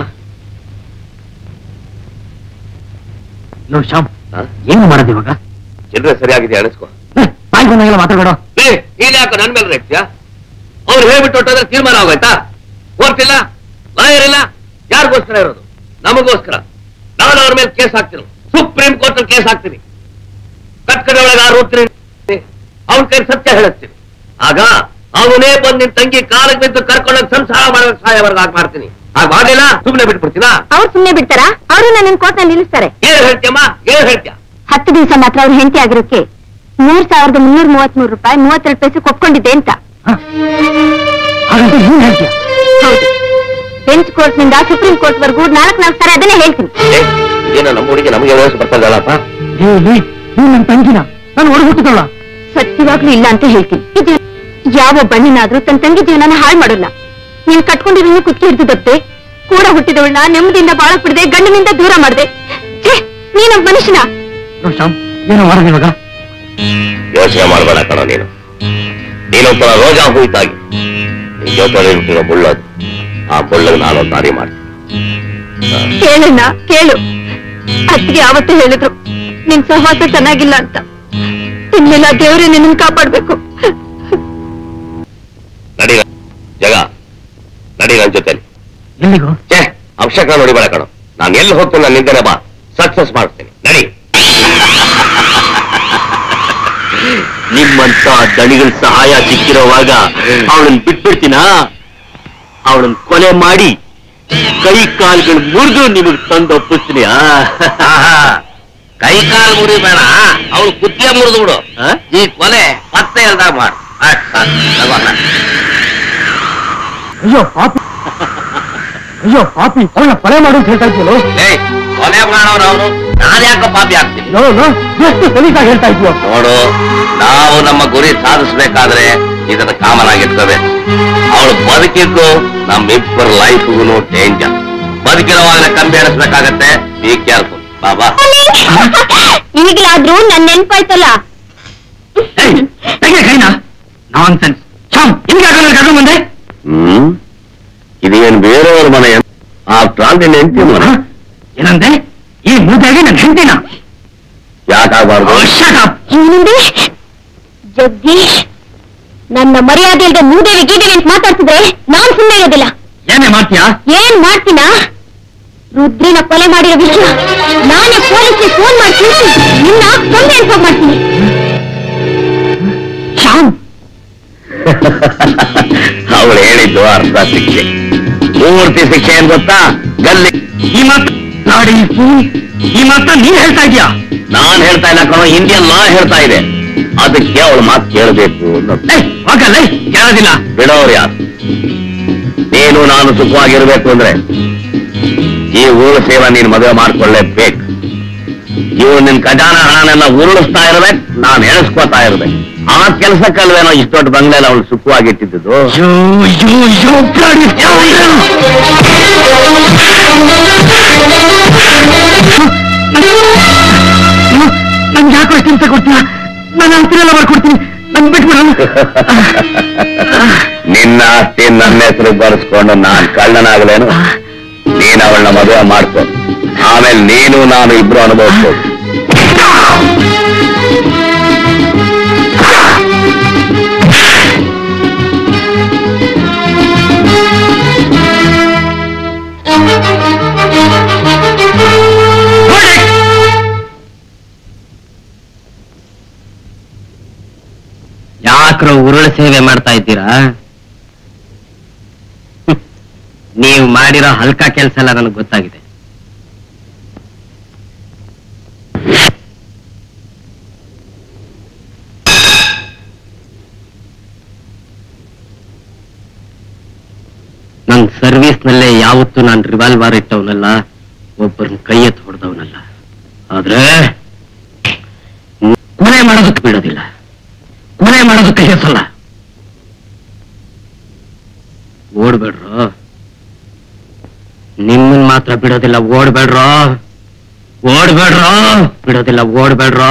ನೋಡಿ ಶ್ಯಾಮ್ ಹಾ? ಏನು ಮಾಡೋದು ಇವಾಗ ಚಿಲ್ಲರೆ ಸರಿಯಾಗಿದೆ ಅನಿಸ್ಕೊ ಬಾಯಿ ಬಂದಾಗೆಲ್ಲ ಮಾತಾಡಬೇಡ ನೀನ್ ಯಾಕೆ ನನ್ ಮೇಲೆ ರೇಗ್ತೀಯ ಅವ್ರು ಹೇಳ್ಬಿಟ್ಟು ಹೊಟ್ಟೋದ್ರೆ ತೀರ್ಮಾನ ಆಗೋಯ್ತಾ ಕೋರ್ಟ್ ಇಲ್ಲ ಲಾಯರ್ ಇಲ್ಲ ಯಾರಿಗೋಸ್ಕರ ಇರೋದು ನಮಗೋಸ್ಕರ ನಾನು ಅವ್ರ ಮೇಲೆ ಕೇಸ್ ಹಾಕ್ತೀನಿ ಸುಪ್ರೀಂ ಕೋರ್ಟ್ ಅಲ್ಲಿ ಕೇಸ್ ಹಾಕ್ತೀನಿ ಕಟ್ಕಡೆ ಒಳಗೆ ಆ ರೂತ್ರಿ ಅವನ ಕೈ ಸತ್ಯ ಹೇಳಿಸ್ತೀನಿ ಆಗ ಅವನೇ ಬಂದು ನಿನ್ ತಂಗಿ ಕಾಲಿಗೆ ಬಿದ್ದು ಕರ್ಕೊಂಡೋಗಿ ಸಂಸಾರ ಮಾಡೋ ಸಹಾಯವರ್ಗ ಆಗ ಮಾಡ್ತೀನಿ ಆಗ ಮಾಡಿಲ್ಲ ಸುಮ್ಮನೆ ಬಿಟ್ಬಿಡ್ತೀನಾ ಅವ್ರು ಸುಮ್ನೆ ಬಿಡ್ತಾರಾ ಅವರು ನನ್ನ ಕೋರ್ಟ್ನಲ್ಲಿ ನಿಲ್ಲಿಸ್ತಾರೆ ಏನ್ ಹೇಳ್ತೀಯಮ್ಮ ಏನ್ ಹೇಳ್ತೀಯ ಹತ್ತು ದಿವಸ ಮಾತ್ರ ಅವ್ರು ಹೆಂಡತಿ ಆಗಿರೋಕೆ ಮೂರ್ ಸಾವಿರದ ಮುನ್ನೂರ ಮೂವತ್ಮೂರು ರೂಪಾಯಿ ಮೂವತ್ತೆರಡು ಪೈಸೆ ಕೊಟ್ಕೊಂಡಿದ್ದೆ ಅಂತ ಹಾಗಂತ ನೀನ್ ಹೇಳ್ತೀಯ ಹೌದು ಬೆಂಚ್ ಕೋರ್ಟ್ ನಿಂದ ಸುಪ್ರೀಂ ಕೋರ್ಟ್ ವರೆಗೂ ನಾಲ್ಕು ನಾಲ್ಕು ಸಾರಿ ಅದನ್ನೇ ಹೇಳ್ತೀನಿ ಏ, ಇದೇನೋ ನಮ್ಮ ಹುಡುಗಿ ನಮಗೆ ವಯಸ್ಸು ಬರ್ತಾ ಇದ್ದಾಳಪ್ಪ ಏ ಲೇ, ನೀನ್ ನನ್ನ ತಂಗಿನ ನಾನು ಹೊರಗುಟ್ಟಿದಳ ಸತ್ಯವಾಗ್ಲೂ ಇಲ್ಲ ಅಂತ ಹೇಳ್ತೀನಿ ಇದು ಯಾವ ಬಣ್ಣನಾದ್ರೂ ತನ್ನ ತಂಗಿ ಜೀವನನ ಹಾಳು ಮಾಡೋಲ್ಲ ನೀನ್ ಕಟ್ಕೊಂಡಿರೋ ಕುತ್ತಿ ಹಿಡಿದು ದಪ್ಪೆ ಕೂಡ ಹುಟ್ಟಿದವಳನ್ನ ನೆಮ್ಮದಿಯಿಂದ ಬಾಳಕ್ ಬಿಡದೆ ಗಂಡನಿಂದ ದೂರ ಮಾಡ್ದೆ ಛೇ, ನೀನೊಬ್ಬ ಮನುಷ್ಯನ ನೋಡಿ ಶ್ಯಾಮ್ ಏನೋ ಮಾಡೋದು ಇವಾಗ ಯೋಚನೆ ಮಾಡಬೇಡ ಕಣ ನೀನು ನೀನೊಬ್ಬರ ರೋಜಾ ಹೂಯ್ತಾಗಿ ನಿನ್ ಜೊತೆ ಹುಟ್ಟಿರೋ ಮುಳ್ಳದು ಆ ಮುಳ್ಳಗೆ ನಾನೊಂದು ದಾರಿ ಮಾಡ್ತೀನಿ ಕೇಳಣ್ಣ ಕೇಳು ಅತ್ತಿಗೆ ಆವತ್ತೇ ಹೇಳಿದ್ರು ನಿನ್ ಸಹವಾಸ ಚೆನ್ನಾಗಿಲ್ಲ ಅಂತ ಇನ್ಮೇಲೆ ಆ ದೇವ್ರೇ ನಿನ್ನ ಕಾಪಾಡ್ಬೇಕು ನಡಿ ಜಗ ನಡಿ ನನ್ ಜೊತೆಲಿ ಎಲ್ಲಿಗೂ ಛೇ ಅವಶ್ಯಕ ನೋಡಿಬೇಡ ಕಣ ನಾನು ಎಲ್ಲಿ ಹೋಗ್ತೀನಿ ನಾನು ನಿಂದನೆ ಬಾ ಸಕ್ಸಸ್ ಮಾಡ್ತೀನಿ ನಡಿ ನಿಮ್ಮಂತ ದಣಿಗಳ ಸಹಾಯ ಸಿಕ್ಕಿರೋವಾಗ ಅವಳನ್ನ ಬಿಟ್ಬಿಡ್ತೀನಾ ಅವಳನ್ನ ಕೊಲೆ ಮಾಡಿ ಕೈ ಕಾಲ್ಗಳು ಮುರಿದು ನಿಮಗೆ ತಂದು ಒಪ್ಪಿಸ್ತೀನಿ ಕೈ ಕಾಲು ಮುರಿ ಬೇಡ ಅವಳು ಕುತ್ತಿಗೆ ಮುರಿದು ಬಿಡು ಈ ಕೊಲೆ ಮತ್ತೆ ಎಲ್ದಾಗ ಮಾಡು ಆಯ್ತ್ ಸಾಕು, ತಗೋ. ಅಯ್ಯೋ ಪಾಪಿ ಅಯ್ಯೋ ಪಾಪಿ ಅವಳನ್ನ ಕೊಲೆ ಮಾಡು ಅಂತ ಹೇಳ್ತಾ ಇದ್ದೀಯೋ ಏಯ್, ಕೊಲೆ ಮಾಡೋರು ಅವನು ನಾನು ಯಾಕೋ ಪಾಪಿ ಆಗ್ತೀನಿ ನೋ ನೋ ಎಷ್ಟು ಸಲೀಸಾಗಿ ಹೇಳ್ತಾ ಇದೀಯೋ ನೋಡು ನಾವು ನಮ್ಮ ಗುರಿ ಸಾಧಿಸ್ಬೇಕಾದ್ರೆ ಇದನ್ನ ಕಾಮನ್ ಆಗಿರ್ತದೆ ಅವಳು ಬದುಕಿದ್ದು ನಮ್ಮಿಬ್ಬರ ಲೈಫ್ಗೂ ಡೇಂಜರ್ ಬದುಕಿರುವಾಗಲೇ ಕಂಬಿ ಎಣಿಸ್ಬೇಕಾಗತ್ತೆ ಬಿ ಕೇರ್ಫುಲ್ ಬಾಬಾ ಈಗಲಾದ್ರೂ ನನ್ ನೆನ್ಪಾಯ್ತಲ್ಲ ನಾನ್ ಸೆನ್ಸ್ ಶ್ಯಾಮ್ ಹಿಂಗೆ ಕರ್ಕೊಂಡು ಬಂದೆ ಹ್ಮ್ ಇದೇನ್ ಬೇರೆಯವ್ರ ಮನೆ ಆ ಪ್ರಾಂತಿ ನೆಂತಿ ಮನೆ ಏನಂದೆ ಈ ಮೂದೆಗೆ ನನ್ನ ಹೆಂಡತಿನ ಯಾಕಾಗಬಾರ್ದು ಏನಂದ್ರೆ ಜಗದೀಶ್ ನನ್ನ ಮರ್ಯಾದೆ ಇಲ್ಲದೆ ಮೂದೇವಿ ಗೀದೇವಿ ಅಂತ ಮಾತಾಡ್ತಿದ್ರೆ ನಾನ್ ಸುಮ್ಮನೆ ಇರೋದಿಲ್ಲ ಏನೇ ಮಾಡ್ತೀಯಾ ಏನ್ ಮಾಡ್ತೀನಾ ರುದ್ರಿನ ಕೊಲೆ ಮಾಡಿರೋ ವಿಷಯ ನಾನೇ ಪೊಲೀಸ್ಗೆ ಫೋನ್ ಮಾಡಿ ತಿಳಿಸಿ ನಿನ್ನ ಕೊಂದೆ ಇನ್ಫಾರ್ಮ್ ಮಾಡ್ತೀನಿ ಶ್ಯಾಮ್ ಅವಳು ಹೇಳಿದ್ದು ಅರ್ಧ ಶಿಕ್ಷೆ ಪೂರ್ತಿ ಶಿಕ್ಷೆ ಏನ್ ಗೊತ್ತಾ ಗಲ್ಲಿ ಈ ಮಾತು ನಾಡಿ ಈ ಮಾತ ನೀನ್ ಹೇಳ್ತಾ ಇದೀಯಾ ನಾನ್ ಹೇಳ್ತಾ ಇಲ್ಲ ಕಣೋ ಇಂಡಿಯನ್ ಲಾ ಹೇಳ್ತಾ ಇದೆ ಅದಕ್ಕೆ ಅವಳು ಮಾತು ಕೇಳಬೇಕು ಅನ್ನೋದು ಲೈ ಹೋಗಲ್ಲ ಕೇಳೋದಿಲ್ಲ ಬಿಡೋರು ಯಾರು ನೀನು ನಾನು ಸುಖವಾಗಿರ್ಬೇಕು ಅಂದ್ರೆ ಈ ಊರು ಸೇವೆ ನೀನು ಮದುವೆ ಮಾಡ್ಕೊಳ್ಳೇಬೇಕು ಇವು ನಿನ್ ಖಜಾನ ಹಣನೆಲ್ಲ ಉರುಳಿಸ್ತಾ ಇರ್ಬೇಕು ನಾನ್ ಎಣಿಸ್ಕೋತಾ ಇರ್ಬೇಕು ಆ ಕೆಲಸಕ್ಕಲ್ವೇನೋ ಇಷ್ಟು ದೊಡ್ಡ ಬಂಗ್ಲೆಲ್ಲ ಅವಳು ಸುಖವಾಗಿಟ್ಟಿದ್ದು ನನ್ಗೆ ಯಾಕೋ ಚಿಂತೆ ಕೊಡ್ತೀಯ ನಾನು ಆಸ್ತಿ ಎಲ್ಲ ಬರ್ಕೊಡ್ತೀನಿ ನನ್ ಬಿಟ್ಬಿಡ ನಿನ್ನ ಆಸ್ತಿ ನನ್ನ ಹೆಸರು ಬರೆಸ್ಕೊಂಡು ನಾನ್ ಕಳ್ಳನಾಗಲೇನು ನೀನ್ ಅವಳನ್ನ ಮದುವೆ ಮಾಡ್ಕೊ ಆಮೇಲೆ ನೀನು ನಾನು ಇಬ್ರು ಅನುಭವಿಸ್ಬೋದು ಯಾಕ್ರೋ ಉರುಳು ಸೇವೆ ಮಾಡ್ತಾ ಇದ್ದೀರಾ ಹ್ಮ್. ನೀವು ಮಾಡಿರೋ ಹಲ್ಕ ಕೆಲಸ ಎಲ್ಲ ನನಗೆ ಗೊತ್ತಾಗಿದೆ ನನ್ನ ಸರ್ವಿಸ್ನಲ್ಲೇ ಯಾವತ್ತೂ ನಾನು ರಿವಾಲ್ವರ್ ಇಟ್ಟವನಲ್ಲ ಒಬ್ಬರನ್ನ ಕೈ ಎತ್ತು ಹೊಡೆದವನಲ್ಲ ಆದ್ರೆ ಕೊನೆ ಮಾಡೋದಕ್ಕೆ ಬಿಡೋದಿಲ್ಲ ಕೊನೆ ಮಾಡೋದಕ್ಕೆ ಹೆಸಲ್ಲ ಓಡ್ಬೇಡ್ರೋ ನಿಮ್ಮನ್ ಮಾತ್ರ ಬಿಡೋದಿಲ್ಲ ಓಡ್ಬೇಡ್ರೋ ಓಡ್ಬೇಡ್ರೋ ಬಿಡೋದಿಲ್ಲ ಓಡ್ಬೇಡ್ರೋ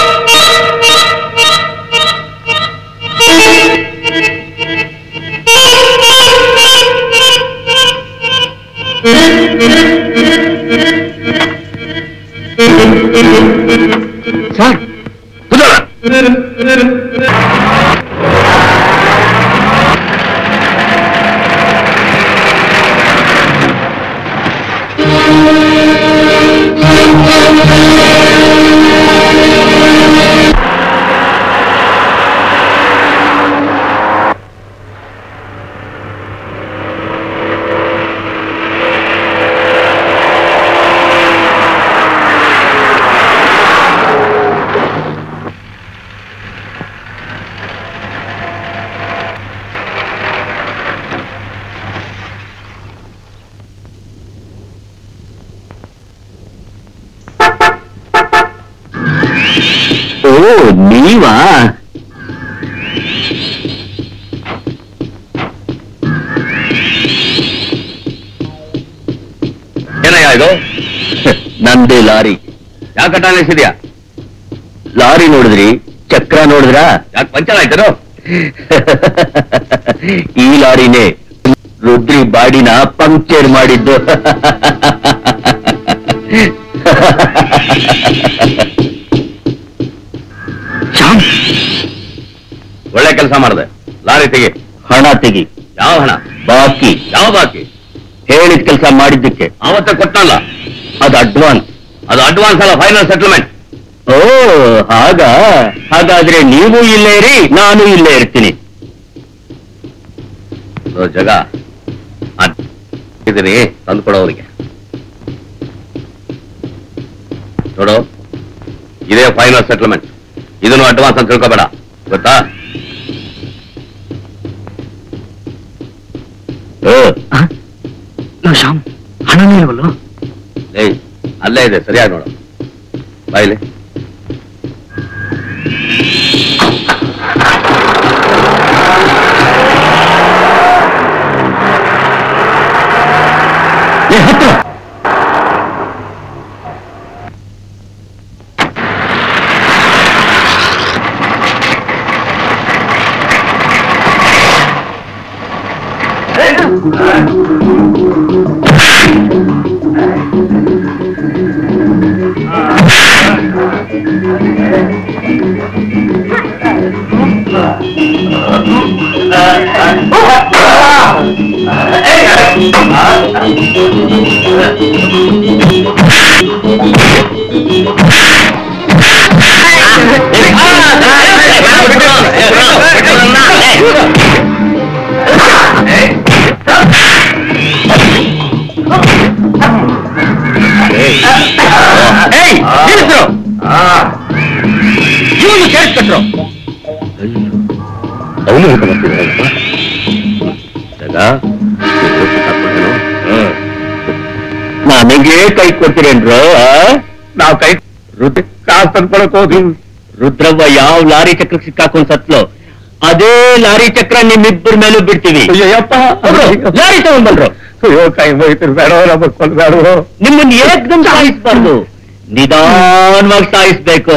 ಸರ್ ಓ ನೀವಾ ಏನಯ್ಯ ಇದು ನಂದೇ ಲಾರಿ ಯಾಕೆ ನಿಲ್ಸಿದ್ಯಾ ಲಾರಿ ನೋಡಿದ್ರಿ ಚಕ್ರ ನೋಡಿದ್ರಾ ಯಾಕೆ ಪಂಚರ್ ಆಯ್ತರು ಈ ಲಾರಿನೇ ರುದ್ರಿ ಬಾಡಿನ ಪಂಕ್ಚರ್ ಮಾಡಿದ್ದು ಶ್ಯಾಮ್ ಒಳ್ಳೆ ಕೆಲಸ ಮಾಡಿದೆ ಲಾರಿ ತೆಗಿ ಹಣ ತೆಗಿ ಯಾವ ಹಣ ಬಾಕಿ ಯಾವ ಬಾಕಿ ಹೇಳಿದ ಕೆಲಸ ಮಾಡಿದ್ದಕ್ಕೆ ಅವತ್ತೇ ಕೊಟ್ಟಲ್ಲ ಅದು ಅಡ್ವಾನ್ಸ್ ಅದು ಅಡ್ವಾನ್ಸ್ ಅಲ್ಲ ಫೈನಲ್ ಸೆಟಲ್ಮೆಂಟ್ ಓ ಹಾಗ ಹಾಗಾದ್ರೆ ನೀವು ಇಲ್ಲೇ ಇರಿ ನಾನು ಇಲ್ಲೇ ಇರ್ತೀನಿ ಜಗ ಇದೀನಿ ತಂದು ಕೊಡೋರಿಗೆ ನೋಡು ಇದೇ ಫೈನಲ್ ಸೆಟಲ್ಮೆಂಟ್ ಇದನ್ನು ಅಡ್ವಾನ್ಸ್ ಅಂತ ತಿಳ್ಕೊಬೇಡ ಗೊತ್ತಾ ಶ್ಯಾಮ್ ಹಣನೇ ಇಲ್ವಲ್ಲೋ ಏಯ್ ಅಲ್ಲೇ ಇದೆ ಸರಿಯಾಗಿ ನೋಡು ಬಾಯ್ಲಿ ಏ ಹತ್ತು ಅವನು ಊಟ ಮಾಡ್ತಿದ್ದಾರಪ್ಪ ಜಗ ನಾನು ನನಗೆ ಕೈ ಕೊಡ್ತೀರೇನ್ರು ನಾವ್ ಕೈ ರುದ್ರ ಕಾಸು ತಂದ್ಕೊಳಕ್ ಹೋದ್ವಿ ರುದ್ರವ್ವ ಯಾವ ಲಾರಿ ಚಕ್ರಕ್ಕೆ ಸಿಕ್ಕಾಕೊಂಡ್ ಸತ್ಲು ಅದೇ ಲಾರಿ ಚಕ್ರ ನಿಮ್ಮಿಬ್ಬರ ಮೇಲೂ ಬಿಡ್ತೀವಿ ಅಯ್ಯಪ್ಪ ಲಾರಿ ತಗೊಂಡ್ಬಲ್ರು ಅಯ್ಯೋ ಕೈ ಹೋಯ್ತಿರ್ ಬೇಡ ನಮಗ್ ಕೊಲ್ಬೇಡ ನಿಮ್ಮನ್ನ ಏಕ್ದಮ್ ಸಾಯಿಸ್ಬಾರ್ದು ನಿಧಾನವಾಗಿ ಸಾಯಿಸ್ಬೇಕು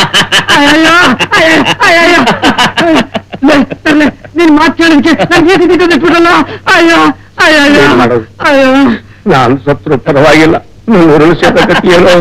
ನಿನ್ ಮಾತು ಕೇಳಿದ್ಕೆ ಬಿಡಲ್ಲ ಅಯ್ಯೋ ಅಯ್ಯೋ ಮಾಡೋದು? ಅಯ್ಯೋ ನಾನು ಸತ್ರು ಪರವಾಗಿಲ್ಲ ನೂರು ಶತಕತಿಯೇನೋ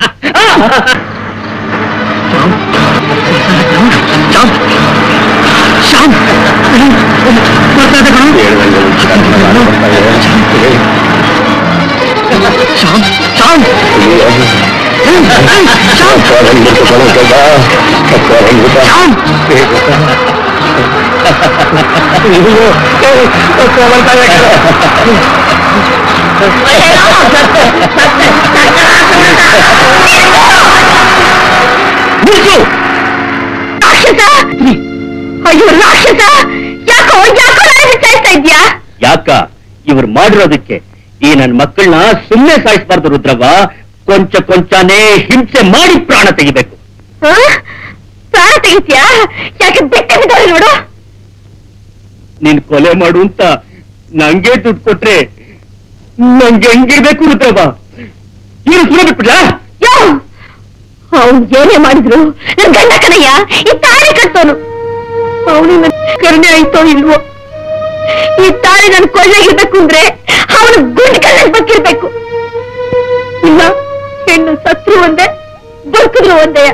ರಾಕ್ಷಸ ಅಯ್ಯೋ ರಾಕ್ಷಸ ಯಾಕೋ ಯಾಕೋ ನನಗೆ ವಿಚಾರಿಸ್ತಾ ಇದ್ಯಾ ಯಾಕ ಇವ್ರು ಮಾಡಿರೋದಕ್ಕೆ ಈ ನನ್ ಮಕ್ಕಳನ್ನ ಸುಮ್ಮನೆ ಸಾಯಿಸ್ಬಾರ್ದು ರುದ್ರವ್ವ ಕೊಂಚ ಕೊಂಚನೇ ಹಿಂಸೆ ಮಾಡಿ ಪ್ರಾಣ ತೆಗಿಬೇಕು ಹ? ಪ್ರಾಣ ತೆಗಿತ್ಯಾ ಯಾಕೆ ಬೆಟ್ಟವಿದ್ದಾರೆ ನೋಡು ನೀನ್ ಕೊಲೆ ಮಾಡು ಅಂತ ನಂಗೆ ದುಡ್ಡು ಕೊಟ್ರೆ ನಂಗೆ ಹೆಂಗಿರ್ಬೇಕು ರುದ್ರವ್ವ ಇವ್ರು ಸುಮ್ಮನೆ ಬಿಟ್ಬಿಡ್ಲಾ ಯೋ ಅವ್ನು ಏನೇ ಮಾಡಿದ್ರು ನನ್ ಗಂಡ ಕಣಯ್ಯ ಈ ತಾಳಿ ಕಟ್ಟೋನು ಅವನಿಗೆ ಕರುಣೆ ಆಯ್ತೋ ಇಲ್ವೋ ಈ ತಾಳಿ ನನ್ ಕೊಳ್ಳೆಗಿರ್ಬೇಕು ಅಂದ್ರೆ ಅವನು ಗುಂಡಿ ಕಣ್ಣಲ್ಲಿ ಬಕ್ಕಿರ್ಬೇಕು ಇಲ್ಲ ಹೆಣ್ಣು ಸತ್ರು ಒಂದೇ ಬದುಕಿದ್ರು ಒಂದೇ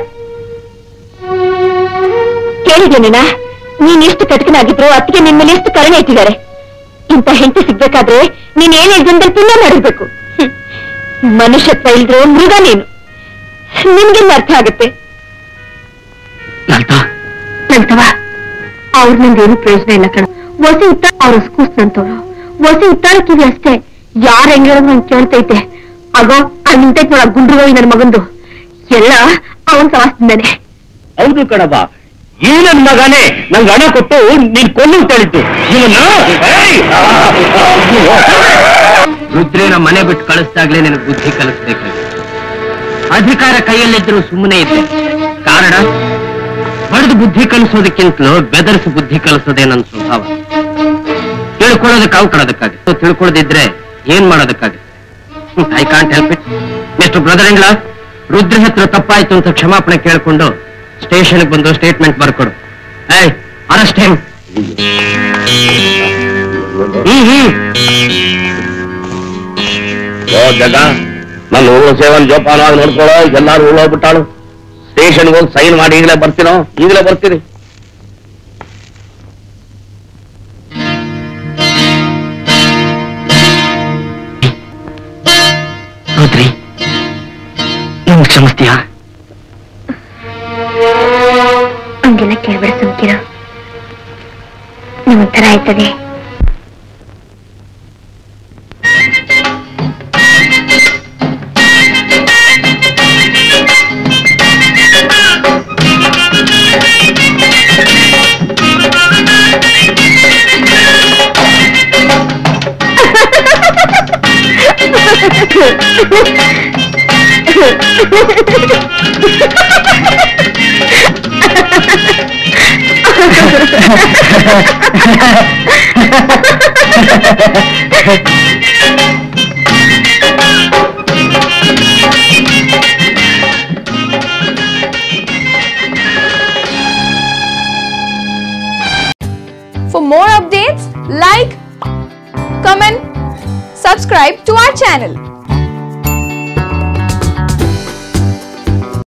ಕೇಳಿದ್ದೇನ ನೀನ್ ಎಷ್ಟು ಕಟಕನಾಗಿದ್ರು ಅತ್ತಿಗೆ ನಿನ್ ಮೇಲೆ ಎಷ್ಟು ಕರುಣೆ ಇಟ್ಟಿದ್ದಾರೆ ಇಂಥ ಹೆಂಡತಿ ಸಿಗ್ಬೇಕಾದ್ರೆ ನೀನ್ ಏನೇ ಜನದಲ್ಲಿ ಪುಣ್ಯ ಮಾಡಿರ್ಬೇಕು ಹ್ಮ್. ಮನುಷ್ಯತ್ವ ಇಲ್ದ್ರು ಮೃಗ ನೀನು ನಿಮ್ಗೆಲ್ಲ ಅರ್ಥ ಆಗುತ್ತೆ ಲಲಿತವ ಅವ್ರ ನಂದೇನು ಪ್ರಯೋಜನ ಇಲ್ಲ ಕಣ ಹೊಸ ಉತ್ತ ಅವ್ರ ಕೂಸ್ನಂತವ್ರು ಹೊಸ ಉತ್ತಾರಕ್ಕಿವಿ ಅಷ್ಟೇ ಯಾರ ಹೆಂಗ್ ಹೇಳೋದು ನಂಗೆ ಕೇಳ್ತೈತೆ ಆಗೋ ಅಲ್ಲಿ ನಿಂತೈತೆ ನೋಡ ಗುಂಡ್ರುಗೋಗಿ ನನ್ನ ಮಗಂದು ಎಲ್ಲ ಅವನ್ ಸವಾಸ್ತಿದ್ದಾನೆ ಹೌದು ಕಣವ ಈ ನನ್ ಮಗನೇ ನಂಗೆ ಹಣ ಕೊಟ್ಟು ನೀನ್ ಕೊಲ್ಲು ಅಂತ ಹೇಳಿದ್ದು ಇವನ್ನ ಏಯ್! ರುದ್ರೇನ ಮನೆ ಬಿಟ್ಟು ಕಳಿಸ್ದಾಗ್ಲೇ ನಿನಗೆ ಬುದ್ಧಿ ಕಲಿಸ್ಬೇಕಾಗಿ ಅಧಿಕಾರ ಕೈಯಲ್ಲಿದ್ರು ಸುಮ್ಮನೆ ಇದ್ದೆ ಕಾರಣ ಬಡ್ದು ಬುದ್ಧಿ ಕಲಿಸೋದಕ್ಕಿಂತಲೂ ಬೆದರಿಸಿ ಬುದ್ಧಿ ಕಲಿಸೋದೇ ನನ್ನ ಸ್ವಭಾವ ತಿಳ್ಕೊಳ್ಳೋದಕ್ಕೆ ಅವು ಕೊಡೋದಕ್ಕಾಗುತ್ತೆ ತಿಳ್ಕೊಳ್ಳೋದಿದ್ರೆ ಏನ್ ಮಾಡೋದಕ್ಕಾಗುತ್ತೆ I can't help it mister brother ಇಂಗ್ಲ Rudra ಹತ್ರ ತಪ್ಪಾಯ್ತು ಅಂತ ಕ್ಷಮಾಪಣೆ ಕೇಳ್ಕೊಂಡು ಸ್ಟೇಷನ್ಗೆ ಬಂದು ಸ್ಟೇಟ್ಮೆಂಟ್ ಬರ್ಕೊಡು ಏಯ್ ಅರೆಸ್ಟ್ ಹೆಂಗ್ ಹ್ಮ್ ಹ್ಮ್ ಓ ಜಗ ನನ್ನ ಉಳ್ಳು ಸೇವನ್ ಜೋಪಾನವಾಗಿ ನೋಡ್ಕೊಳ್ಳೋ ಎಲ್ಲಾರು ಉಳ್ಳೋಗ್ಬಿಟ್ಟಾಳು ಸ್ಟೇಷನ್ಗೆ ಹೋಗಿ ಸೈನ್ ಮಾಡಿ ಈಗಲೇ ಬರ್ತೀನೋ ಈಗಲೇ ಬರ್ತೀನಿ ಹೌದ್ರಿ ನಿಮ್ಗೆ ಕ್ಷಮಿಸ್ತೀಯಾ ಹಂಗೆಲ್ಲ ಕೇಳ್ಬೇಡ ಸುಮ್ಕಿರ ನಿಮ್ಮಂತರ ಆಯ್ತದೆ For more updates, like, comment, subscribe to our channel.